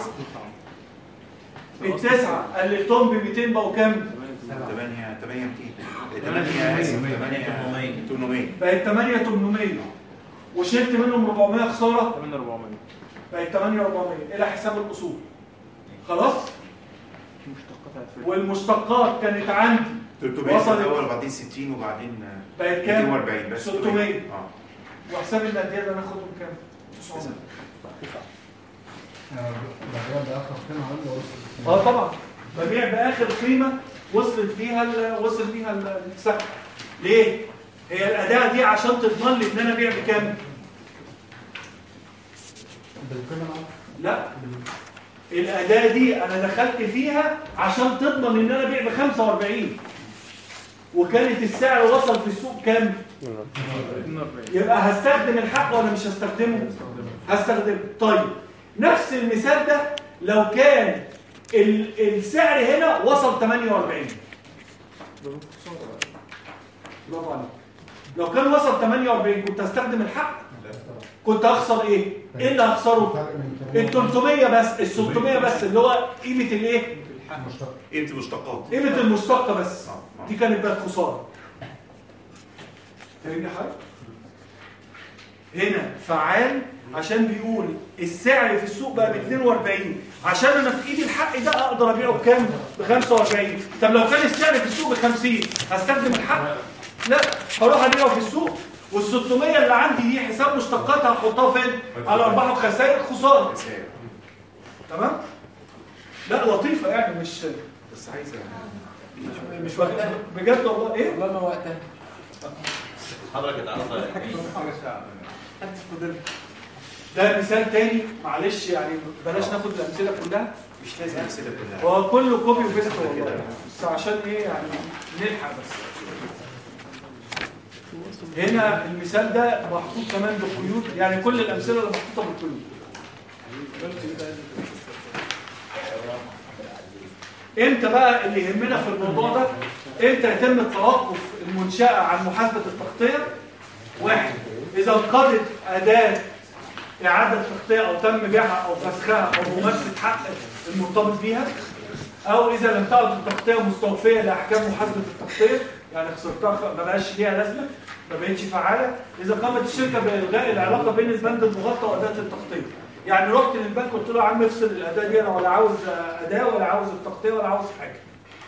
[SPEAKER 1] التسعه قللتهم ب 200 بقوا كام؟
[SPEAKER 3] 8 8 200 8 اسف 8 800
[SPEAKER 1] بقت 8 800 وشلت منهم 400 خساره
[SPEAKER 9] 8 400
[SPEAKER 1] بقت 8 400 الى حساب الاصول خلاص والمشتقات كانت عندي
[SPEAKER 3] 300
[SPEAKER 1] وصلت-
[SPEAKER 3] في الاول وبعدين 60 وبعدين
[SPEAKER 1] بقت كام
[SPEAKER 3] 240 بس
[SPEAKER 1] 600
[SPEAKER 3] اه
[SPEAKER 1] وحساب الأندية ده ناخدهم كام 900
[SPEAKER 14] ببيع بآخر قيمة عندي وصل
[SPEAKER 1] اه طبعا ببيع باخر قيمه وصلت بيها ال- وصل بيها ال- السهم ليه هي الاداه دي عشان تضمن لي ان انا ابيع بكام
[SPEAKER 14] بالقيمة
[SPEAKER 1] لا الاداه دي انا دخلت فيها عشان تضمن ان انا ابيع ب 45 وكانت السعر وصل في السوق كام يبقى هستخدم الحق ولا مش هستخدمه هستخدمه طيب نفس المثال ده لو كان ال- السعر هنا وصل 48 برافو عليك لو كان وصل 48 كنت هستخدم الحق كنت هخسر ايه ايه اللي هخسره ال 300 بس ال 600 بس اللي هو قيمه الايه
[SPEAKER 3] قيمه المشتقات
[SPEAKER 1] قيمه المشتقه بس دي كانت بقت خساره فاهمني حاجه هنا فعال عشان بيقول السعر في السوق بقى ب 42 عشان انا في ايدي الحق ده اقدر ابيعه بكام ب 45 طب لو كان السعر في السوق ب 50 هستخدم الحق لا هروح ابيعه في السوق وال 600 اللي عندي دي حساب مشتقاتها هحطها فين على ارباح وخسائر خساره تمام لا لطيفه يعني مش
[SPEAKER 3] بس عايزه
[SPEAKER 1] مش وقتها بجد والله ايه
[SPEAKER 11] والله ما وقتها
[SPEAKER 13] حضرتك اتعرض
[SPEAKER 1] ده مثال تاني معلش يعني بلاش ناخد الامثله كلها
[SPEAKER 3] مش لازم الامثله كلها
[SPEAKER 1] هو كله كوبي وبيست والله بس عشان ايه يعني نلحق بس هنا المثال ده محطوط كمان بقيود يعني كل الامثله اللي محطوطه بالقيود امتى بقى اللي يهمنا في الموضوع ده امتى يتم التوقف المنشأة عن محاسبة التغطية واحد إذا انقضت أداة إعادة تغطية أو تم بيعها أو فسخها أو ممارسة حق المرتبط بيها أو إذا لم تعد التغطية مستوفية لأحكام محاسبة التغطية يعني خسرتها خ- ما بقاش ليها لازمة ما بقتش فعالة إذا قامت الشركة بإلغاء العلاقة بين البند المغطى وأداة التغطية يعني رحت للبنك قلت له يا عم افصل الأداة دي أنا ولا عاوز أداة ولا عاوز التغطية ولا عاوز حاجة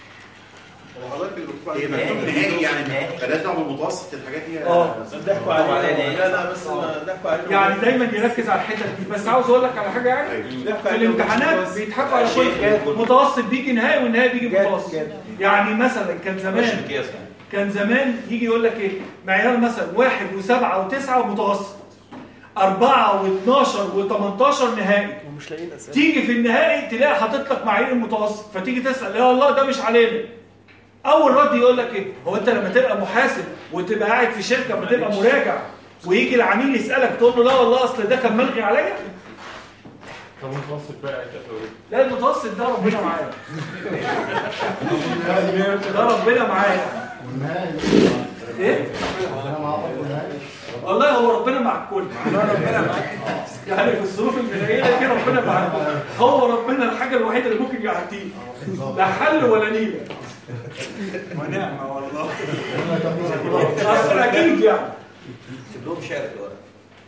[SPEAKER 3] هي مكتوب نهائي يعني بلاش دعوه بالمتوسط الحاجات دي
[SPEAKER 1] اه
[SPEAKER 13] ضحكوا علينا لا لا بس ضحكوا علينا
[SPEAKER 1] يعني دايما يركز على الحتت دي بس عاوز اقول لك على حاجه يعني في الامتحانات بيضحكوا على كل متوسط بيجي نهائي والنهائي بيجي متوسط يعني مثلا كان
[SPEAKER 13] مش
[SPEAKER 1] زمان
[SPEAKER 13] مقياس يعني
[SPEAKER 1] كان زمان يجي يقول لك ايه معيار مثلا واحد وسبعة وتسعة ومتوسط أربعة واثناشر وتمنتاشر نهائي
[SPEAKER 9] ومش لاقيين اسئله
[SPEAKER 1] تيجي في النهائي تلاقي حاطط لك معايير المتوسط فتيجي تسال يا الله ده مش علينا اول رد يقول لك ايه هو انت لما تبقى محاسب وتبقى قاعد في شركه بتبقى مراجع ويجي العميل يسالك تقول له لا والله اصل ده كان ملغي عليا
[SPEAKER 6] طب المتوسط بقى كده
[SPEAKER 1] لا المتوسط ده ربنا معايا ده ربنا معايا ايه والله هو ربنا مع الكل يعني في الظروف المنيله دي ربنا معاك هو ربنا الحاجه الوحيده اللي ممكن يعديه لا حل ولا نيله
[SPEAKER 13] ونعمه والله
[SPEAKER 1] اصل اكيد يعني
[SPEAKER 13] سيب لهم شعر في الورق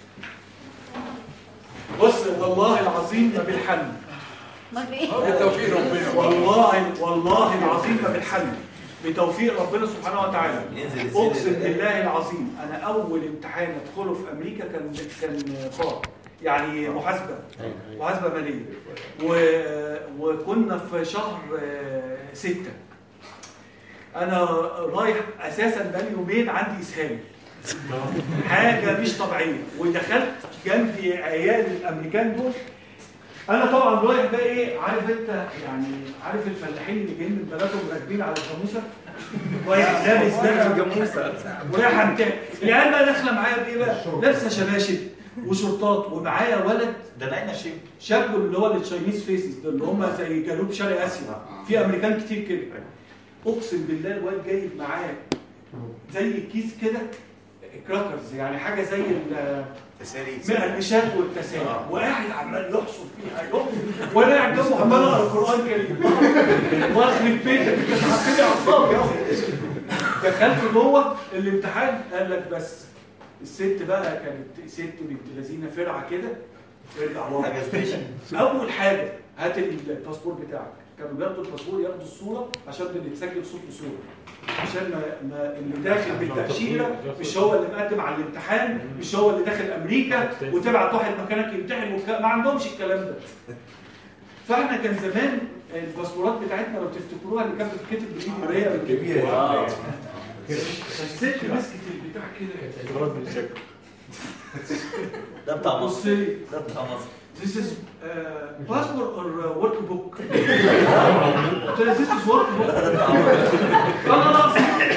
[SPEAKER 1] بص والله العظيم ما بالحل
[SPEAKER 7] ما في ايه
[SPEAKER 11] بتوفيق ربنا
[SPEAKER 1] والله والله العظيم ما بالحل بتوفيق ربنا سبحانه وتعالى
[SPEAKER 13] ينزل السن
[SPEAKER 1] اقسم
[SPEAKER 13] ده.
[SPEAKER 1] بالله العظيم انا اول امتحان ادخله في امريكا كان كان فار يعني محاسبه محاسبه ماليه و... وكنا في شهر آه، ستة انا رايح اساسا بقالي يومين عندي اسهال حاجه مش طبيعيه ودخلت جنبي عيال الامريكان دول انا طبعا رايح بقى ايه عارف انت يعني عارف الفلاحين اللي جايين من بلدهم راكبين على الجاموسه رايح لابس ده جاموسه ورايح امتحن العيال بقى داخله معايا بايه بقى لابسه شباشب وشورتات ومعايا ولد
[SPEAKER 13] ده نعينا شيء
[SPEAKER 1] شاب اللي هو التشاينيز فيسز ده اللي هم زي جنوب شرق اسيا في امريكان كتير كده اقسم بالله الواد جايب معاه زي كيس كده كراكرز يعني حاجه زي ال
[SPEAKER 3] تسالي
[SPEAKER 1] المقرمشات والتسالي وقاعد عمال يحصر فيها يحصر وانا قاعد جنبه عمال اقرا القران الكريم واخد بيتك كانت عامله اعصابي يا أخي. دخلت جوه الامتحان قال لك بس الست بقى كانت ست بنت لذينه فرعه كده ارجع ورا
[SPEAKER 13] حاجة سبيشال.
[SPEAKER 1] اول حاجه هات الباسبور بتاعك كانوا بياخدوا الباسبور ياخدوا الصوره عشان بنتسجل صوت وصوره عشان ما, ما اللي داخل بالتاشيره مش هو اللي مقدم على الامتحان مش هو اللي داخل امريكا وتبعت واحد مكانك يمتحن والك- ما عندهمش الكلام ده فاحنا كان زمان الباسبورات بتاعتنا لو تفتكروها اللي كانت بتتكتب بالايد اللي هي الكبيره
[SPEAKER 13] آه.
[SPEAKER 1] فالست مسكت البتاع كده
[SPEAKER 13] ده بتاع
[SPEAKER 1] بص
[SPEAKER 13] مصر
[SPEAKER 1] لي
[SPEAKER 13] ده بتاع مصر
[SPEAKER 1] This is uh, passport or uh, workbook. قلت لها this is workbook. خلاص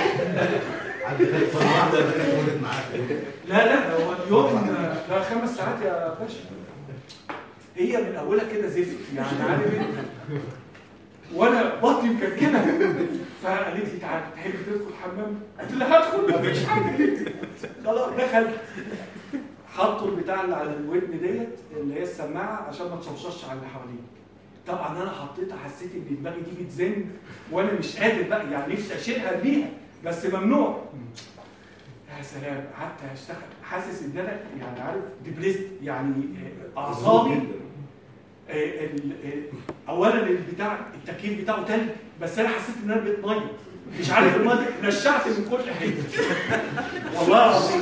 [SPEAKER 1] لا لا هو اليوم ده خمس ساعات يا باشا هي من اولها كده زفت يعني عارف انت وانا بطني مكركبه فقالت لي تعالى تحب تدخل الحمام؟ قلت لها هدخل مفيش حاجه خلاص دخلت حطوا البتاع اللي على الودن ديت اللي هي السماعه عشان ما تشوشش على اللي حواليه طبعا انا حطيتها حسيت ان دماغي دي بتزن وانا مش قادر بقى يعني نفسي اشيلها بيها بس ممنوع يا سلام قعدت اشتغل حاسس ان انا يعني عارف ديبريست يعني اعصابي آه، ال- آه، اولا البتاع التكييف بتاعه تلج بس انا حسيت ان انا بقيت ميه مش عارف الميه دي نشعت من كل حته والله العظيم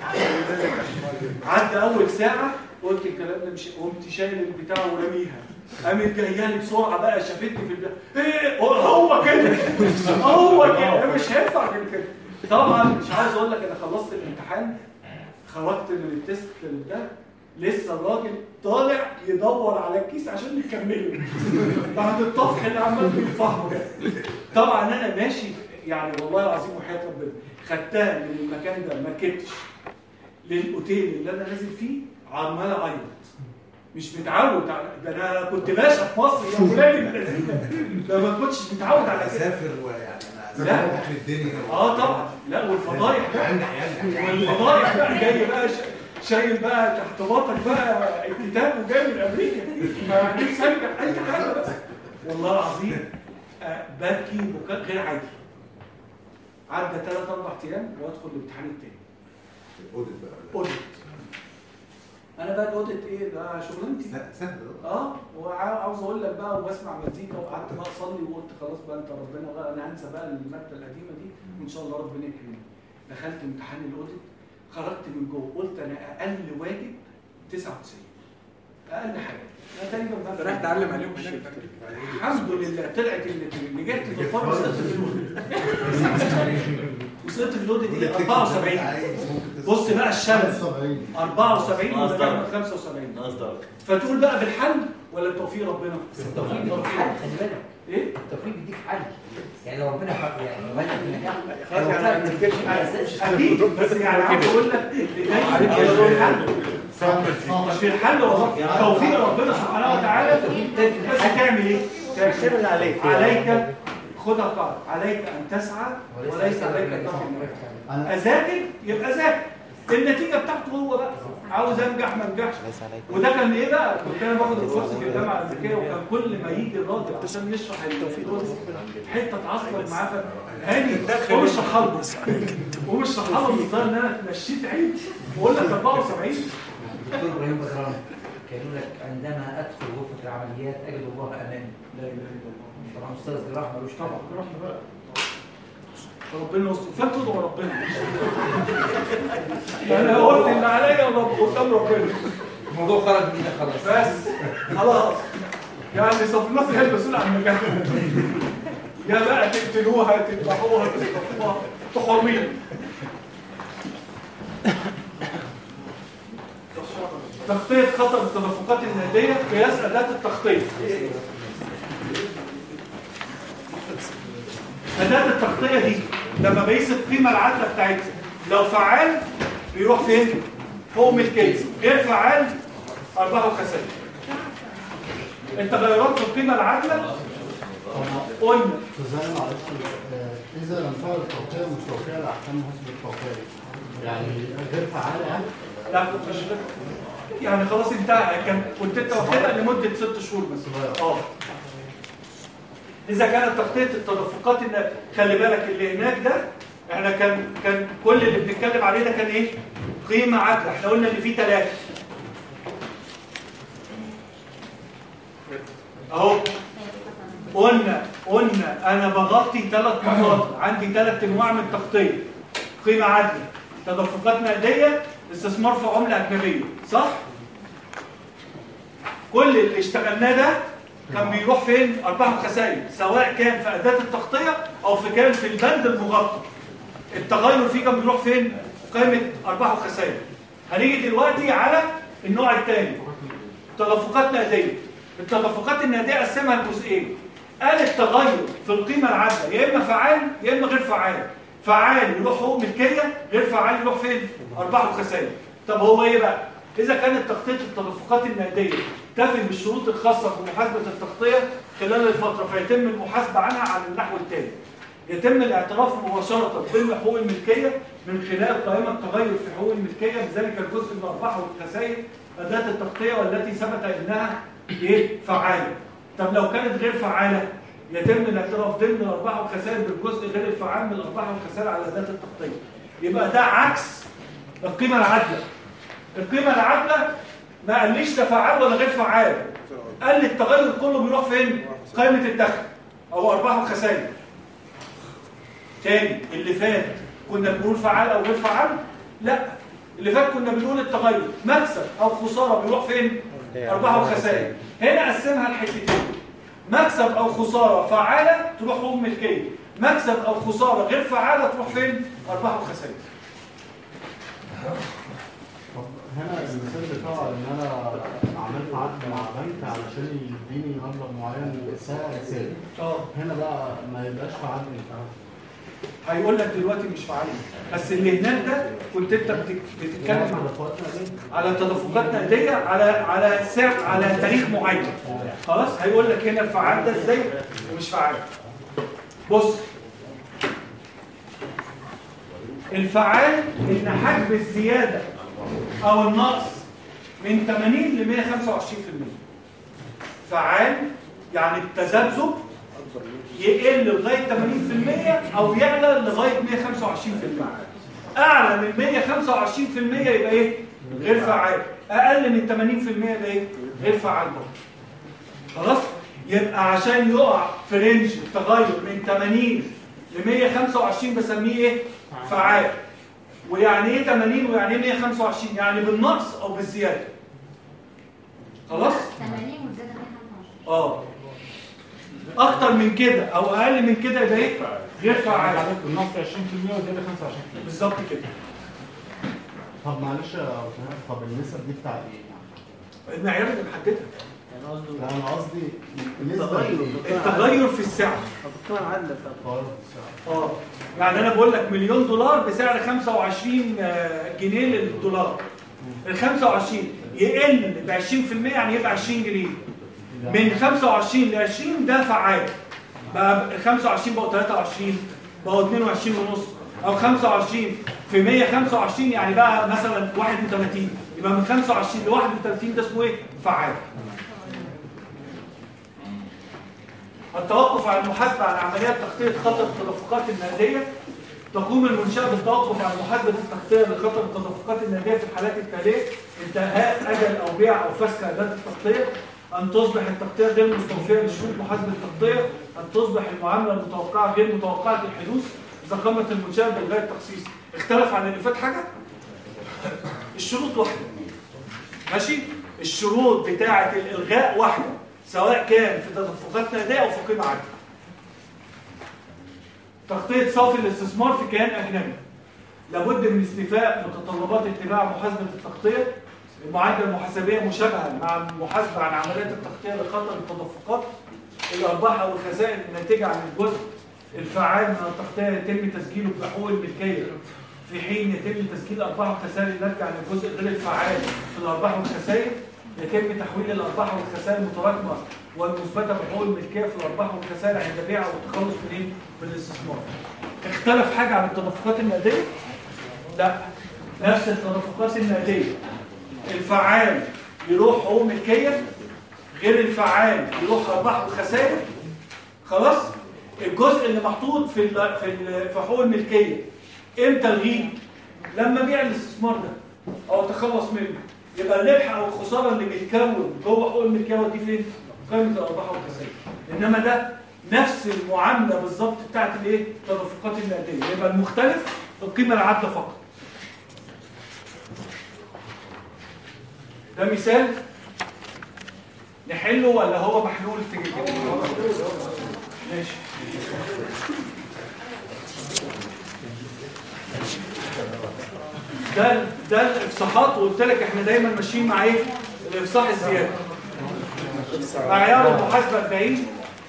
[SPEAKER 1] عدى اول ساعه قلت الكلام ده مش قمت شايل البتاع ورميها قامت جايه لي بسرعه بقى شافتني في البتاع ايه هو كده هو كده مش هينفع غير كده طبعا مش عاوز اقول لك انا خلصت الامتحان خرجت من التست ده لسه الراجل طالع يدور على الكيس عشان نكمله بعد الطفح اللي عمال بيفحمه ده طبعا انا ماشي يعني والله العظيم وحياه ربنا خدتها من المكان ده ما كدتش للاوتيل اللي انا نازل فيه عمال اعيط مش متعود على ده انا كنت باشا في مصر يا ولاد الذين ده ما كنتش متعود على كده
[SPEAKER 12] اسافر ويعني انا
[SPEAKER 1] لا.
[SPEAKER 12] اسافر اخر الدنيا
[SPEAKER 1] اه طبعا لا والفضايح بقى
[SPEAKER 12] ينجح ينجح
[SPEAKER 1] والفضايح بقى جاي بقى ش- شايل بقى تحت باطك بقى الكتاب وجاي من امريكا فنفسي ارجع اي حاجه بس والله العظيم آه، ببكي بكاء غير عادي عدى ثلاث اربع ايام وادخل الامتحان التاني
[SPEAKER 12] اودت بقى
[SPEAKER 1] اوديت انا بقى الاوديت ايه ده شغلانتي
[SPEAKER 12] سهل
[SPEAKER 1] اه وعاوز اقول لك بقى وبسمع مزيكا وقعدت بقى اصلي وقلت خلاص بقى انت ربنا بقى انا هنسى بقى الماده القديمه دي وان شاء الله ربنا يكرمني دخلت امتحان الاوديت خرجت من جوه قلت انا اقل واجب 99 اقل حاجه انا تقريبا بقى
[SPEAKER 11] انت رايح تعلم عليهم هناك
[SPEAKER 1] الحمد لله طلعت اللي نجحت في الفرق وصلت في الاوديت وصلت في الاوديت دي 74 بص بقى الشمس 74 ولا كام 75
[SPEAKER 13] قصدك
[SPEAKER 1] فتقول بقى بالحل ولا بتوفيق ربنا؟
[SPEAKER 17] التوفيق بيديك حل خلي بالك
[SPEAKER 1] ايه؟
[SPEAKER 17] التوفيق بيديك حل يعني ربنا حق يعني ربنا في النجاح
[SPEAKER 1] خلاص
[SPEAKER 17] لو
[SPEAKER 1] يعني
[SPEAKER 17] طلع
[SPEAKER 1] ما
[SPEAKER 17] من
[SPEAKER 1] تفتكرش
[SPEAKER 17] على أساس-
[SPEAKER 1] اكيد بس يعني عاوز اقول لك اللي دايما مش في الحل مش في الحل والله توفيق ربنا سبحانه وتعالى بس تعمل ايه؟
[SPEAKER 5] تعمل اللي عليك.
[SPEAKER 1] عليك خدها قاعدة عليك ان تسعى وليس عليك ان تقف اذاكر يبقى ذاكر النتيجه بتاعته هو بقى عاوز انجح ما انجحش وده كان ايه بقى كنت انا باخد الكورس في الجامعه الامريكيه وكان كل ما يجي الراجل عشان نشرح الكورس حته تعصب معاه ف- هاني قوم اشرحها له قوم اشرحها له بالظاهر ان انا مشيت عيد واقول لك 74
[SPEAKER 17] دكتور ابراهيم بدران كانوا لك عندما ادخل غرفه العمليات اجد الله امامي لا اله الا الله طبعا استاذ جراح ملوش طبعا
[SPEAKER 1] جراح بقى ربنا يستر فانتوا ادعوا ربنا انا قلت اللي عليا ورب- قدام ربنا
[SPEAKER 17] الموضوع خرج من ايدك خلاص
[SPEAKER 1] بس خلاص يعني صف النصر هي المسؤول عن المكان يا بقى تقتلوها تذبحوها تخطفوها تحرمين تغطية خطر التدفقات النادية قياس أداة التغطية أداة التغطية دي لما بقيس القيمة العادلة بتاعتها لو فعال بيروح فين؟ فوق ملكية غير فعال أرباح وخسائر أنت غيرات في القيمة العادلة قلنا
[SPEAKER 14] تزال معلش آه، اذا لم تعد التوقيع مستوفيه لاحكام حسب التوقيع يعني غير فعاله يعني
[SPEAKER 1] لا مش يعني خلاص انتهى كان كنت انت واخدها لمده ست شهور بس اه اذا كانت تغطيه التدفقات ان خلي بالك اللي هناك ده احنا كان كان كل اللي بنتكلم عليه ده كان ايه قيمه عادله احنا قلنا ان في ثلاثه اهو قلنا قلنا انا بغطي ثلاث مخاطر عندي ثلاث انواع من التغطيه قيمه عادله تدفقات نقديه استثمار في عمله اجنبيه صح كل اللي اشتغلناه ده كان بيروح فين ارباح وخسائر سواء كان في اداه التغطيه او في كان في البند المغطى التغير فيه كان بيروح فين قائمه ارباح وخسائر هنيجي دلوقتي على النوع الثاني تدفقات نقديه التدفقات النقديه قسمها لجزئين قال التغير في القيمه العادله يا اما فعال يا اما غير فعال فعال يروح حقوق ملكيه غير فعال يروح فين ارباح وخسائر طب هو ايه بقى اذا كانت تغطيه التدفقات النقديه تفي بالشروط الخاصه بمحاسبه التغطيه خلال الفتره فيتم المحاسبه عنها على النحو التالي يتم الاعتراف مباشره بحقوق الملكيه من خلال قائمه تغير في حقوق الملكيه بذلك الجزء من الارباح والخسائر اداه التغطيه والتي ثبت انها ايه فعاله طب لو كانت غير فعاله يتم الاعتراف ضمن الارباح والخسائر بالجزء غير الفعال من الارباح والخسائر على اداه التغطيه يبقى ده عكس القيمه العادله القيمه العادله ما قاليش ده فعال ولا غير فعال قال لي التغير كله بيروح فين قائمه الدخل او ارباح وخسائر تاني اللي فات كنا بنقول فعال او غير فعال لا اللي فات كنا بنقول التغير مكسب او خساره بيروح فين ارباح وخسائر هنا قسمها لحتتين مكسب او خساره فعاله تروح حقوق ملكيه مكسب او خساره غير فعاله تروح فين ارباح وخسائر
[SPEAKER 14] طب هنا المثال بتاع ان انا عملت عقد مع بنك علشان يديني مبلغ معين سعر ثابت
[SPEAKER 1] اه
[SPEAKER 14] هنا بقى ما يبقاش فعال امتى
[SPEAKER 1] هيقول لك دلوقتي مش فعال بس اللي هناك ده كنت انت بتك- بتتكلم على تدفقات نقديه على على سعر على تاريخ معين خلاص هيقول لك هنا الفعال ده ازاي ومش فعال بص الفعال ان حجم الزياده او النقص من 80 ل 125% فعال يعني التذبذب يقل لغايه 80% او يعلى لغايه 125% اعلى من 125% يبقى ايه غير فعال اقل من 80% يبقى ايه غير فعال برضه خلاص يبقى عشان يقع في رينج التغير من 80 ل 125 بسميه ايه فعال ويعني ايه 80 ويعني ايه 125 يعني بالنقص او بالزياده خلاص
[SPEAKER 7] 80 والزياده 125
[SPEAKER 1] اه اكتر من كده او اقل من كده يبقى ايه غير فعال
[SPEAKER 6] النص 20% وزياده 25%
[SPEAKER 1] بالظبط كده
[SPEAKER 14] طب معلش يا أستاذ، طب النسب دي بتاع ايه؟
[SPEAKER 1] المعيار اللي محددها
[SPEAKER 14] لا انا قصدي بالنسبه
[SPEAKER 15] تغير.
[SPEAKER 1] التغير في السعر
[SPEAKER 15] القيمه العادله
[SPEAKER 14] طيب
[SPEAKER 1] اه يعني انا بقول لك مليون دولار بسعر 25 آه، جنيه للدولار ال 25 يقل ب 20% يعني يبقى 20 جنيه من 25 ل 20 ده فعال بقى ال 25 بقوا 23 بقوا 22 ونص او 25 في 125 يعني بقى مثلا 31 يبقى من 25 ل 31 ده اسمه ايه؟ فعال التوقف عن المحاسبة عن عمليات تغطية خطر التدفقات النقدية تقوم المنشأة بالتوقف عن محاسبة التغطية لخطر التدفقات النقدية في الحالات التالية انتهاء أجل أو بيع أو فسخ أداة التغطية أن تصبح التغطية غير مستوفية لشروط محاسبة التغطية أن تصبح المعاملة المتوقعة غير متوقعة الحدوث إذا قامت المنشأة بإلغاء التخصيص اختلف عن اللي فات حاجة؟ الشروط واحدة ماشي؟ الشروط بتاعة الإلغاء واحدة سواء كان في تدفقات نقدية أو في قيمة عادية تغطية صافي الاستثمار في كيان أجنبي لابد من استيفاء متطلبات اتباع محاسبة التغطية المعادلة المحاسبية مشابهة مع المحاسبة عن عمليات التغطية لخطر التدفقات الأرباح أو الخسائر الناتجة عن الجزء الفعال من التغطية يتم تسجيله بحقوق الملكية في حين يتم تسجيل أرباح والخسائر الناتجة عن الجزء غير الفعال في الأرباح والخسائر يتم تحويل الأرباح والخسائر المتراكمة والمثبتة بحقوق الملكية في الأرباح والخسائر عند بيع والتخلص من إيه؟ من الاستثمار. اختلف حاجة عن التدفقات النقدية؟ لا نفس التدفقات النقدية الفعال يروح حقوق ملكية غير الفعال يروح أرباح وخسائر خلاص؟ الجزء اللي محطوط في ال في ال في حقوق الملكية امتى الغيه؟ لما بيع الاستثمار ده أو تخلص منه يبقى الربح او الخساره اللي بيتكون جوه حقوق الملكيه دي فين؟ قيمه الارباح والخسائر. انما ده نفس المعامله بالظبط بتاعت الايه؟ التدفقات النقديه، يبقى المختلف القيمه العادله فقط. ده مثال نحله ولا هو محلول تجي كده؟ ماشي. ده ده الافصاحات وقلت لك احنا دايما ماشيين مع ايه الافصاح الزياده معيار المحاسبه 40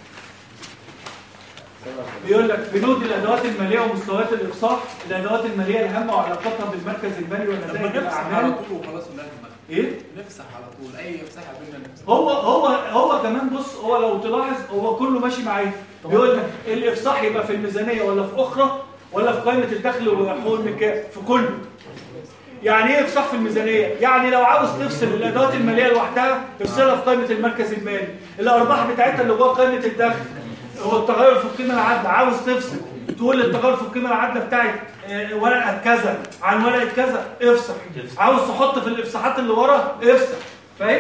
[SPEAKER 1] بيقول لك بنود الادوات الماليه ومستويات الافصاح الادوات الماليه الهامه وعلاقتها بالمركز المالي
[SPEAKER 11] طب
[SPEAKER 1] ونتائج
[SPEAKER 11] ما نفسح على
[SPEAKER 1] الاعمال
[SPEAKER 11] طول وخلاص ونرجع
[SPEAKER 1] ايه
[SPEAKER 11] نفسح على طول اي افساح قابلنا نفسح
[SPEAKER 1] هو هو هو كمان بص هو لو تلاحظ هو كله ماشي معايا بيقول لك الافصاح يبقى في الميزانيه ولا في اخرى ولا في قائمه الدخل وحقوق الملكيه في كله يعني ايه افصاح في الميزانيه يعني لو عاوز تفصل الادوات الماليه لوحدها افصلها في قائمه المركز المالي الارباح بتاعتها اللي جوه قائمه الدخل هو التغير في القيمه العادله عاوز تفصل تقول التغير في القيمه العادله بتاعت آه، ورقه كذا عن ورقه كذا افصح عاوز تحط في الافصاحات اللي ورا افصح فاهم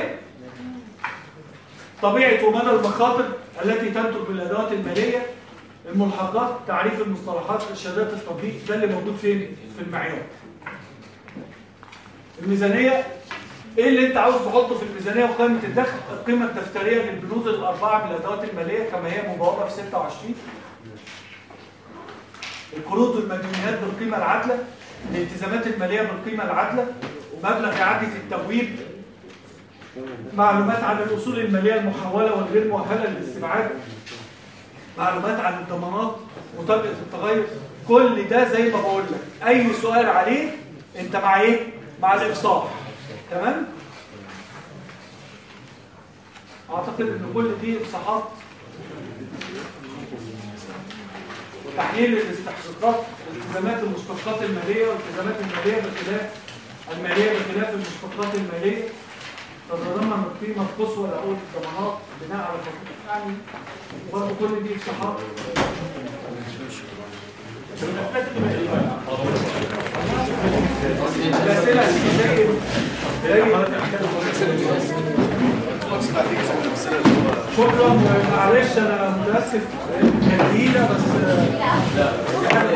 [SPEAKER 1] طبيعه ومدى المخاطر التي تنتج بالادوات الماليه الملحقات تعريف المصطلحات ارشادات التطبيق ده اللي موجود فين في المعيار الميزانيه ايه اللي انت عاوز تحطه في الميزانيه وقائمه الدخل القيمه الدفتريه للبنود الاربعه من الادوات الماليه كما هي مبوابه في 26 القروض والمديونيات بالقيمه العادله الالتزامات الماليه بالقيمه العادله مبلغ اعاده التمويل معلومات عن الاصول الماليه المحوله والغير مؤهله للاستبعاد معلومات عن الضمانات مطابقه التغير كل ده زي ما بقول لك اي سؤال عليه انت مع ايه مع الافصاح تمام اعتقد ان كل دي افصاحات تحليل الاستحقاقات التزامات المشتقات الماليه والالتزامات الماليه بخلاف الماليه بخلاف المشتقات الماليه تتضمن القيمه القصوى لعقود الضمانات بناء على خطوط يعني برضه كل دي افصاحات الاسئله زي شكرا معلش انا متاسف كانت تقيله بس دي حاجه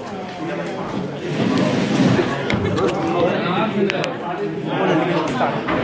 [SPEAKER 5] وانا اللي